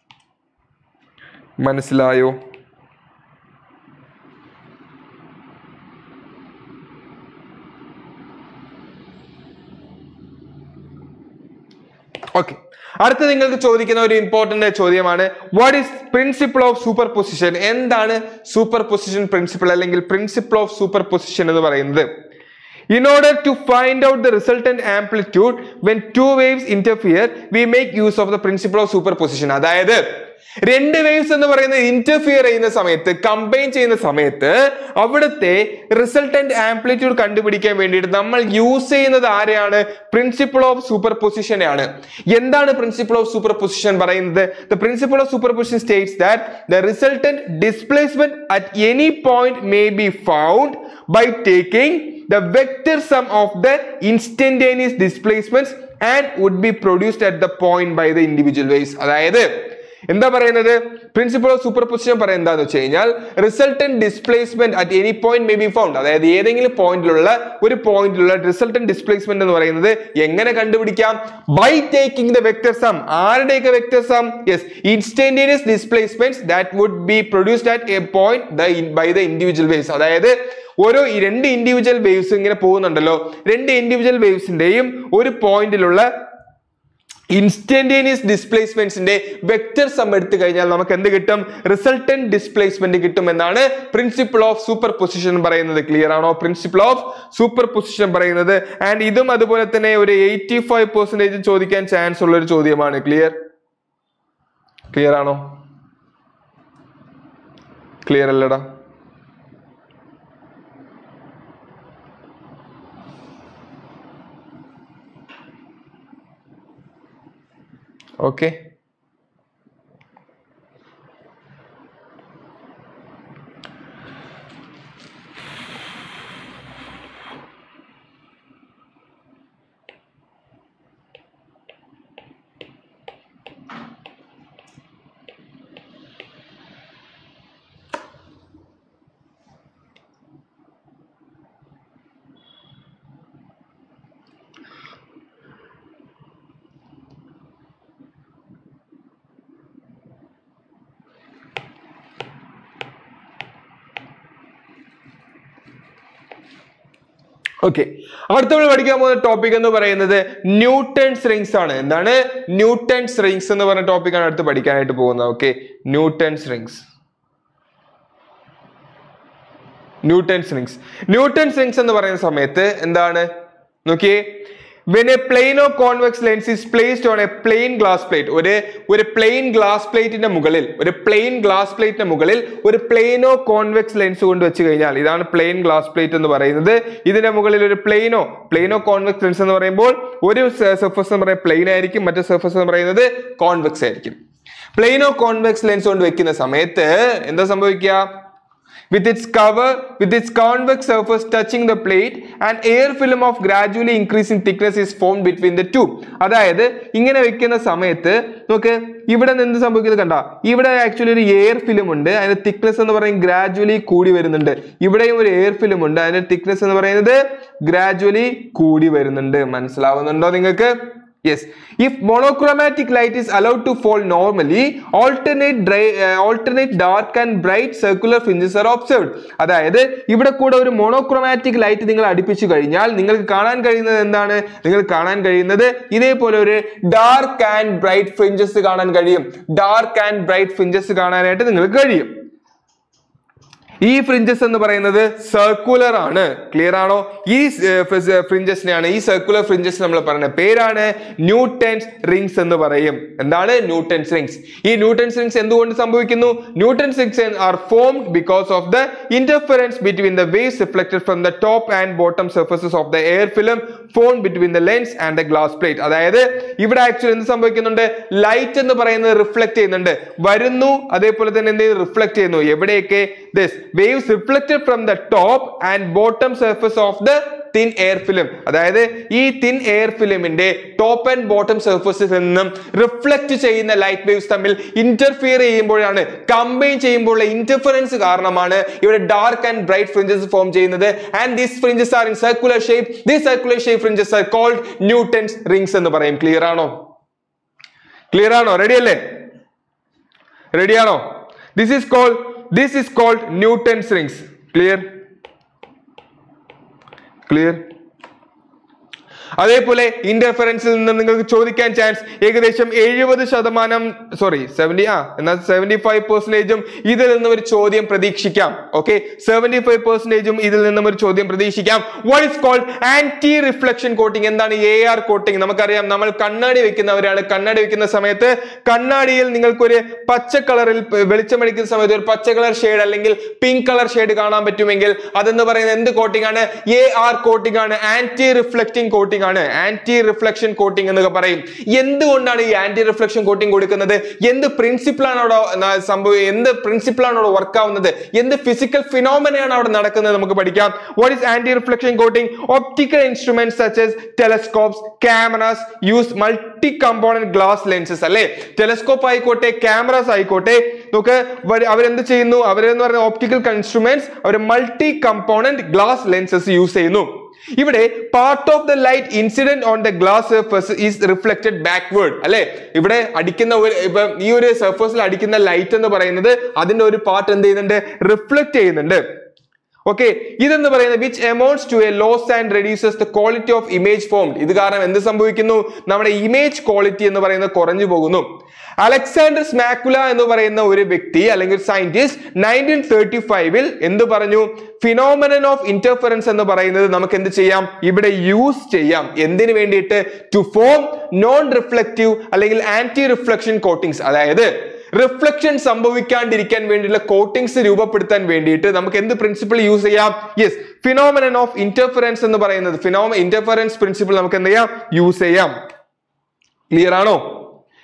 മനസ്സിലായോ ഓക്കെ അടുത്ത നിങ്ങൾക്ക് ചോദിക്കുന്ന ഒരു ഇമ്പോർട്ടന്റ് ചോദ്യമാണ് what is principle of superposition എന്താണ് സൂപ്പർ പൊസിഷൻ പ്രിൻസിപ്പിൾ അല്ലെങ്കിൽ പ്രിൻസിപ്പിൾ ഓഫ് സൂപ്പർ പൊസിഷൻ എന്ന് പറയുന്നത് In order to find out the resultant amplitude when two waves interfere, we make use of the principle of superposition. അതായത് രണ്ട് വേവ്സ് എന്ന് പറയുന്നത് ഇന്റർഫിയർ ചെയ്യുന്ന സമയത്ത് കമ്പൈൻ ചെയ്യുന്ന സമയത്ത് അവിടുത്തെ റിസൾട്ടന്റ് ആംപ്ലിറ്റ്യൂഡ് കണ്ടുപിടിക്കാൻ വേണ്ടിയിട്ട് നമ്മൾ യൂസ് ചെയ്യുന്നത് ആരെയാണ് പ്രിൻസിപ്പിൾ ഓഫ് സൂപ്പർ പൊസിഷനെയാണ് എന്താണ് പ്രിൻസിപ്പിൾ ഓഫ് സൂപ്പർ പൊസിഷൻ പറയുന്നത് the principle of superposition states that the resultant displacement at any point may be found by taking the vector sum of the instantaneous displacements and would be produced at the point by the individual waves അതായത് എന്താ പറയുന്നത് പ്രിൻസിപ്പിൾ ഓഫ് സൂപ്പർ പൊസിഷൻ പറയുന്നത് എന്താന്ന് വെച്ച് കഴിഞ്ഞാൽ resultant displacement at any point may be found അതായത് ഏതെങ്കിലും പോയിന്റിലുള്ള ഒരു പോയിന്റിലുള്ള റിസൾട്ടന്റ് ഡിസ്പ്ലേസ്മെന്റ് എന്ന് പറയുന്നത് എങ്ങനെ കണ്ടുപിടിക്കാം by taking the vector sum ആരുടെയൊക്കെ vector sum yes instantaneous displacements that would be produced at a point by the individual waves അതായത് ഓരോ ഈ രണ്ട് ഇൻഡിവിജ്വൽ വേവ്സ് ഇങ്ങനെ പോകുന്നുണ്ടല്ലോ രണ്ട് ഇൻഡിവിജ്വൽ വേവ്സിന്റെയും ഒരു പോയിന്റിലുള്ള ഇൻസ്റ്റന്റേനിയസ് ഡിസ്പ്ലേസ്മെന്റ്സിന്റെ വെക്ടർ സം എടുത്തു കഴിഞ്ഞാൽ നമുക്ക് എന്ത് കിട്ടും റിസൾട്ടന്റ് ഡിസ്പ്ലേസ്മെന്റ് കിട്ടും എന്നാണ് പ്രിൻസിപ്പിൾ ഓഫ് സൂപ്പർ പൊസിഷൻ പറയുന്നത് ക്ലിയർ ആണോ പ്രിൻസിപ്പിൾ ഓഫ് സൂപ്പർ പൊസിഷൻ പറയുന്നത് ആൻഡ് ഇതും അതുപോലെ തന്നെ ഒരു എയ്റ്റി ഫൈവ് പെർസെന്റേജ് ചോദിക്കാൻ ചാൻസ് ഉള്ള ഒരു ചോദ്യമാണ് ക്ലിയർ ക്ലിയർ ആണോ ക്ലിയർ അല്ലടാ ഓക്കെ ഓക്കെ അടുത്ത നമ്മൾ പഠിക്കാൻ പോകുന്ന ടോപ്പിക് എന്ന് പറയുന്നത് ന്യൂട്ടൺസ് റിങ്സ് ആണ് എന്താണ് ന്യൂട്ടൺസ് റിങ്സ് എന്ന് പറഞ്ഞ ടോപ്പിക്കാണ് അടുത്ത് പഠിക്കാനായിട്ട് പോകുന്നത് okay Newton's rings Newton's rings Newton's rings എന്ന് പറയുന്ന സമയത്ത് എന്താണ് നോക്കിയേ when a plane of convex lens is placed on a plane glass plate ഒരു ഒരു പ്ലെയിൻ ഗ്ലാസ് പ്ലേറ്റിന്റെ മുകളിൽ ഒരു പ്ലെയിൻ ഗ്ലാസ് പ്ലേറ്റിന്റെ മുകളിൽ ഒരു പ്ലെയിനോ കോൺവെക്സ് ലെൻസ് കൊണ്ട് വെച്ച് കഴിഞ്ഞാൽ ഇതാണ് പ്ലെയിൻ ഗ്ലാസ് പ്ലേറ്റ് എന്ന് പറയുന്നത് ഇതിന്റെ മുകളിൽ ഒരു പ്ലെയിനോ പ്ലെയിനോ കോൺവെക്സ് ലെൻസ് എന്ന് പറയുമ്പോൾ ഒരു സർഫസ് എന്ന് പറയുന്നത് പ്ലെയിൻ ആയിരിക്കും മറ്റേ സർഫസ് എന്ന് പറയുന്നത് കോൺവെക്സ് ആയിരിക്കും പ്ലെയിനോ കോൺവെക്സ് ലെൻസ് കൊണ്ട് വെക്കുന്ന സമയത്ത് എന്താ സംഭവിക്കുക with its cover with its convex surface touching the plate an air film of gradually increasing thickness is formed between the two അതായത് ഇങ്ങനെ വെക്കുന്ന സമയത്ത് നോക്ക് ഇവിടെ നിന്ന് സംഭവിക്കുന്നത് കണ്ട ഇവിടെ ആക്ച്വലി ഒരു എയർ ഫിലിം ഉണ്ട് അതിന്റെ തിക്നെസ് എന്ന് പറയുന്നത് ഗ്രാജുവലി കൂടി വരുന്നുണ്ട് ഇവിടെയും ഒരു എയർ ഫിലിം ഉണ്ട് അതിന്റെ തിക്നെസ് എന്ന് പറയുന്നത് ഗ്രാജുവലി കൂടി വരുന്നുണ്ട് മനസ്സിലാവുന്നുണ്ടോ നിങ്ങൾക്ക് Yes. If monochromatic light is allowed to fall normally, alternate dry, uh, alternate dark and bright circular fringes are observed. അതായത് ഇവിടെ കൂടെ ഒരു മോണോക്രോമാറ്റിക് ലൈറ്റ് നിങ്ങൾ അടുപ്പിച്ചു കഴിഞ്ഞാൽ നിങ്ങൾക്ക് കാണാൻ കഴിയുന്നത് എന്താണ് നിങ്ങൾ കാണാൻ കഴിയുന്നത് ഇതേപോലെ ഒരു ഡാർക്ക് ആൻഡ് ബ്രൈറ്റ് ഫ്രിഞ്ചസ് കാണാൻ കഴിയും ഡാർക്ക് ആൻഡ് ബ്രൈറ്റ് ഫ്രിഞ്ചസ് കാണാനായിട്ട് നിങ്ങൾക്ക് കഴിയും ഈ ഫ്രിഞ്ചസ് എന്ന് പറയുന്നത് സർക്കുലർ ആണ് ക്ലിയർ ആണോ ഈ ഫ്രിഞ്ചസിനെയാണ് ഈ സർക്കുലർ ഫ്രിഞ്ചസ് നമ്മൾ പറയുന്നത് പേരാണ് ന്യൂട്ടൻസ് റിങ്സ് എന്ന് പറയും എന്താണ് ന്യൂട്ടൻസ് റിങ്സ് ഈ ന്യൂട്ടൻസ് റിങ്സ് എന്തുകൊണ്ട് സംഭവിക്കുന്നു Newton's rings are formed because of the interference between the waves reflected from the top and bottom surfaces of the air film formed between the lens and the glass plate അതായത് ഇവിടെ ആക്ച്വലി എന്ത് സംഭവിക്കുന്നുണ്ട് ലൈറ്റ് എന്ന് പറയുന്നത് റിഫ്ലക്ട് ചെയ്യുന്നുണ്ട് വരുന്നു അതേപോലെ തന്നെ എന്ത് റിഫ്ലക്ട് ചെയ്യുന്നു എവിടെയൊക്കെ this waves reflected from the top and bottom surface of the thin air film അതായത് ഈ തിൻ എയർ ഫിലിമിന്റെ ടോപ്പ് ആൻഡ് ബോട്ടം സർഫസിൽ നിന്നും റിഫ്ലക്ട് ചെയ്യുന്ന ലൈറ്റ് വേവ്സ് തമ്മിൽ ഇന്റർഫിയർ ചെയ്യുമ്പോഴാണ് കമ്പൈൻ ചെയ്യുമ്പോഴുള്ള ഇന്റർഫറൻസ് കാരണമാണ് ഇവിടെ dark and bright fringes form ചെയ്യുന്നത് and these fringes are in circular shape these circular shape fringes are called Newton's rings എന്ന് പറയും ക്ലിയർ ആണോ ക്ലിയർ ആണോ റെഡി അല്ലേ റെഡിയാണോ this is called this is called Newton's rings clear clear അതേപോലെ ഇന്റർഫറൻസിൽ നിന്ന് നിങ്ങൾക്ക് ചോദിക്കാൻ ചാൻസ് ഏകദേശം എഴുപത് ശതമാനം സോറി സെവന്റി ആ എന്നാൽ സെവന്റി ഫൈവ് പെർസെന്റേജും ഇതിൽ നിന്നും ഒരു ചോദ്യം പ്രതീക്ഷിക്കാം ഓക്കെ സെവന്റി ഫൈവ് പെർസെന്റേജും ഇതിൽ നിന്നും ഒരു ചോദ്യം പ്രതീക്ഷിക്കാം what is called anti reflection coating എന്താണ് എ ആർ കോട്ടിംഗ് നമുക്കറിയാം നമ്മൾ കണ്ണാടി വെക്കുന്നവരാണ് കണ്ണാടി വെക്കുന്ന സമയത്ത് കണ്ണാടിയിൽ നിങ്ങൾക്കൊരു പച്ച കളറിൽ വെളിച്ചമടിക്കുന്ന സമയത്ത് ഒരു പച്ച കളർ ഷെയ്ഡ് അല്ലെങ്കിൽ പിങ്ക് കളർ ഷെയ്ഡ് കാണാൻ പറ്റുമെങ്കിൽ അതെന്ന് പറയുന്നത് എന്ത് കോട്ടിംഗ് ആണ് എ ആർ കോട്ടിംഗ് ആണ് ആന്റി റിഫ്ലക്റ്റിംഗ് കോട്ടിംഗ് ആണ് ആന്റി റിഫ്ലക്ഷൻ കോട്ടിംഗ് എന്നൊക്കെ പറയും എന്തുകൊണ്ടാണ് ഈ ആന്റി റിഫ്ലക്ഷൻ കോട്ടിംഗ് കൊടുക്കുന്നത് എന്ത് പ്രിൻസിപ്പിൾ ആണ് അവിടെ ന- സംഭവം എന്ത് പ്രിൻസിപ്പിൾ ആണ് അവിടെ വർക്ക് ആവുന്നത് എന്ത് ഫിസിക്കൽ ഫിനോമിനയാണ് അവിടെ നടക്കുന്നത് നമുക്ക് പഠിക്കാം what is anti reflection coating optical instrument such as telescopes cameras use multi component glass lenses അല്ലേ ടെലസ്കോപ്പ് ആയിക്കോട്ടെ ക്യാമറാസ് ആയിക്കോട്ടെ നമുക്ക് വര- അവരെന്ത് ചെയ്യുന്നു അവരെന്ന് പറയുന്ന ഓപ്റ്റിക്കൽ ഇൻസ്ട്രുമെന്റ്സ് അവർ multi component glass lenses use ചെയ്യുന്നു ഇവിടെ part of the light incident on the glass surface is reflected backward അല്ലെ ഇവിടെ അടിക്കുന്ന ഒരു ഇപ്പൊ ഈ ഒരു സർഫസിൽ അടിക്കുന്ന ലൈറ്റ് എന്ന് പറയുന്നത് അതിന്റെ ഒരു പാർട്ട് എന്ത് ചെയ്യുന്നുണ്ട് റിഫ്ലക്ട് ചെയ്യുന്നുണ്ട് ഓക്കെ ഇതെന്ന് പറയുന്നത് which amounts to a loss and reduces the quality of image formed ഇത് കാരണം എന്ത് സംഭവിക്കുന്നു നമ്മുടെ ഇമേജ് ക്വാളിറ്റി എന്ന് പറയുന്നത് കുറഞ്ഞു പോകുന്നു അലക്സാണ്ടർ സ്മാക്കുല എന്ന് പറയുന്ന ഒരു വ്യക്തി അല്ലെങ്കിൽ സയന്റിസ്റ്റ് നയൻറ്റീൻ തേർട്ടി ഫൈവിൽ എന്ത് പറഞ്ഞു ഫിനോമിനൻ ഓഫ് ഇന്റർഫറൻസ് എന്ന് പറയുന്നത് നമുക്ക് എന്ത് ചെയ്യാം ഇവിടെ യൂസ് ചെയ്യാം എന്തിനു വേണ്ടിയിട്ട് ടു ഫോം നോൺ റിഫ്ലക്റ്റീവ് അല്ലെങ്കിൽ ആന്റി റിഫ്ലക്ഷൻ കോട്ടിങ്സ് അതായത് റിഫ്ലക്ഷൻ സംഭവിക്കാണ്ടിരിക്കാൻ വേണ്ടിയുള്ള കോട്ടിങ്സ് രൂപപ്പെടുത്താൻ വേണ്ടിയിട്ട് നമുക്ക് എന്ത് പ്രിൻസിപ്പിൾ യൂസ് ചെയ്യാം യെസ് ഫിനോമിനൻ ഓഫ് ഇന്റർഫറൻസ് എന്ന് പറയുന്നത് ഫിനോമ ഇന്റർഫറൻസ് പ്രിൻസിപ്പിൾ നമുക്ക് എന്ത് ചെയ്യാം യൂസ് ചെയ്യാം ക്ലിയർ ആണോ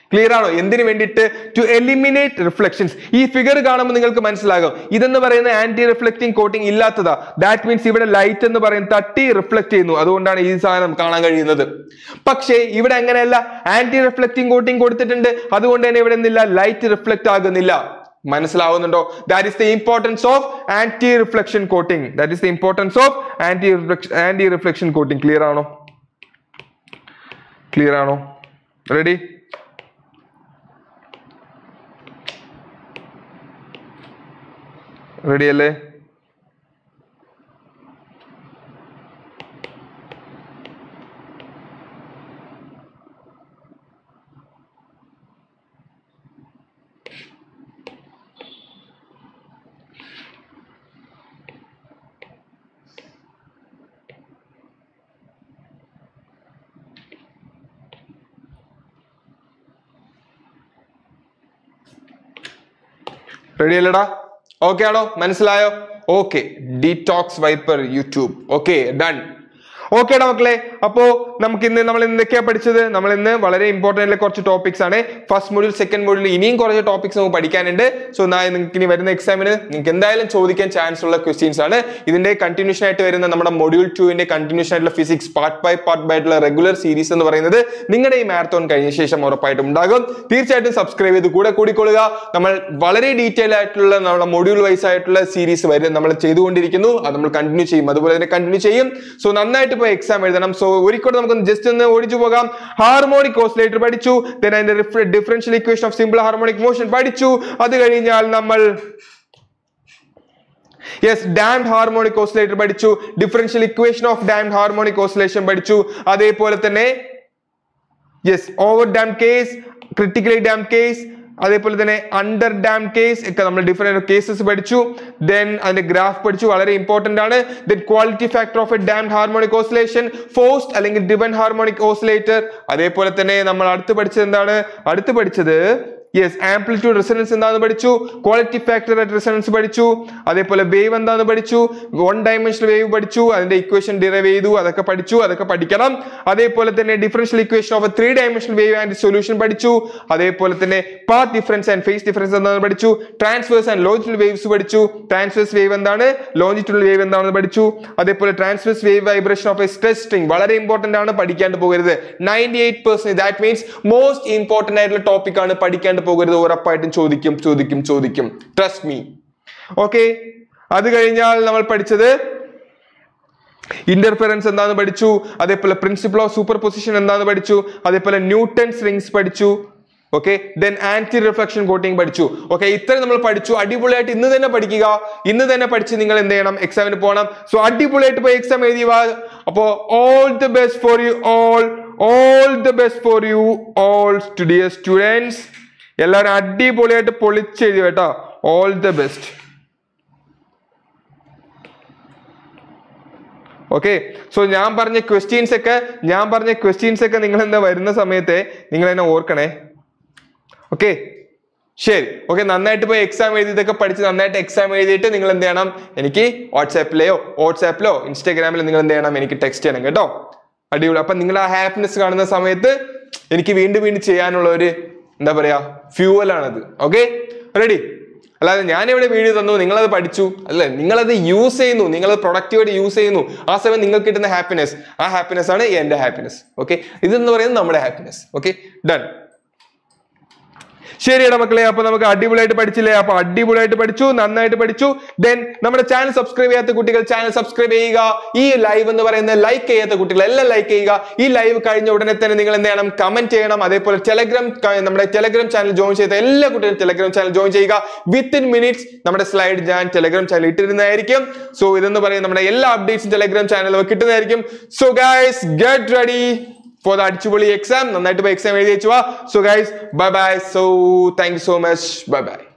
ക്ലിയർ ആണോ എന്തിനു വേണ്ടിയിട്ട് ടു എലിമിനേറ്റ് റിഫ്ലക്ഷൻസ് ഈ ഫിഗർ കാണുമ്പോൾ നിങ്ങൾക്ക് മനസ്സിലാകും ഇതെന്ന് പറയുന്ന ആന്റി റിഫ്ലക്റ്റിംഗ് കോട്ടിംഗ് ഇല്ലാത്തതാ ദാറ്റ് മീൻസ് ഇവിടെ ലൈറ്റ് എന്ന് പറയുന്നത് തട്ടി റിഫ്ലക്ട് ചെയ്യുന്നു അതുകൊണ്ടാണ് ഈ സാധനം കാണാൻ കഴിയുന്നത് പക്ഷേ ഇവിടെ അങ്ങനെയല്ല ആന്റി റിഫ്ലക്റ്റിംഗ് കോട്ടിംഗ് കൊടുത്തിട്ടുണ്ട് അതുകൊണ്ട് തന്നെ ഇവിടെ നിന്നില്ല ലൈറ്റ് റിഫ്ലക്ട് ആകുന്നില്ല മനസ്സിലാവുന്നുണ്ടോ that is the importance of anti reflection coating that is the importance of anti anti reflection coating clear ആണോ ക്ലിയർ ആണോ റെഡി റെഡി അല്ലേ റെഡി അല്ലടാ ഓക്കെ ആണോ മനസ്സിലായോ okay detox viper YouTube okay done ഓക്കേടാ മക്കളെ അപ്പോ നമുക്ക് ഇന്ന് നമ്മൾ എന്തൊക്കെയാ പഠിച്ചത് നമ്മൾ ഇന്ന് വളരെ ഇമ്പോർട്ടൻ്റ് ആയിട്ടുള്ള കുറച്ച് ടോപ്പിക്സ് ആണ് ഫസ്റ്റ് മൊഡ്യൂൾ സെക്കൻഡ് മൊഡ്യൂൾ ഇനിയും കുറച്ച് ടോപ്പിക്സ് നമുക്ക് പഠിക്കാനുണ്ട് സോ നിങ്ങൾക്ക് ഇനി വരുന്ന എക്സാമിന് നിങ്ങൾക്ക് എന്തായാലും ചോദിക്കാൻ ചാൻസ് ഉള്ള ക്വസ്റ്റ്യൻസ് ആണ് ഇതിന്റെ കണ്ടിന്യൂഷൻ ആയിട്ട് വരുന്ന നമ്മുടെ മൊഡ്യൂൾ ടുവിന്റെ കണ്ടിന്യൂഷൻ ആയിട്ടുള്ള physics part by part by ആയിട്ടുള്ള റെഗുലർ സീരീസ് എന്ന് പറയുന്നത് നിങ്ങളുടെ ഈ മാരത്തോൺ കഴിഞ്ഞ ശേഷം ഉറപ്പായിട്ടും ഉണ്ടാകും തീർച്ചയായിട്ടും സബ്സ്ക്രൈബ് ചെയ്ത് കൂടെ കൂടിക്കൊള്ളുക നമ്മൾ വളരെ ഡീറ്റെയിൽ ആയിട്ടുള്ള നമ്മുടെ മൊഡ്യൂൾ വൈസ് ആയിട്ടുള്ള സീരീസ് വരും നമ്മൾ ചെയ്തുകൊണ്ടിരിക്കുന്നു അത് നമ്മൾ കണ്ടിന്യൂ ചെയ്യും അതുപോലെ തന്നെ കണ്ടിന്യൂ ചെയ്യും സോ നന്നായിട്ട് പോയി എക്സാം എഴുതണം സോ ഒരിക്കലും നമുക്ക് ജസ്റ്റ് ഒന്ന് ഓടിച്ചു പോകാം ഹാർമോണിക് ഓസിലേറ്റർ പഠിച്ചു then അതിന്റെ differential equation of simple harmonic motion പഠിച്ചു അത് കഴിഞ്ഞാൽ നമ്മൾ യെസ് ഡാംഡ് ഹാർമോണിക് ഓസിലേറ്റർ പഠിച്ചു differential equation of damped harmonic oscillation പഠിച്ചു അതേപോലെ തന്നെ yes over damp case critically damp case അതേപോലെ തന്നെ അണ്ടർ ഡാം കേസ് ഒക്കെ നമ്മൾ ഡിഫറെന്റ് കേസസ് പഠിച്ചു ദെൻ അതിന്റെ ഗ്രാഫ് പഠിച്ചു വളരെ ഇമ്പോർട്ടന്റ് ആണ് then quality factor of a dam harmonic oscillation forced അല്ലെങ്കിൽ ഡിവൻ ഹാർമോണിക് ഓസിലേറ്റർ അതേപോലെ തന്നെ നമ്മൾ അടുത്ത് പഠിച്ചത് എന്താണ് അടുത്ത് പഠിച്ചത് യെസ് ആംപ്ലിറ്റ്യൂഡ് റെസണൻസ് എന്താണെന്ന് പഠിച്ചു ക്വാളിറ്റി ഫാക്ടർ അറ്റ് റെസണൻസ് പഠിച്ചു അതേപോലെ വേവ് എന്താണെന്ന് പഠിച്ചു വൺ ഡയമെൻഷണൽ വേവ് പഠിച്ചു അതിന്റെ ഇക്വേഷൻ ഡിറൈവ് ചെയ്തു അതൊക്കെ പഠിച്ചു അതൊക്കെ പഠിക്കണം അതേപോലെ തന്നെ differential equation of three dimensional wave and solution പഠിച്ചു അതേപോലെ തന്നെ path difference and phase difference എന്താണെന്ന് പഠിച്ചു ട്രാൻസ്വേഴ്സ് ആൻഡ് ലോഞ്ചിറ്റൽ വേവ്സ് പഠിച്ചു ട്രാൻസ്വേഴ്സ് വേവ് എന്താണ് ലോഞ്ചിറ്റൽ വേവ് എന്താണെന്ന് പഠിച്ചു അതേപോലെ transverse wave vibration of a stress string വളരെ ഇമ്പോർട്ടന്റ് ആണ് പഠിക്കാണ്ട് പോകരുത് ninety eight percent that means most important ആയിട്ടുള്ള ടോപ്പിക് ആണ് പഠിക്കാണ്ട് പോകരുത് ഉറപ്പായിട്ടും ചോദിക്കും ചോദിക്കും ചോദിക്കും ട്രസ്റ്റ് മീ ഓക്കെ അത് കഴിഞ്ഞാൽ നമ്മൾ പഠിച്ചത് ഇന്റർഫിറൻസ് എന്താന്ന് പഠിച്ചു അതേപോലെ പ്രിൻസിപ്പിൾ ഓഫ് സൂപ്പർ പൊസിഷൻ എന്താന്ന് പഠിച്ചു അതേപോലെ ന്യൂട്ടൺസ് റിങ്സ് പഠിച്ചു okay then anti reflection coating പഠിച്ചു ഓക്കെ ഇത്രയും നമ്മൾ പഠിച്ചു അടിപൊളിയായിട്ട് ഇന്ന് തന്നെ പഠിക്കുക ഇന്ന് തന്നെ പഠിച്ച് നിങ്ങൾ എന്ത് ചെയ്യണം എക്സാമിന് പോകണം സോ അടിപൊളിയായിട്ട് പോയി എക്സാം എഴുതി വാ അപ്പോ all the best for you all all the best for you all സ്റ്റുഡിയ സ്റ്റുഡൻസ് എല്ലാവരും അടിപൊളിയായിട്ട് പൊളിച്ചെഴുതി കേട്ടോ all the best okay so ഞാൻ പറഞ്ഞ ക്വസ്റ്റ്യൻസ് ഒക്കെ ഞാൻ പറഞ്ഞ ക്വസ്റ്റ്യൻസ് ഒക്കെ നിങ്ങൾ എന്താ വരുന്ന സമയത്തെ നിങ്ങൾ എന്നെ ഓർക്കണേ ഓക്കെ ശരി ഓക്കെ നന്നായിട്ട് പോയി എക്സാം എഴുതി ഇതൊക്കെ പഠിച്ച് നന്നായിട്ട് എക്സാം എഴുതിയിട്ട് നിങ്ങൾ എന്ത് ചെയ്യണം എനിക്ക് വാട്സാപ്പിലെയോ വാട്സാപ്പിലോ ഇൻസ്റ്റാഗ്രാമിലോ നിങ്ങൾ എന്ത് ചെയ്യണം എനിക്ക് ടെക്സ്റ്റ് ചെയ്യണം കേട്ടോ അടിപൊളി അപ്പൊ നിങ്ങൾ ആ ഹാപ്പിനെസ് കാണുന്ന സമയത്ത് എനിക്ക് വീണ്ടും വീണ്ടും ചെയ്യാനുള്ള ഒരു എന്താ പറയാ ഫ്യൂവലാണത് ഓക്കെ റെഡി അല്ലാതെ ഞാൻ ഇവിടെ വീഡിയോ തന്നു നിങ്ങളത് പഠിച്ചു അല്ലേ നിങ്ങളത് യൂസ് ചെയ്യുന്നു നിങ്ങളത് പ്രൊഡക്റ്റീവായിട്ട് യൂസ് ചെയ്യുന്നു ആ സമയം നിങ്ങൾക്ക് കിട്ടുന്ന ഹാപ്പിനെസ് ആ ഹാപ്പിനെസ് ആണ് എന്റെ ഹാപ്പിനെസ് ഓക്കെ ഇതെന്ന് പറയുന്നത് നമ്മുടെ ഹാപ്പിനെസ് ഓക്കെ ഡൺ ശരിയടാ മക്കളെ അപ്പൊ നമുക്ക് അടിപൊളിയായിട്ട് പഠിച്ചില്ലേ അപ്പൊ അടിപൊളിയായിട്ട് പഠിച്ചു നന്നായിട്ട് പഠിച്ചു ദെൻ നമ്മുടെ ചാനൽ സബ്സ്ക്രൈബ് ചെയ്യാത്ത കുട്ടികൾ ചാനൽ സബ്സ്ക്രൈബ് ചെയ്യുക ഈ ലൈവ് എന്ന് പറയുന്നത് ലൈക്ക് ചെയ്യാത്ത കുട്ടികൾ എല്ലാം ലൈക്ക് ചെയ്യുക ഈ ലൈവ് കഴിഞ്ഞ ഉടനെ തന്നെ നിങ്ങൾ എന്ത് ചെയ്യണം കമന്റ് ചെയ്യണം അതേപോലെ ടെലഗ്രാം നമ്മുടെ ടെലഗ്രാം ചാനൽ ജോയിൻ ചെയ്ത എല്ലാ കുട്ടികളും ടെലഗ്രാം ചാനൽ ജോയിൻ ചെയ്യുക വിത്തിൻ മിനിറ്റ്സ് നമ്മുടെ സ്ലൈഡ് ഞാൻ ടെലഗ്രാം ചാനൽ ഇട്ടിരുന്നതായിരിക്കും സോ ഇതെന്ന് പറയുന്നത് നമ്മുടെ എല്ലാ അപ്ഡേറ്റ്സും ടെലഗ്രാം ചാനലിൽ കിട്ടുന്നതായിരിക്കും so guys get ready for the അടിച്ചുപൊളി എക്സാം നന്നായിട്ട് പോയി എക്സാം എഴുതി വെച്ചു so guys bye bye so thank you so much bye by